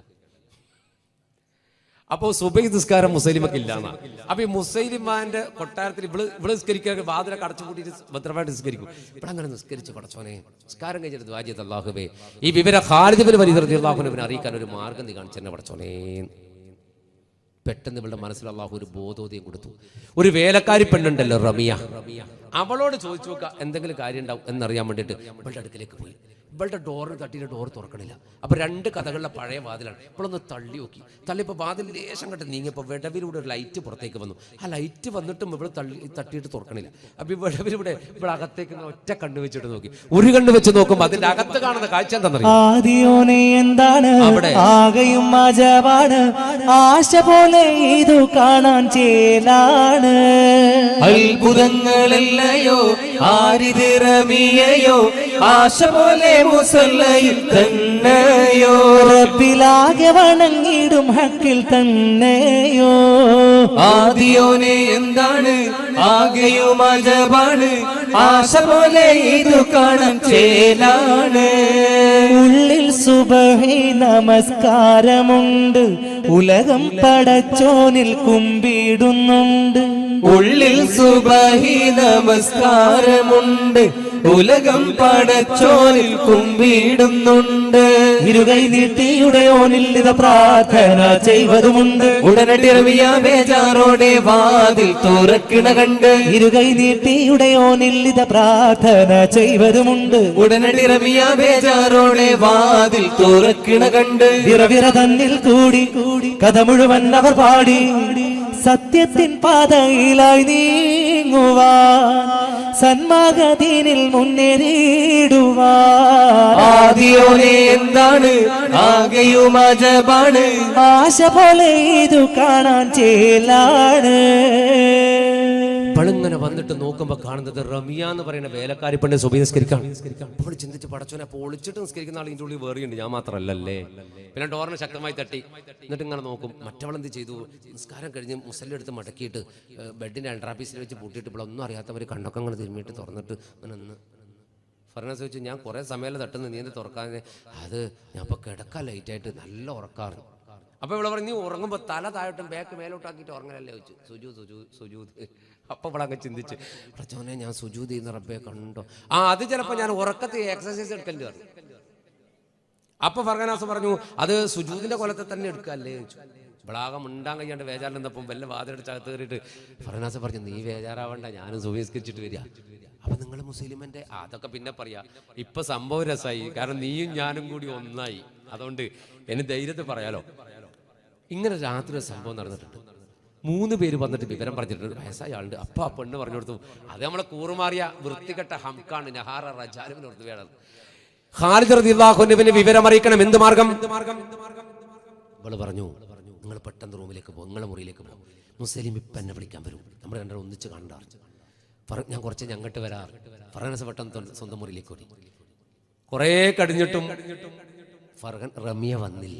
അപ്പോൾ സുബൈ നിസ്കാരം മുസൈലിമക്ക് ഇല്ലാന്ന അപ്പൊ ഈ മുസൈലിമാന്റെ കൊട്ടാരത്തിൽ ഇവള് ഇവള് നിസ്കരിക്കാൻ വാതിലൊക്കെ അടച്ചു കൂട്ടിയിട്ട് ഭദ്രമായിട്ട് നിസ്കരിക്കും ഇവിടെ അങ്ങനെ നിസ്കരിച്ച് പടച്ചോനെ നിസ്കാരം കഴിഞ്ഞിട്ട് വാജിയത് അള്ളാഹുബേ ഈ വിവര ഖാലിദിബിന് വലിയ അള്ളാഹുവിനെ അറിയിക്കാൻ ഒരു മാർഗം നീ കാണിച്ചെന്നെ പടച്ചോനെ പെട്ടെന്ന് ഇവളുടെ മനസ്സിൽ അള്ളാഹു ഒരു ബോധോദയം കൊടുത്തു ഒരു വേലക്കാരി പെണ്ണുണ്ടല്ലോ റമിയ അവളോട് ചോദിച്ചു നോക്കുക എന്തെങ്കിലും കാര്യം ഉണ്ടാവും എന്നറിയാൻ വേണ്ടിയിട്ട് ഇവളുടെ അടുക്കലേക്ക് പോയി ഇവളുടെ ഡോറ് തട്ടിയിട്ട് ഡോർ തുറക്കണില്ല അപ്പൊ രണ്ട് കഥകളുടെ പഴയ വാതിലാണ് ഇവളൊന്ന് തള്ളി നോക്കി തള്ളിയപ്പോൾ വാതിൽ ലേശം കണ്ട് നീങ്ങിയപ്പോൾ വിടവിലൂടെ ഒരു ലൈറ്റ് പുറത്തേക്ക് വന്നു ആ ലൈറ്റ് വന്നിട്ടും ഇവള് തള്ളി തട്ടിയിട്ട് തുറക്കണില്ല അപ്പൊ ഈ വിടവിലൂടെ ഇവിടെ അകത്തേക്ക് ഇങ്ങനെ ഒറ്റ കണ്ണ് വെച്ചിട്ട് നോക്കി ഒരു കണ്ണ് വെച്ച് നോക്കുമ്പോൾ അതിന്റെ അകത്ത് കാണുന്ന കാഴ്ച എന്താണെന്നറിയാം ആദിയോനെ എന്താണ് അവിടെ. ആകെയും മജവാണ് ആശ പോലെ ഇതു കാണാൻ ചേലാണ് അത്ഭുതങ്ങളല്ലയോ ആരിതിറമിയയോ ആശ പോലെ മുസല്ലയിൽ തന്നെയോ റബ്ബിലാകെ വണങ്ങിടും ഹക്കിൽ തന്നെയോ ആദിയോനെ എന്താണ് ആകെയും അജബാണ് ആശ പോലെ ഇത് കാണാൻ ചേലാണ് ഉള്ളിൽ സുബഹി നമസ്കാരമുണ്ട് ഉലകം പടച്ചോനിൽ കുമ്പിടുന്നുണ്ട് ഉള്ളിൽ സുബഹി നമസ്കാരമുണ്ട് ഉലകം പടച്ചോനിൽ കുമ്പിടുന്നുണ്ട് ഇരുകൈ നീട്ടിയുടെ ഓനില്ലിത പ്രാർത്ഥന ചെയ്വതുമുണ്ട് ഉടനടി റവിയ ബേജാറോടെ വാതിൽ തുറക്കിണ കണ്ട് ഇരുകൈ നീട്ടിയുടെ ഓനില്ലിത പ്രാർത്ഥന ചെയ്വതുമുണ്ട് ഉടനടി റവിയ ബേജാറോടെ വാതിൽ തുറക്കിണ കണ്ട് വിറവിറ തന്നിൽ കൂടി കഥ മുഴുവൻ അവർ പാടി സത്യത്തിൻ പാതയിലായി നീങ്ങുവാൻ സന്മാഗതീനിൽ മുന്നേറിയിടുവാൻ ആദിയോനെ എന്താണ് ആകെയും അജബാണ് ആശ പോലെ ഇതു കാണാൻ ചേലാണ് ഇപ്പോഴിങ്ങനെ വന്നിട്ട് നോക്കുമ്പോൾ കാണുന്നത് റമിയ എന്ന് പറയുന്ന വേലക്കാരി പെണ്ണ് സുബൈ നിസ്കരിക്കാം അപ്പോൾ ചിന്തിച്ച് പടച്ചോനെ അപ്പോൾ ഒളിച്ചിട്ട് നിസ്കരിക്കുന്ന ആൾ ഇതിൻ്റെ ഉള്ളിൽ വേറിയുണ്ട് ഞാൻ മാത്രമല്ലല്ലേ പിന്നെ ഡോറിന് ശക്തമായി തട്ടി എന്നിട്ട് ഇങ്ങനെ നോക്കും മറ്റവൾ എന്ത് ചെയ്തു നിസ്കാരം കഴിഞ്ഞ് മുസല്ലെടുത്ത് മടക്കിയിട്ട് ഏഹ്, ബെഡിന്റെ അൺട്രാപ്പീസിൽ വെച്ച് പൂട്ടിയിട്ട് ഇപ്പോൾ ഒന്നും അറിയാത്തവർ കണ്ണൊക്കെ അങ്ങനെ തിരുമ്മിയിട്ട് തുറന്നിട്ട് അങ്ങനെ നിന്ന് ഫർണാസ് ചോദിച്ചു ഞാൻ കുറേ സമയം തട്ടുന്നു നീ എന്ത് തുറക്കാൻ അത് ഞാൻ ഇപ്പോൾ കിടക്കാൻ ലൈറ്റായിട്ട് നല്ല ഉറക്കാറ് അപ്പോൾ ഇവിടെ പറഞ്ഞു നീ ഉറങ്ങുമ്പോൾ തല താഴോട്ടും ബാക്ക് മേലോട്ടാക്കിയിട്ട് ഉറങ്ങലല്ലേ ചോദിച്ചു സുജു സുജു സുജൂത് അപ്പോൾ ഇവിടെ അങ്ങ് ചിന്തിച്ച് പ്രച്ചോനെ ഞാൻ സുജൂത് ചെയ്യുന്ന റബ്ബെ കണ്ടോ ആ അത് ചിലപ്പോൾ ഞാൻ ഉറക്കത്തിൽ എക്സസൈസ് എടുക്കേണ്ടി വരും അപ്പൊ ഫർഗനാസ് പറഞ്ഞു അത് സുജൂദിന്റെ കൊലത്തെ തന്നെ എടുക്കല്ലേ ചോദിച്ചു ഇവളാകെ മുണ്ടാൻ കഴിയാണ്ട് വേജാറിലെന്നപ്പം വല്ല വാതിലടിച്ചകത്ത് കയറിയിട്ട് ഫർഗനാസ് പറഞ്ഞു നീ വേജാറാവണ്ട ഞാനും സുബീസ്കരിച്ചിട്ട് വരിക അപ്പൊ നിങ്ങൾ മുസ്ലിമിന്റെ ആ, അതൊക്കെ പിന്നെ പറയാ ഇപ്പൊ സംഭവം രസമായി കാരണം നീയും ഞാനും കൂടി ഒന്നായി അതുകൊണ്ട് എന്നെ ധൈര്യത്തിൽ പറയാലോ ഇങ്ങനെ രാത്രി ഒരു സംഭവം നടന്നിട്ടുണ്ട് മൂന്ന് പേര് വന്നിട്ട് വിവരം പറഞ്ഞിട്ടുണ്ട് വയസ്സായ ആളുണ്ട് അപ്പൊ ആ പെണ്ണ് പറഞ്ഞു കൊടുത്തു അത് നമ്മളെ കൂറുമാറിയ വൃത്തികെട്ട ഹംക്കാണ് നഹാറ റജാലുവിന് ഓർത്ത് വേണം ഖാലിദ് റളിയല്ലാഹുവിന് വിവരം അറിയിക്കണം എന്ത് മാർഗം ഇവള് പറഞ്ഞു നിങ്ങൾ പെട്ടെന്ന് റൂമിലേക്ക് പോകും നിങ്ങളെ മുറിയിലേക്ക് പോകും മുസ്ലിം ഇപ്പം എന്നെ വിളിക്കാൻ വരും നമ്മൾ രണ്ടും ഒന്നിച്ച് കണ്ടാർ ഫറ- ഞാൻ കുറച്ച് ഞങ്ങട്ട് വരാർ ഫറനസ് പെട്ടെന്ന് തൊ- സ്വന്തം മുറിയിലേക്ക് ഓടി കുറേ കടിഞ്ഞിട്ടും ഫർഹൻ റമിയ വന്നില്ല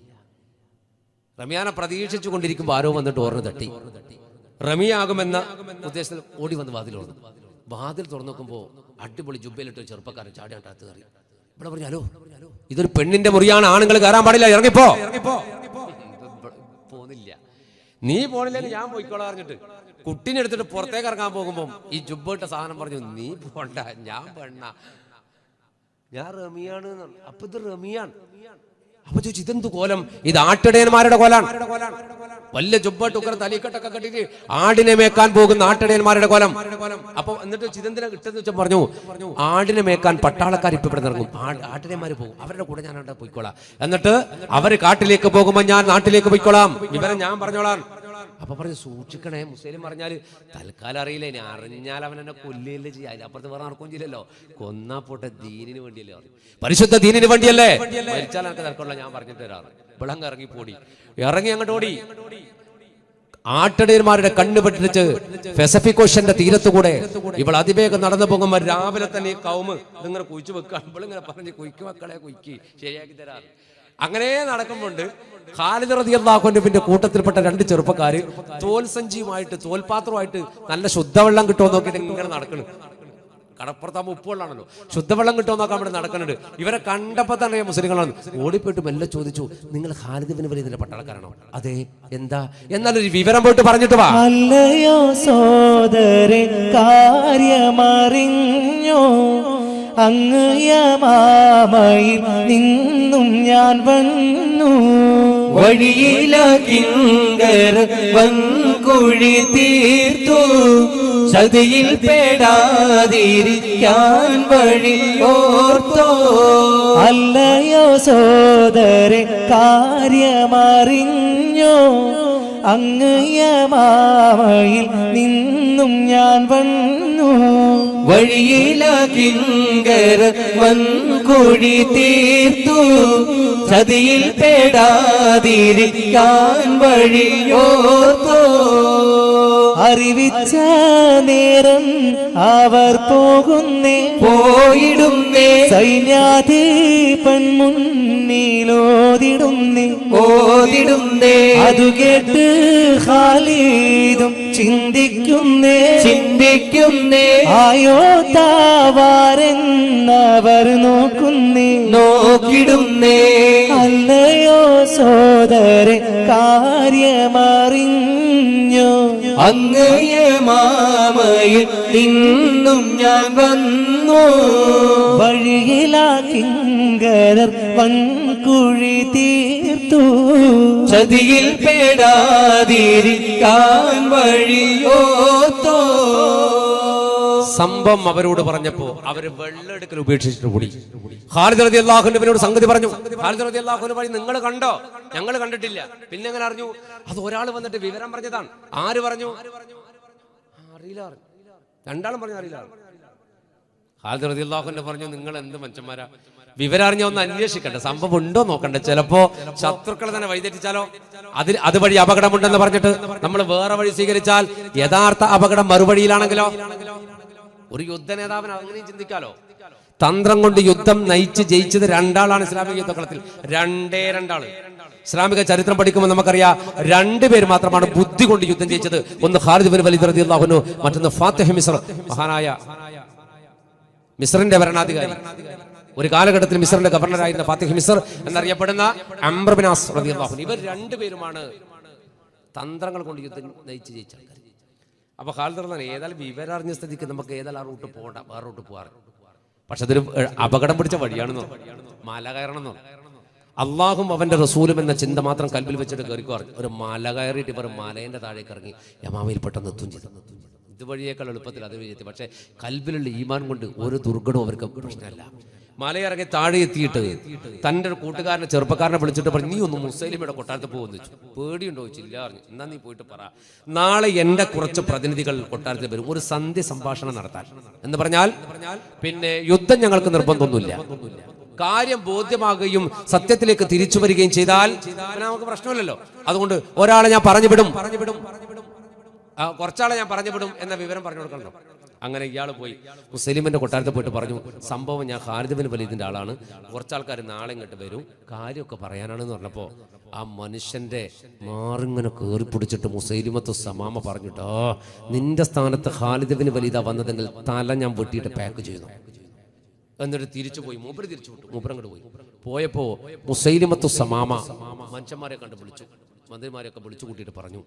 റമിയാനെ പ്രതീക്ഷിച്ചു കൊണ്ടിരിക്കുമ്പോൾ ആരോ വന്നിട്ട് ഓർന്ന് തട്ടി റമിയാകുമെന്ന ഉദ്ദേശത്തിൽ ഓടി വന്ന് വാതിൽ തുറന്നു വാതിൽ തുറന്നു നോക്കുമ്പോൾ അടിപൊളി ജുബയിലിട്ട് ഒരു ചെറുപ്പക്കാരൻ ചാടിയാണ്ട് അകത്ത് കയറി ഇവിടെ പറഞ്ഞു ഹലോ ഇതൊരു പെണ്ണിന്റെ മുറിയാണ് ആണുങ്ങൾ കയറാൻ പാടില്ല ഇറങ്ങിപ്പോ പോന്നില്ല നീ പോണില്ലെങ്കിൽ ഞാൻ പോയിക്കോളാം പറഞ്ഞിട്ട് കുട്ടീനെ എടുത്തിട്ട് പുറത്തേക്ക് ഇറങ്ങാൻ പോകുമ്പോൾ ഈ ജുബിട്ട സാധനം പറഞ്ഞു നീ പോണ്ട ഞാൻ പെണ്ണ ഞാൻ റമിയാണ് എന്ന് പറഞ്ഞു. അപ്പൊ ഇത് റമിയാണ് അപ്പൊ ചോദിച്ചു ഇതെന്ത് കോലം ഇത് ആട്ടിടയന്മാരുടെ കോലാണ് വലിയ ജുബ്ബ ടുക്കർ തലിക്കെട്ടൊക്കെ കെട്ടിട്ട് ആടിനെ മേക്കാൻ പോകുന്ന ആട്ടിടയന്മാരുടെ കോലം അപ്പൊ എന്നിട്ട് ചിതന്തിനെ കിട്ടുന്ന വെച്ചാൽ പറഞ്ഞു ആടിനെ മേക്കാൻ പട്ടാളക്കാർ ഇപ്പൊ ഇവിടെ ഇറങ്ങും ആട്ടിടയന്മാര് പോകും അവരുടെ കൂടെ ഞാൻ അവിടെ പോയിക്കോളാം എന്നിട്ട് അവര് കാട്ടിലേക്ക് പോകുമ്പോൾ ഞാൻ നാട്ടിലേക്ക് പോയിക്കോളാം ഇവരെ ഞാൻ പറഞ്ഞോളാം അപ്പൊ പറഞ്ഞു സൂക്ഷിക്കണേ മുസ്ലിം പറഞ്ഞാല് തൽക്കാലം അറിയില്ല ഇനി അറിഞ്ഞാൽ അവൻ എന്നെ കൊല്ലുകയല്ലേ ചെയ്യുക അതിനപ്പുറത്ത് വേറെ നടക്കുകയും ചെയ്യില്ലല്ലോ കൊന്നാ പോട്ടെ ദീനിന് വേണ്ടിയല്ലേ പറഞ്ഞു പരിശുദ്ധ ദീനിന് വേണ്ടിയല്ലേ മരിച്ചാൽ എനിക്ക് തിരക്കുള്ള ഞാൻ പറഞ്ഞിട്ട് വരാറ് വിളങ്ങ് ഇറങ്ങി പോടി ഇറങ്ങി അങ്ങോട്ട് ഓടി ആട്ടിടയന്മാരുടെ കണ്ണ് പെട്ടിച്ച് ഫെസഫിക്കോഷന്റെ തീരത്തുകൂടെ ഇവൾ അതിവേഗം നടന്നു പോകുമ്പോൾ രാവിലെ തന്നെ ഈ കൗമ് ഇതിങ്ങനെ കുഴിച്ചു വെക്കുക ഇവളിങ്ങനെ പറഞ്ഞ് കുയ്ക്ക് മക്കളെ കുയ്ക്ക് ശരിയാക്കി തരാറ് അങ്ങനെ നടക്കുമ്പോണ്ട് ഖാലിദ് റതി അള്ളാഹുന്റെ കൂട്ടത്തിൽപ്പെട്ട രണ്ട് ചെറുപ്പക്കാര് തോൽസഞ്ചിയുമായിട്ട് തോൽപാത്രമായിട്ട് നല്ല ശുദ്ധവെള്ളം കിട്ടുമോ നോക്കിയിട്ട് ഇങ്ങനെ നടക്കണ് കടപ്പുറത്താകുമ്പോൾ ഉപ്പുവെള്ളാണല്ലോ ശുദ്ധവെള്ളം കിട്ടുമോ നോക്കാൻ വേണ്ടി നടക്കുന്നുണ്ട് ഇവരെ കണ്ടപ്പോൾ തന്നെ മുസ്ലിങ്ങളാണ് ഓടിപ്പോയിട്ട് മെല്ലെ ചോദിച്ചു നിങ്ങൾ ഖാലിദ് ബിൻ വലീദിന്റെ പട്ടാളക്കാരാണോ അതെ എന്താ എന്നാലൊരു വിവരം പോയിട്ട് പറഞ്ഞിട്ട് വാ അല്ലയോ സോദരെ കാര്യമറിഞ്ഞോ അങ്ങ് യമാമയിൽ നിന്നും ഞാൻ വന്നു വഴിയിലാകിങ്കർ വൻകുഴി തീർത്തു ചതിയിൽ പെടാതിരിക്കാൻ വഴി ഓർത്തോ അല്ലയോ സോദരെ കാര്യമറിഞ്ഞോ അങ്ങ് യമാമയിൽ നിന്നും ഞാൻ വന്നു വഴിയിലാകിങ്കർ വൻകുഴി തീർത്തു ചതിയിൽ പെടാതിരിക്കാൻ വഴി ഓർത്തോ അറിവിച്ച നേരം അവർ പോകുന്നേ പോയിടുന്നേ സൈന്യാധിപൻ മുന്നിലോതിടുന്നേ ഓതിടുന്നേ അതു കേട്ട് ഖാലിദും ചിന്തിക്കുന്നേ ചിന്തിക്കുന്നേ ആയോ താവാരെന്നവർ നോക്കുന്നേ നോക്കിടുന്നേ അല്ലയോ സോദരെ കാര്യമറിഞ്ഞോ അങ്ങയ മാമയിൽ നിന്നും ഞാൻ വന്നു വഴിയിലാക്കിങ്കരർ വൻകുഴി തീർത്തു ചതിയിൽ പെടാതിരിക്കാൻ വഴിയോത്തോ സംഭവം അവരോട് പറഞ്ഞപ്പോ അവര് വെള്ളെടുക്കൽ ഉപേക്ഷിച്ചിട്ട് കൂടി ഖാലിദ് റതി അള്ളാഹുനബിനോട് സംഗതി പറഞ്ഞു ഖാലിദ് റതി അള്ളാഹുന് പറഞ്ഞു നിങ്ങൾ കണ്ടോ ഞങ്ങൾ കണ്ടിട്ടില്ല പിന്നെ എങ്ങനെ അറിഞ്ഞു അത് ഒരാൾ വന്നിട്ട് വിവരം പറഞ്ഞതാണ് ആര് പറഞ്ഞു ആ, അറിയില്ല പറഞ്ഞു. രണ്ടാളും പറഞ്ഞു അറിയില്ല ഖാലിദ് റതി അള്ളാഹുന്റെ പറഞ്ഞു നിങ്ങൾ എന്ത് മനുഷ്യന്മാരാ വിവരം അറിഞ്ഞ ഒന്ന് അന്വേഷിക്കട്ടെ സംഭവം ഉണ്ടോ നോക്കണ്ടേ ചിലപ്പോ ശത്രുക്കളെ തന്നെ വഴിതെറ്റിച്ചാലോ അതിൽ അതുവഴി അപകടമുണ്ടെന്ന് പറഞ്ഞിട്ട് നമ്മൾ വേറെ വഴി സ്വീകരിച്ചാൽ യഥാർത്ഥ അപകടം മറുവഴിയിലാണെങ്കിലോ ഒരു യുദ്ധ നേതാവിന് അങ്ങനെയും ചിന്തിക്കാലോ തന്ത്രം കൊണ്ട് യുദ്ധം നയിച്ച് ജയിച്ചത് രണ്ടാളാണ് ഇസ്ലാമിക യുദ്ധകളത്തിൽ രണ്ടേ രണ്ടാള് ഇസ്ലാമിക ചരിത്രം പഠിക്കുമ്പോൾ നമുക്കറിയാം രണ്ടുപേര് മാത്രമാണ് ബുദ്ധി കൊണ്ട് യുദ്ധം ജയിച്ചത് ഒന്ന് ഖാലിദ് ബിൻ വലീദ് റളിയല്ലാഹു മറ്റൊന്ന് ഫാത്തിഹ് മിസ്ർ മഹാനായ മിസ്റിന്റെ ഭരണാധികാരി ഒരു കാലഘട്ടത്തിൽ മിസ്റിന്റെ ഗവർണറായിരുന്ന ഫാത്തിഹ് മിസ്ർ എന്നറിയപ്പെടുന്ന അംബ്രബിനാസ് റളിയല്ലാഹു ഇവർ രണ്ടുപേരുമാണ് തന്ത്രങ്ങൾ കൊണ്ട് യുദ്ധം നയിച്ച് ജയിച്ച ആൾക്കാർ അപ്പൊ ഖാലിദ് റളിയല്ലാഹു ഏതായാലും വിവരം അറിഞ്ഞ സ്ഥിതിക്ക് നമുക്ക് ഏതായാലും ആ റൂട്ട് പോകണ്ട വേറെ റൂട്ട് പോകാറ് പക്ഷെ അതൊരു ഏഹ്, അപകടം പിടിച്ച വഴിയാണെന്നോ മല കയറണമെന്നോ അള്ളാഹും അവന്റെ റസൂലും എന്ന ചിന്ത മാത്രം കൽബിൽ വെച്ചിട്ട് കയറിക്കോ പറഞ്ഞു ഒരു മല കയറിയിട്ട് ഇവർ മലേന്റെ താഴേക്ക് ഇറങ്ങി യമാമയിൽ പെട്ടെന്ന് എത്തും ചെയ്തു ഇതുവഴിയേക്കാൾ എളുപ്പത്തിൽ അത് വിജയത്തി പക്ഷേ കൽബിലുള്ള ഈമാൻ കൊണ്ട് ഒരു ദുർഘടവും അവർക്ക് പ്രശ്നമല്ല മലയിറങ്ങി താഴെ എത്തിയിട്ട് തൻ്റെ ഒരു കൂട്ടുകാരനെ ചെറുപ്പക്കാരനെ വിളിച്ചിട്ട് പറഞ്ഞു നീ ഒന്ന് മുസ്ലിമിയുടെ കൊട്ടാരത്തിൽ പോകുന്നു ചോദിച്ചു പേടിയുണ്ടോ ചോദിച്ചില്ല പറഞ്ഞു എന്നാ നീ പോയിട്ട് പറ നാളെ എൻ്റെ കുറച്ച് പ്രതിനിധികൾ കൊട്ടാരത്തിൽ വരും ഒരു സന്ധ്യ സംഭാഷണം നടത്താൻ എന്ന് പറഞ്ഞാൽ പിന്നെ യുദ്ധം ഞങ്ങൾക്ക് നിർബന്ധമൊന്നുമില്ല കാര്യം ബോധ്യമാകുകയും സത്യത്തിലേക്ക് തിരിച്ചു വരികയും ചെയ്താൽ പിന്നെ നമുക്ക് പ്രശ്നമില്ലല്ലോ അതുകൊണ്ട് ഒരാളെ ഞാൻ പറഞ്ഞു വിടും പറഞ്ഞു വിടും ആ, കുറച്ചാളെ ഞാൻ പറഞ്ഞു വിടും എന്ന വിവരം പറഞ്ഞു കൊടുക്കണല്ലോ അങ്ങനെ ഇയാൾ പോയി മുസ്ലിമിന്റെ കൊട്ടാരത്തിൽ പോയിട്ട് പറഞ്ഞു സംഭവം ഞാൻ ഖാലിദ് ബിൻ വലീദിന്റെ ആളാണ് കുറച്ചാൾക്കാർ നാളെ ഇങ്ങോട്ട് വരും കാര്യമൊക്കെ പറയാനാണെന്ന് പറഞ്ഞപ്പോ ആ മനുഷ്യന്റെ മാറിങ്ങനെ കയറി പിടിച്ചിട്ട് മുസൈലിമത്ത് സമാമ പറഞ്ഞിട്ടോ നിന്റെ സ്ഥാനത്ത് ഖാലിദ് ബിൻ വലീദ വന്നതെങ്കിൽ തല ഞാൻ വെട്ടിയിട്ട് പാക്ക് ചെയ്യുന്നു എന്നിട്ട് തിരിച്ചു പോയി മൂപ്പര് തിരിച്ചു വിട്ടു മൂപ്പര് അങ്ങോട്ട് പോയി പോയപ്പോ മുസൈലിമത്തു സമാമ മനുഷ്യന്മാരെ കണ്ട് വിളിച്ചു മന്ത്രിമാരെയൊക്കെ വിളിച്ചു കൂട്ടിയിട്ട് പറഞ്ഞു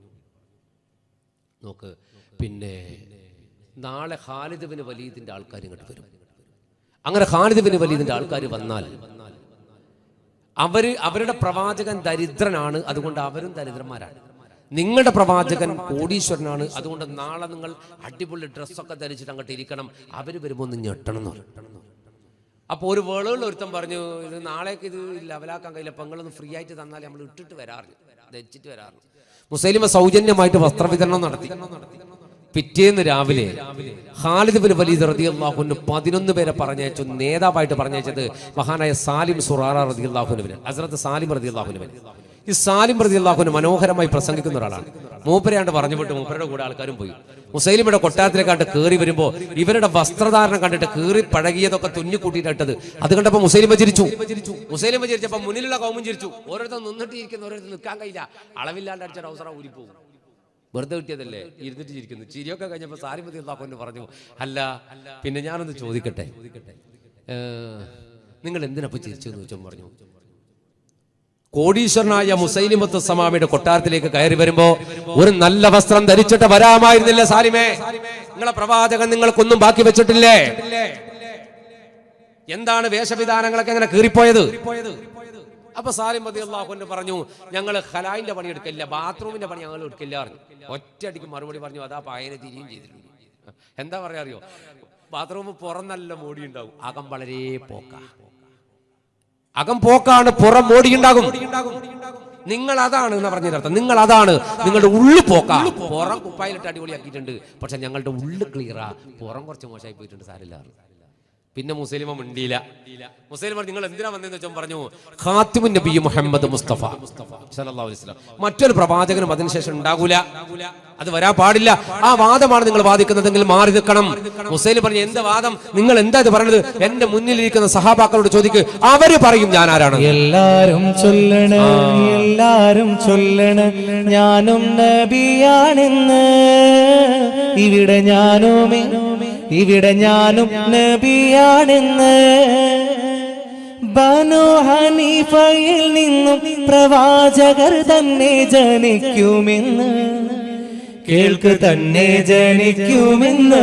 നോക്ക് പിന്നെ നാളെ ഖാലിദ് ബിൻ വലീദിന്റെ ആൾക്കാർ ഇങ്ങോട്ട് വരും അങ്ങനെ ഖാലിദ് ബിൻ വലീദിന്റെ ആൾക്കാർ വന്നാൽ അവര് അവരുടെ പ്രവാചകൻ ദരിദ്രനാണ് അതുകൊണ്ട് അവരും ദരിദ്രന്മാരാണ് നിങ്ങളുടെ പ്രവാചകൻ കോടീശ്വരനാണ് അതുകൊണ്ട് നാളെ നിങ്ങൾ അടിപൊളി ഡ്രസ്സൊക്കെ ധരിച്ചിട്ട് അങ്ങോട്ട് ഇരിക്കണം അവർ വരുമ്പോൾ ഒന്ന് ഞെട്ടണം എന്ന് പറയും അപ്പോൾ ഒരു വേളുകളിൽ ഒരുത്തൻ പറഞ്ഞു ഇത് നാളേക്ക് ഇത് ലെവലാക്കാൻ കഴിയില്ല അപ്പം നിങ്ങളൊന്ന് ഫ്രീ ആയിട്ട് തന്നാൽ നമ്മൾ ഇട്ടിട്ട് വരാറില്ല ധരിച്ചിട്ട് വരാറില്ല മുസ്ലിമ സൗജന്യമായിട്ട് വസ്ത്രവിതരണം നടത്തി പിറ്റേന്ന് രാവിലെ ഖാലിദ് ബിൻ വലീദ് റളിയല്ലാഹുവിന് പതിനൊന്ന് പേരെ പറഞ്ഞയച്ചു നേതാവായിട്ട് പറഞ്ഞയച്ചത് മഹാനായ സാലിം സുറാറ റളിയല്ലാഹുവിന് ഹസ്രത്ത് സാലിം റളിയല്ലാഹുവിന് ഈ സാലിം റളിയല്ലാഹുവിന് മനോഹരമായി പ്രസംഗിക്കുന്ന ഒരാളാണ് മൂപ്പരയാണ്ട് പറഞ്ഞു വിട്ട് മൂപ്പരുടെ കൂടെ ആൾക്കാരും പോയി മുസൈലിമിയുടെ കൊട്ടാരത്തിലെ കണ്ട് കയറി വരുമ്പോൾ ഇവരുടെ വസ്ത്രധാരണം കണ്ടിട്ട് കീറി പഴകിയതൊക്കെ തുന്നി കൂട്ടിയിട്ടത് അത് കണ്ടപ്പോൾ മുസൈലിമ ചിരിച്ചു മുസൈലിമ ചിരിച്ചപ്പോൾ മുന്നിലുള്ള കൗമും ചിരിച്ചു ഓരോരുത്തർ നിന്നിട്ട് ഇരിക്കുന്ന ഓരോരുത്തർ നിൽക്കാൻ കഴിയില്ല അളവില്ലാണ്ട് അടിച്ച അവസരം ഊരിപ്പോകും വെറുതെ കിട്ടിയതല്ലേ ഇരുന്നിട്ട് ചിരിക്കുന്നു ചിരിയൊക്കെ കഴിഞ്ഞപ്പോൾ സാരിമതി അള്ളാഹുവിന് പറഞ്ഞു അല്ല പിന്നെ ഞാനൊന്ന് ചോദിക്കട്ടെ ഏ, നിങ്ങൾ എന്തിനപ്പോൾ ചിരിച്ചു എന്ന് വെച്ചോ പറഞ്ഞു കോടീശ്വരനായ മുസൈലിമത്ത് സമാമിയുടെ കൊട്ടാരത്തിലേക്ക് കയറി വരുമ്പോ ഒരു നല്ല വസ്ത്രം ധരിച്ചിട്ട് വരാമായിരുന്നില്ല സാലിമേ നിങ്ങളെ പ്രവാചകൻ നിങ്ങൾക്കൊന്നും ബാക്കി വെച്ചിട്ടില്ലേ എന്താണ് വേഷവിധാനങ്ങളൊക്കെ എങ്ങനെ കീറിപ്പോയത് അപ്പൊ സാലിം മതി അള്ളാഹുവിന്റെ പറഞ്ഞു ഞങ്ങൾ ഹലായിന്റെ പണി എടുക്കില്ല ബാത്റൂമിന്റെ പണി ഞങ്ങൾ എടുക്കില്ല പറഞ്ഞു ഒറ്റയടിക്ക് മറുപടി പറഞ്ഞു അതാ പായനെ തിരിയും ചെയ്തിട്ടുണ്ട് എന്താ പറയാ അറിയോ ബാത്റൂം പുറം നല്ല മോടി ഉണ്ടാവും അകം വളരെ പോക്ക അകം പോക്കാണ് പുറം മോടിയുണ്ടാകും നിങ്ങൾ അതാണ് എന്ന് പറഞ്ഞതിനർത്ഥം നിങ്ങൾ അതാണ് നിങ്ങളുടെ ഉള്ളു പോക്ക പുറം കുപ്പായിലിട്ട് അടിപൊളിയാക്കിയിട്ടുണ്ട് പക്ഷെ ഞങ്ങളുടെ ഉള്ളു ക്ലിയറാ പുറം കുറച്ച് മോശമായി പോയിട്ടുണ്ട് സാരില്ല പിന്നെ മുസ്ലിമ മിണ്ടിയില്ല മുസ്ലിം നിങ്ങൾ എന്തിനാ വന്നതെന്ന് വെച്ചാൽ പറഞ്ഞു ഖാത്തിമുൻ നബി മുഹമ്മദ് മുസ്തഫ സല്ലല്ലാഹു അലൈഹി വസല്ലം മറ്റൊരു പ്രവാചകനും അതിനുശേഷം ഉണ്ടാകൂല അത് വരാൻ പാടില്ല ആ വാദമാണ് നിങ്ങൾ വാദിക്കുന്നതെങ്കിൽ മാറി നിൽക്കണം മുസ്ലിം പറഞ്ഞു എന്ത് വാദം നിങ്ങൾ എന്താ ഇത് പറയുന്നത് എന്റെ മുന്നിലിരിക്കുന്ന സഹാബാക്കളോട് ചോദിക്ക് അവര് പറയും ഞാൻ ആരാണ് എല്ലാരും ചൊല്ലണ് എല്ലാരും ചൊല്ലണ് ഞാനും നബിയാണെന്ന് ഇവിടെ ഞാനുമേ ഇവിടെ ഞാനും നബിയാണെന്ന് ബനു ഹനീഫയിൽ നിന്നും പ്രവാചകർ തന്നെ ജനിക്കുമെന്ന് കേൾക്ക് തന്നെ ജനിക്കുമെന്ന്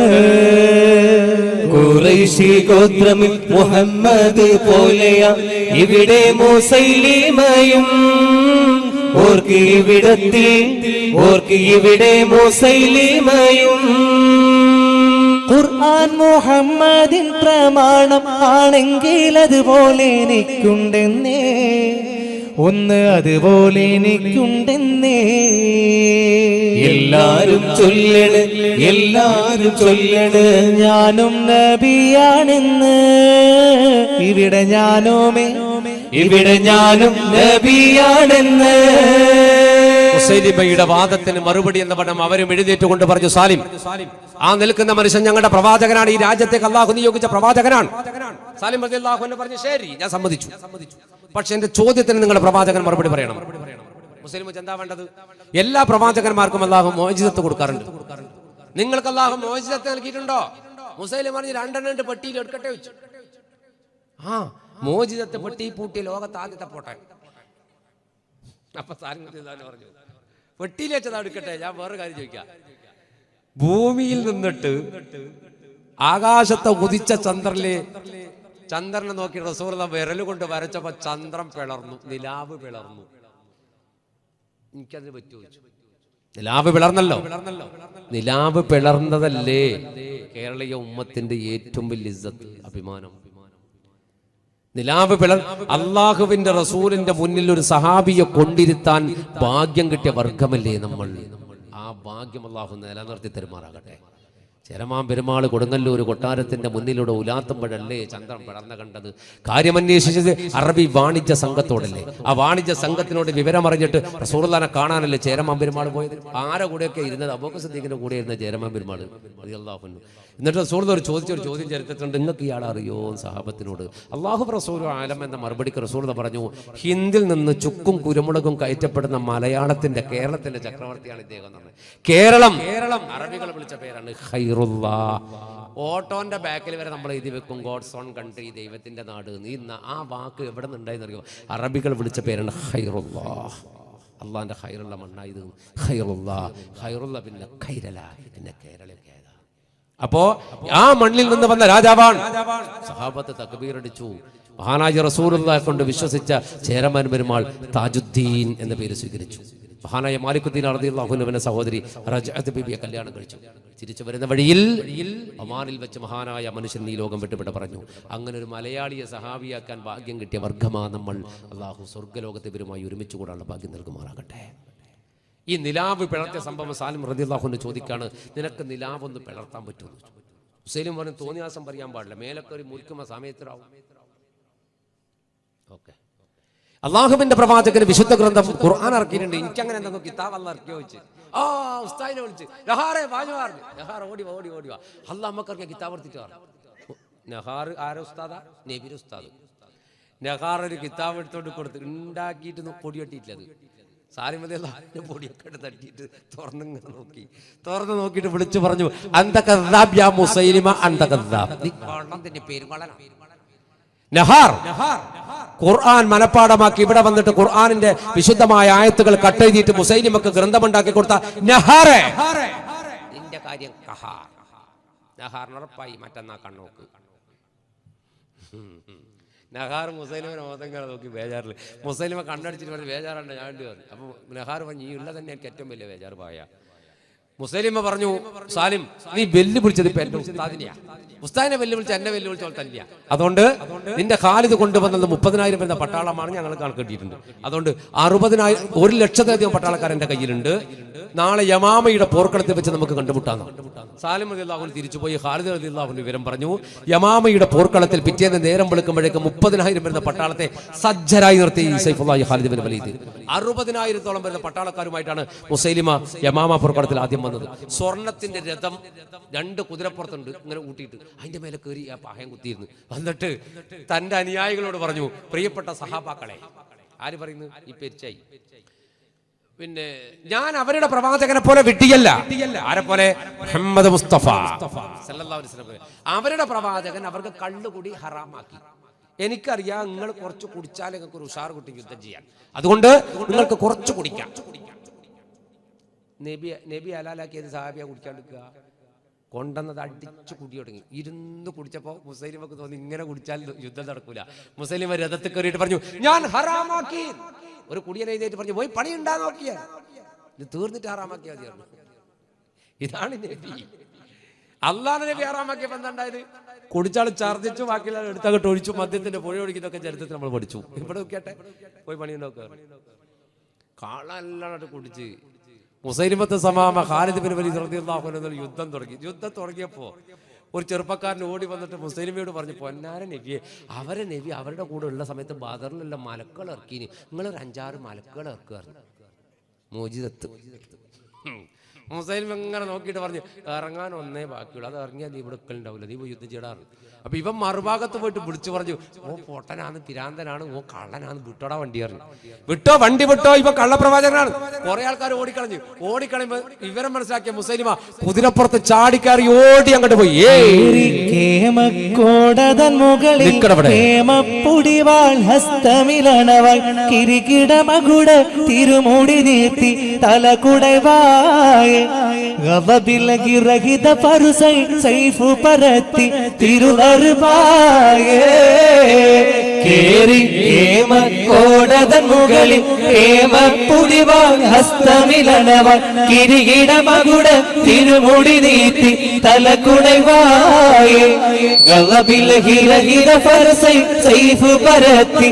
കുറൈശി ഗോത്രമിൽ മുഹമ്മദ് പോലെയ ഇവിടെ മുസൈലിമയും ഓർക്ക് ഇവിടത്തിൽ ഓർക്ക് ഇവിടെ മുസൈലിമയും ഖുർആൻ മുഹമ്മദിൻ പ്രമാണം ആണെങ്കിൽ അതുപോലെ എനിക്കുണ്ടെന്നേ ഒന്ന് അതുപോലെ എനിക്കുണ്ടെന്നേ എല്ലാരും ചൊല്ലണ് എല്ലാരും ചൊല്ലണ് ഞാനും നബിയാണെന്ന് ഇവിടെ ഞാനുമേ ഇവിടെ ഞാനും നബിയാണെന്ന് മുസൈലിമയുടെ വാദത്തിന് മറുപടി എന്ന പടം അവരും എഴുന്നേറ്റുകൊണ്ട് പറഞ്ഞു സാലിം ആ നിൽക്കുന്ന മനുഷ്യൻ ഞങ്ങളുടെ പ്രവാചകനാണ് ഈ രാജ്യത്തേക്ക് അള്ളാഹു നിയോഗിച്ച പ്രവാചകനാണ് സാലിം റളിയല്ലാഹു അൻഹു പറഞ്ഞു ശരി ഞാൻ സമ്മതിച്ചു പക്ഷെ എന്റെ ചോദ്യത്തിന് നിങ്ങളുടെ പ്രവാചകൻ മറുപടി പറയണം മുസ്ലിം എന്താ വേണ്ടത് എല്ലാ പ്രവാചകന്മാർക്കും അള്ളാഹു മോചിതത്ത് കൊടുക്കാറുണ്ട് നിങ്ങൾക്ക് അള്ളാഹു മോചിതത്ത് നൽകിയിട്ടുണ്ടോ മുസൈലിം പറഞ്ഞു രണ്ടെണ്ണം പെട്ടിയിൽ എടുക്കട്ടെ വെച്ചു ആ മോചിതത്തെ പെട്ടി പൂട്ടിയ ലോകത്ത് ആദ്യത്തെ പോട്ടെ അപ്പൊ സാരംഗതി ഇതാണ് പറഞ്ഞു പെട്ടിയിൽ വെച്ചതാ എടുക്കട്ടെ ഞാൻ വേറെ കാര്യം ചോദിക്കാം ഭൂമിയിൽ നിന്നിട്ട് ആകാശത്തെ ഉദിച്ച ചന്ദ്രനിലെ ചന്ദ്രനെ നോക്കി റസൂർല വിരല് കൊണ്ട് വരച്ചപ്പോ ചന്ദ്രൻ പിളർന്നു നിലാവ് പിളർന്നു എനിക്കതിന് പറ്റുമോ ചോദിച്ചു. നിലാവ് പിളർന്നല്ലോ നിലാവ് പിളർന്നതല്ലേ കേരളീയ ഉമ്മത്തിന്റെ ഏറ്റവും വലിയ ഇസ്സത്ത് അഭിമാനം നിലാവ് പിളർ അള്ളാഹുവിന്റെ റസൂലിന്റെ മുന്നിൽ ഒരു സഹാബിയെ കൊണ്ടിരുത്താൻ ഭാഗ്യം കിട്ടിയ വർഗമല്ലേ നമ്മൾ ആ ഭാഗ്യം അള്ളാഹു നിലനിർത്തി തരുമാറാകട്ടെ ചെരമാം പെരുമാൾ കൊടുങ്ങല്ലൂർ കൊട്ടാരത്തിന്റെ മുന്നിലൂടെ ഉലാത്തുമ്പോഴല്ലേ ചന്ദ്രൻ പിളർന്ന കണ്ടത് കാര്യമന്വേഷിച്ചത് അറബി വാണിജ്യ സംഘത്തോടല്ലേ ആ വാണിജ്യ സംഘത്തിനോട് വിവരമറിഞ്ഞിട്ട് റസൂർലാനെ കാണാനല്ലേ ചേരമാം പെരുമാൾ പോയത് ആരെ കൂടെയൊക്കെ ഇരുന്നത് അബോക്ക സദ്ദീഖിന്റെ കൂടെ ഇരുന്ന ചേരമാം പെരുമാൾ അള്ളാഹുന്നു എന്നിട്ട് റസൂൽ ഒരു ചോദിച്ചൊരു ചോദ്യം ചരിത്രത്തിലുണ്ട് നിങ്ങൾക്ക് ഇയാൾ അറിയോ സാഹബത്തിനോട് അള്ളാഹു റസൂൽ ആലം എന്ന മറുപടിക്ക് റസൂൽ പറഞ്ഞു ഹിന്ദിൽ നിന്ന് ചുക്കും കുരുമുളകും കയറ്റപ്പെടുന്ന മലയാളത്തിന്റെ കേരളത്തിന്റെ ചക്രവർത്തിയാണ് ഇദ്ദേഹം എന്ന് പറഞ്ഞത്. കേരളം കേരളം അറബികൾ വിളിച്ച പേരാണ് ഖൈറുള്ള ഓട്ടോന്റെ ബാക്കിൽ വരെ നമ്മൾ എഴുതി വെക്കും ഗോഡ്സ് ഓൺ കൺട്രി ദൈവത്തിന്റെ നാട് നീ ന- ആ വാക്ക് എവിടെ നിന്നുണ്ടായെന്ന് അറിയോ അറബികൾ വിളിച്ച പേരാണ് ഖൈറുള്ള അള്ളാന്റെ ഖൈറുള്ള മണ്ണായത് ഖൈറുള്ള ഖൈറുള്ള പിന്നെ ഖൈരല പിന്നെ കേരള കേരള അപ്പോ ആ മണ്ണിൽ നിന്ന് വന്ന രാജാവാണ് സഹാബത്ത് തക്ബീർ അടിച്ചു മഹാനാജി റസൂലുള്ളാഹെ കൊണ്ട് വിശ്വസിച്ച ചേരമാൻ പെരുമാൾ താജുദ്ദീൻ എന്ന പേര് സ്വീകരിച്ചു മഹാനായ മാലിക്കുദ്ദീൻ അറദിള്ളാഹുനുവിന്റെ സഹോദരി റജഅത്ത് ബിബിയെ കല്യാണം കഴിച്ചു തിരിച്ചു വരുന്ന വഴിയിൽ ഒമാനിൽ വെച്ച് മഹാനായ മനുഷ്യൻ ഈ ലോകം വിട്ടുവിട പറഞ്ഞു അങ്ങനെ ഒരു മലയാളിയെ സഹാബിയാക്കാൻ ഭാഗ്യം കിട്ടിയ വർഗമാ നമ്മൾ അള്ളാഹു സ്വർഗ്ഗലോകത്തെ ഇവരുമായി ഒരുമിച്ച് കൂടാനുള്ള ഭാഗ്യം നൽകുമാറാകട്ടെ ഈ നിലാവ് പിളർത്തിയ സംഭവം സാലിം റദിള്ളാഹുന്ന് ചോദിക്കാണ് നിനക്ക് നിലാവൊന്ന് പിളർത്താൻ പറ്റുമോ ഹുസൈനും പറഞ്ഞു തോന്നിയാസം പറയാൻ പാടില്ല മേലൊക്കെ ഒരു മുറിക്കുമ്പോൾ സമയത്തിലാവും ഓക്കെ അള്ളാഹുവിന്റെ പ്രവാചകന് വിശുദ്ധ ഗ്രന്ഥം ഖുർആൻ ഇറക്കിയിട്ടുണ്ട് എനിക്കങ്ങനെ എന്തെങ്കിലും കിതാബ് അല്ല ഇറക്കിയോ വെച്ച് ആ ഉസ്താദിനെ വിളിച്ച് നഹാറെ വാജുവാർ നഹാർ ഓടി വാ, ഓടി വാ, ഓടി വാ അല്ല അമ്മക്കറിയാം കിതാബ് എടുത്തിട്ട് പറഞ്ഞു നഹാർ ആര ഉസ്താദാ നബിയുടെ ഉസ്താദ് നഹാർ ഒരു കിതാബ് എടുത്തോണ്ട് കൊടുത്ത് ഉണ്ടാക്കിയിട്ട് നോ- പൊടി കെട്ടിയിട്ടില്ല അത് സാരിമതി പൊടിയൊക്കെ എടുത്ത് തട്ടിയിട്ട് തുറന്നിങ്ങനെ നോക്കി തുറന്ന് നോക്കിയിട്ട് വിളിച്ചു പറഞ്ഞു അന്തകദ്ദാബ് യാ മുസൈലിമ അന്തകദ്ദാബ് നീ കൊള്ളത്തിന്റെ പേര് കൊള്ളനാ നഹാർ ഖുർആൻ മനപ്പാടമാക്കി ഇവിടെ വന്നിട്ട് ഖുർആനിന്റെ വിശുദ്ധമായ ആയത്തുകൾ കട്ടെഴുതിയിട്ട് മുസൈലിമക്ക് ഗ്രന്ഥമുണ്ടാക്കി കൊടുത്ത നഹാറെ നിന്റെ കാര്യം കഹാർ നഹാറിന് ഉറപ്പായി മറ്റന്നാ കണ്ണോക്ക് നഹാർ മുസൈലിമിനെ മോതങ്ങളെ നോക്കി ബേജാറിൽ മുസൈലിമ കണ്ണടിച്ചിട്ട് പറഞ്ഞ് ബേജാറുണ്ട് ഞാൻ വേണ്ടി പറഞ്ഞു അപ്പൊ നഹാർ പറഞ്ഞു ഈ ഉള്ളത് തന്നെ എനിക്ക് ഏറ്റവും വലിയ ബേജാറ് പായ മുസൈലിമ പറഞ്ഞു സാലിം നീ വെല്ലു വിളിച്ചത് ഇപ്പൊ എന്റെ ഉസ്താദിനെയാ ഉസ്താദിനെ വെല്ലു വിളിച്ച എന്നെ വെല്ലു വിളിച്ചോൾ തന്നെയാ അതുകൊണ്ട് നിന്റെ ഖാലിദ് കൊണ്ടുവന്നത് മുപ്പതിനായിരം വരുന്ന പട്ടാളമാണ് ഞങ്ങൾ കണക്കിട്ടിട്ടുണ്ട് അതുകൊണ്ട് അറുപതിനായിരം ഒരു ലക്ഷത്തിലധികം പട്ടാളക്കാർ എന്റെ കയ്യിലുണ്ട് നാളെ യമാമയുടെ പോർക്കളത്തിൽ വെച്ച് നമുക്ക് കണ്ടുമുട്ടാന്ന് സാലിം അലിള്ളാഹുൻ തിരിച്ചുപോയി ഖാലിദ് അലിള്ളാഹുൻ വിവരം പറഞ്ഞു യമാമയുടെ പോർക്കളത്തിൽ പിറ്റേന്ന് നേരം വെളുക്കുമ്പോഴേക്ക് മുപ്പതിനായിരം വരുന്ന പട്ടാളത്തെ സജ്ജരായി നിർത്തി സൈഫുല്ലാഹി ഖാലിദ് ബിൻ വലീദ് അറുപതിനായിരത്തോളം വരുന്ന പട്ടാളക്കാരുമായിട്ടാണ് മുസൈലിമ യമാമ പോർക്കളത്തിൽ ആദ്യം വന്നത് സ്വർണത്തിന്റെ രഥം രണ്ട് കുതിരപ്പുറത്തുണ്ട് ഇങ്ങനെ കൂട്ടിയിട്ട് അതിന്റെ മേലെ കയറി ആ പാഹയം കുത്തിയിരുന്നു എന്നിട്ട് തന്റെ അനുയായികളോട് പറഞ്ഞു പ്രിയപ്പെട്ട സഹാബാക്കളെ ആര് പറയുന്നു ഈ പെരിച്ചായി പിന്നെ ഞാൻ അവരുടെ പ്രവാചകനെ പോലെ വിട്ടിയല്ല ആരെ പോലെ മുഹമ്മദ് മുസ്തഫ സല്ലല്ലാഹു അലൈഹി വസല്ലം പോലെ. അവരുടെ പ്രവാചകൻ അവർക്ക് കള്ളുകൂടി ഹറാമാക്കി എനിക്കറിയാം നിങ്ങൾ കുറച്ച് കുടിച്ചാൽ നിങ്ങൾക്ക് ഒരു ഉഷാർ കുട്ടി യുദ്ധം ചെയ്യാൻ അതുകൊണ്ട് നിങ്ങൾക്ക് കുറച്ച് കുടിക്കാം നബി നബി ഹലാലാക്കിയത് സാഹിബിയ കുടിക്കാണ്ടിരിക്കുക കൊണ്ടുവന്നത് അടിച്ചു കുടി തുടങ്ങി ഇരുന്ന് കുടിച്ചപ്പോ മുസൈലിമൊക്കെ തോന്നി ഇങ്ങനെ കുടിച്ചാൽ യുദ്ധം നടക്കൂല മുസൈലിമ രഥത്തിൽ കയറിയിട്ട് പറഞ്ഞു ഞാൻ ഹറാമാക്കി ഒരു കുടിയനെ എഴുന്നേറ്റ് പറഞ്ഞു പോയി പണി ഉണ്ടാ നോക്കിയ ഇത് തീർന്നിട്ട് ഹറാമാക്കിയാൽ മതിയായിരുന്നു ഇതാണ് നബി അള്ളാഹ് നബി ഹറാമാക്കിയപ്പോ എന്താ ഉണ്ടായത് കുടിച്ചാൾ ഛർദ്ദിച്ചു ബാക്കിയുള്ള എടുത്തങ്ങോട്ട് ഒഴിച്ചു മദ്യത്തിന്റെ പുഴ ഒഴിക്കുന്നൊക്കെ ചരിത്രത്തിൽ നമ്മൾ പഠിച്ചു ഇവിടെ നോക്കിയാട്ടെ പോയി പണി നോക്കുക കാളെല്ലാം കുടിച്ച് മുസൈലിമത്തെ സമാമ ഖാലിദ് ബിൻ വലീദ് റളിയല്ലാഹു അൻഹു എന്നൊരു യുദ്ധം തുടങ്ങി യുദ്ധം തുടങ്ങിയപ്പോ ഒരു ചെറുപ്പക്കാരൻ ഓടി വന്നിട്ട് മുസൈലിമയോട് പറഞ്ഞു പൊന്നാര നബിയെ അവരെ നബി അവരുടെ കൂടെ ഉള്ള സമയത്ത് ബദറിലുള്ള മലക്കുകൾ ഇറക്കിനി നിങ്ങൾ ഒരു അഞ്ചാറ് മലക്കുകൾ ഇറക്കുക മോചിതത്ത് മുസൈലിം എങ്ങനെ നോക്കിയിട്ട് പറഞ്ഞു ഇറങ്ങാൻ ഒന്നേ ബാക്കിയുള്ളൂ അത് ഇറങ്ങിയാൽ നീ ഇവിടെ ഉണ്ടാവില്ല നീ പോയി യുദ്ധം ചെയ്ടാറ് അപ്പൊ ഇവൻ മറുഭാഗത്ത് പോയിട്ട് വിളിച്ചു പറഞ്ഞു ഓ പൊട്ടനാണ് പിരാന്തനാണ് ഓ കള്ളനാണ് വിട്ടോടാ വണ്ടി പറഞ്ഞു വിട്ടോ വണ്ടി വിട്ടോ ഇപ്പൊ കള്ളപ്രവാചകനാണ് കുറെ ആൾക്കാർ ഓടിക്കളഞ്ഞു ഓടിക്കളയുമ്പോ വിവരം മനസ്സിലാക്കിയ മുസൈലിമ കുതിരപ്പുറത്ത് ചാടിക്കാറി ഓടി അങ്ങോട്ട് പോയി ഏയ് കേമക്കോടതൻ മുകളിൽ നിക്കടവിടെ. കേമപ്പുടിവാൾ ഹസ്തമിലണവൾ കിരികിട മകുട തിരുമുടി നീർത്തി തലകുടവായ ഗവബിലകിറഹിത പരുസൈ സൈഫു പരത്തി തിരുനറുവായേ കേറി കേമക്കോടതൻ മുകളിൽ കേമപ്പുടിവാൾ ഹസ്തമിലണവൾ കിരികിട മകുട തിരുമുടി നീത്തി തലകുടവായേ ഗവബിലകിറഹിത പരുസൈ സൈഫു പരത്തി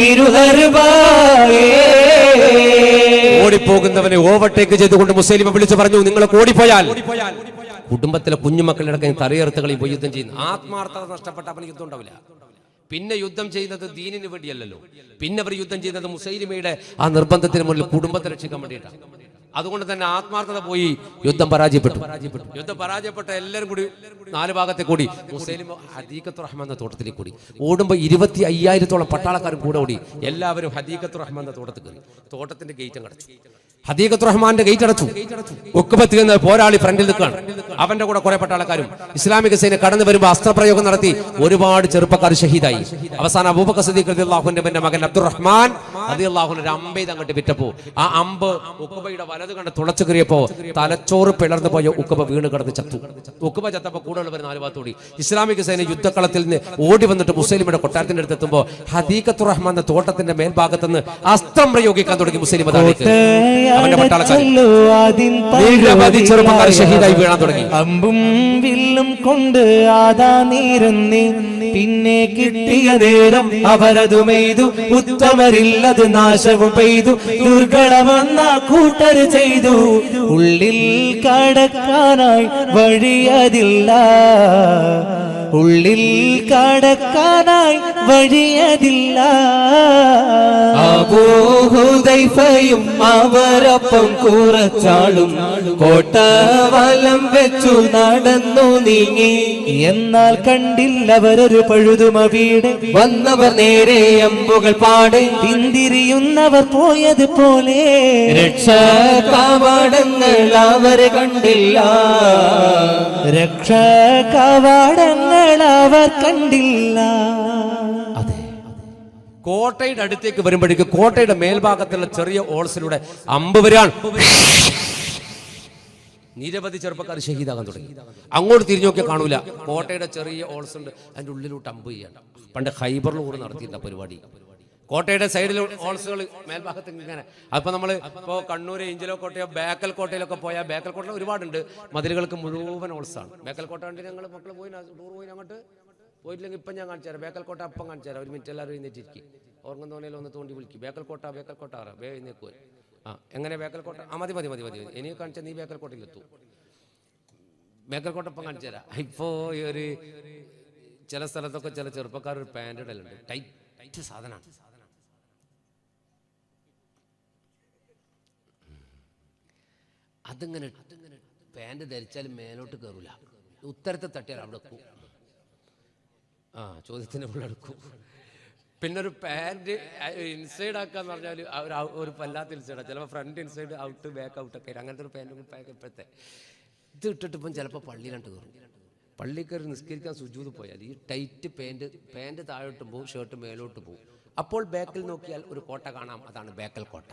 തിരുനറുവായേ ഓടിപ്പോകുന്നവനെ ഓവർടേക്ക് ചെയ്തുകൊണ്ട് മുസ്ലിം വിളിച്ചു പറഞ്ഞു നിങ്ങൾ ഓടിപ്പോയാൽ കുടുംബത്തിലെ കുഞ്ഞുമക്കളുടെ തലയെറുത്തുകളിൽ പോയി യുദ്ധം ചെയ്യുന്നു ആത്മാർത്ഥത നഷ്ടപ്പെട്ട അവന് യുദ്ധം ഉണ്ടാവില്ല പിന്നെ യുദ്ധം ചെയ്യുന്നത് ദീനിന് വേണ്ടിയല്ലല്ലോ പിന്നെ അവർ യുദ്ധം ചെയ്യുന്നത് മുസൈലിമയുടെ ആ നിർബന്ധത്തിന് മുന്നിൽ കുടുംബത്തെ രക്ഷിക്കാൻ വേണ്ടിയിട്ടാണ് അതുകൊണ്ട് തന്നെ ആത്മാർത്ഥത പോയി യുദ്ധം പരാജയപ്പെട്ടു യുദ്ധം പരാജയപ്പെട്ട എല്ലാവരും കൂടി നാല് ഭാഗത്തെ കൂടി മുസൈലിമ ഹദീഖത്ത് റഹ്മാൻ എന്ന തോട്ടത്തിലേക്ക് കൂടി ഓടുമ്പോൾ ഇരുപത്തി അയ്യായിരത്തോളം പട്ടാളക്കാരും കൂടെ ഓടി എല്ലാവരും ഹദീഖത്ത് റഹ്മാൻ എന്ന തോട്ടത്തിൽ കയറി തോട്ടത്തിന്റെ ഗേറ്റും കടച്ചു ഹദീഖത്ത് റഹ്മാന്റെ ഗേറ്റ് അടച്ചു ഒക്കുപത്തി എന്ന പോരാളി ഫ്രണ്ടിൽ നിൽക്കുകയാണ് അവന്റെ കൂടെ കുറെ പട്ടാളക്കാരും ഇസ്ലാമിക സേന കടന്നു വരുമ്പോൾ അസ്ത്രപ്രയോഗം നടത്തി ഒരുപാട് ചെറുപ്പക്കാർ ഷഹീദായി അവസാനം അബൂബക്കർ സദീഖ് റതി അള്ളാഹുന്റെ മകൻ അബ്ദുറഹ്മാൻ റതി അള്ളാഹുന്റെ ഒരു അമ്പെയ്ത് അങ്ങോട്ട് വിറ്റപ്പോ ആ അമ്പ് ഉക്കുബയുടെ വലത് കണ്ട് തുളച്ചു കയറിയപ്പോ തലച്ചോറ് പിളർന്നു പോയ ഉക്കുബ വീണ് കിടന്ന് ചത്തു ഉക്കുബ ചത്തപ്പോ കൂടുതൽ വരുന്ന നാല് ഭാഗത്തോടി ഇസ്ലാമിക സേന യുദ്ധക്കളത്തിൽ നിന്ന് ഓടി വന്നിട്ട് മുസ്ലിമിയുടെ കൊട്ടാരത്തിന്റെ അടുത്ത് എത്തുമ്പോ ഹദീഖത്ത് റഹ്മാൻ എന്ന തോട്ടത്തിന്റെ മേൽഭാഗത്ത് നിന്ന് അസ്ത്രം പ്രയോഗിക്കാൻ തുടങ്ങി മുസ്ലിം താഴേക്ക് അവന്റെ പട്ടാളക്കാർ നിരവധി ചെറുപ്പക്കാർ ഷഹീദായി വീഴാൻ തുടങ്ങി അമ്പും വില്ലും കൊണ്ട് ആദാ നീരന്നി പിന്നെ കിട്ടിയ നേരം അവരതു മെയ്തു ഉത്തമരില്ലത് നാശവും പെയ്തു ദുർഘടമെന്ന കൂട്ടർ ചെയ്തു ഉള്ളിൽ കടക്കാനായി വഴിയതില്ല ഉള്ളിൽ കടക്കാനായി വഴിയതില്ല അബൂഹുദൈഫയും അവരൊപ്പം കുറച്ചാളും കോട്ടവലം വെച്ചു നടന്നു നീങ്ങി എന്നാൽ കണ്ടില്ലവരൊരു പഴുതുമ വീട് വന്നവർ നേരെ അമ്പുകൾ പാടെ പിന്തിരിയുന്നവർ പോയതുപോലെ രക്ഷാകവാടങ്ങൾ അവരെ കണ്ടില്ല രക്ഷകവാടങ്ങൾ അവർ കണ്ടില്ല അതെ കോട്ടയുടെ അടുത്തേക്ക് വരുമ്പോഴേക്ക് കോട്ടയുടെ മേൽഭാഗത്തുള്ള ചെറിയ ഓൾസിലൂടെ അമ്പ് വരികയാണ് നിരവധി ചെറുപ്പക്കാർ ഷഹീദാകാൻ തുടങ്ങി അങ്ങോട്ട് തിരിഞ്ഞു നോക്കിയാൽ കാണൂല കോട്ടയുടെ ചെറിയ ഓൾസ് ഉണ്ട് അതിന്റെ ഉള്ളിലോട്ട് അമ്പ് ചെയ്യണ്ട പണ്ട് ഹൈബറിൽ കൂടെ നടത്തിയിട്ട പരിപാടി കോട്ടയുടെ സൈഡിൽ ഓൾസുകൾ മേൽഭാഗത്ത് ഇങ്ങനെ അപ്പൊ നമ്മൾ ഇപ്പോൾ കണ്ണൂർ ഏഞ്ചലോ കോട്ടയോ ബേക്കൽ കോട്ടയിലൊക്കെ പോയാൽ ബേക്കൽ കോട്ടയിൽ ഒരുപാടുണ്ട് മതിലുകൾക്ക് മുഴുവൻ ഓൾസാണ് ബേക്കൽ കോട്ട കണ്ടി ഞങ്ങൾ മക്കൾ പോയി ടൂർ പോയി അങ്ങോട്ട് പോയിട്ടില്ലെങ്കിൽ ഇപ്പം ഞാൻ കാണിച്ചു തരാം ബേക്കൽ കോട്ട അപ്പം കാണിച്ചു തരാം ഒരു മിനിറ്റ് എല്ലാവരും എഴുന്നേറ്റിരിക്കും ഓർങ്ങുന്ന തോണിയിൽ ഒന്ന് തോണ്ടി വിളിക്കും ബേക്കൽ കോട്ട ബേക്കൽ കോട്ട അറിയാം വേ എഴുന്നേക്കുവേ ആ എങ്ങനെ ബേക്കൽ കോട്ട ആ മതി മതി മതി മതി മതി. ഇനി കാണിച്ചാൽ നീ ബേക്കൽ കോട്ടയിലെത്തു ബേക്കൽ കോട്ട ഇപ്പം കാണിച്ചു തരാം ഇപ്പോൾ ഈ ഒരു ചില സ്ഥലത്തൊക്കെ ചില ചെറുപ്പക്കാർ ഒരു പാൻറ് ഇടലുണ്ട് ടൈറ്റ് ടൈറ്റ് സാധനമാണ് അതിങ്ങനെ പാൻറ് ധരിച്ചാൽ മേലോട്ട് കയറൂല ഉത്തരത്തെ തട്ടിയാൽ അവിടെ എത്തും ആ ചോദ്യത്തിന് ഉള്ളെടുക്കും പിന്നെ ഒരു പാൻറ് ഇൻസൈഡ് ആക്കാന്ന് പറഞ്ഞാൽ ഒരു ഔ- ഒരു വല്ലാത്ത ഇൻസൈഡാണ് ചിലപ്പോൾ front inside out back out ഒക്കെ അങ്ങനത്തെ ഒരു പാൻറ്റും പാക്ക് ഇപ്പോഴത്തെ ഇത് ഇട്ടിട്ട് ഇപ്പം ചിലപ്പോൾ പള്ളിയിലാണ്ട് കയറും പള്ളി കയറി നിസ്കരിക്കാൻ സുജൂത് പോയാൽ ഈ ടൈറ്റ് പാൻറ് പാൻറ് താഴോട്ട് പോകും ഷർട്ട് മേലോട്ട് പോകും അപ്പോൾ ബാക്കിൽ നോക്കിയാൽ ഒരു കോട്ട കാണാം അതാണ് ബേക്കൽ കോട്ട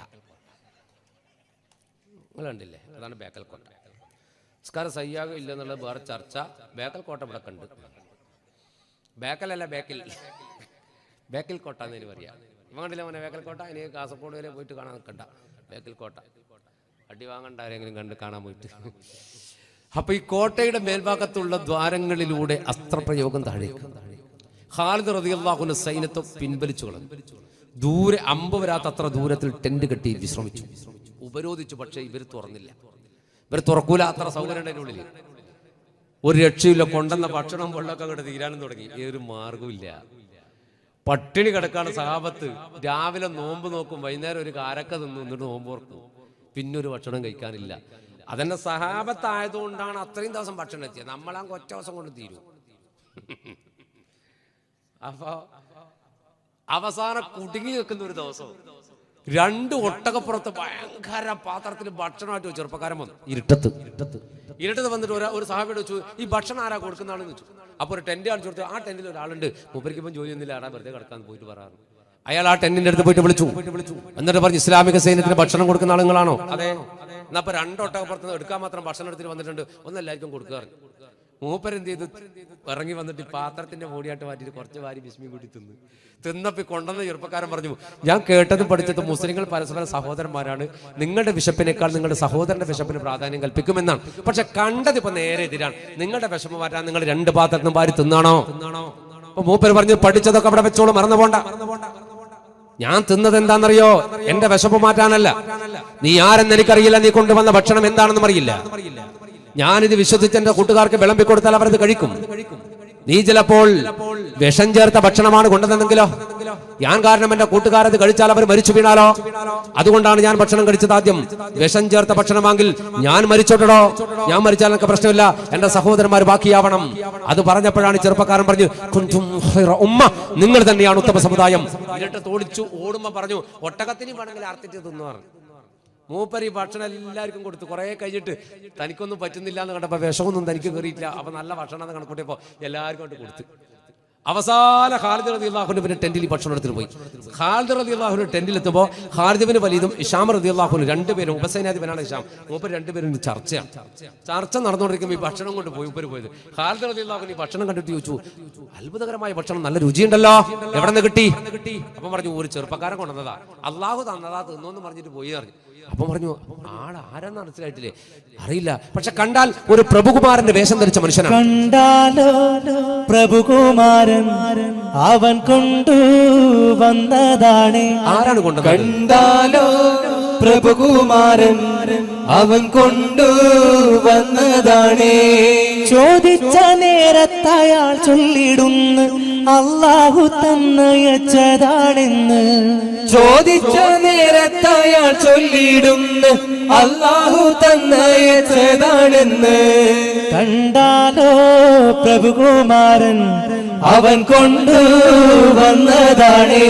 നിങ്ങൾ കണ്ടില്ലേ അതാണ് ബേക്കൽ കോട്ട നിസ്കാരം സയ്യാകം ഇല്ലെന്നുള്ളത് വേറെ ചർച്ച ബേക്കൽ കോട്ട ഇവിടെ കണ്ട് ബേക്കലല്ല ബേക്കിൽ ബേക്കിൽ കോട്ട എന്നതിന് പറയാം ഇവ കണ്ടില്ല മോനെ ബേക്കൽ കോട്ട ഇനി കാസർഗോഡ് വരെ പോയിട്ട് കാണാൻ നിൽക്കണ്ട ബേക്കിൽ കോട്ട അടി വാങ്ങണ്ട ആരെങ്കിലും കണ്ട് കാണാൻ പോയിട്ട് അപ്പൊ ഈ കോട്ടയുടെ മേൽഭാഗത്തുള്ള ദ്വാരങ്ങളിലൂടെ അസ്ത്രപ്രയോഗം താഴേക്ക് ഖാലിദ് റതിയല്ലാഹുന സൈന്യത്തെ പിൻവലിച്ചു കളഞ്ഞു ദൂരെ അമ്പ് വരാത്ത അത്ര ദൂരത്തിൽ ടെന്റ് കെട്ടി വിശ്രമിച്ചു ഉപരോധിച്ചു പക്ഷേ ഇവർ തുറന്നില്ല ഇവർ തുറക്കൂല അത്ര സൗകര്യം ഉണ്ട് അതിനുള്ളിൽ ഒരു രക്ഷയില്ല കൊണ്ടുവന്ന ഭക്ഷണം വെള്ളമൊക്കെ അങ്ങോട്ട് തീരാനും തുടങ്ങി ഈ ഒരു മാർഗമില്ല പട്ടിണി കിടക്കാണ് സഹാബത്ത് രാവിലെ നോമ്പ് നോക്കും വൈകുന്നേരം ഒരു കാരക്ക തിന്നു എന്നിട്ട് നോമ്പ് ഓർക്കും പിന്നെ ഒരു ഭക്ഷണം കഴിക്കാനില്ല അതന്നെ സഹാബത്തായതുകൊണ്ടാണ് അത്രയും ദിവസം ഭക്ഷണം എത്തിയത് നമ്മളാ ഒറ്റ ദിവസം കൊണ്ട് തീരും അപ്പൊ അവസാനം കുടുങ്ങി നിൽക്കുന്ന ഒരു ദിവസം രണ്ട് ഒട്ടകപ്പുറത്ത് ഭയങ്കര പാത്രത്തിൽ ഭക്ഷണമായിട്ട് ഒരു ചെറുപ്പക്കാരൻ വന്നു ഇരുട്ടത്ത് ഇരുട്ടത്ത് ഇരുട്ടത്ത് വന്നിട്ട് ഒരു ഒരു സഹാബിയോട് വെച്ചു ഈ ഭക്ഷണം ആരാ കൊടുക്കുന്ന ആളെന്ന് വെച്ചു അപ്പോൾ ഒരു ടെന്റ് കാണിച്ചു കൊടുത്തു ആ ടെന്റിൽ ഒരാളുണ്ട് മൂപ്പരിക്ക് ഇപ്പം ജോലിയൊന്നുമില്ല ആടാ വെറുതെ കിടക്കാൻ പോയിട്ട് പറയാറ് അയാൾ ആ ടെന്റിന്റെ അടുത്ത് പോയിട്ട് വിളിച്ചു എന്നിട്ട് പറഞ്ഞു ഇസ്ലാമിക സൈന്യത്തിന് ഭക്ഷണം കൊടുക്കുന്ന ആളുകളാണോ അതെ എന്നാ അപ്പൊ രണ്ട് ഒട്ടകപ്പുറത്ത് എടുക്കാൻ മാത്രം ഭക്ഷണം എടുത്തിട്ട് വന്നിട്ടുണ്ട് ഒന്ന് എല്ലാവർക്കും കൊടുക്കാറ് മൂപ്പരെന്ത് ചെയ്തു ഇറങ്ങി വന്നിട്ട് ഈ പാത്രത്തിന്റെ മൂടിയായിട്ട് മാറ്റിയിട്ട് കുറച്ച് വാരി ബിസ്മി കൂട്ടി തിന്ന് തിന്നപ്പോ ഈ കൊണ്ടുവന്ന ചെറുപ്പക്കാരൻ പറഞ്ഞു ഞാൻ കേട്ടതും പഠിച്ചതും മുസ്ലിങ്ങൾ പരസ്പരം സഹോദരന്മാരാണ് നിങ്ങളുടെ വിശപ്പിനേക്കാൾ നിങ്ങളുടെ സഹോദരന്റെ വിശപ്പിന് പ്രാധാന്യം കൽപ്പിക്കുമെന്നാണ് പക്ഷെ കണ്ടത് ഇപ്പൊ നേരെ എതിരാണ് നിങ്ങളുടെ വിഷമം മാറ്റാൻ നിങ്ങൾ രണ്ട് പാത്രത്തിനും വാരി തിന്നാണോ അപ്പൊ മൂപ്പര് പറഞ്ഞു പഠിച്ചതൊക്കെ അവിടെ വെച്ചോളൂ മറന്നു പോണ്ട ഞാൻ തിന്നത് എന്താണെന്നറിയോ എന്റെ വിശപ്പ് മാറ്റാനല്ല നീ ആരെന്ന് എനിക്കറിയില്ല നീ കൊണ്ടുവന്ന ഭക്ഷണം എന്താണെന്നും അറിയില്ല ഞാനിത് വിശ്വസിച്ച് എന്റെ കൂട്ടുകാർക്ക് വിളമ്പി കൊടുത്താൽ അവരത് കഴിക്കും നീ ചിലപ്പോൾ വിഷം ചേർത്ത ഭക്ഷണമാണ് കൊണ്ടുവന്നെങ്കിലോ ഞാൻ കാരണം എന്റെ കൂട്ടുകാരത് കഴിച്ചാൽ അവർ മരിച്ചു വീണാലോ അതുകൊണ്ടാണ് ഞാൻ ഭക്ഷണം കഴിച്ചത് ആദ്യം വിഷം ചേർത്ത ഭക്ഷണമാങ്കിൽ ഞാൻ മരിച്ചോട്ടോ ഞാൻ മരിച്ചാൽ എനിക്ക് പ്രശ്നമില്ല എന്റെ സഹോദരന്മാർ ബാക്കിയാവണം അത് പറഞ്ഞപ്പോഴാണ് ഈ ചെറുപ്പക്കാരൻ പറഞ്ഞു "കുന്തും ഖൈറ ഉമ്മ നിങ്ങൾ തന്നെയാണ് ഉത്തമ സമുദായം ഇരട്ട തോടിച്ചു ഓടുമ്പോ പറഞ്ഞു ഒട്ടകത്തിന് വേണമെങ്കിൽ അർത്തിട്ട് തിന്നു പറഞ്ഞു മൂപ്പര് ഈ ഭക്ഷണം എല്ലാവർക്കും കൊടുത്തു കുറെ കഴിഞ്ഞിട്ട് തനിക്കൊന്നും പറ്റുന്നില്ല എന്ന് കണ്ടപ്പോൾ വിഷമൊന്നും തനിക്ക് കയറിയില്ല അപ്പൊ നല്ല ഭക്ഷണം എന്ന് കണക്കൂട്ടിയപ്പോൾ എല്ലാവർക്കും കൊണ്ട് കൊടുത്തു അവസാന ഖാലിദ് റതി അള്ളാഹുവിന്റെ പിന്നെ ടെന്റിൽ ഈ ഭക്ഷണം എടുത്തിട്ട് പോയി ഖാലിദ് റതി അള്ളാഹുവിന്റെ ടെന്റിൽ എത്തുമ്പോൾ ഖാലിദിബിന് വലിയതും ഇഷാം റതി അള്ളാഹുവിന് രണ്ടുപേരും ഉപസൈനാധിപനാണ് ഇഷാം മൂപ്പർ രണ്ടുപേരും ഇന്ന് ചർച്ചയാണ് ചർച്ച നടന്നുകൊണ്ടിരിക്കുമ്പോൾ ഈ ഭക്ഷണം കൊണ്ട് പോയി ഉപ്പര് പോയത് ഖാലിദ് റതി അള്ളാഹുവിന് ഈ ഭക്ഷണം കണ്ടിട്ട് ചോദിച്ചു അത്ഭുതകരമായ ഭക്ഷണം നല്ല രുചിയുണ്ടല്ലോ എവിടെ നിന്ന് കിട്ടി അപ്പം പറഞ്ഞു ഒരു ചെറുപ്പക്കാരൻ കൊണ്ടുവന്നതാ അള്ളാഹു തന്നതാ തിന്നോന്ന് പറഞ്ഞിട്ട് പോയി പറഞ്ഞു അപ്പം പറഞ്ഞു ആൾ ആരാന്ന് മനസ്സിലായിട്ടില്ലേ അറിയില്ല പക്ഷെ കണ്ടാൽ ഒരു പ്രഭുകുമാരന്റെ വേഷം ധരിച്ച മനുഷ്യനാണ് കണ്ടാലോ പ്രഭുകുമാരൻ അവൻ കൊണ്ടു വന്നതാണ് ആരാണ് കൊണ്ടുവന്നത് കണ്ടാലോ പ്രഭുകുമാരൻ അവൻ കൊണ്ടു വന്നതാണേ ചോദിച്ച നേരത്തയാൾ ചൊല്ലിടുന്നു അള്ളാഹു തന്നയച്ചതാണെന്ന് ചോദിച്ച നേരത്ത് അയാൾ ചൊല്ലിയിടുന്നു അള്ളാഹു തന്നയച്ചതാണെന്ന് കണ്ടാലോ പ്രഭുകുമാരൻ അവൻ കൊണ്ടു വന്നതാണേ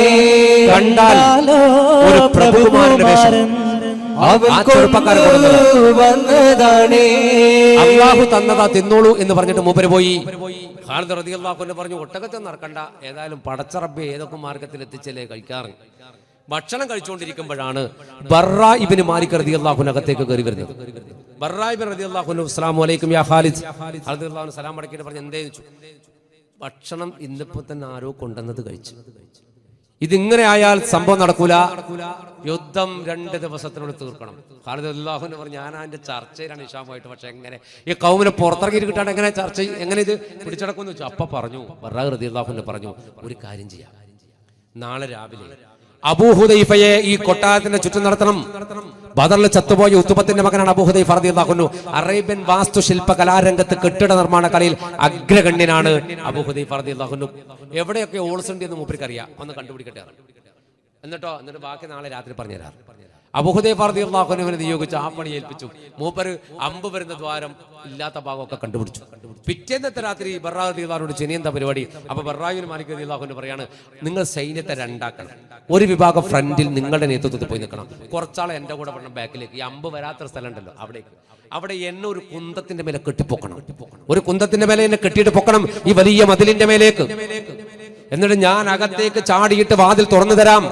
കണ്ടാൽ ഒരു പ്രഭുകുമാരന്റെ വേഷം. അവൻ ആ ചെറുപ്പക്കാരൻ കൊണ്ടു കൊണ്ടുവന്നതാ. വന്നതാണേ അള്ളാഹു തന്നതാ തിന്നോളൂ എന്ന് പറഞ്ഞിട്ട് മൂപ്പര് പോയി ഖാലിദ് റതി അള്ളാഹുവിനെ പറഞ്ഞു ഒട്ടകത്തെ നടക്കണ്ട ഏതായാലും പടച്ചറബ് ഏതൊക്കെ മാർഗത്തിൽ എത്തിച്ചല്ലേ കഴിക്കാറ് ഭക്ഷണം കഴിച്ചുകൊണ്ടിരിക്കുമ്പോഴാണ് ബർറ ഇബിന് മാലിക് റതി അള്ളാഹുനകത്തേക്ക് കയറി വരുന്നത് ബർറ ഇബിൻ റതി അള്ളാഹുനു അസ്ലാം വലൈക്കും യാ ഖാലിദ് ഖാലിദ് അള്ളാഹുന് സലാം മടക്കിയിട്ട് പറഞ്ഞു എന്തേ ചോദിച്ചു ഭക്ഷണം ഇന്നിപ്പോ തന്നെ ആരോ കൊണ്ടുവന്നത് കഴിച്ചു ഇതിങ്ങനെ ആയാൽ സംഭവം നടക്കൂല യുദ്ധം രണ്ട് ദിവസത്തിനുള്ളിൽ തീർക്കണം ഖാലിദ് അള്ളാഹുന്ന് പറഞ്ഞു ഞാൻ അതിന്റെ ചർച്ചയിലാണ് ഇഷാമുമായിട്ട് പക്ഷെ എങ്ങനെ ഈ കൗമിനെ പുറത്തിറങ്ങി കിട്ടാണ്ട് എങ്ങനെ ചർച്ച ചെയ്യും? എങ്ങനെ ഇത് പിടിച്ചടക്കുമെന്ന് വെച്ചു അപ്പൊ പറഞ്ഞു റതി അള്ളാഹുന്ന് പറഞ്ഞു ഒരു കാര്യം ചെയ്യാം നാളെ രാവിലെ അബൂഹുദൈഫയെ ഈ കൊട്ടാരത്തിന്റെ ചുറ്റും നടത്തണം ബദറിൽ ചത്തുപോയ ഉത്തുബത്തിന്റെ മകനാണ് അബൂഹുദൈഫ റതി അള്ളാഹുന്നു അറേബ്യൻ വാസ്തുശില്പ കലാരംഗത്ത് കെട്ടിട നിർമ്മാണ കലയിൽ അഗ്രഗണ്യനാണ് അബൂഹുദൈഫ റതി അള്ളാഹുന്നു എവിടെയൊക്കെ ഓൾസ് ഉണ്ട് എന്ന് മൂപ്പർക്ക് അറിയാം ഒന്ന് കണ്ടുപിടിക്കട്ടെ എന്നിട്ടോ എന്നിട്ട് ബാക്കി നാളെ രാത്രി പറഞ്ഞുതരാം അബുഹുദൈ ഫർദി അള്ളാഹുനുവിനെ നിയോഗിച്ച് ആ പണി ഏൽപ്പിച്ചു മൂപ്പര് അമ്പ് വരുന്ന ദ്വാരം ഇല്ലാത്ത ഭാഗമൊക്കെ കണ്ടുപിടിച്ചു പിറ്റേന്നത്തെ രാത്രി ബർറാദിള്ളാഹിനോട് ചെനിയന്ത പരിപാടി അപ്പൊ ബർറായുവിന് മാലിക് അള്ളാഹുന് പറയാണ് നിങ്ങൾ സൈന്യത്തെ രണ്ടാക്കണം ഒരു വിഭാഗം ഫ്രണ്ടിൽ നിങ്ങളുടെ നേതൃത്വത്തിൽ പോയി നിൽക്കണം കുറച്ചാളെ എന്റെ കൂടെ പറഞ്ഞ ബാക്കിലേക്ക് ഈ അമ്പ് വരാത്ത സ്ഥലം ഉണ്ടല്ലോ അവിടേക്ക് അവിടെ എന്നെ ഒരു കുന്തത്തിന്റെ മേലെ കെട്ടിപ്പൊക്കണം ഒരു കുന്തത്തിന്റെ മേലെ എന്നെ കെട്ടിയിട്ട് പൊക്കണം ഈ വലിയ മതിലിന്റെ മേലേക്ക് എന്നിട്ട് ഞാൻ അകത്തേക്ക് ചാടിയിട്ട് വാതിൽ തുറന്നു തരാം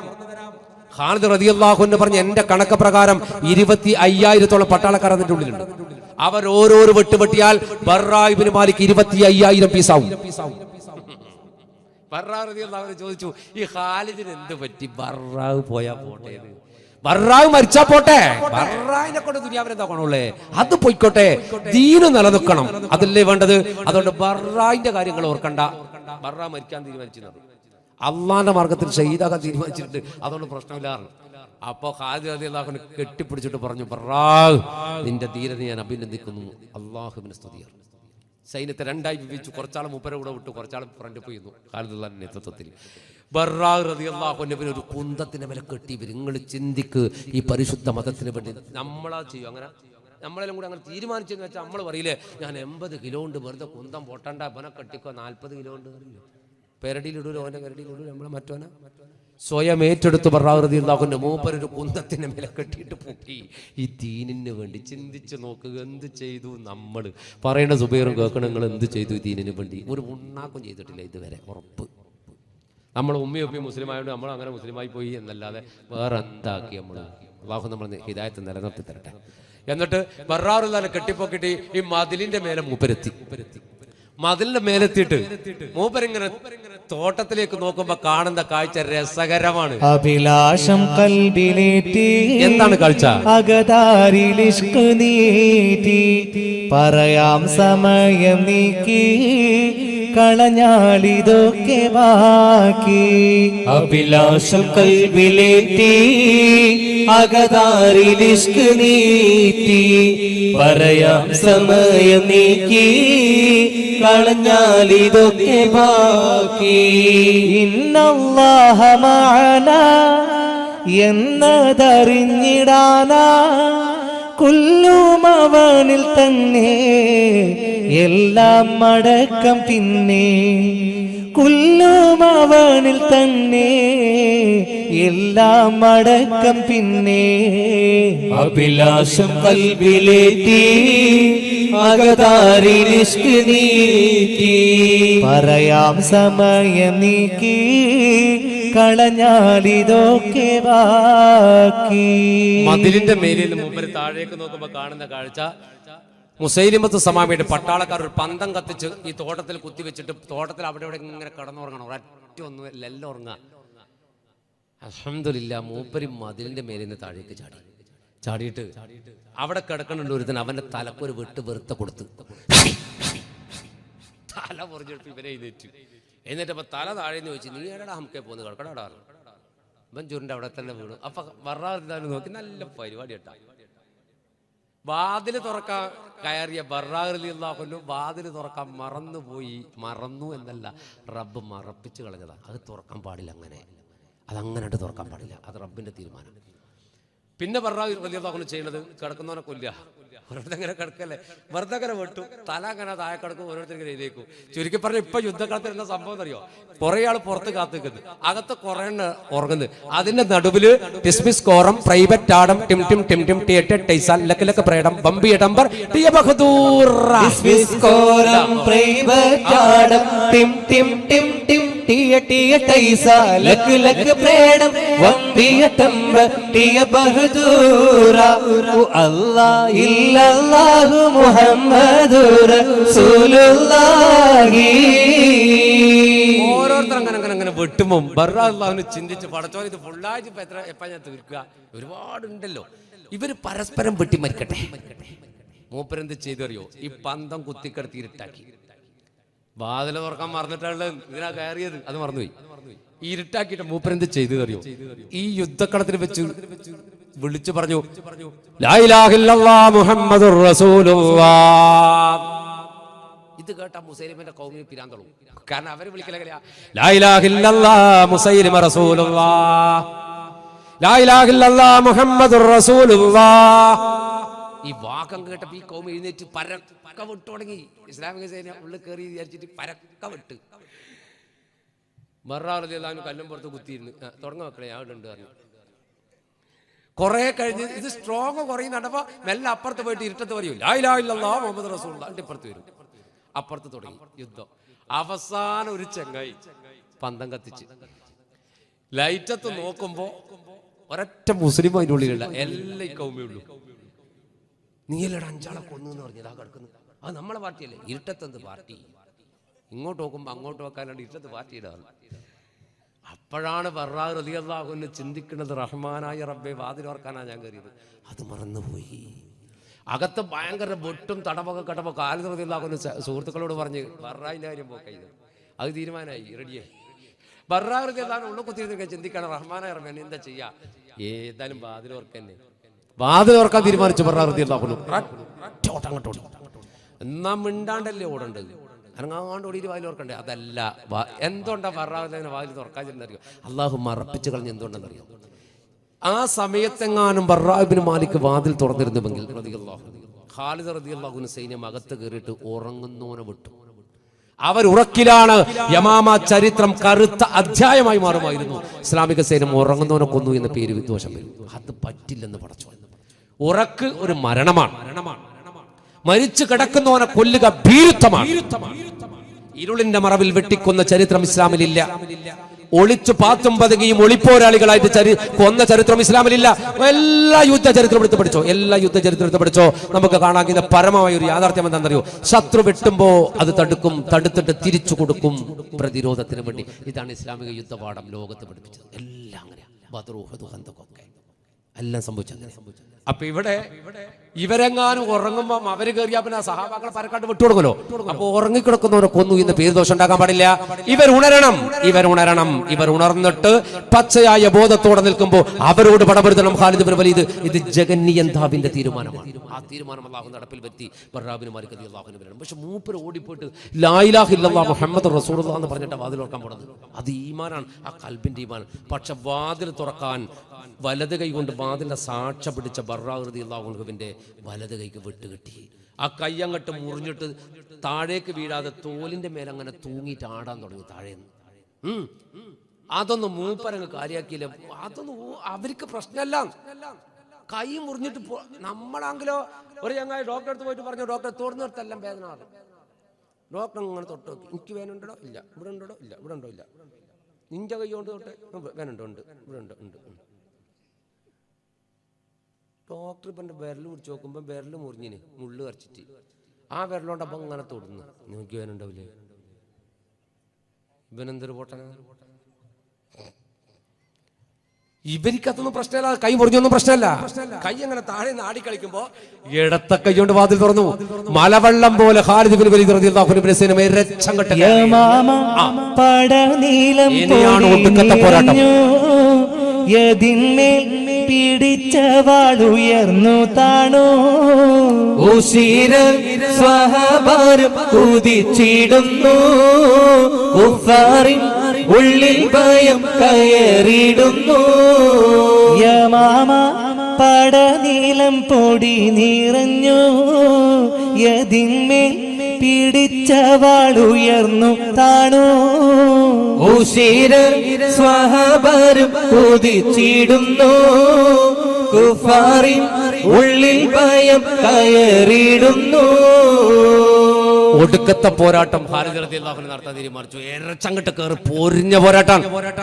ഖാലിദ് റതിയല്ലാഹു എന്ന് പറഞ്ഞ എന്റെ കണക്ക് പ്രകാരം ഇരുപത്തി അയ്യായിരത്തോളം പട്ടാളക്കാർ അതിന്റെ ഉള്ളിലുണ്ട് അവർ ഓരോരോ വെട്ട് വെട്ടിയാൽ ബർറായിബിന് മാലിക്ക് ഇരുപത്തി അയ്യായിരം പീസാവും ബർറാവ് റളിയല്ലാഹു അൻഹു ചോദിച്ചു ഈ ഖാലിദിന് എന്ത് പറ്റി ബർറാവ് പോയാ പോട്ടെ എന്ന്. ബർറാവ് മരിച്ചാ പോട്ടെ ബർറാവിനെ കൊണ്ട് ദുനിയാവിന് എന്താ ഗുണമുള്ളേ അത് പോയിക്കോട്ടെ ദീന് നിലനിൽക്കണം അതല്ലേ വേണ്ടത് അതുകൊണ്ട് ബർറായിന്റെ കാര്യങ്ങൾ ഓർക്കണ്ട ബർറാ മരിക്കാൻ തീരുമാനിച്ചിരുന്നത് അള്ളാന്റെ മാർഗത്തിൽ ഷഹീദാക്കാൻ തീരുമാനിച്ചിട്ടുണ്ട് അതുകൊണ്ട് പ്രശ്നമില്ലാറ് അപ്പോ ഖാദി അലി അള്ളാഹുനെ കെട്ടിപ്പിടിച്ചിട്ട് പറഞ്ഞു ബർറാവ് നിന്റെ ധീരത ഞാൻ അഭിനന്ദിക്കുന്നു അള്ളാഹുവിന് സ്തുതിയാണ് സൈന്യത്തെ രണ്ടായി വിഭജിച്ചു കുറച്ചാൾ മൂപ്പരെ കൂടെ വിട്ടു കുറച്ചാൾ ഫ്രണ്ട് പോയിരുന്നു ഖാലിദുല്ലാന്റെ നേതൃത്വത്തിൽ ബർറാഹ് റളിയല്ലാഹു ഒരു കുന്തത്തിന്റെ മേലെ കെട്ടി നിങ്ങൾ ചിന്തിക്ക് ഈ പരിശുദ്ധ മതത്തിന് വേണ്ടി നമ്മളാ ചെയ്യും അങ്ങനെ നമ്മളെല്ലാം കൂടെ അങ്ങനെ തീരുമാനിച്ചെന്ന് വെച്ചാൽ നമ്മൾ പറയില്ലേ ഞാൻ എൺപത് കിലോ ഉണ്ട് വെറുതെ കുന്തം പൊട്ടണ്ട ഇവനെ കെട്ടിക്കോ നാൽപ്പത് കിലോ ഉണ്ട് അറിയില്ലേ പെരടിയിലിടൂലോ ഓന്റെ പെരടിയിലിടൂലോ നമ്മളെ മറ്റോനെ സ്വയം ഏറ്റെടുത്ത് ബറാഹൃതി ഉണ്ടാക്കുന്ന മൂപ്പരൊരു കുന്തത്തിന്റെ മേലെ കെട്ടിയിട്ട് പൊട്ടി ഈ ദീനിന് വേണ്ടി ചിന്തിച്ച് നോക്കുക എന്ത് ചെയ്തു നമ്മൾ പറയേണ്ട സുബൈറും കേൾക്കണം നിങ്ങൾ എന്ത് ചെയ്തു ഈ ദീനിന് വേണ്ടി ഒരു ഉണ്ണാക്കും ചെയ്തിട്ടില്ല ഇതുവരെ ഉറപ്പ് നമ്മൾ ഉമ്മയും ഉപ്പയും മുസ്ലിം ആയതുകൊണ്ട് നമ്മൾ അങ്ങനെ മുസ്ലിമായി പോയി എന്നല്ലാതെ വേറെ എന്താക്കി നമ്മൾ അള്ളാഹു നമ്മൾ ഹിദായത്ത് നിലനിർത്തി തരട്ടെ എന്നിട്ട് ബറാറുല്ലാലെ കെട്ടിപ്പൊക്കിട്ട് ഈ മതിലിന്റെ മേലെ മൂപ്പരെത്തി മതിലിന്റെ മേലെത്തിയിട്ട് മൂപ്പരിങ്ങനെ തോട്ടത്തിലേക്ക് നോക്കുമ്പോ കാണുന്ന കാഴ്ച രസകരമാണ് അഭിലാഷം കൽബിലേറ്റി എന്താണ് കാഴ്ച അകതാരിലിഷ്ക് നീട്ടി പറയാം സമയം നീക്കി കളഞ്ഞാലിതൊക്കെ ബാക്കി അഭിലാഷം കൽവിലേറ്റി അകതാരിലിഷ്ക് നീട്ടി പറയാം സമയം നീക്കി കളഞ്ഞാൽ ഇതൊക്കെ ബാക്കി ഇന്നല്ലാഹ മഅന എന്നതറിഞ്ഞിടാനാ കുല്ലും അവനിൽ തന്നെ എല്ലാം മടക്കം പിന്നെ കുല്ലും അവനിൽ തന്നെ എല്ലാം അടക്കം പിന്നെ അഭിലാഷം കൽവിലേറ്റി അകതാരിനിഷ്ക് നീക്കി പറയാം സമയം നീക്കി കളഞ്ഞാലിതൊക്കെ ബാക്കി മതിലിന്റെ മേലിൽ നിന്ന് മൂപ്പര് താഴേക്ക് നോക്കുമ്പോ കാണുന്ന കാഴ്ച മുസൈലിമത്ത് സമാമിയുടെ പട്ടാളക്കാർ ഒരു പന്തം കത്തിച്ച് ഈ തോട്ടത്തിൽ കുത്തിവെച്ചിട്ട് തോട്ടത്തിൽ അവിടെ ഇവിടെ ഇങ്ങനെ കിടന്നുറങ്ങണം ഒരൊറ്റ ഒന്നും എല്ലാം ഉറങ്ങാ അലഹമില്ല മൂപ്പര് മതിലിന്റെ മേലിൽ നിന്ന് താഴേക്ക് ചാടി ചാടിയിട്ട് അവിടെ കിടക്കണുണ്ട് ഒരുത്തൻ അവന്റെ തലക്കൊരു വെട്ട് വെറുത്ത കൊടുത്ത് തല പൊറിഞ്ഞെടുത്ത് ഇവരെ എഴുന്നേറ്റു എന്നിട്ടപ്പോ തല താഴെ നിന്ന് വെച്ച് നീ എടാ ഹംക്കെ പോന്ന് കിടക്കടാ ഇവൻ ചുരുണ്ട് അവിടെ തന്നെ വീണു അപ്പൊ വറാറില്ലാലും നോക്കി നല്ല പരിപാടി കേട്ടാ വാതില് തുറക്കാൻ കയറിയ ബറാറില്ലാഹുന്നു വാതില് തുറക്കാൻ മറന്നുപോയി മറന്നു എന്നല്ല റബ്ബ് മറപ്പിച്ച് കളഞ്ഞതാ അത് തുറക്കാൻ പാടില്ല അങ്ങനെ അതങ്ങനെ തുറക്കാൻ പാടില്ല അത് റബ്ബിന്റെ തീരുമാനം പിന്നെ ബറാഹു വലിയതാഹുന്നു ചെയ്യുന്നത് കിടക്കുന്നവനെ കൊല്ലുക ഓരോരുത്തർ ഇങ്ങനെ കിടക്കല്ലേ വെറുതെ അങ്ങനെ വെട്ടു തല അങ്ങനെ താഴെ കിടക്കും ഓരോരുത്തർ ഇങ്ങനെ എഴുതേക്കും ചുരുക്കി പറഞ്ഞ ഇപ്പൊ യുദ്ധക്കാലത്ത് എന്താ സംഭവം അറിയോ കുറെ ആൾ പുറത്ത് കാത്തു നിൽക്കുന്നു അകത്ത് കുറെ എണ്ണം ഉറങ്ങുന്നു അതിന്റെ നടുവില് ഡിസ്മിസ് കോറം പ്രൈവറ്റ് ആടം ടിം ടിം ടിം ടിം ടിയറ്റ് ടൈസാൽ ലക്ക് ലക്ക് പ്രേടം ബമ്പി ടമ്പർ ടിയ ബഹദൂർ വിസ്കോരം പ്രൈവറ്റാടം ടിം ടിം ടിം ടിം ടിയ ടിയ ടൈസ ലക്ക് ലക്ക് പ്രേടം വന്തിയ തമ്പ ടിയ ബഹദൂറ അല്ലാ ഇല്ലല്ലാഹു മുഹമ്മദുർ റസൂലുള്ളാഹി ഓരോരുത്തർ അങ്ങനെ അങ്ങനെ അങ്ങനെ വെട്ടുമ്പോൾ ബറാഹുന് ചിന്തിച്ച് പടച്ചോൻ ഇത് ഫുള്ളായിട്ട് ഇപ്പൊ എത്ര എപ്പാ ഞാൻ തീർക്കുക ഒരുപാടുണ്ടല്ലോ ഇവര് പരസ്പരം വെട്ടി മരിക്കട്ടെ മൂപ്പരെന്ത് ചെയ്തറിയോ ഈ പന്തം കുത്തിക്കെടുത്ത് ഇരുട്ടാക്കി വാതിൽ തുറക്കാൻ മറന്നിട്ടുള്ളത് ഇതിനാ കയറിയത് അത് മറന്നുപോയി ഈ ഇരുട്ടാക്കിയിട്ട് മൂപ്പരെന്ത് ചെയ്തു അറിയോ ഈ യുദ്ധക്കളത്തിൽ വെച്ച് വിളിച്ചു പറഞ്ഞു "ലാ ഇലാഹ ഇല്ലല്ലാഹ് മുഹമ്മദുർ റസൂലുള്ളാഹ് ഇത് കേട്ട മുസൈലിമിന്റെ കൗമിന് പിരാന്തളും കാരണം അവര് വിളിക്കല ലാ ഇലാഹ ഇല്ലല്ലാഹ് മുസൈലിമ റസൂലുള്ളാഹ് ലാ ഇലാഹ ഇല്ലല്ലാഹ് മുഹമ്മദുർ റസൂലുള്ളാഹ് ഈ വാക്കം കേട്ടപ്പോ ഈ കൗമ എഴുന്നേറ്റ് പരക്ക വിട്ടു തുടങ്ങി ഇസ്ലാമിക സേന ഉള്ളിൽ കയറി വിചാരിച്ചിട്ട് പരക്ക വിട്ട് മറാറിയാലും കല്ലും പുറത്ത് കുത്തിയിരുന്നു ആ, തുടങ്ങ മക്കളെ ഞാൻ ഉണ്ട് പറഞ്ഞു കുറെ കഴിഞ്ഞ് ഇത് സ്ട്രോങ് കുറയും കണ്ടപ്പോ മെല്ലെ അപ്പുറത്ത് പോയിട്ട് ഇരുട്ടത്ത് പറയും ലായില്ലാ മുഹമ്മദ് റസൂൽ ഇപ്പുറത്ത് വരും അപ്പുറത്ത് തുടങ്ങി യുദ്ധം അവസാനം ഒരു ചെങ്ങായി പന്തം കത്തിച്ച് ലൈറ്റത്ത് നോക്കുമ്പോ ഒരൊറ്റ മുസ്ലിം അതിൻ്റെ ഉള്ളിലുള്ള എല്ലാ കൗമയുള്ളൂ നീയല്ലട അഞ്ചാളെ കൊന്നു എന്ന് പറഞ്ഞത് ആ കിടക്കുന്നു അത് നമ്മളെ പാർട്ടിയല്ലേ ഇരുട്ടത്തെന്ത് പാർട്ടി ഇങ്ങോട്ട് നോക്കുമ്പോ അങ്ങോട്ട് വെക്കാനാണ് ഇരുട്ടത്ത് പാർട്ടിയുടെ ആള് അപ്പോഴാണ് ബറാ റതിയല്ലാഹുന്ന് ചിന്തിക്കുന്നത് റഹ്മാനായ റബ്ബെ വാതിലോർക്കാനാണ് ഞാൻ കയറിയത് അത് മറന്നുപോയി അകത്ത് ഭയങ്കര വെട്ടും തടവൊക്കെ കടമ്പോ കാലത്ത് റതിയല്ലാഹുന്ന് സുഹൃത്തുക്കളോട് പറഞ്ഞ് ബറായിൻ്റെ കാര്യം പോക്കത് അത് തീരുമാനമായി റെഡിയായി ബറാ റതിയല്ലാഹു ഉള്ളു കുത്തിയിരുന്നൊക്കെ ചിന്തിക്കണം റഹ്മാനായ റബ്ബെ ഇനി എന്താ ചെയ്യാ ഏതായാലും വാതിലോർക്കന്നെ വാതിലോർക്കാൻ തീരുമാനിച്ചു ബറാ റതിയല്ലാഹുന്നു അങ്ങോട്ട് ഓടി എന്നാ മിണ്ടാണ്ടല്ലേ ഓടേണ്ടത് അനങ്ങാണ്ട് ഓടിയിട്ട് വായിൽ തുറക്കണ്ടേ അതല്ല വാ- എന്തുകൊണ്ടാ വറാവിനെ വായിൽ തുറക്കാതിരുന്നറിയോ അള്ളാഹു മറപ്പിച്ച് കളഞ്ഞ് എന്തുകൊണ്ടെന്നറിയോ ആ സമയത്തെങ്ങാനും ബറാബിന് മാലിക് വാതിൽ തുറന്നിരുന്നുവെങ്കിൽ റളിയല്ലാഹു അൻഹു, ഖാലിദ് റതിയല്ലാഹുവിന് സൈന്യം അകത്ത് കയറിയിട്ട് ഉറങ്ങുന്നോനെ വിട്ടു അവർ ഉറക്കിലാണ് യമാമ ചരിത്രം കറുത്ത അധ്യായമായി മാറുമായിരുന്നു ഇസ്ലാമിക സൈന്യം ഉറങ്ങുന്നവനെ കൊന്നു എന്ന പേര് വിദ്വേഷം വരും അത് പറ്റില്ലെന്ന് പടച്ചു ഉറക്ക് ഒരു മരണമാണ് മരിച്ചു കിടക്കുന്നവനെ കൊല്ലുക ഭീരുത്വമാണ് ഇരുളിന്റെ മറവിൽ വെട്ടിക്കൊന്ന ചരിത്രം ഇസ്ലാമിലില്ല ഒളിച്ചു പാത്തും പതുങ്ങിയും ഒളിപ്പോരാളികളായിട്ട് ചരി കൊന്ന ചരിത്രം ഇസ്ലാമിലില്ല എല്ലാ യുദ്ധ ചരിത്രം എടുത്ത് പഠിച്ചോ എല്ലാ യുദ്ധ ചരിത്രം എടുത്ത് പഠിച്ചോ നമുക്ക് കാണാവുന്ന പരമമായ ഒരു യാഥാർത്ഥ്യം എന്താണെന്നറിയോ ശത്രു വെട്ടുമ്പോ അത് തടുക്കും തടുത്തിട്ട് തിരിച്ചു കൊടുക്കും പ്രതിരോധത്തിന് വേണ്ടി ഇതാണ് ഇസ്ലാമിക യുദ്ധപാഠം ലോകത്ത് പഠിപ്പിച്ചത് എല്ലാം അങ്ങനെയാണ് ബദ്രൂഹ് ഹന്തക്കൊക്കെ എല്ലാം സംഭവിച്ചത് അപ്പൊ ഇവിടെ ഇവരെങ്ങാനും ഉറങ്ങുമ്പോ അവര് കയറിയാ പിന്നെ ആ സഹാബാക്കളെ പരക്കാട്ട് വിട്ടുകൊടുക്കലോ അപ്പൊ ഉറങ്ങിക്കിടക്കുന്നവരെ കൊന്നു എന്ന് പേര് ദോഷം ഉണ്ടാക്കാൻ പാടില്ല ഇവർ ഉണരണം ഇവർ ഉണരണം ഇവർ ഉണർന്നിട്ട് പച്ചയായ ബോധത്തോടെ നിൽക്കുമ്പോൾ അവരോട് പടപെടുത്തണം ഖാലിദ് ബിൻ വലീദ് ഇത് ജഗന്നിയന്താവിന്റെ തീരുമാനമാണ് ആ തീരുമാനം അള്ളാഹു നടപ്പിൽ വരുത്തി ബർറാബിന് മാലിക് അള്ളാഹുവിന് വരണം പക്ഷെ മൂപ്പര് ഓടിപ്പോയിട്ട് ലായിലാഹില്ലാ മുഹമ്മദ് റസൂൽ എന്ന് പറഞ്ഞിട്ട് വാതിൽ തുറക്കാൻ പോണത് അത് ഈമാനാണ് ആ കൽബിന്റെ ഈമാൻ പക്ഷെ വാതിൽ തുറക്കാൻ വലത് കൈ കൊണ്ട് വാതിലിന്റെ സാക്ഷ്യ പിടിച്ച ബർറാഹൃതി അള്ളാഹുവിന്റെ വലത് കൈക്ക് വെട്ടുകെട്ടി ആ കൈ അങ്ങോട്ട് മുറിഞ്ഞിട്ട് താഴേക്ക് വീഴാതെ തോലിന്റെ മേലെ അങ്ങനെ തൂങ്ങിയിട്ട് ആടാൻ തുടങ്ങി താഴേന്ന് ഉം. അതൊന്നും മൂപ്പരങ്ങ് കാര്യാക്കിയില്ല അതൊന്നും ഓ- അവർക്ക് പ്രശ്നമല്ല കൈ മുറിഞ്ഞിട്ട് പോ നമ്മളാണെങ്കിലോ ഒരു ചങ്ങായി ഡോക്ടറെ അടുത്ത് പോയിട്ട് പറഞ്ഞു ഡോക്ടറെ തോടുന്നിടത്തെല്ലാം വേദന മാറും ഡോക്ടർ അങ്ങനെ തൊട്ട് നോക്കി എനിക്ക് വേനുണ്ടോ ഇല്ല ഇവിടെ ഉണ്ടോ ഇല്ല ഇവിടെ ഉണ്ടോ ഇല്ല നിന്റെ കൈ കൊണ്ട് തൊട്ട് വേനുണ്ടോ ഉണ്ട് ഇവിടെ ഉണ്ട് ഉണ്ട് ഉണ്ട്. ഡോക്ടർ ഇപ്പം എൻ്റെ വിരൽ പിടിച്ച് നോക്കുമ്പോൾ വിരൽ മുറിഞ്ഞിന് മുള്ളു കറച്ചിട്ട് ആ വിരലോണ്ടപ്പം അങ്ങനെ തൊടുന്നു നോക്കി വേനുണ്ടാവില്ലേ ഇവനെന്തൊരു പൊട്ടനാ ഇവരിക്കത്തൊന്നും പ്രശ്നമല്ല കൈ മുറിഞ്ഞൊന്നും പ്രശ്നമല്ല കൈ അങ്ങനെ താഴെ നിന്ന് ആടി കളിക്കുമ്പോ ഇടത്ത കൈ കൊണ്ട് വാതിൽ തുറന്നു മലവെള്ളം പോലെ ഖാലിദ് ബിൻ വലീദ് റളിയല്ലാഹു അൻഹു ഇബ്നു സിനമയെ രക്ഷം കെട്ട യമാമ പടനീലം ഇനിയാണ് ഒടുക്കത്തെ പോരാട്ടം. യതിന്മേൽ പിടിച്ച വാളുയർന്നു താണു ഉശീരൻ സ്വഹഭാരം കുതിച്ചിടുന്നു ഉഫാറിൻ ഉള്ളിൽ ഭയം കയറിടുന്നു യമാമ പടനീലം പൊടി നിറഞ്ഞു യതിന്മേൽ പിടിച്ച വാളുയർന്നു താണു ഉശീരൻ സ്വഹഭാരം കുതിച്ചിടുന്നു കുഫാറിൻ ഉള്ളിൽ ഭയം കയറിടുന്നു ഒടുക്കത്തെ പോരാട്ടം ഖാലിദ് റളിയല്ലാഹു അൻഹു നടത്താൻ തീരുമാനിച്ചു എരച്ചങ്ങട്ട് കയറി പൊരിഞ്ഞ പോരാട്ടം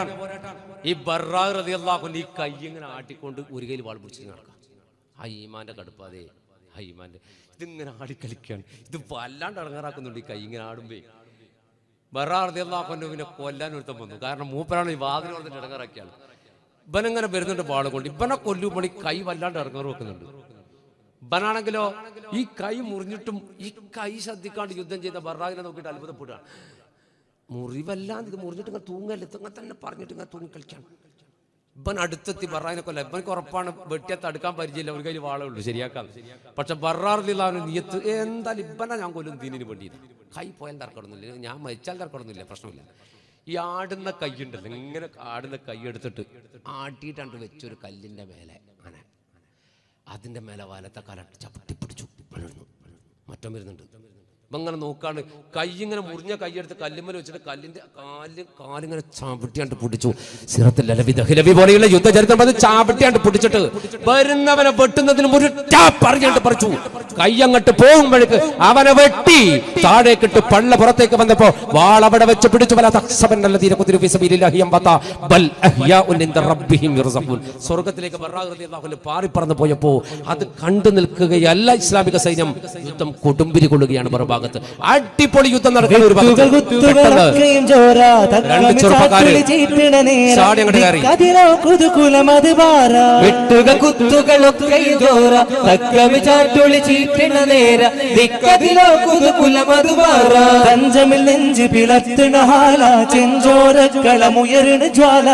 ഈ ബർറാഖ് റളിയല്ലാഹു അൻഹു ഈ കൈ ഇങ്ങനെ ആട്ടിക്കൊണ്ട് ഒരു കയ്യിൽ വാൾ പിടിച്ച് നടക്കാം ആ ഈമാന്റെ കടുപ്പാതെ ആ ഈമാന്റെ ഇതിങ്ങനെ ആടിക്കളിക്കാണ് ഇത് വല്ലാണ്ട് ഇറങ്ങാറാക്കുന്നുണ്ട് ഈ കൈ ഇങ്ങനെ ആടുമ്പേ ബർറാഖ് റളിയല്ലാഹു അൻഹുവിനെ കൊല്ലാൻ ഒരുത്തം വന്നു കാരണം മൂപ്പരാണ് ഈ വാതിൽ വന്നിട്ട് ഇടങ്ങാറാക്കിയാണ് ഇവനങ്ങനെ വരുന്നുണ്ട് വാള് കൊണ്ട് ഇവനെ കൊല്ലുമ്പോൾ ഈ കൈ വല്ലാണ്ട് ഇറങ്ങാറ് വെക്കുന്നുണ്ട് ഇവനാണെങ്കിലോ ഈ കൈ മുറിഞ്ഞിട്ടും ഈ കൈ ശ്രദ്ധിക്കാണ്ട് യുദ്ധം ചെയ്ത ബറാഖിനെ നോക്കിയിട്ട് അത്ഭുതപ്പെടുകയാണ് മുറിവല്ലാണ്ട് ഇത് മുറിഞ്ഞിട്ട് ഇങ്ങനെ തൂങ്ങല്ല ഇങ്ങനെ തന്നെ പറഞ്ഞിട്ട് ഇങ്ങനെ തൂങ്ങി കളിക്കാണ് ഇവൻ അടുത്തെത്തി ബറാഹിനെ കൊല്ല ഇവനക്ക് ഉറപ്പാണ് വെട്ടിയെ തടുക്കാൻ പരിചയമില്ല ഒരു കയ്യിൽ വാളേ ഉള്ളൂ ശരിയാക്കാം പക്ഷെ ബറാറിലുള്ള നീയത്ത് എന്തായാലും ഇവനെ ഞാൻ കൊല്ലും ദീനിന് വേണ്ടിയത് കൈ പോയാൽ തർക്കമൊന്നുമില്ല ഞാൻ മരിച്ചാൽ തർക്കമൊന്നുമില്ല പ്രശ്നമില്ല ഈ ആടുന്ന കൈ ഉണ്ടല്ലോ ഇങ്ങനെ ആടുന്ന കൈ എടുത്തിട്ട് ആട്ടിയിട്ടാണ്ട് വെച്ചൊരു കല്ലിന്റെ മേലെ അങ്ങനെ അതിന്റെ മേലെ വലത്തെ കാല ചവിട്ടി പിടിച്ചു വീഴുന്നു മറ്റം വരുന്നുണ്ട് അപ്പൊ ഇങ്ങനെ നോക്കാണ്ട് കൈ ഇങ്ങനെ മുറിഞ്ഞ കൈയെടുത്ത് കല്ലുമ്മൽ വെച്ചിട്ട് കല്ലിന്റെ കാല് കാലിങ്ങനെ ചാവിട്ടിയാണ്ട് പിടിച്ചു സിറത്തിൽ ലലവി ദഹലവി പോലെയുള്ള യുദ്ധചരിത്രം പറഞ്ഞ് ചാവിട്ടിയാണ്ട് പിടിച്ചിട്ട് വരുന്നവനെ വെട്ടുന്നതിന് ഒരു ടാപ്പ് അറിഞ്ഞാണ്ട് പറിച്ചു കൈ അങ്ങോട്ട് പോകുമ്പോഴേക്ക് അവനെ വെട്ടി താഴേക്കിട്ട് പള്ള പുറത്തേക്ക് വന്നപ്പോ വാൾ അവിടെ വെച്ച് പിടിച്ചു പല തക്സബന്നല്ല തീരക്കുത്തിരി ഫിസബീലില്ലാഹി അംബത ബൽ അഹ്യാഉൻ ഇൻദ റബ്ബിഹിം യർസഖൂൻ സ്വർഗ്ഗത്തിലേക്ക് ബർറാഖ് റളിയല്ലാഹു അൻഹു പാറി പറന്നു പോയപ്പോ അത് കണ്ടു നിൽക്കുകയല്ല ഇസ്ലാമിക സൈന്യം യുദ്ധം കൊടുമ്പിരി കൊള്ളുകയാണ് മറുഭാഗത്ത് അടിപൊളി യുദ്ധം നടക്കുന്ന ഒരു ഭാഗത്ത് പെട്ടെന്ന് കുത്തുകളൊക്കെയും ചോരാ രണ്ട് ചെറുപ്പക്കാര് ചീട്ടിട ചാടി അങ്ങോട്ട് കയറി. നേരം കുതുകുലമത് പാറാ വെട്ടുക കുത്തുകളൊക്കെ ജോറ തക്കമി ചാട്ടുളി ചീറ്റണ നേര ദിക്കതിലോ കുതുകുലമത് പാറ തഞ്ചമിൽ നെഞ്ച് പിളർത്തണ ഹാല ചെഞ്ചോരക്കളമുയരണ ജ്വാല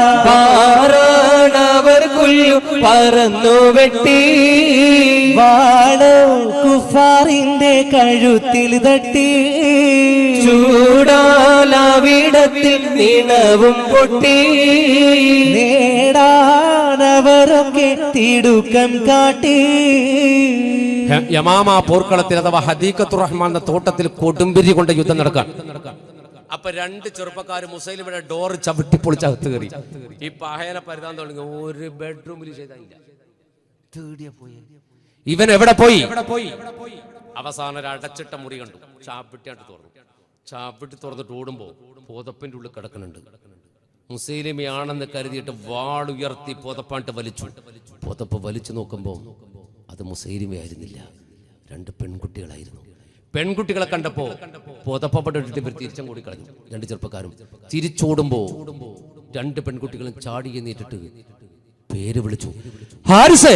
പാറാണവർ കുല്ലു പറന്നു വെട്ടി വാളോ കുഫാറിന്റെ കഴുത്തിൽ തട്ടി ചൂടാലാവിടത്തിൽ നീണവും പൊട്ടി നേടാനവരൊക്കെ തിടുക്കം കാട്ടി ഹ- യമാമ പോർക്കളത്തിൽ അഥവാ ഹദീഖത്തുർ റഹ്മാൻ എന്ന തോട്ടത്തിൽ കൊടുമ്പിരി കൊണ്ട് യുദ്ധം നടക്കാൻ അപ്പൊ രണ്ട് ചെറുപ്പക്കാർ മുസൈലിയുടെ ഡോർ ചവിട്ടി പൊളിച്ചകത്ത് കയറി ഈ പഹയനെ പരുതാൻ തുടങ്ങി ഒരു ബെഡ്റൂമിൽ ചെയ്തില്ല തേടിയ പോയി ഇവൻ എവിടെ പോയി അവസാനം ഒരു അടച്ചിട്ട മുറി കണ്ടു ചാപ്പിട്ടിയായിട്ട് തുറന്നു ചാപ്പിട്ടി തുറന്നിട്ട് ഓടുമ്പോ പോതപ്പിന്റെ ഉള്ളിൽ കിടക്കുന്നുണ്ട് മുസ്ലിമിയാണെന്ന് കരുതിയിട്ട് വാളുയർത്തി പോതപ്പാണ്ട് വലിച്ചു പോതപ്പ് വലിച്ചു നോക്കുമ്പോ അത് മുസൈലിമയായിരുന്നില്ല രണ്ട് പെൺകുട്ടികളായിരുന്നു പെൺകുട്ടികളെ കണ്ടപ്പോ പോതപ്പപ്പെട്ടിട്ട് ഇവർ തിരിച്ചും കൂടി കളഞ്ഞു രണ്ട് ചെറുപ്പക്കാരും തിരിച്ചോടുമ്പോ രണ്ട് പെൺകുട്ടികളും ചാടി എന്നീട്ടിട്ട് പേര് വിളിച്ചു ഹാരിസേ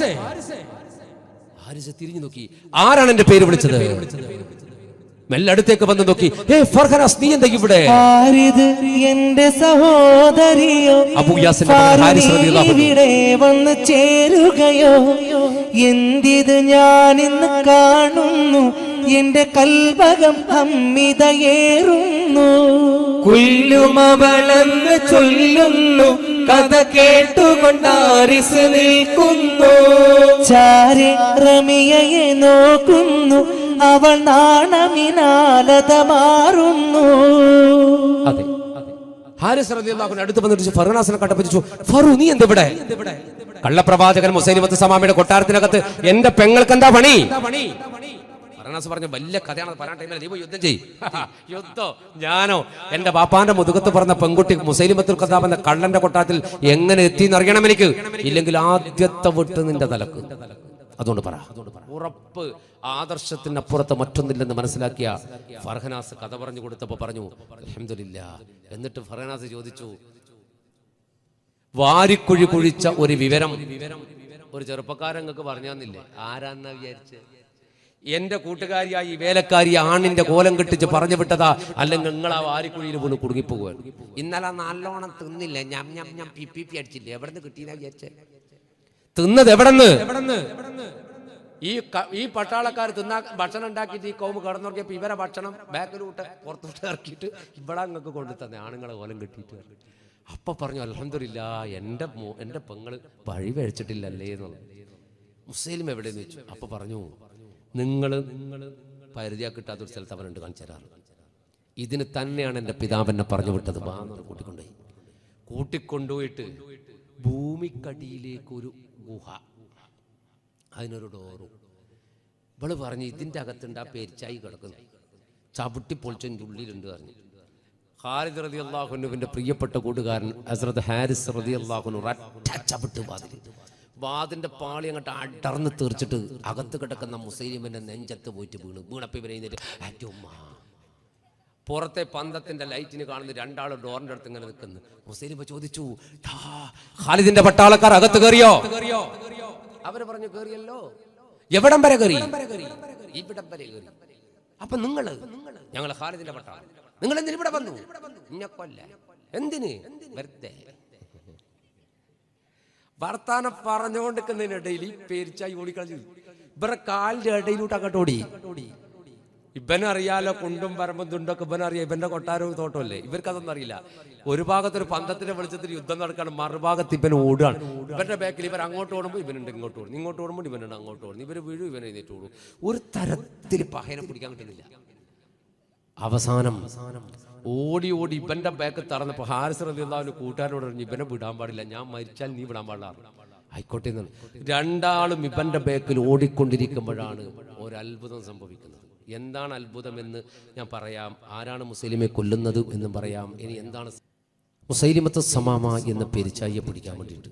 ഹാരിസ തിരിഞ്ഞു നോക്കി ആരാണ് എന്റെ പേര് വിളിച്ചത് മെല്ലെ അടുത്തേക്ക് വന്ന് നോക്കി ഏ ഫർഹനാസ് നീ എന്താ ഇവിടെ ആരിത് എന്റെ സഹോദരിയോ അബൂ യാസിന്റെ മകൻ ഹാരിസ് റളിയല്ലാഹു അൻഹു. ഇവിടെ വന്ന് ചേരുകയോ എന്തിത് ഞാൻ ഇന്ന് കാണുന്നു എന്റെ കൽവകം അമ്മിതയേറുന്നു കുല്ലുമവളെന്ന് ചൊല്ലുന്നു കഥ കേട്ടുകൊണ്ടാരിസ് നിൽക്കുന്നു ചാരി റമിയയെ നോക്കുന്നു അവൾ നാണമിനാലത മാറുന്നു അതെ ഹാരിസ് റളിയല്ലാഹു അടുത്ത് വന്നിട്ട് ഫർനാസിനെ കണ്ടപ്പോ ഫറു നീ എന്ത് ഇവിടെ കള്ളപ്രവാചകൻ മുസൈലിമത്ത് സമാമിയുടെ കൊട്ടാരത്തിനകത്ത് എന്റെ പെങ്ങൾക്ക് എന്താ പണി ഫർനാസ് പറഞ്ഞു വലിയ കഥയാണ് അത് പറയാൻ ടൈമില്ല നീ പോയി യുദ്ധം ചെയ്യ് യുദ്ധം ഞാനോ എന്റെ ബാപ്പാന്റെ മുതുകത്ത് പറഞ്ഞ പെൺകുട്ടി മുസൈലിമത്തുൽ കഥാബ് എന്ന കള്ളന്റെ കൊട്ടാരത്തിൽ എങ്ങനെ എത്തി എന്നറിയണം എനിക്ക് ഇല്ലെങ്കിൽ ആദ്യത്തെ വിട്ട് നിന്റെ തലക്ക് അതുകൊണ്ട് പറ ഉറപ്പ് ആദർശത്തിനപ്പുറത്ത് മറ്റൊന്നില്ലെന്ന് മനസ്സിലാക്കിയ ഫർഹനാസ് കഥ പറഞ്ഞു കൊടുത്തപ്പോ പറഞ്ഞു അൽഹംദുലില്ല എന്നിട്ട് ഫർഹനാസ് ചോദിച്ചു വാരിക്കുഴി കുഴിച്ച ഒരു വിവരം ഒരു ചെറുപ്പക്കാരൻ നിങ്ങൾക്ക് പറഞ്ഞു തന്നില്ലേ ആരാന്നാ വിചാരിച്ച് എന്റെ കൂട്ടുകാരിയായി ഈ വേലക്കാരി ആണിന്റെ കോലം കെട്ടിച്ച് പറഞ്ഞു വിട്ടതാ അല്ലെങ്കിൽ നിങ്ങൾ ആ വാരിക്കുഴിയിൽ വീണ് കുടുങ്ങിപ്പോകുവാൻ ഇന്നലെ നല്ലോണം തിന്നില്ല ഞാൻ ഞാൻ ഞാൻ പി പി പി അടിച്ചില്ലേ എവിടെ നിന്ന് കിട്ടിയെന്നാ വിചാരിച്ചേ തിന്നത് എവിടെന്ന് ഈ ക- ഈ പട്ടാളക്കാർ തിന്നാ ഭക്ഷണം ഉണ്ടാക്കിയിട്ട് ഈ കോമ്പ് കടന്നുറക്കിയപ്പോ ഇവരെ ഭക്ഷണം ബാക്കിലോട്ട് പുറത്തോട്ട് ഇറക്കിയിട്ട് ഇവിടെ അങ്ങക്ക് കൊണ്ടു തന്നെ ആണുങ്ങളെ കോലം കെട്ടിയിട്ട് അപ്പൊ പറഞ്ഞു അലഹമില്ല എൻ്റെ മോ എൻ്റെ പെങ്ങള് വഴി കഴിച്ചിട്ടില്ലല്ലേ എന്നുള്ളത് മുസ്ലിം എവിടെയെന്ന് വെച്ചു അപ്പൊ പറഞ്ഞു നിങ്ങൾ നിങ്ങൾ പരിധിയാ കിട്ടാത്തൊരു സ്ഥലത്ത് അവനുണ്ട് കാണിച്ചു തരാറ് ഇതിന് തന്നെയാണ് എൻ്റെ പിതാവെന്നെ പറഞ്ഞു വിട്ടത് വാ എന്ന് പറഞ്ഞ് കൂട്ടിക്കൊണ്ടുപോയി കൂട്ടിക്കൊണ്ടുപോയിട്ട് ഭൂമിക്കടിയിലേക്ക് ഒരു ഗുഹ അതിനൊരു ഡോറും ഇവള് പറഞ്ഞു ഇതിൻ്റെ അകത്തുണ്ട് ആ പെരിച്ചായി കിടക്കുന്നു ചവിട്ടി പൊളിച്ചതിൻ്റെ ഉള്ളിലുണ്ട് പറഞ്ഞു ഖാലിദ് റതി അള്ളാഹുനുവിൻ്റെ പ്രിയപ്പെട്ട കൂട്ടുകാരൻ ഹസ്രത്ത് ഹാരിസ് റതി അള്ളാഹുനു ഒറ്റ ചവിട്ട് വാതിൽ വാതിൻ്റെ പാളി അങ്ങോട്ട് അടർന്ന് തീർച്ചിട്ട് അകത്ത് കിടക്കുന്ന മുസ്ലിമിൻ്റെ നെഞ്ചത്ത് പോയിട്ട് വീണ് വീണപ്പം ഇവരെ എഴുന്നേറ്റ് അറ്റുമ്മ പുറത്തെ പന്തത്തിന്റെ ലൈറ്റിന് കാണുന്ന രണ്ടാൾ ഡോറിന്റെ അടുത്ത് ഇങ്ങനെ നിൽക്കുന്നു മുസ്ലിം ചോദിച്ചു "ടാ, ഖാലിദിന്റെ പട്ടാളക്കാർ അകത്ത് കയറിയോ അവര് പറഞ്ഞു കയറിയല്ലോ എവിടം വരെ കയറി ഇവിടം വരെ കയറി അപ്പൊ നിങ്ങള് ഞങ്ങൾ ഖാലിദിന്റെ പട്ടാളം നിങ്ങൾ എന്തിന് ഇവിടെ വന്നു ഇന്നെ കൊല്ല എന്തിന് വെറുതെ വർത്താനം പറഞ്ഞുകൊണ്ടിരിക്കുന്നതിനിടയിൽ ഈ പേരിച്ചായി ഓടിക്കളഞ്ഞു ഇവരുടെ കാലിന്റെ ഇടയിലോട്ട് അങ്ങോട്ട് ഓടി ഇവനറിയാലോ കുണ്ടും പരമ്പും തുണ്ടൊക്കെ ഇവനറിയാം ഇവന്റെ കൊട്ടാരവും തോട്ടമല്ലേ ഇവർക്ക് അതൊന്നും അറിയില്ല ഒരു ഭാഗത്ത് ഒരു പന്തത്തിന്റെ വെളിച്ചത്തിൽ യുദ്ധം നടക്കാണ് മറുഭാഗത്ത് ഇവൻ ഓടുകയാണ് ഇവന്റെ ബാക്കിൽ ഇവർ അങ്ങോട്ട് ഓടുമ്പോൾ ഇവനുണ്ട് ഇങ്ങോട്ട് ഓടുന്നു ഇങ്ങോട്ട് ഓടുമ്പോൾ ഇവനുണ്ട് അങ്ങോട്ട് ഓടുന്നു ഇവർ വീഴും ഇവൻ എഴുന്നേറ്റ് ഓടും ഒരു തരത്തിൽ പഹയനെ പിടിക്കാൻ കിട്ടുന്നില്ല അവസാനം ഓടി ഓടി ഇവന്റെ ബാക്ക് തറന്നപ്പോ ഹാരിസ് റബിള്ളാവിന് കൂട്ടുകാരോട് പറഞ്ഞു ഇവനെ വിടാൻ പാടില്ല ഞാൻ മരിച്ചാൽ നീ വിടാൻ പാടില്ല ആയിക്കോട്ടെ എന്ന് രണ്ടാളും ഇവന്റെ ബാക്കിൽ ഓടിക്കൊണ്ടിരിക്കുമ്പോഴാണ് ഒരു അത്ഭുതം സംഭവിക്കുന്നത് എന്താണ് അത്ഭുതം എന്ന് ഞാൻ പറയാം ആരാണ് മുസ്ലിമെ കൊല്ലുന്നത് എന്നും പറയാം ഇനി എന്താണ് മുസൈലിമത്ത് സമാമ എന്ന പെരിച്ചായിയെ പിടിക്കാൻ വേണ്ടിയിട്ട്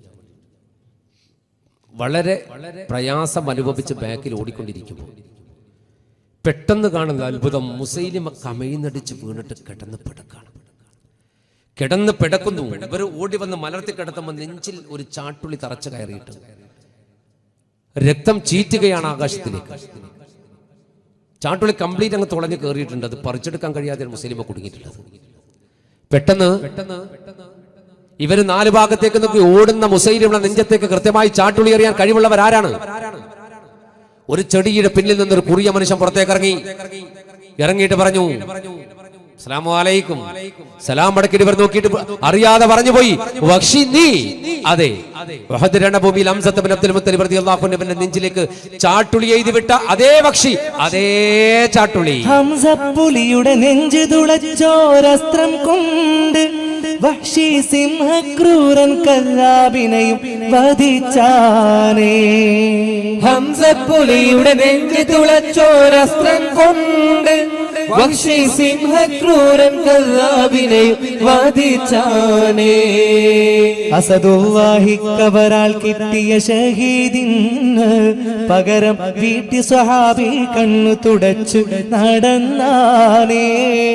വളരെ പ്രയാസം അനുഭവിച്ച് ബാക്കിൽ ഓടിക്കൊണ്ടിരിക്കുമ്പോൾ പെട്ടെന്ന് കാണുന്ന അത്ഭുതം മുസൈലിമ കമയിന്നടിച്ച് വീണിട്ട് കിടന്ന് പിടക്കാണ് കിടന്ന് പിടക്കുന്നു ഇവർ ഓടി വന്ന് മലർത്തി കിടത്തുമ്പോൾ നെഞ്ചിൽ ഒരു ചാട്ടുള്ളി തറച്ചു കയറിയിട്ട് രക്തം ചീറ്റുകയാണ് ആകാശത്തിലേക്ക് ചാട്ടുള്ളി കംപ്ലീറ്റ് അങ്ങ് തുളഞ്ഞ് കയറിയിട്ടുണ്ട് അത് പറിച്ചെടുക്കാൻ കഴിയാതെ മുസ്ലിമ കുടുങ്ങിയിട്ടുള്ളത് പെട്ടെന്ന് പെട്ടെന്ന് ഇവര് നാല് ഭാഗത്തേക്ക് നോക്കി ഓടുന്ന മുസൈലിമുള്ള നെഞ്ചത്തേക്ക് കൃത്യമായി ചാട്ടുള്ളി എറിയാൻ കഴിവുള്ളവരാരാണ് ഒരു ചെടിയുടെ പിന്നിൽ നിന്നൊരു കുറിയ മനുഷ്യൻ പുറത്തേക്ക് ഇറങ്ങി ഇറങ്ങിയിട്ട് പറഞ്ഞു സലാമു അലൈക്കും സലാം മടക്കിട്ട് ഇവർ നോക്കിയിട്ട് അറിയാതെ പറഞ്ഞു പോയി വക്ഷി നീ അതെ വഹദ് രണഭൂമിയിൽ അംസത്ത് ബിൻ അബ്ദുൽ മുത്തലിബ് റളിയല്ലാഹു അൻഹുവിന്റെ നെഞ്ചിലേക്ക് ചാട്ടുളി എഴുതി വിട്ട അതേ പക്ഷി അതേ ചാട്ടുളി ഹംസപ്പുലിയുടെ നെഞ്ചു തുളച്ചോരസ്ത്രം കൊണ്ട് വഹ്ഷി സിംഹക്രൂരൻ കല്ലാബിനെയും വധിച്ചാനേ ഹംസപ്പുലിയുടെ നെഞ്ച് തുളച്ചോരസ്ത്രം കൊണ്ട് വംശി സിംഹക്രൂരൻ കല്ലാബിനെയും വധിച്ചാനേ അസദുല്ലാഹി കബറാൽ കിട്ടിയ ഷഹീദിന് പകരം വീട്ടി സ്വഹാബി കണ്ണു തുടച്ചു നടന്നാനേ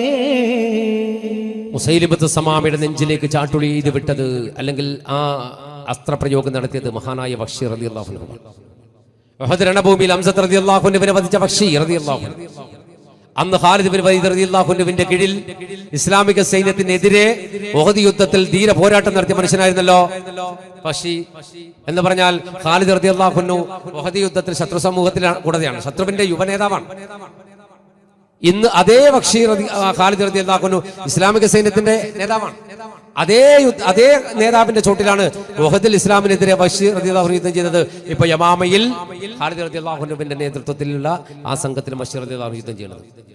മുസൈലിബത്ത് സമാമയുടെ നെഞ്ചിലേക്ക് ചാട്ടുളി എഴുതി വിട്ടത് അല്ലെങ്കിൽ ആ അസ്ത്രപ്രയോഗം നടത്തിയത് മഹാനായ ബഷീർ റതി അള്ളാഹുനു രണഭൂമിയിൽ അംസത്ത് റതി അള്ളാഹുനുവിനെ വധിച്ച ബഷീർ റതി അള്ളാഹു അന്ന് ഖാലിദ് ബിൻ വലീദ് റതി അള്ളാഹുനുവിന്റെ കീഴിൽ ഇസ്ലാമിക സൈന്യത്തിനെതിരെ ഓഹദി യുദ്ധത്തിൽ ധീര പോരാട്ടം നടത്തിയ മനുഷ്യനായിരുന്നല്ലോ ബഷി എന്ന് പറഞ്ഞാൽ ഖാലിദ് റതി അള്ളാഹുനു ഓഹദി യുദ്ധത്തിൽ ശത്രു സമൂഹത്തിൽ കൂടതെയാണ് ശത്രുവിന്റെ യുവനേതാവാണ് ഇന്ന് അതേ ബഷീർ റതി- ആ, ഖാലിദ് റതി അള്ളാഹുനു ഇസ്ലാമിക സൈന്യത്തിന്റെ നേതാവാണ് അതേ യുദ്ധ- അതേ നേതാവിന്റെ ചോട്ടിലാണ് വഹദിൽ ഇസ്ലാമിനെതിരെ ബഷീർ റതി അള്ളാഹു യുദ്ധം ചെയ്തത് ഇപ്പൊ യമാമയിൽ ഖാലിദ് റതി അള്ളാഹുനുവിന്റെ നേതൃത്വത്തിലുള്ള ആ സംഘത്തിൽ ബഷീർ റതി അള്ളാഹു യുദ്ധം ചെയ്യുന്നത്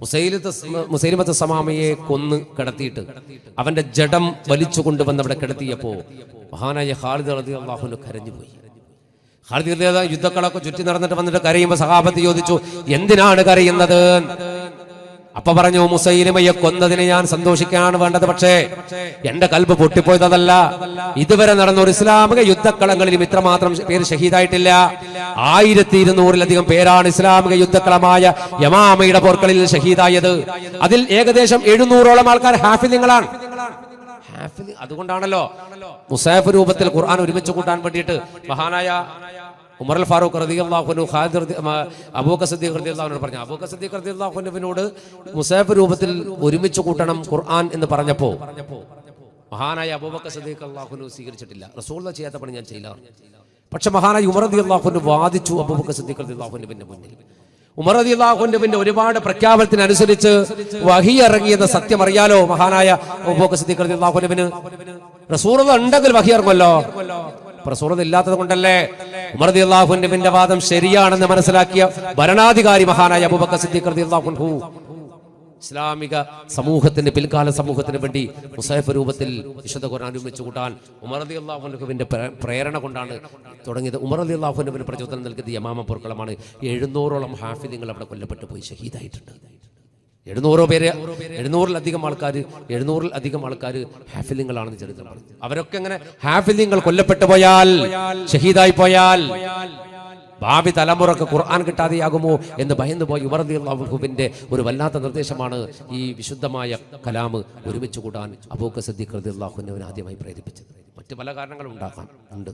മുസൈലത്ത് സ- മുസൈലിമത്ത് സമാമയെ കൊന്ന് കിടത്തിയിട്ട് അവന്റെ ജഡം വലിച്ചു കൊണ്ടുവന്ന് അവിടെ കിടത്തിയപ്പോ മഹാനായ ഖാലിദ് റതി അള്ളാഹുന് കരഞ്ഞുപോയി ഖാലിദ് റളിയല്ലാഹു അൻഹു യുദ്ധക്കളൊക്കെ ചുറ്റി നടന്നിട്ട് വന്നിട്ട് കരയുമ്പോൾ സഹാബത്ത് ചോദിച്ചു എന്തിനാണ് കരയുന്നത് അപ്പൊ പറഞ്ഞു മുസൈലിമയെ കൊന്നതിന് ഞാൻ സന്തോഷിക്കാണ് വേണ്ടത് പക്ഷേ എന്റെ കൽബ് പൊട്ടിപ്പോയതല്ല ഇതുവരെ നടന്ന ഒരു ഇസ്ലാമിക യുദ്ധക്കളങ്ങളിലും ഇത്രമാത്രം പേര് ഷഹീദായിട്ടില്ല ആയിരത്തി ഇരുന്നൂറിലധികം പേരാണ് ഇസ്ലാമിക യുദ്ധക്കളമായ യമാമയുടെ പോർക്കളിൽ ഷഹീദായത് അതിൽ ഏകദേശം എഴുന്നൂറോളം ആൾക്കാർ ഹാഫിലിങ്ങളാണ് ഹാഫിൽ അതുകൊണ്ടാണല്ലോ മുസാഫ് രൂപത്തിൽ ഖുർആൻ ഒരുമിച്ച് കൂട്ടാൻ വേണ്ടിയിട്ട് മഹാനായ ഉമർ അൽ ഫാറൂഖ് റളിയല്ലാഹുനു ഖാദിർ റളി- മ, അബൂബക്കർ സിദ്ദീഖ് റളിയല്ലാഹുവിനോട് പറഞ്ഞു അബൂബക്കർ സിദ്ദീഖ് റളിയല്ലാഹുവിനോട് മുസാഫ് രൂപത്തിൽ ഒരുമിച്ച് കൂട്ടണം ഖുർആൻ എന്ന് പറഞ്ഞപ്പോ മഹാനായ അബൂബക്കർ സിദ്ദീഖ് അള്ളാഹുനു സ്വീകരിച്ചിട്ടില്ല റസൂൽ ചെയ്യാത്ത പണി ഞാൻ ചെയ്യില്ല പക്ഷെ മഹാനായ ഉമർ റതി അള്ളാഹുന് വാദിച്ചു അബൂബക്കർ സിദ്ദീഖ് റളിയല്ലാഹുവിന്റെ മുന്നിൽ ഉമർ റതി അള്ളാഹുവിന്റെ ഒരുപാട് പ്രഖ്യാപനത്തിനനുസരിച്ച് വഹി ഇറങ്ങിയെന്ന സത്യം അറിയാലോ മഹാനായ അബൂബക്കർ സിദ്ദീഖ് റളിയല്ലാഹുവിന് റസൂറത ഉണ്ടെങ്കിൽ വഹി ഇറങ്ങുമല്ലോ റസൂറത ഇല്ലാത്തത് കൊണ്ടല്ലേ ഉമർ റതി അള്ളാഹുവിന്റെ വാദം ശരിയാണെന്ന് മനസ്സിലാക്കിയ ഭരണാധികാരി മഹാനായ അബൂബക്കർ സിദ്ദീഖ് റളിയല്ലാഹു ഇസ്ലാമിക സമൂഹത്തിന് പിൽക്കാല സമൂഹത്തിന് വേണ്ടി മുസൈഫ് രൂപത്തിൽ വിശുദ്ധ ഖുർആൻ ഒരുമിച്ച് കൂട്ടാൻ ഉമർ അലി അള്ളാഹുനുവിന്റെ പ്രേരണ കൊണ്ടാണ് തുടങ്ങിയത് ഉമർ അലി അള്ളാഹുനുവിന് പ്രചോദനം നൽകിയത് യമാമ പൊർക്കളമാണ് എഴുന്നൂറോളം ഹാഫിദിങ്ങൾ അവിടെ കൊല്ലപ്പെട്ടു പോയി ഷഹീദായിട്ടുണ്ട് എഴുന്നൂറോ പേര് എഴുന്നൂറിലധികം ആൾക്കാർ എഴുന്നൂറിൽ അധികം ആൾക്കാർ ഹാഫിലിങ്ങളാണെന്ന് ചരിത്രം പറഞ്ഞു അവരൊക്കെ എങ്ങനെ ഹാഫിലിങ്ങൾ കൊല്ലപ്പെട്ടു പോയാൽ ഷഹീദായി പോയാൽ ഭാവി തലമുറക്ക് ഖുർആൻ കിട്ടാതെയാകുമോ എന്ന് ഭയന്നു പോയ ഉമർദിന്റെ ഒരു വല്ലാത്ത നിർദ്ദേശമാണ് ഈ വിശുദ്ധമായ കലാമ് ഒരുമിച്ച് കൂടാൻ അബൂക്ക സദ്ദീഖ് റളിയല്ലാഹുവിനെ ആദ്യമായി പ്രേരിപ്പിച്ചത് മറ്റു പല കാരണങ്ങളും ഉണ്ടാക്കാം ഉണ്ട്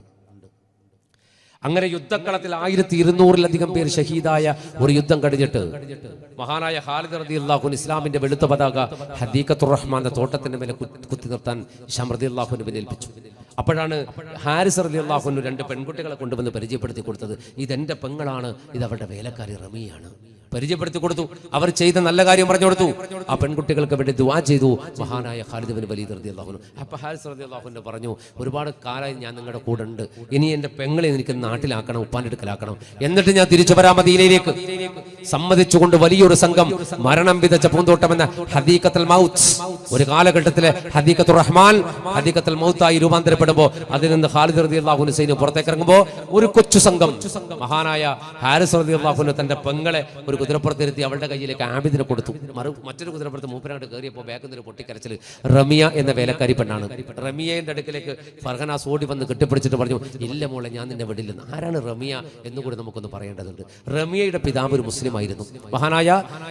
അങ്ങനെ യുദ്ധക്കളത്തിൽ ആയിരത്തി ഇരുന്നൂറിലധികം പേർ ഷഹീദായ ഒരു യുദ്ധം കഴിഞ്ഞിട്ട് മഹാനായ ഖാലിദ് റതി അള്ളാഹുൻ ഇസ്ലാമിന്റെ വെളുത്ത പതാക ഹദീഖത്തുർ റഹ്മാന്റെ തോട്ടത്തിന്റെ മേലെ കു- കുത്തി നിർത്താൻ ഹിഷാം റതി അള്ളാഹുവിന് ഏൽപ്പിച്ചു അപ്പോഴാണ് ഹാരിസ് റതി അള്ളാഹുന് രണ്ട് പെൺകുട്ടികളെ കൊണ്ടുവന്ന് പരിചയപ്പെടുത്തി കൊടുത്തത് ഇതെന്റെ പെങ്ങളാണ് ഇത് അവരുടെ വേലക്കാരി റമിയാണ് പരിചയപ്പെടുത്തി കൊടുത്തു അവർ ചെയ്ത നല്ല കാര്യം പറഞ്ഞു കൊടുത്തു ആ പെൺകുട്ടികൾക്ക് വേണ്ടി ദുവാ ചെയ്തു മഹാനായ ഖാലിദ് ബിൻ വലീദ് റതി അള്ളാഹുനു അപ്പൊ ഹാരിസ് റതി അള്ളാഹുവിന് പറഞ്ഞു ഒരുപാട് കാലമായി ഞാൻ നിങ്ങളുടെ കൂടെ ഉണ്ട് ഇനി എന്റെ പെങ്ങളെ എനിക്ക് നാട്ടിലാക്കണം ഉപ്പാൻ്റെ അടുക്കലാക്കണം എന്നിട്ട് ഞാൻ തിരിച്ചു വരാം മദീനയിലേക്ക് സമ്മതിച്ചുകൊണ്ട് വലിയൊരു സംഘം മരണം വിതച്ച പൂന്തോട്ടം എന്ന ഹദീഖത്തൽ മൗത്ത് ഒരു കാലഘട്ടത്തിലെ ഹദീഖത്തുർ റഹ്മാൻ ഹദീഖത്തൽ മൗത്തായി രൂപാന്തരപ്പെടുമ്പോൾ അതിൽ നിന്ന് ഖാലിദ് റതി അള്ളാഹുന് സൈന്യം പുറത്തേക്ക് ഇറങ്ങുമ്പോൾ ഒരു കൊച്ചു സംഘം മഹാനായ ഹാരിസ് റതി അള്ളാഹുന് തന്റെ പെങ്ങളെ ഒരു കുതിരപ്പുറത്തിരുത്തി അവളുടെ കയ്യിലേക്ക് ആബിദിനെ കൊടുത്തു മറു മറ്റൊരു കുതിരപ്പുറത്ത് മൂപ്പനായിട്ട് കയറിയപ്പോൾ ബാക്കിൽ നിന്ന് ഒരു പൊട്ടിക്കരച്ചിൽ റമിയ എന്ന വേലക്കാരി പെണ്ണാണ് റമിയയുടെ അടുക്കിലേക്ക് ഫർഹനാസ് ഓടി വന്ന് കെട്ടിപ്പിടിച്ചിട്ട് പറഞ്ഞു ഇല്ല മോളെ ഞാൻ നിന്നെ വിടില്ലെന്ന് ആരാണ് റമിയ എന്നുകൂടി നമുക്കൊന്ന് പറയേണ്ടതുണ്ട് റമിയയുടെ പിതാവ് ഒരു മുസ്ലിം ആയിരുന്നു മഹാനായ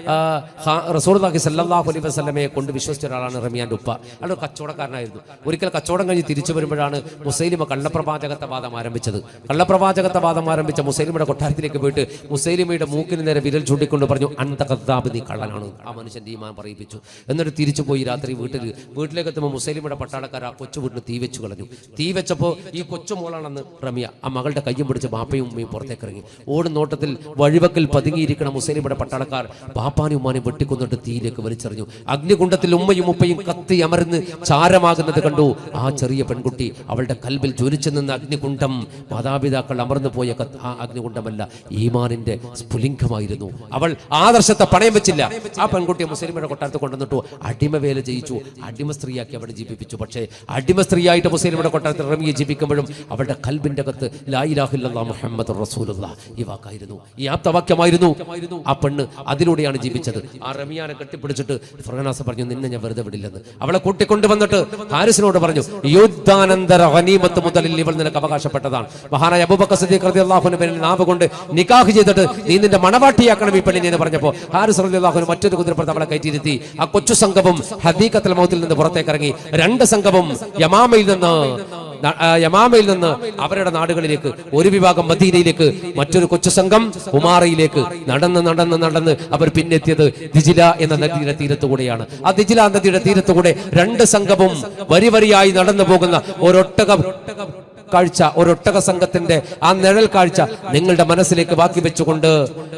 റസൂർദാഖി സല്ലാഹു അലൈ വസ്ലമയെ കൊണ്ട് വിശ്വസിച്ച ഒരാളാണ് റമിയാന്റെ ഉപ്പ അയാൾ ഒരു കച്ചവടക്കാരനായിരുന്നു ഒരിക്കൽ കച്ചവടം കഴിഞ്ഞ് തിരിച്ചു വരുമ്പോഴാണ് മുസൈലിമ കള്ളപ്രവാചകത്വ വാദം ആരംഭിച്ചത് കള്ളപ്രവാചകത്വ വാദം ആരംഭിച്ച മുസൈലിമയുടെ കൊട്ടാരത്തിലേക്ക് പോയിട്ട് മുസൈലിമയുടെ മൂക്കിന് നേരെ വിരൽ ചൂണ്ടിക്കൊണ്ട് പറഞ്ഞു അന്ത കദ്ദാബ് നീ കള്ളനാണ് ആ മനുഷ്യന്റെ ഈമാൻ പറയിപ്പിച്ചു എന്നിട്ട് തിരിച്ചു പോയി രാത്രി വീട്ടിൽ വീട്ടിലേക്ക് എത്തുമ്പോൾ മുസൈലിമയുടെ പട്ടാളക്കാർ ആ കൊച്ചു വീട്ടിന് തീ വെച്ചു കളഞ്ഞു തീ വെച്ചപ്പോൾ ഈ കൊച്ചു മോളാണെന്ന് റമിയ ആ മകളുടെ കയ്യും പിടിച്ച് ബാപ്പയും ഉമ്മയും പുറത്തേക്ക് ഇറങ്ങി ഓടും നോട്ടത്തിൽ വഴിവക്കിൽ പതുങ്ങിയിരിക്കണ മുസൈലിമയുടെ പട്ടാളക്കാർ ബാപ്പാനും ഉമ്മാനും വെട്ടിക്കൊന്നിട്ട് തീയിലേക്ക് വലിച്ചെറിഞ്ഞു അഗ്നികുണ്ടത്തിൽ ഉമ്മയും ഉപ്പയും കത്തി അമർന്ന് ചാരമാകുന്നത് കണ്ടു ആ ചെറിയ പെൺകുട്ടി അവളുടെ കൽബിൽ ജ്വലിച്ചു നിന്ന അഗ്നികുണ്ഡം മാതാപിതാക്കൾ അമർന്നു പോയ കത്ത് ആ അഗ്നികുണ്ഡമല്ല ഈമാനിന്റെ സ്ഫുലിംഗമായിരുന്നു അവൾ ആദർശത്തെ പണയം വെച്ചില്ല ആ പെൺകുട്ടിയെ മുസ്ലിമിയുടെ കൊട്ടാരത്ത് കൊണ്ടുവന്നിട്ടു അടിമവേല ചെയ്യിച്ചു അടിമ സ്ത്രീയാക്കി അവളെ ജീവിപ്പിച്ചു പക്ഷേ അടിമ സ്ത്രീയായിട്ട് മുസ്ലിമിയുടെ കൊട്ടാരത്തിൽ റമിയെ ജീവിക്കുമ്പോഴും അവളുടെ കൽബിന്റെ കത്ത് ലായിലാഹില്ലാ മുഹമ്മദ് റസൂലുള്ള ഈ വാക്കായിരുന്നു ഈ ആപ്തവാക്യമായിരുന്നു ആ പെണ്ണ് അതിലൂടെയാണ് ജീവിച്ചത് ആ റമിയാനെ കെട്ടിപ്പിടിച്ചിട്ട് ഫർഹനാസ് പറഞ്ഞു നിന്നെ ഞാൻ വെറുതെ വിടില്ലെന്ന് അവളെ കൂട്ടിക്കൊണ്ടുവന്നിട്ട് ഹാരിസിനോട് പറഞ്ഞു യുദ്ധാനന്തര ഗനീമത്ത് മുതലിൽ ഇവൾ നിനക്ക് അവകാശപ്പെട്ടതാണ് മഹാനായ അബൂബക്കർ സിദ്ദീഖ് റളിയല്ലാഹുവിന്റെ പേരിൽ നാവ് കൊണ്ട് നിക്കാഹ് ചെയ്തിട്ട് നീ നിന്റെ മണവാട്ടിയാക്കണം ഈ പെണ്ണിനെ എന്ന് പറഞ്ഞപ്പോൾ ഹാരിസ് റളിയല്ലാഹുവിന് മറ്റൊരു കുതിരപ്പുറത്ത് അവളെ കയറ്റിയിരുത്തി ആ കൊച്ചു സംഘവും ഹദീഖത്തൽ മൗത്തിൽ നിന്ന് പുറത്തേക്ക് ഇറങ്ങി രണ്ട് സംഘവും യമാമയിൽ നിന്ന് ന- ആ, യമാമയിൽ നിന്ന് അവരുടെ നാടുകളിലേക്ക് ഒരു വിഭാഗം മദീനയിലേക്ക് മറ്റൊരു കൊച്ചു സംഘം ഉമാറയിലേക്ക് നടന്ന് നടന്ന് നടന്ന് അവർ പിന്നെത്തിയത് ദിജില എന്ന നദിയുടെ തീരത്തുകൂടെയാണ് ആ ദിജില നദിയുടെ തീരത്തുകൂടെ രണ്ട് സംഘവും വരി വരിയായി നടന്നു പോകുന്ന ഒരൊട്ടക കാഴ്ച ഒരൊട്ടക സംഘത്തിന്റെ ആ നിഴൽ കാഴ്ച നിങ്ങളുടെ മനസ്സിലേക്ക് ബാക്കി വെച്ചുകൊണ്ട്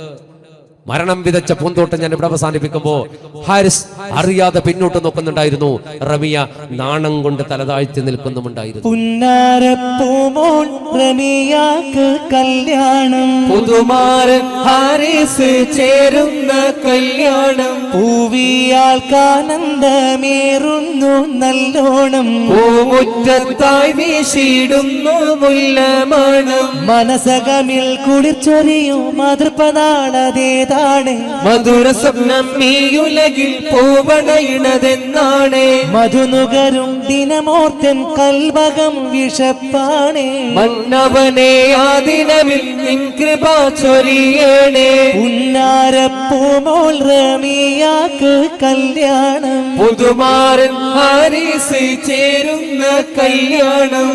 മരണം വിതച്ച പൂന്തോട്ടം ഞാൻ ഇവിടെ അവസാനിപ്പിക്കുമ്പോ ഹാരിസ് അറിയാതെ പിന്നോട്ട് നോക്കുന്നുണ്ടായിരുന്നു റമിയ നാണം കൊണ്ട് തലതാഴ്ത്തി നിൽക്കുന്നുമുണ്ടായിരുന്നു പുന്നാരപ്പൂമോൾ റമിയാക്ക് കല്യാണം പുതുമാരൻ ഹാരിസ് ചേരുന്ന കല്യാണം പൂവിയാൾക്കാനന്ദമേറുന്നു നല്ലോണം പൂമുറ്റത്തായി വീശിയിടുന്നു മുല്ലമണം മനസകമിൽ കുളിർച്ചൊരിയും മാതൃപ്പനാളതേതാണ് മധുര സ്വപ്നം ഈ ഉലകിൽ പൂവണയിണതെന്നാണ് മധുനുകരും ദിനമോർത്തൻ കൽവകം വിഷപ്പാണേ മന്നവനെ ആ ദിനമിൽ നിൻ കൃപ ചൊരിയണേ പുന്നാരപ്പൂമോൾ റമിയാക്ക് കല്യാണം പുതുമാരൻ ഹാരിസ് ചേരുന്ന കല്യാണം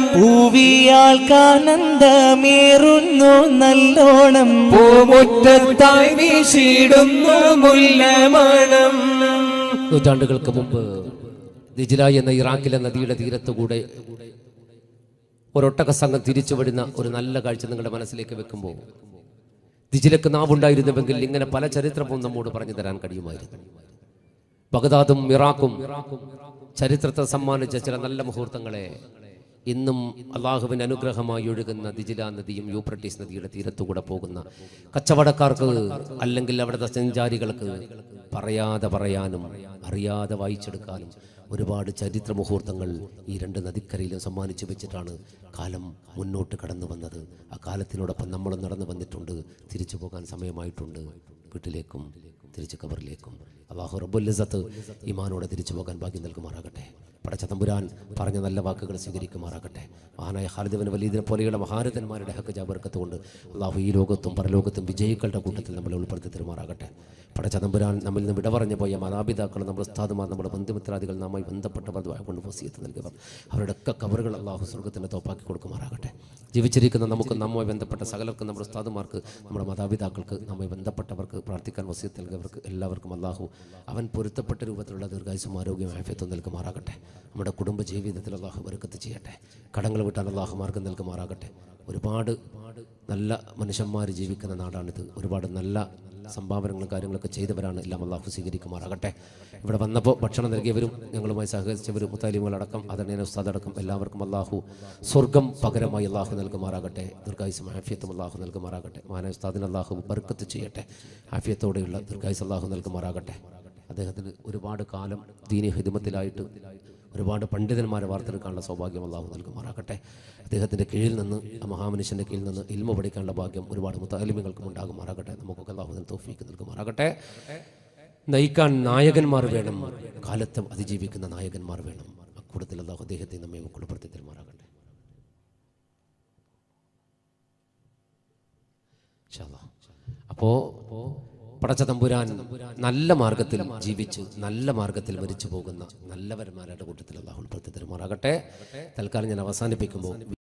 പൂവിയാൾക്കാനന്ദമേറുന്നു നല്ലോണം പൂമുറ്റത്തായി വീശിയിടുന്നു മുല്ലമണം നൂറ്റാണ്ടുകൾക്ക് മുമ്പ് ദിജില എന്ന ഇറാഖിലെ നദിയുടെ തീരത്തുകൂടെ ഒരൊട്ടക സംഘം തിരിച്ചു വിടുന്ന ഒരു നല്ല കാഴ്ച നിങ്ങളുടെ മനസ്സിലേക്ക് വെക്കുമ്പോൾ ദിജിലക്ക് നാവുണ്ടായിരുന്നുവെങ്കിൽ ഇങ്ങനെ പല ചരിത്രവും നമ്മോട് പറഞ്ഞു തരാൻ കഴിയുമായിരുന്നു ബഗ്ദാദും ഇറാഖും ചരിത്രത്തെ സമ്മാനിച്ച ചില നല്ല മുഹൂർത്തങ്ങളെ ഇന്നും അള്ളാഹുവിന് അനുഗ്രഹമായി ഒഴുകുന്ന ദിജില നദിയും യൂപ്രട്ടീസ് നദിയുടെ തീരത്തുകൂടെ പോകുന്ന കച്ചവടക്കാർക്ക് അല്ലെങ്കിൽ അവിടുത്തെ സഞ്ചാരികൾക്ക് പറയാതെ പറയാനും അറിയാതെ വായിച്ചെടുക്കാനും ഒരുപാട് ചരിത്ര മുഹൂർത്തങ്ങൾ ഈ രണ്ട് നദിക്കരയിലും സമ്മാനിച്ചു വെച്ചിട്ടാണ് കാലം മുന്നോട്ട് കടന്നു വന്നത് ആ കാലത്തിനോടൊപ്പം നമ്മളും നടന്നു വന്നിട്ടുണ്ട് തിരിച്ചു പോകാൻ സമയമായിട്ടുണ്ട് വീട്ടിലേക്കും തിരിച്ച് കബറിലേക്കും അള്ളാഹു റബ്ബുല്ലസത്ത് ഇമാനോടെ തിരിച്ചു പോകാൻ ഭാഗ്യം നൽകുമാറാകട്ടെ പടച്ച തമ്പുരാൻ പറഞ്ഞ നല്ല വാക്കുകൾ സ്വീകരിക്കുമാറാകട്ടെ മഹാനായ ഖാലിദ് വലീദിനെ പോലെയുള്ള മഹാരഥന്മാരുടെ ഹക്ക് ജാബർക്കത്ത് കൊണ്ട് അള്ളാഹു ഈ ലോകത്തും പരലോകത്തും വിജയികളുടെ കൂട്ടത്തിൽ നമ്മളെ ഉൾപ്പെടുത്തി തരുമാറാകട്ടെ പടച്ച തമ്പുരാൻ നമ്മിൽ നിന്ന് വിട പറഞ്ഞു പോയ മാതാപിതാക്കൾ നമ്മുടെ ഉസ്താദുമാർ നമ്മുടെ ബന്ധുമിത്രാദികൾ നാമായി ബന്ധപ്പെട്ടവർ ദ്വാ കൊണ്ട് വസീയത്ത് നൽകിയവർ അവരുടെയൊക്കെ കബറുകൾ അള്ളാഹു സ്വർഗത്തിൻ്റെ തോപ്പാക്കി കൊടുക്കുമാറാകട്ടെ ജീവിച്ചിരിക്കുന്ന നമുക്ക് നമ്മുമായി ബന്ധപ്പെട്ട സകലർക്കും നമ്മുടെ ഉസ്താദുമാർക്ക് നമ്മുടെ മാതാപിതാക്കൾക്ക് നമ്മെ ബന്ധപ്പെട്ടവർക്ക് പ്രാർത്ഥിക്കാൻ വസീയത്ത് നൽകിയവർക്ക് എല്ലാവർക്കും അള്ളാഹു അവൻ പൊരുത്തപ്പെട്ട രൂപത്തിലുള്ള ദീർഘായുസും ആരോഗ്യം ആഫ്യത്വം നൽകുമാറാകട്ടെ നമ്മുടെ കുടുംബ ജീവിതത്തിൽ അള്ളാഹു ബർക്കത്ത് ചെയ്യട്ടെ കടങ്ങൾ വിട്ടാൻ അള്ളാഹു മാർഗം നൽകുമാറാകട്ടെ ഒരുപാട് നല്ല മനുഷ്യന്മാർ ജീവിക്കുന്ന നാടാണിത് ഒരുപാട് നല്ല സംഭാവനകളും കാര്യങ്ങളൊക്കെ ചെയ്തവരാണ് എല്ലാം അള്ളാഹു സ്വീകരിക്കുമാറാകട്ടെ ഇവിടെ വന്നപ്പോൾ ഭക്ഷണം നൽകിയവരും ഞങ്ങളുമായി സഹകരിച്ചവരും മുത്താലിമുകളടക്കം അതന്നെ ഉസ്താദടക്കം എല്ലാവർക്കും അള്ളാഹു സ്വർഗം പകരമായി അള്ളാഹു നൽകുമാറാകട്ടെ ദീർഘായുസും ആഫിയത്തും അള്ളാഹു നൽകുമാറാകട്ടെ മാനവ ഉസ്താദിന് അള്ളാഹു ബർക്കത്ത് ചെയ്യട്ടെ ആഫിയത്തോടെയുള്ള ദീർഘായുസ് അള്ളാഹു നൽകുമാറാകട്ടെ അദ്ദേഹത്തിന് ഒരുപാട് കാലം ദീനി ഹിദമത്തിലായിട്ട് ഒരുപാട് പണ്ഡിതന്മാരെ വാർത്തെടുക്കാനുള്ള സൗഭാഗ്യം അള്ളാഹു നൽകുമാറാകട്ടെ അദ്ദേഹത്തിൻ്റെ കീഴിൽ നിന്ന് ആ മഹാമനുഷ്യൻ്റെ കീഴിൽ നിന്ന് ഇൽമ പഠിക്കാനുള്ള ഭാഗ്യം ഒരുപാട് മുത്താലിമ്യങ്ങൾക്കും ഉണ്ടാകുമാറാകട്ടെ നമുക്കൊക്കെ അള്ളാഹുദിന് തോഫീക്ക് നൽകുമാറാകട്ടെ നയിക്കാൻ നായകന്മാർ വേണം കാലത്തും അതിജീവിക്കുന്ന നായകന്മാർ വേണം അക്കൂടത്തിൽ അള്ളാഹു അദ്ദേഹത്തെ നമ്മെ ഉൾപ്പെടുത്തി തരുമാറാകട്ടെ അപ്പോ പടച്ച തമ്പുരാൻ നല്ല മാർഗത്തിൽ ജീവിച്ച് നല്ല മാർഗത്തിൽ മരിച്ചു പോകുന്ന നല്ലവന്മാരുടെ കൂട്ടത്തിൽ അള്ളാഹു ഉൾപ്പെടുത്തി തരുമാറാകട്ടെ തൽക്കാലം ഞാൻ അവസാനിപ്പിക്കുമ്പോൾ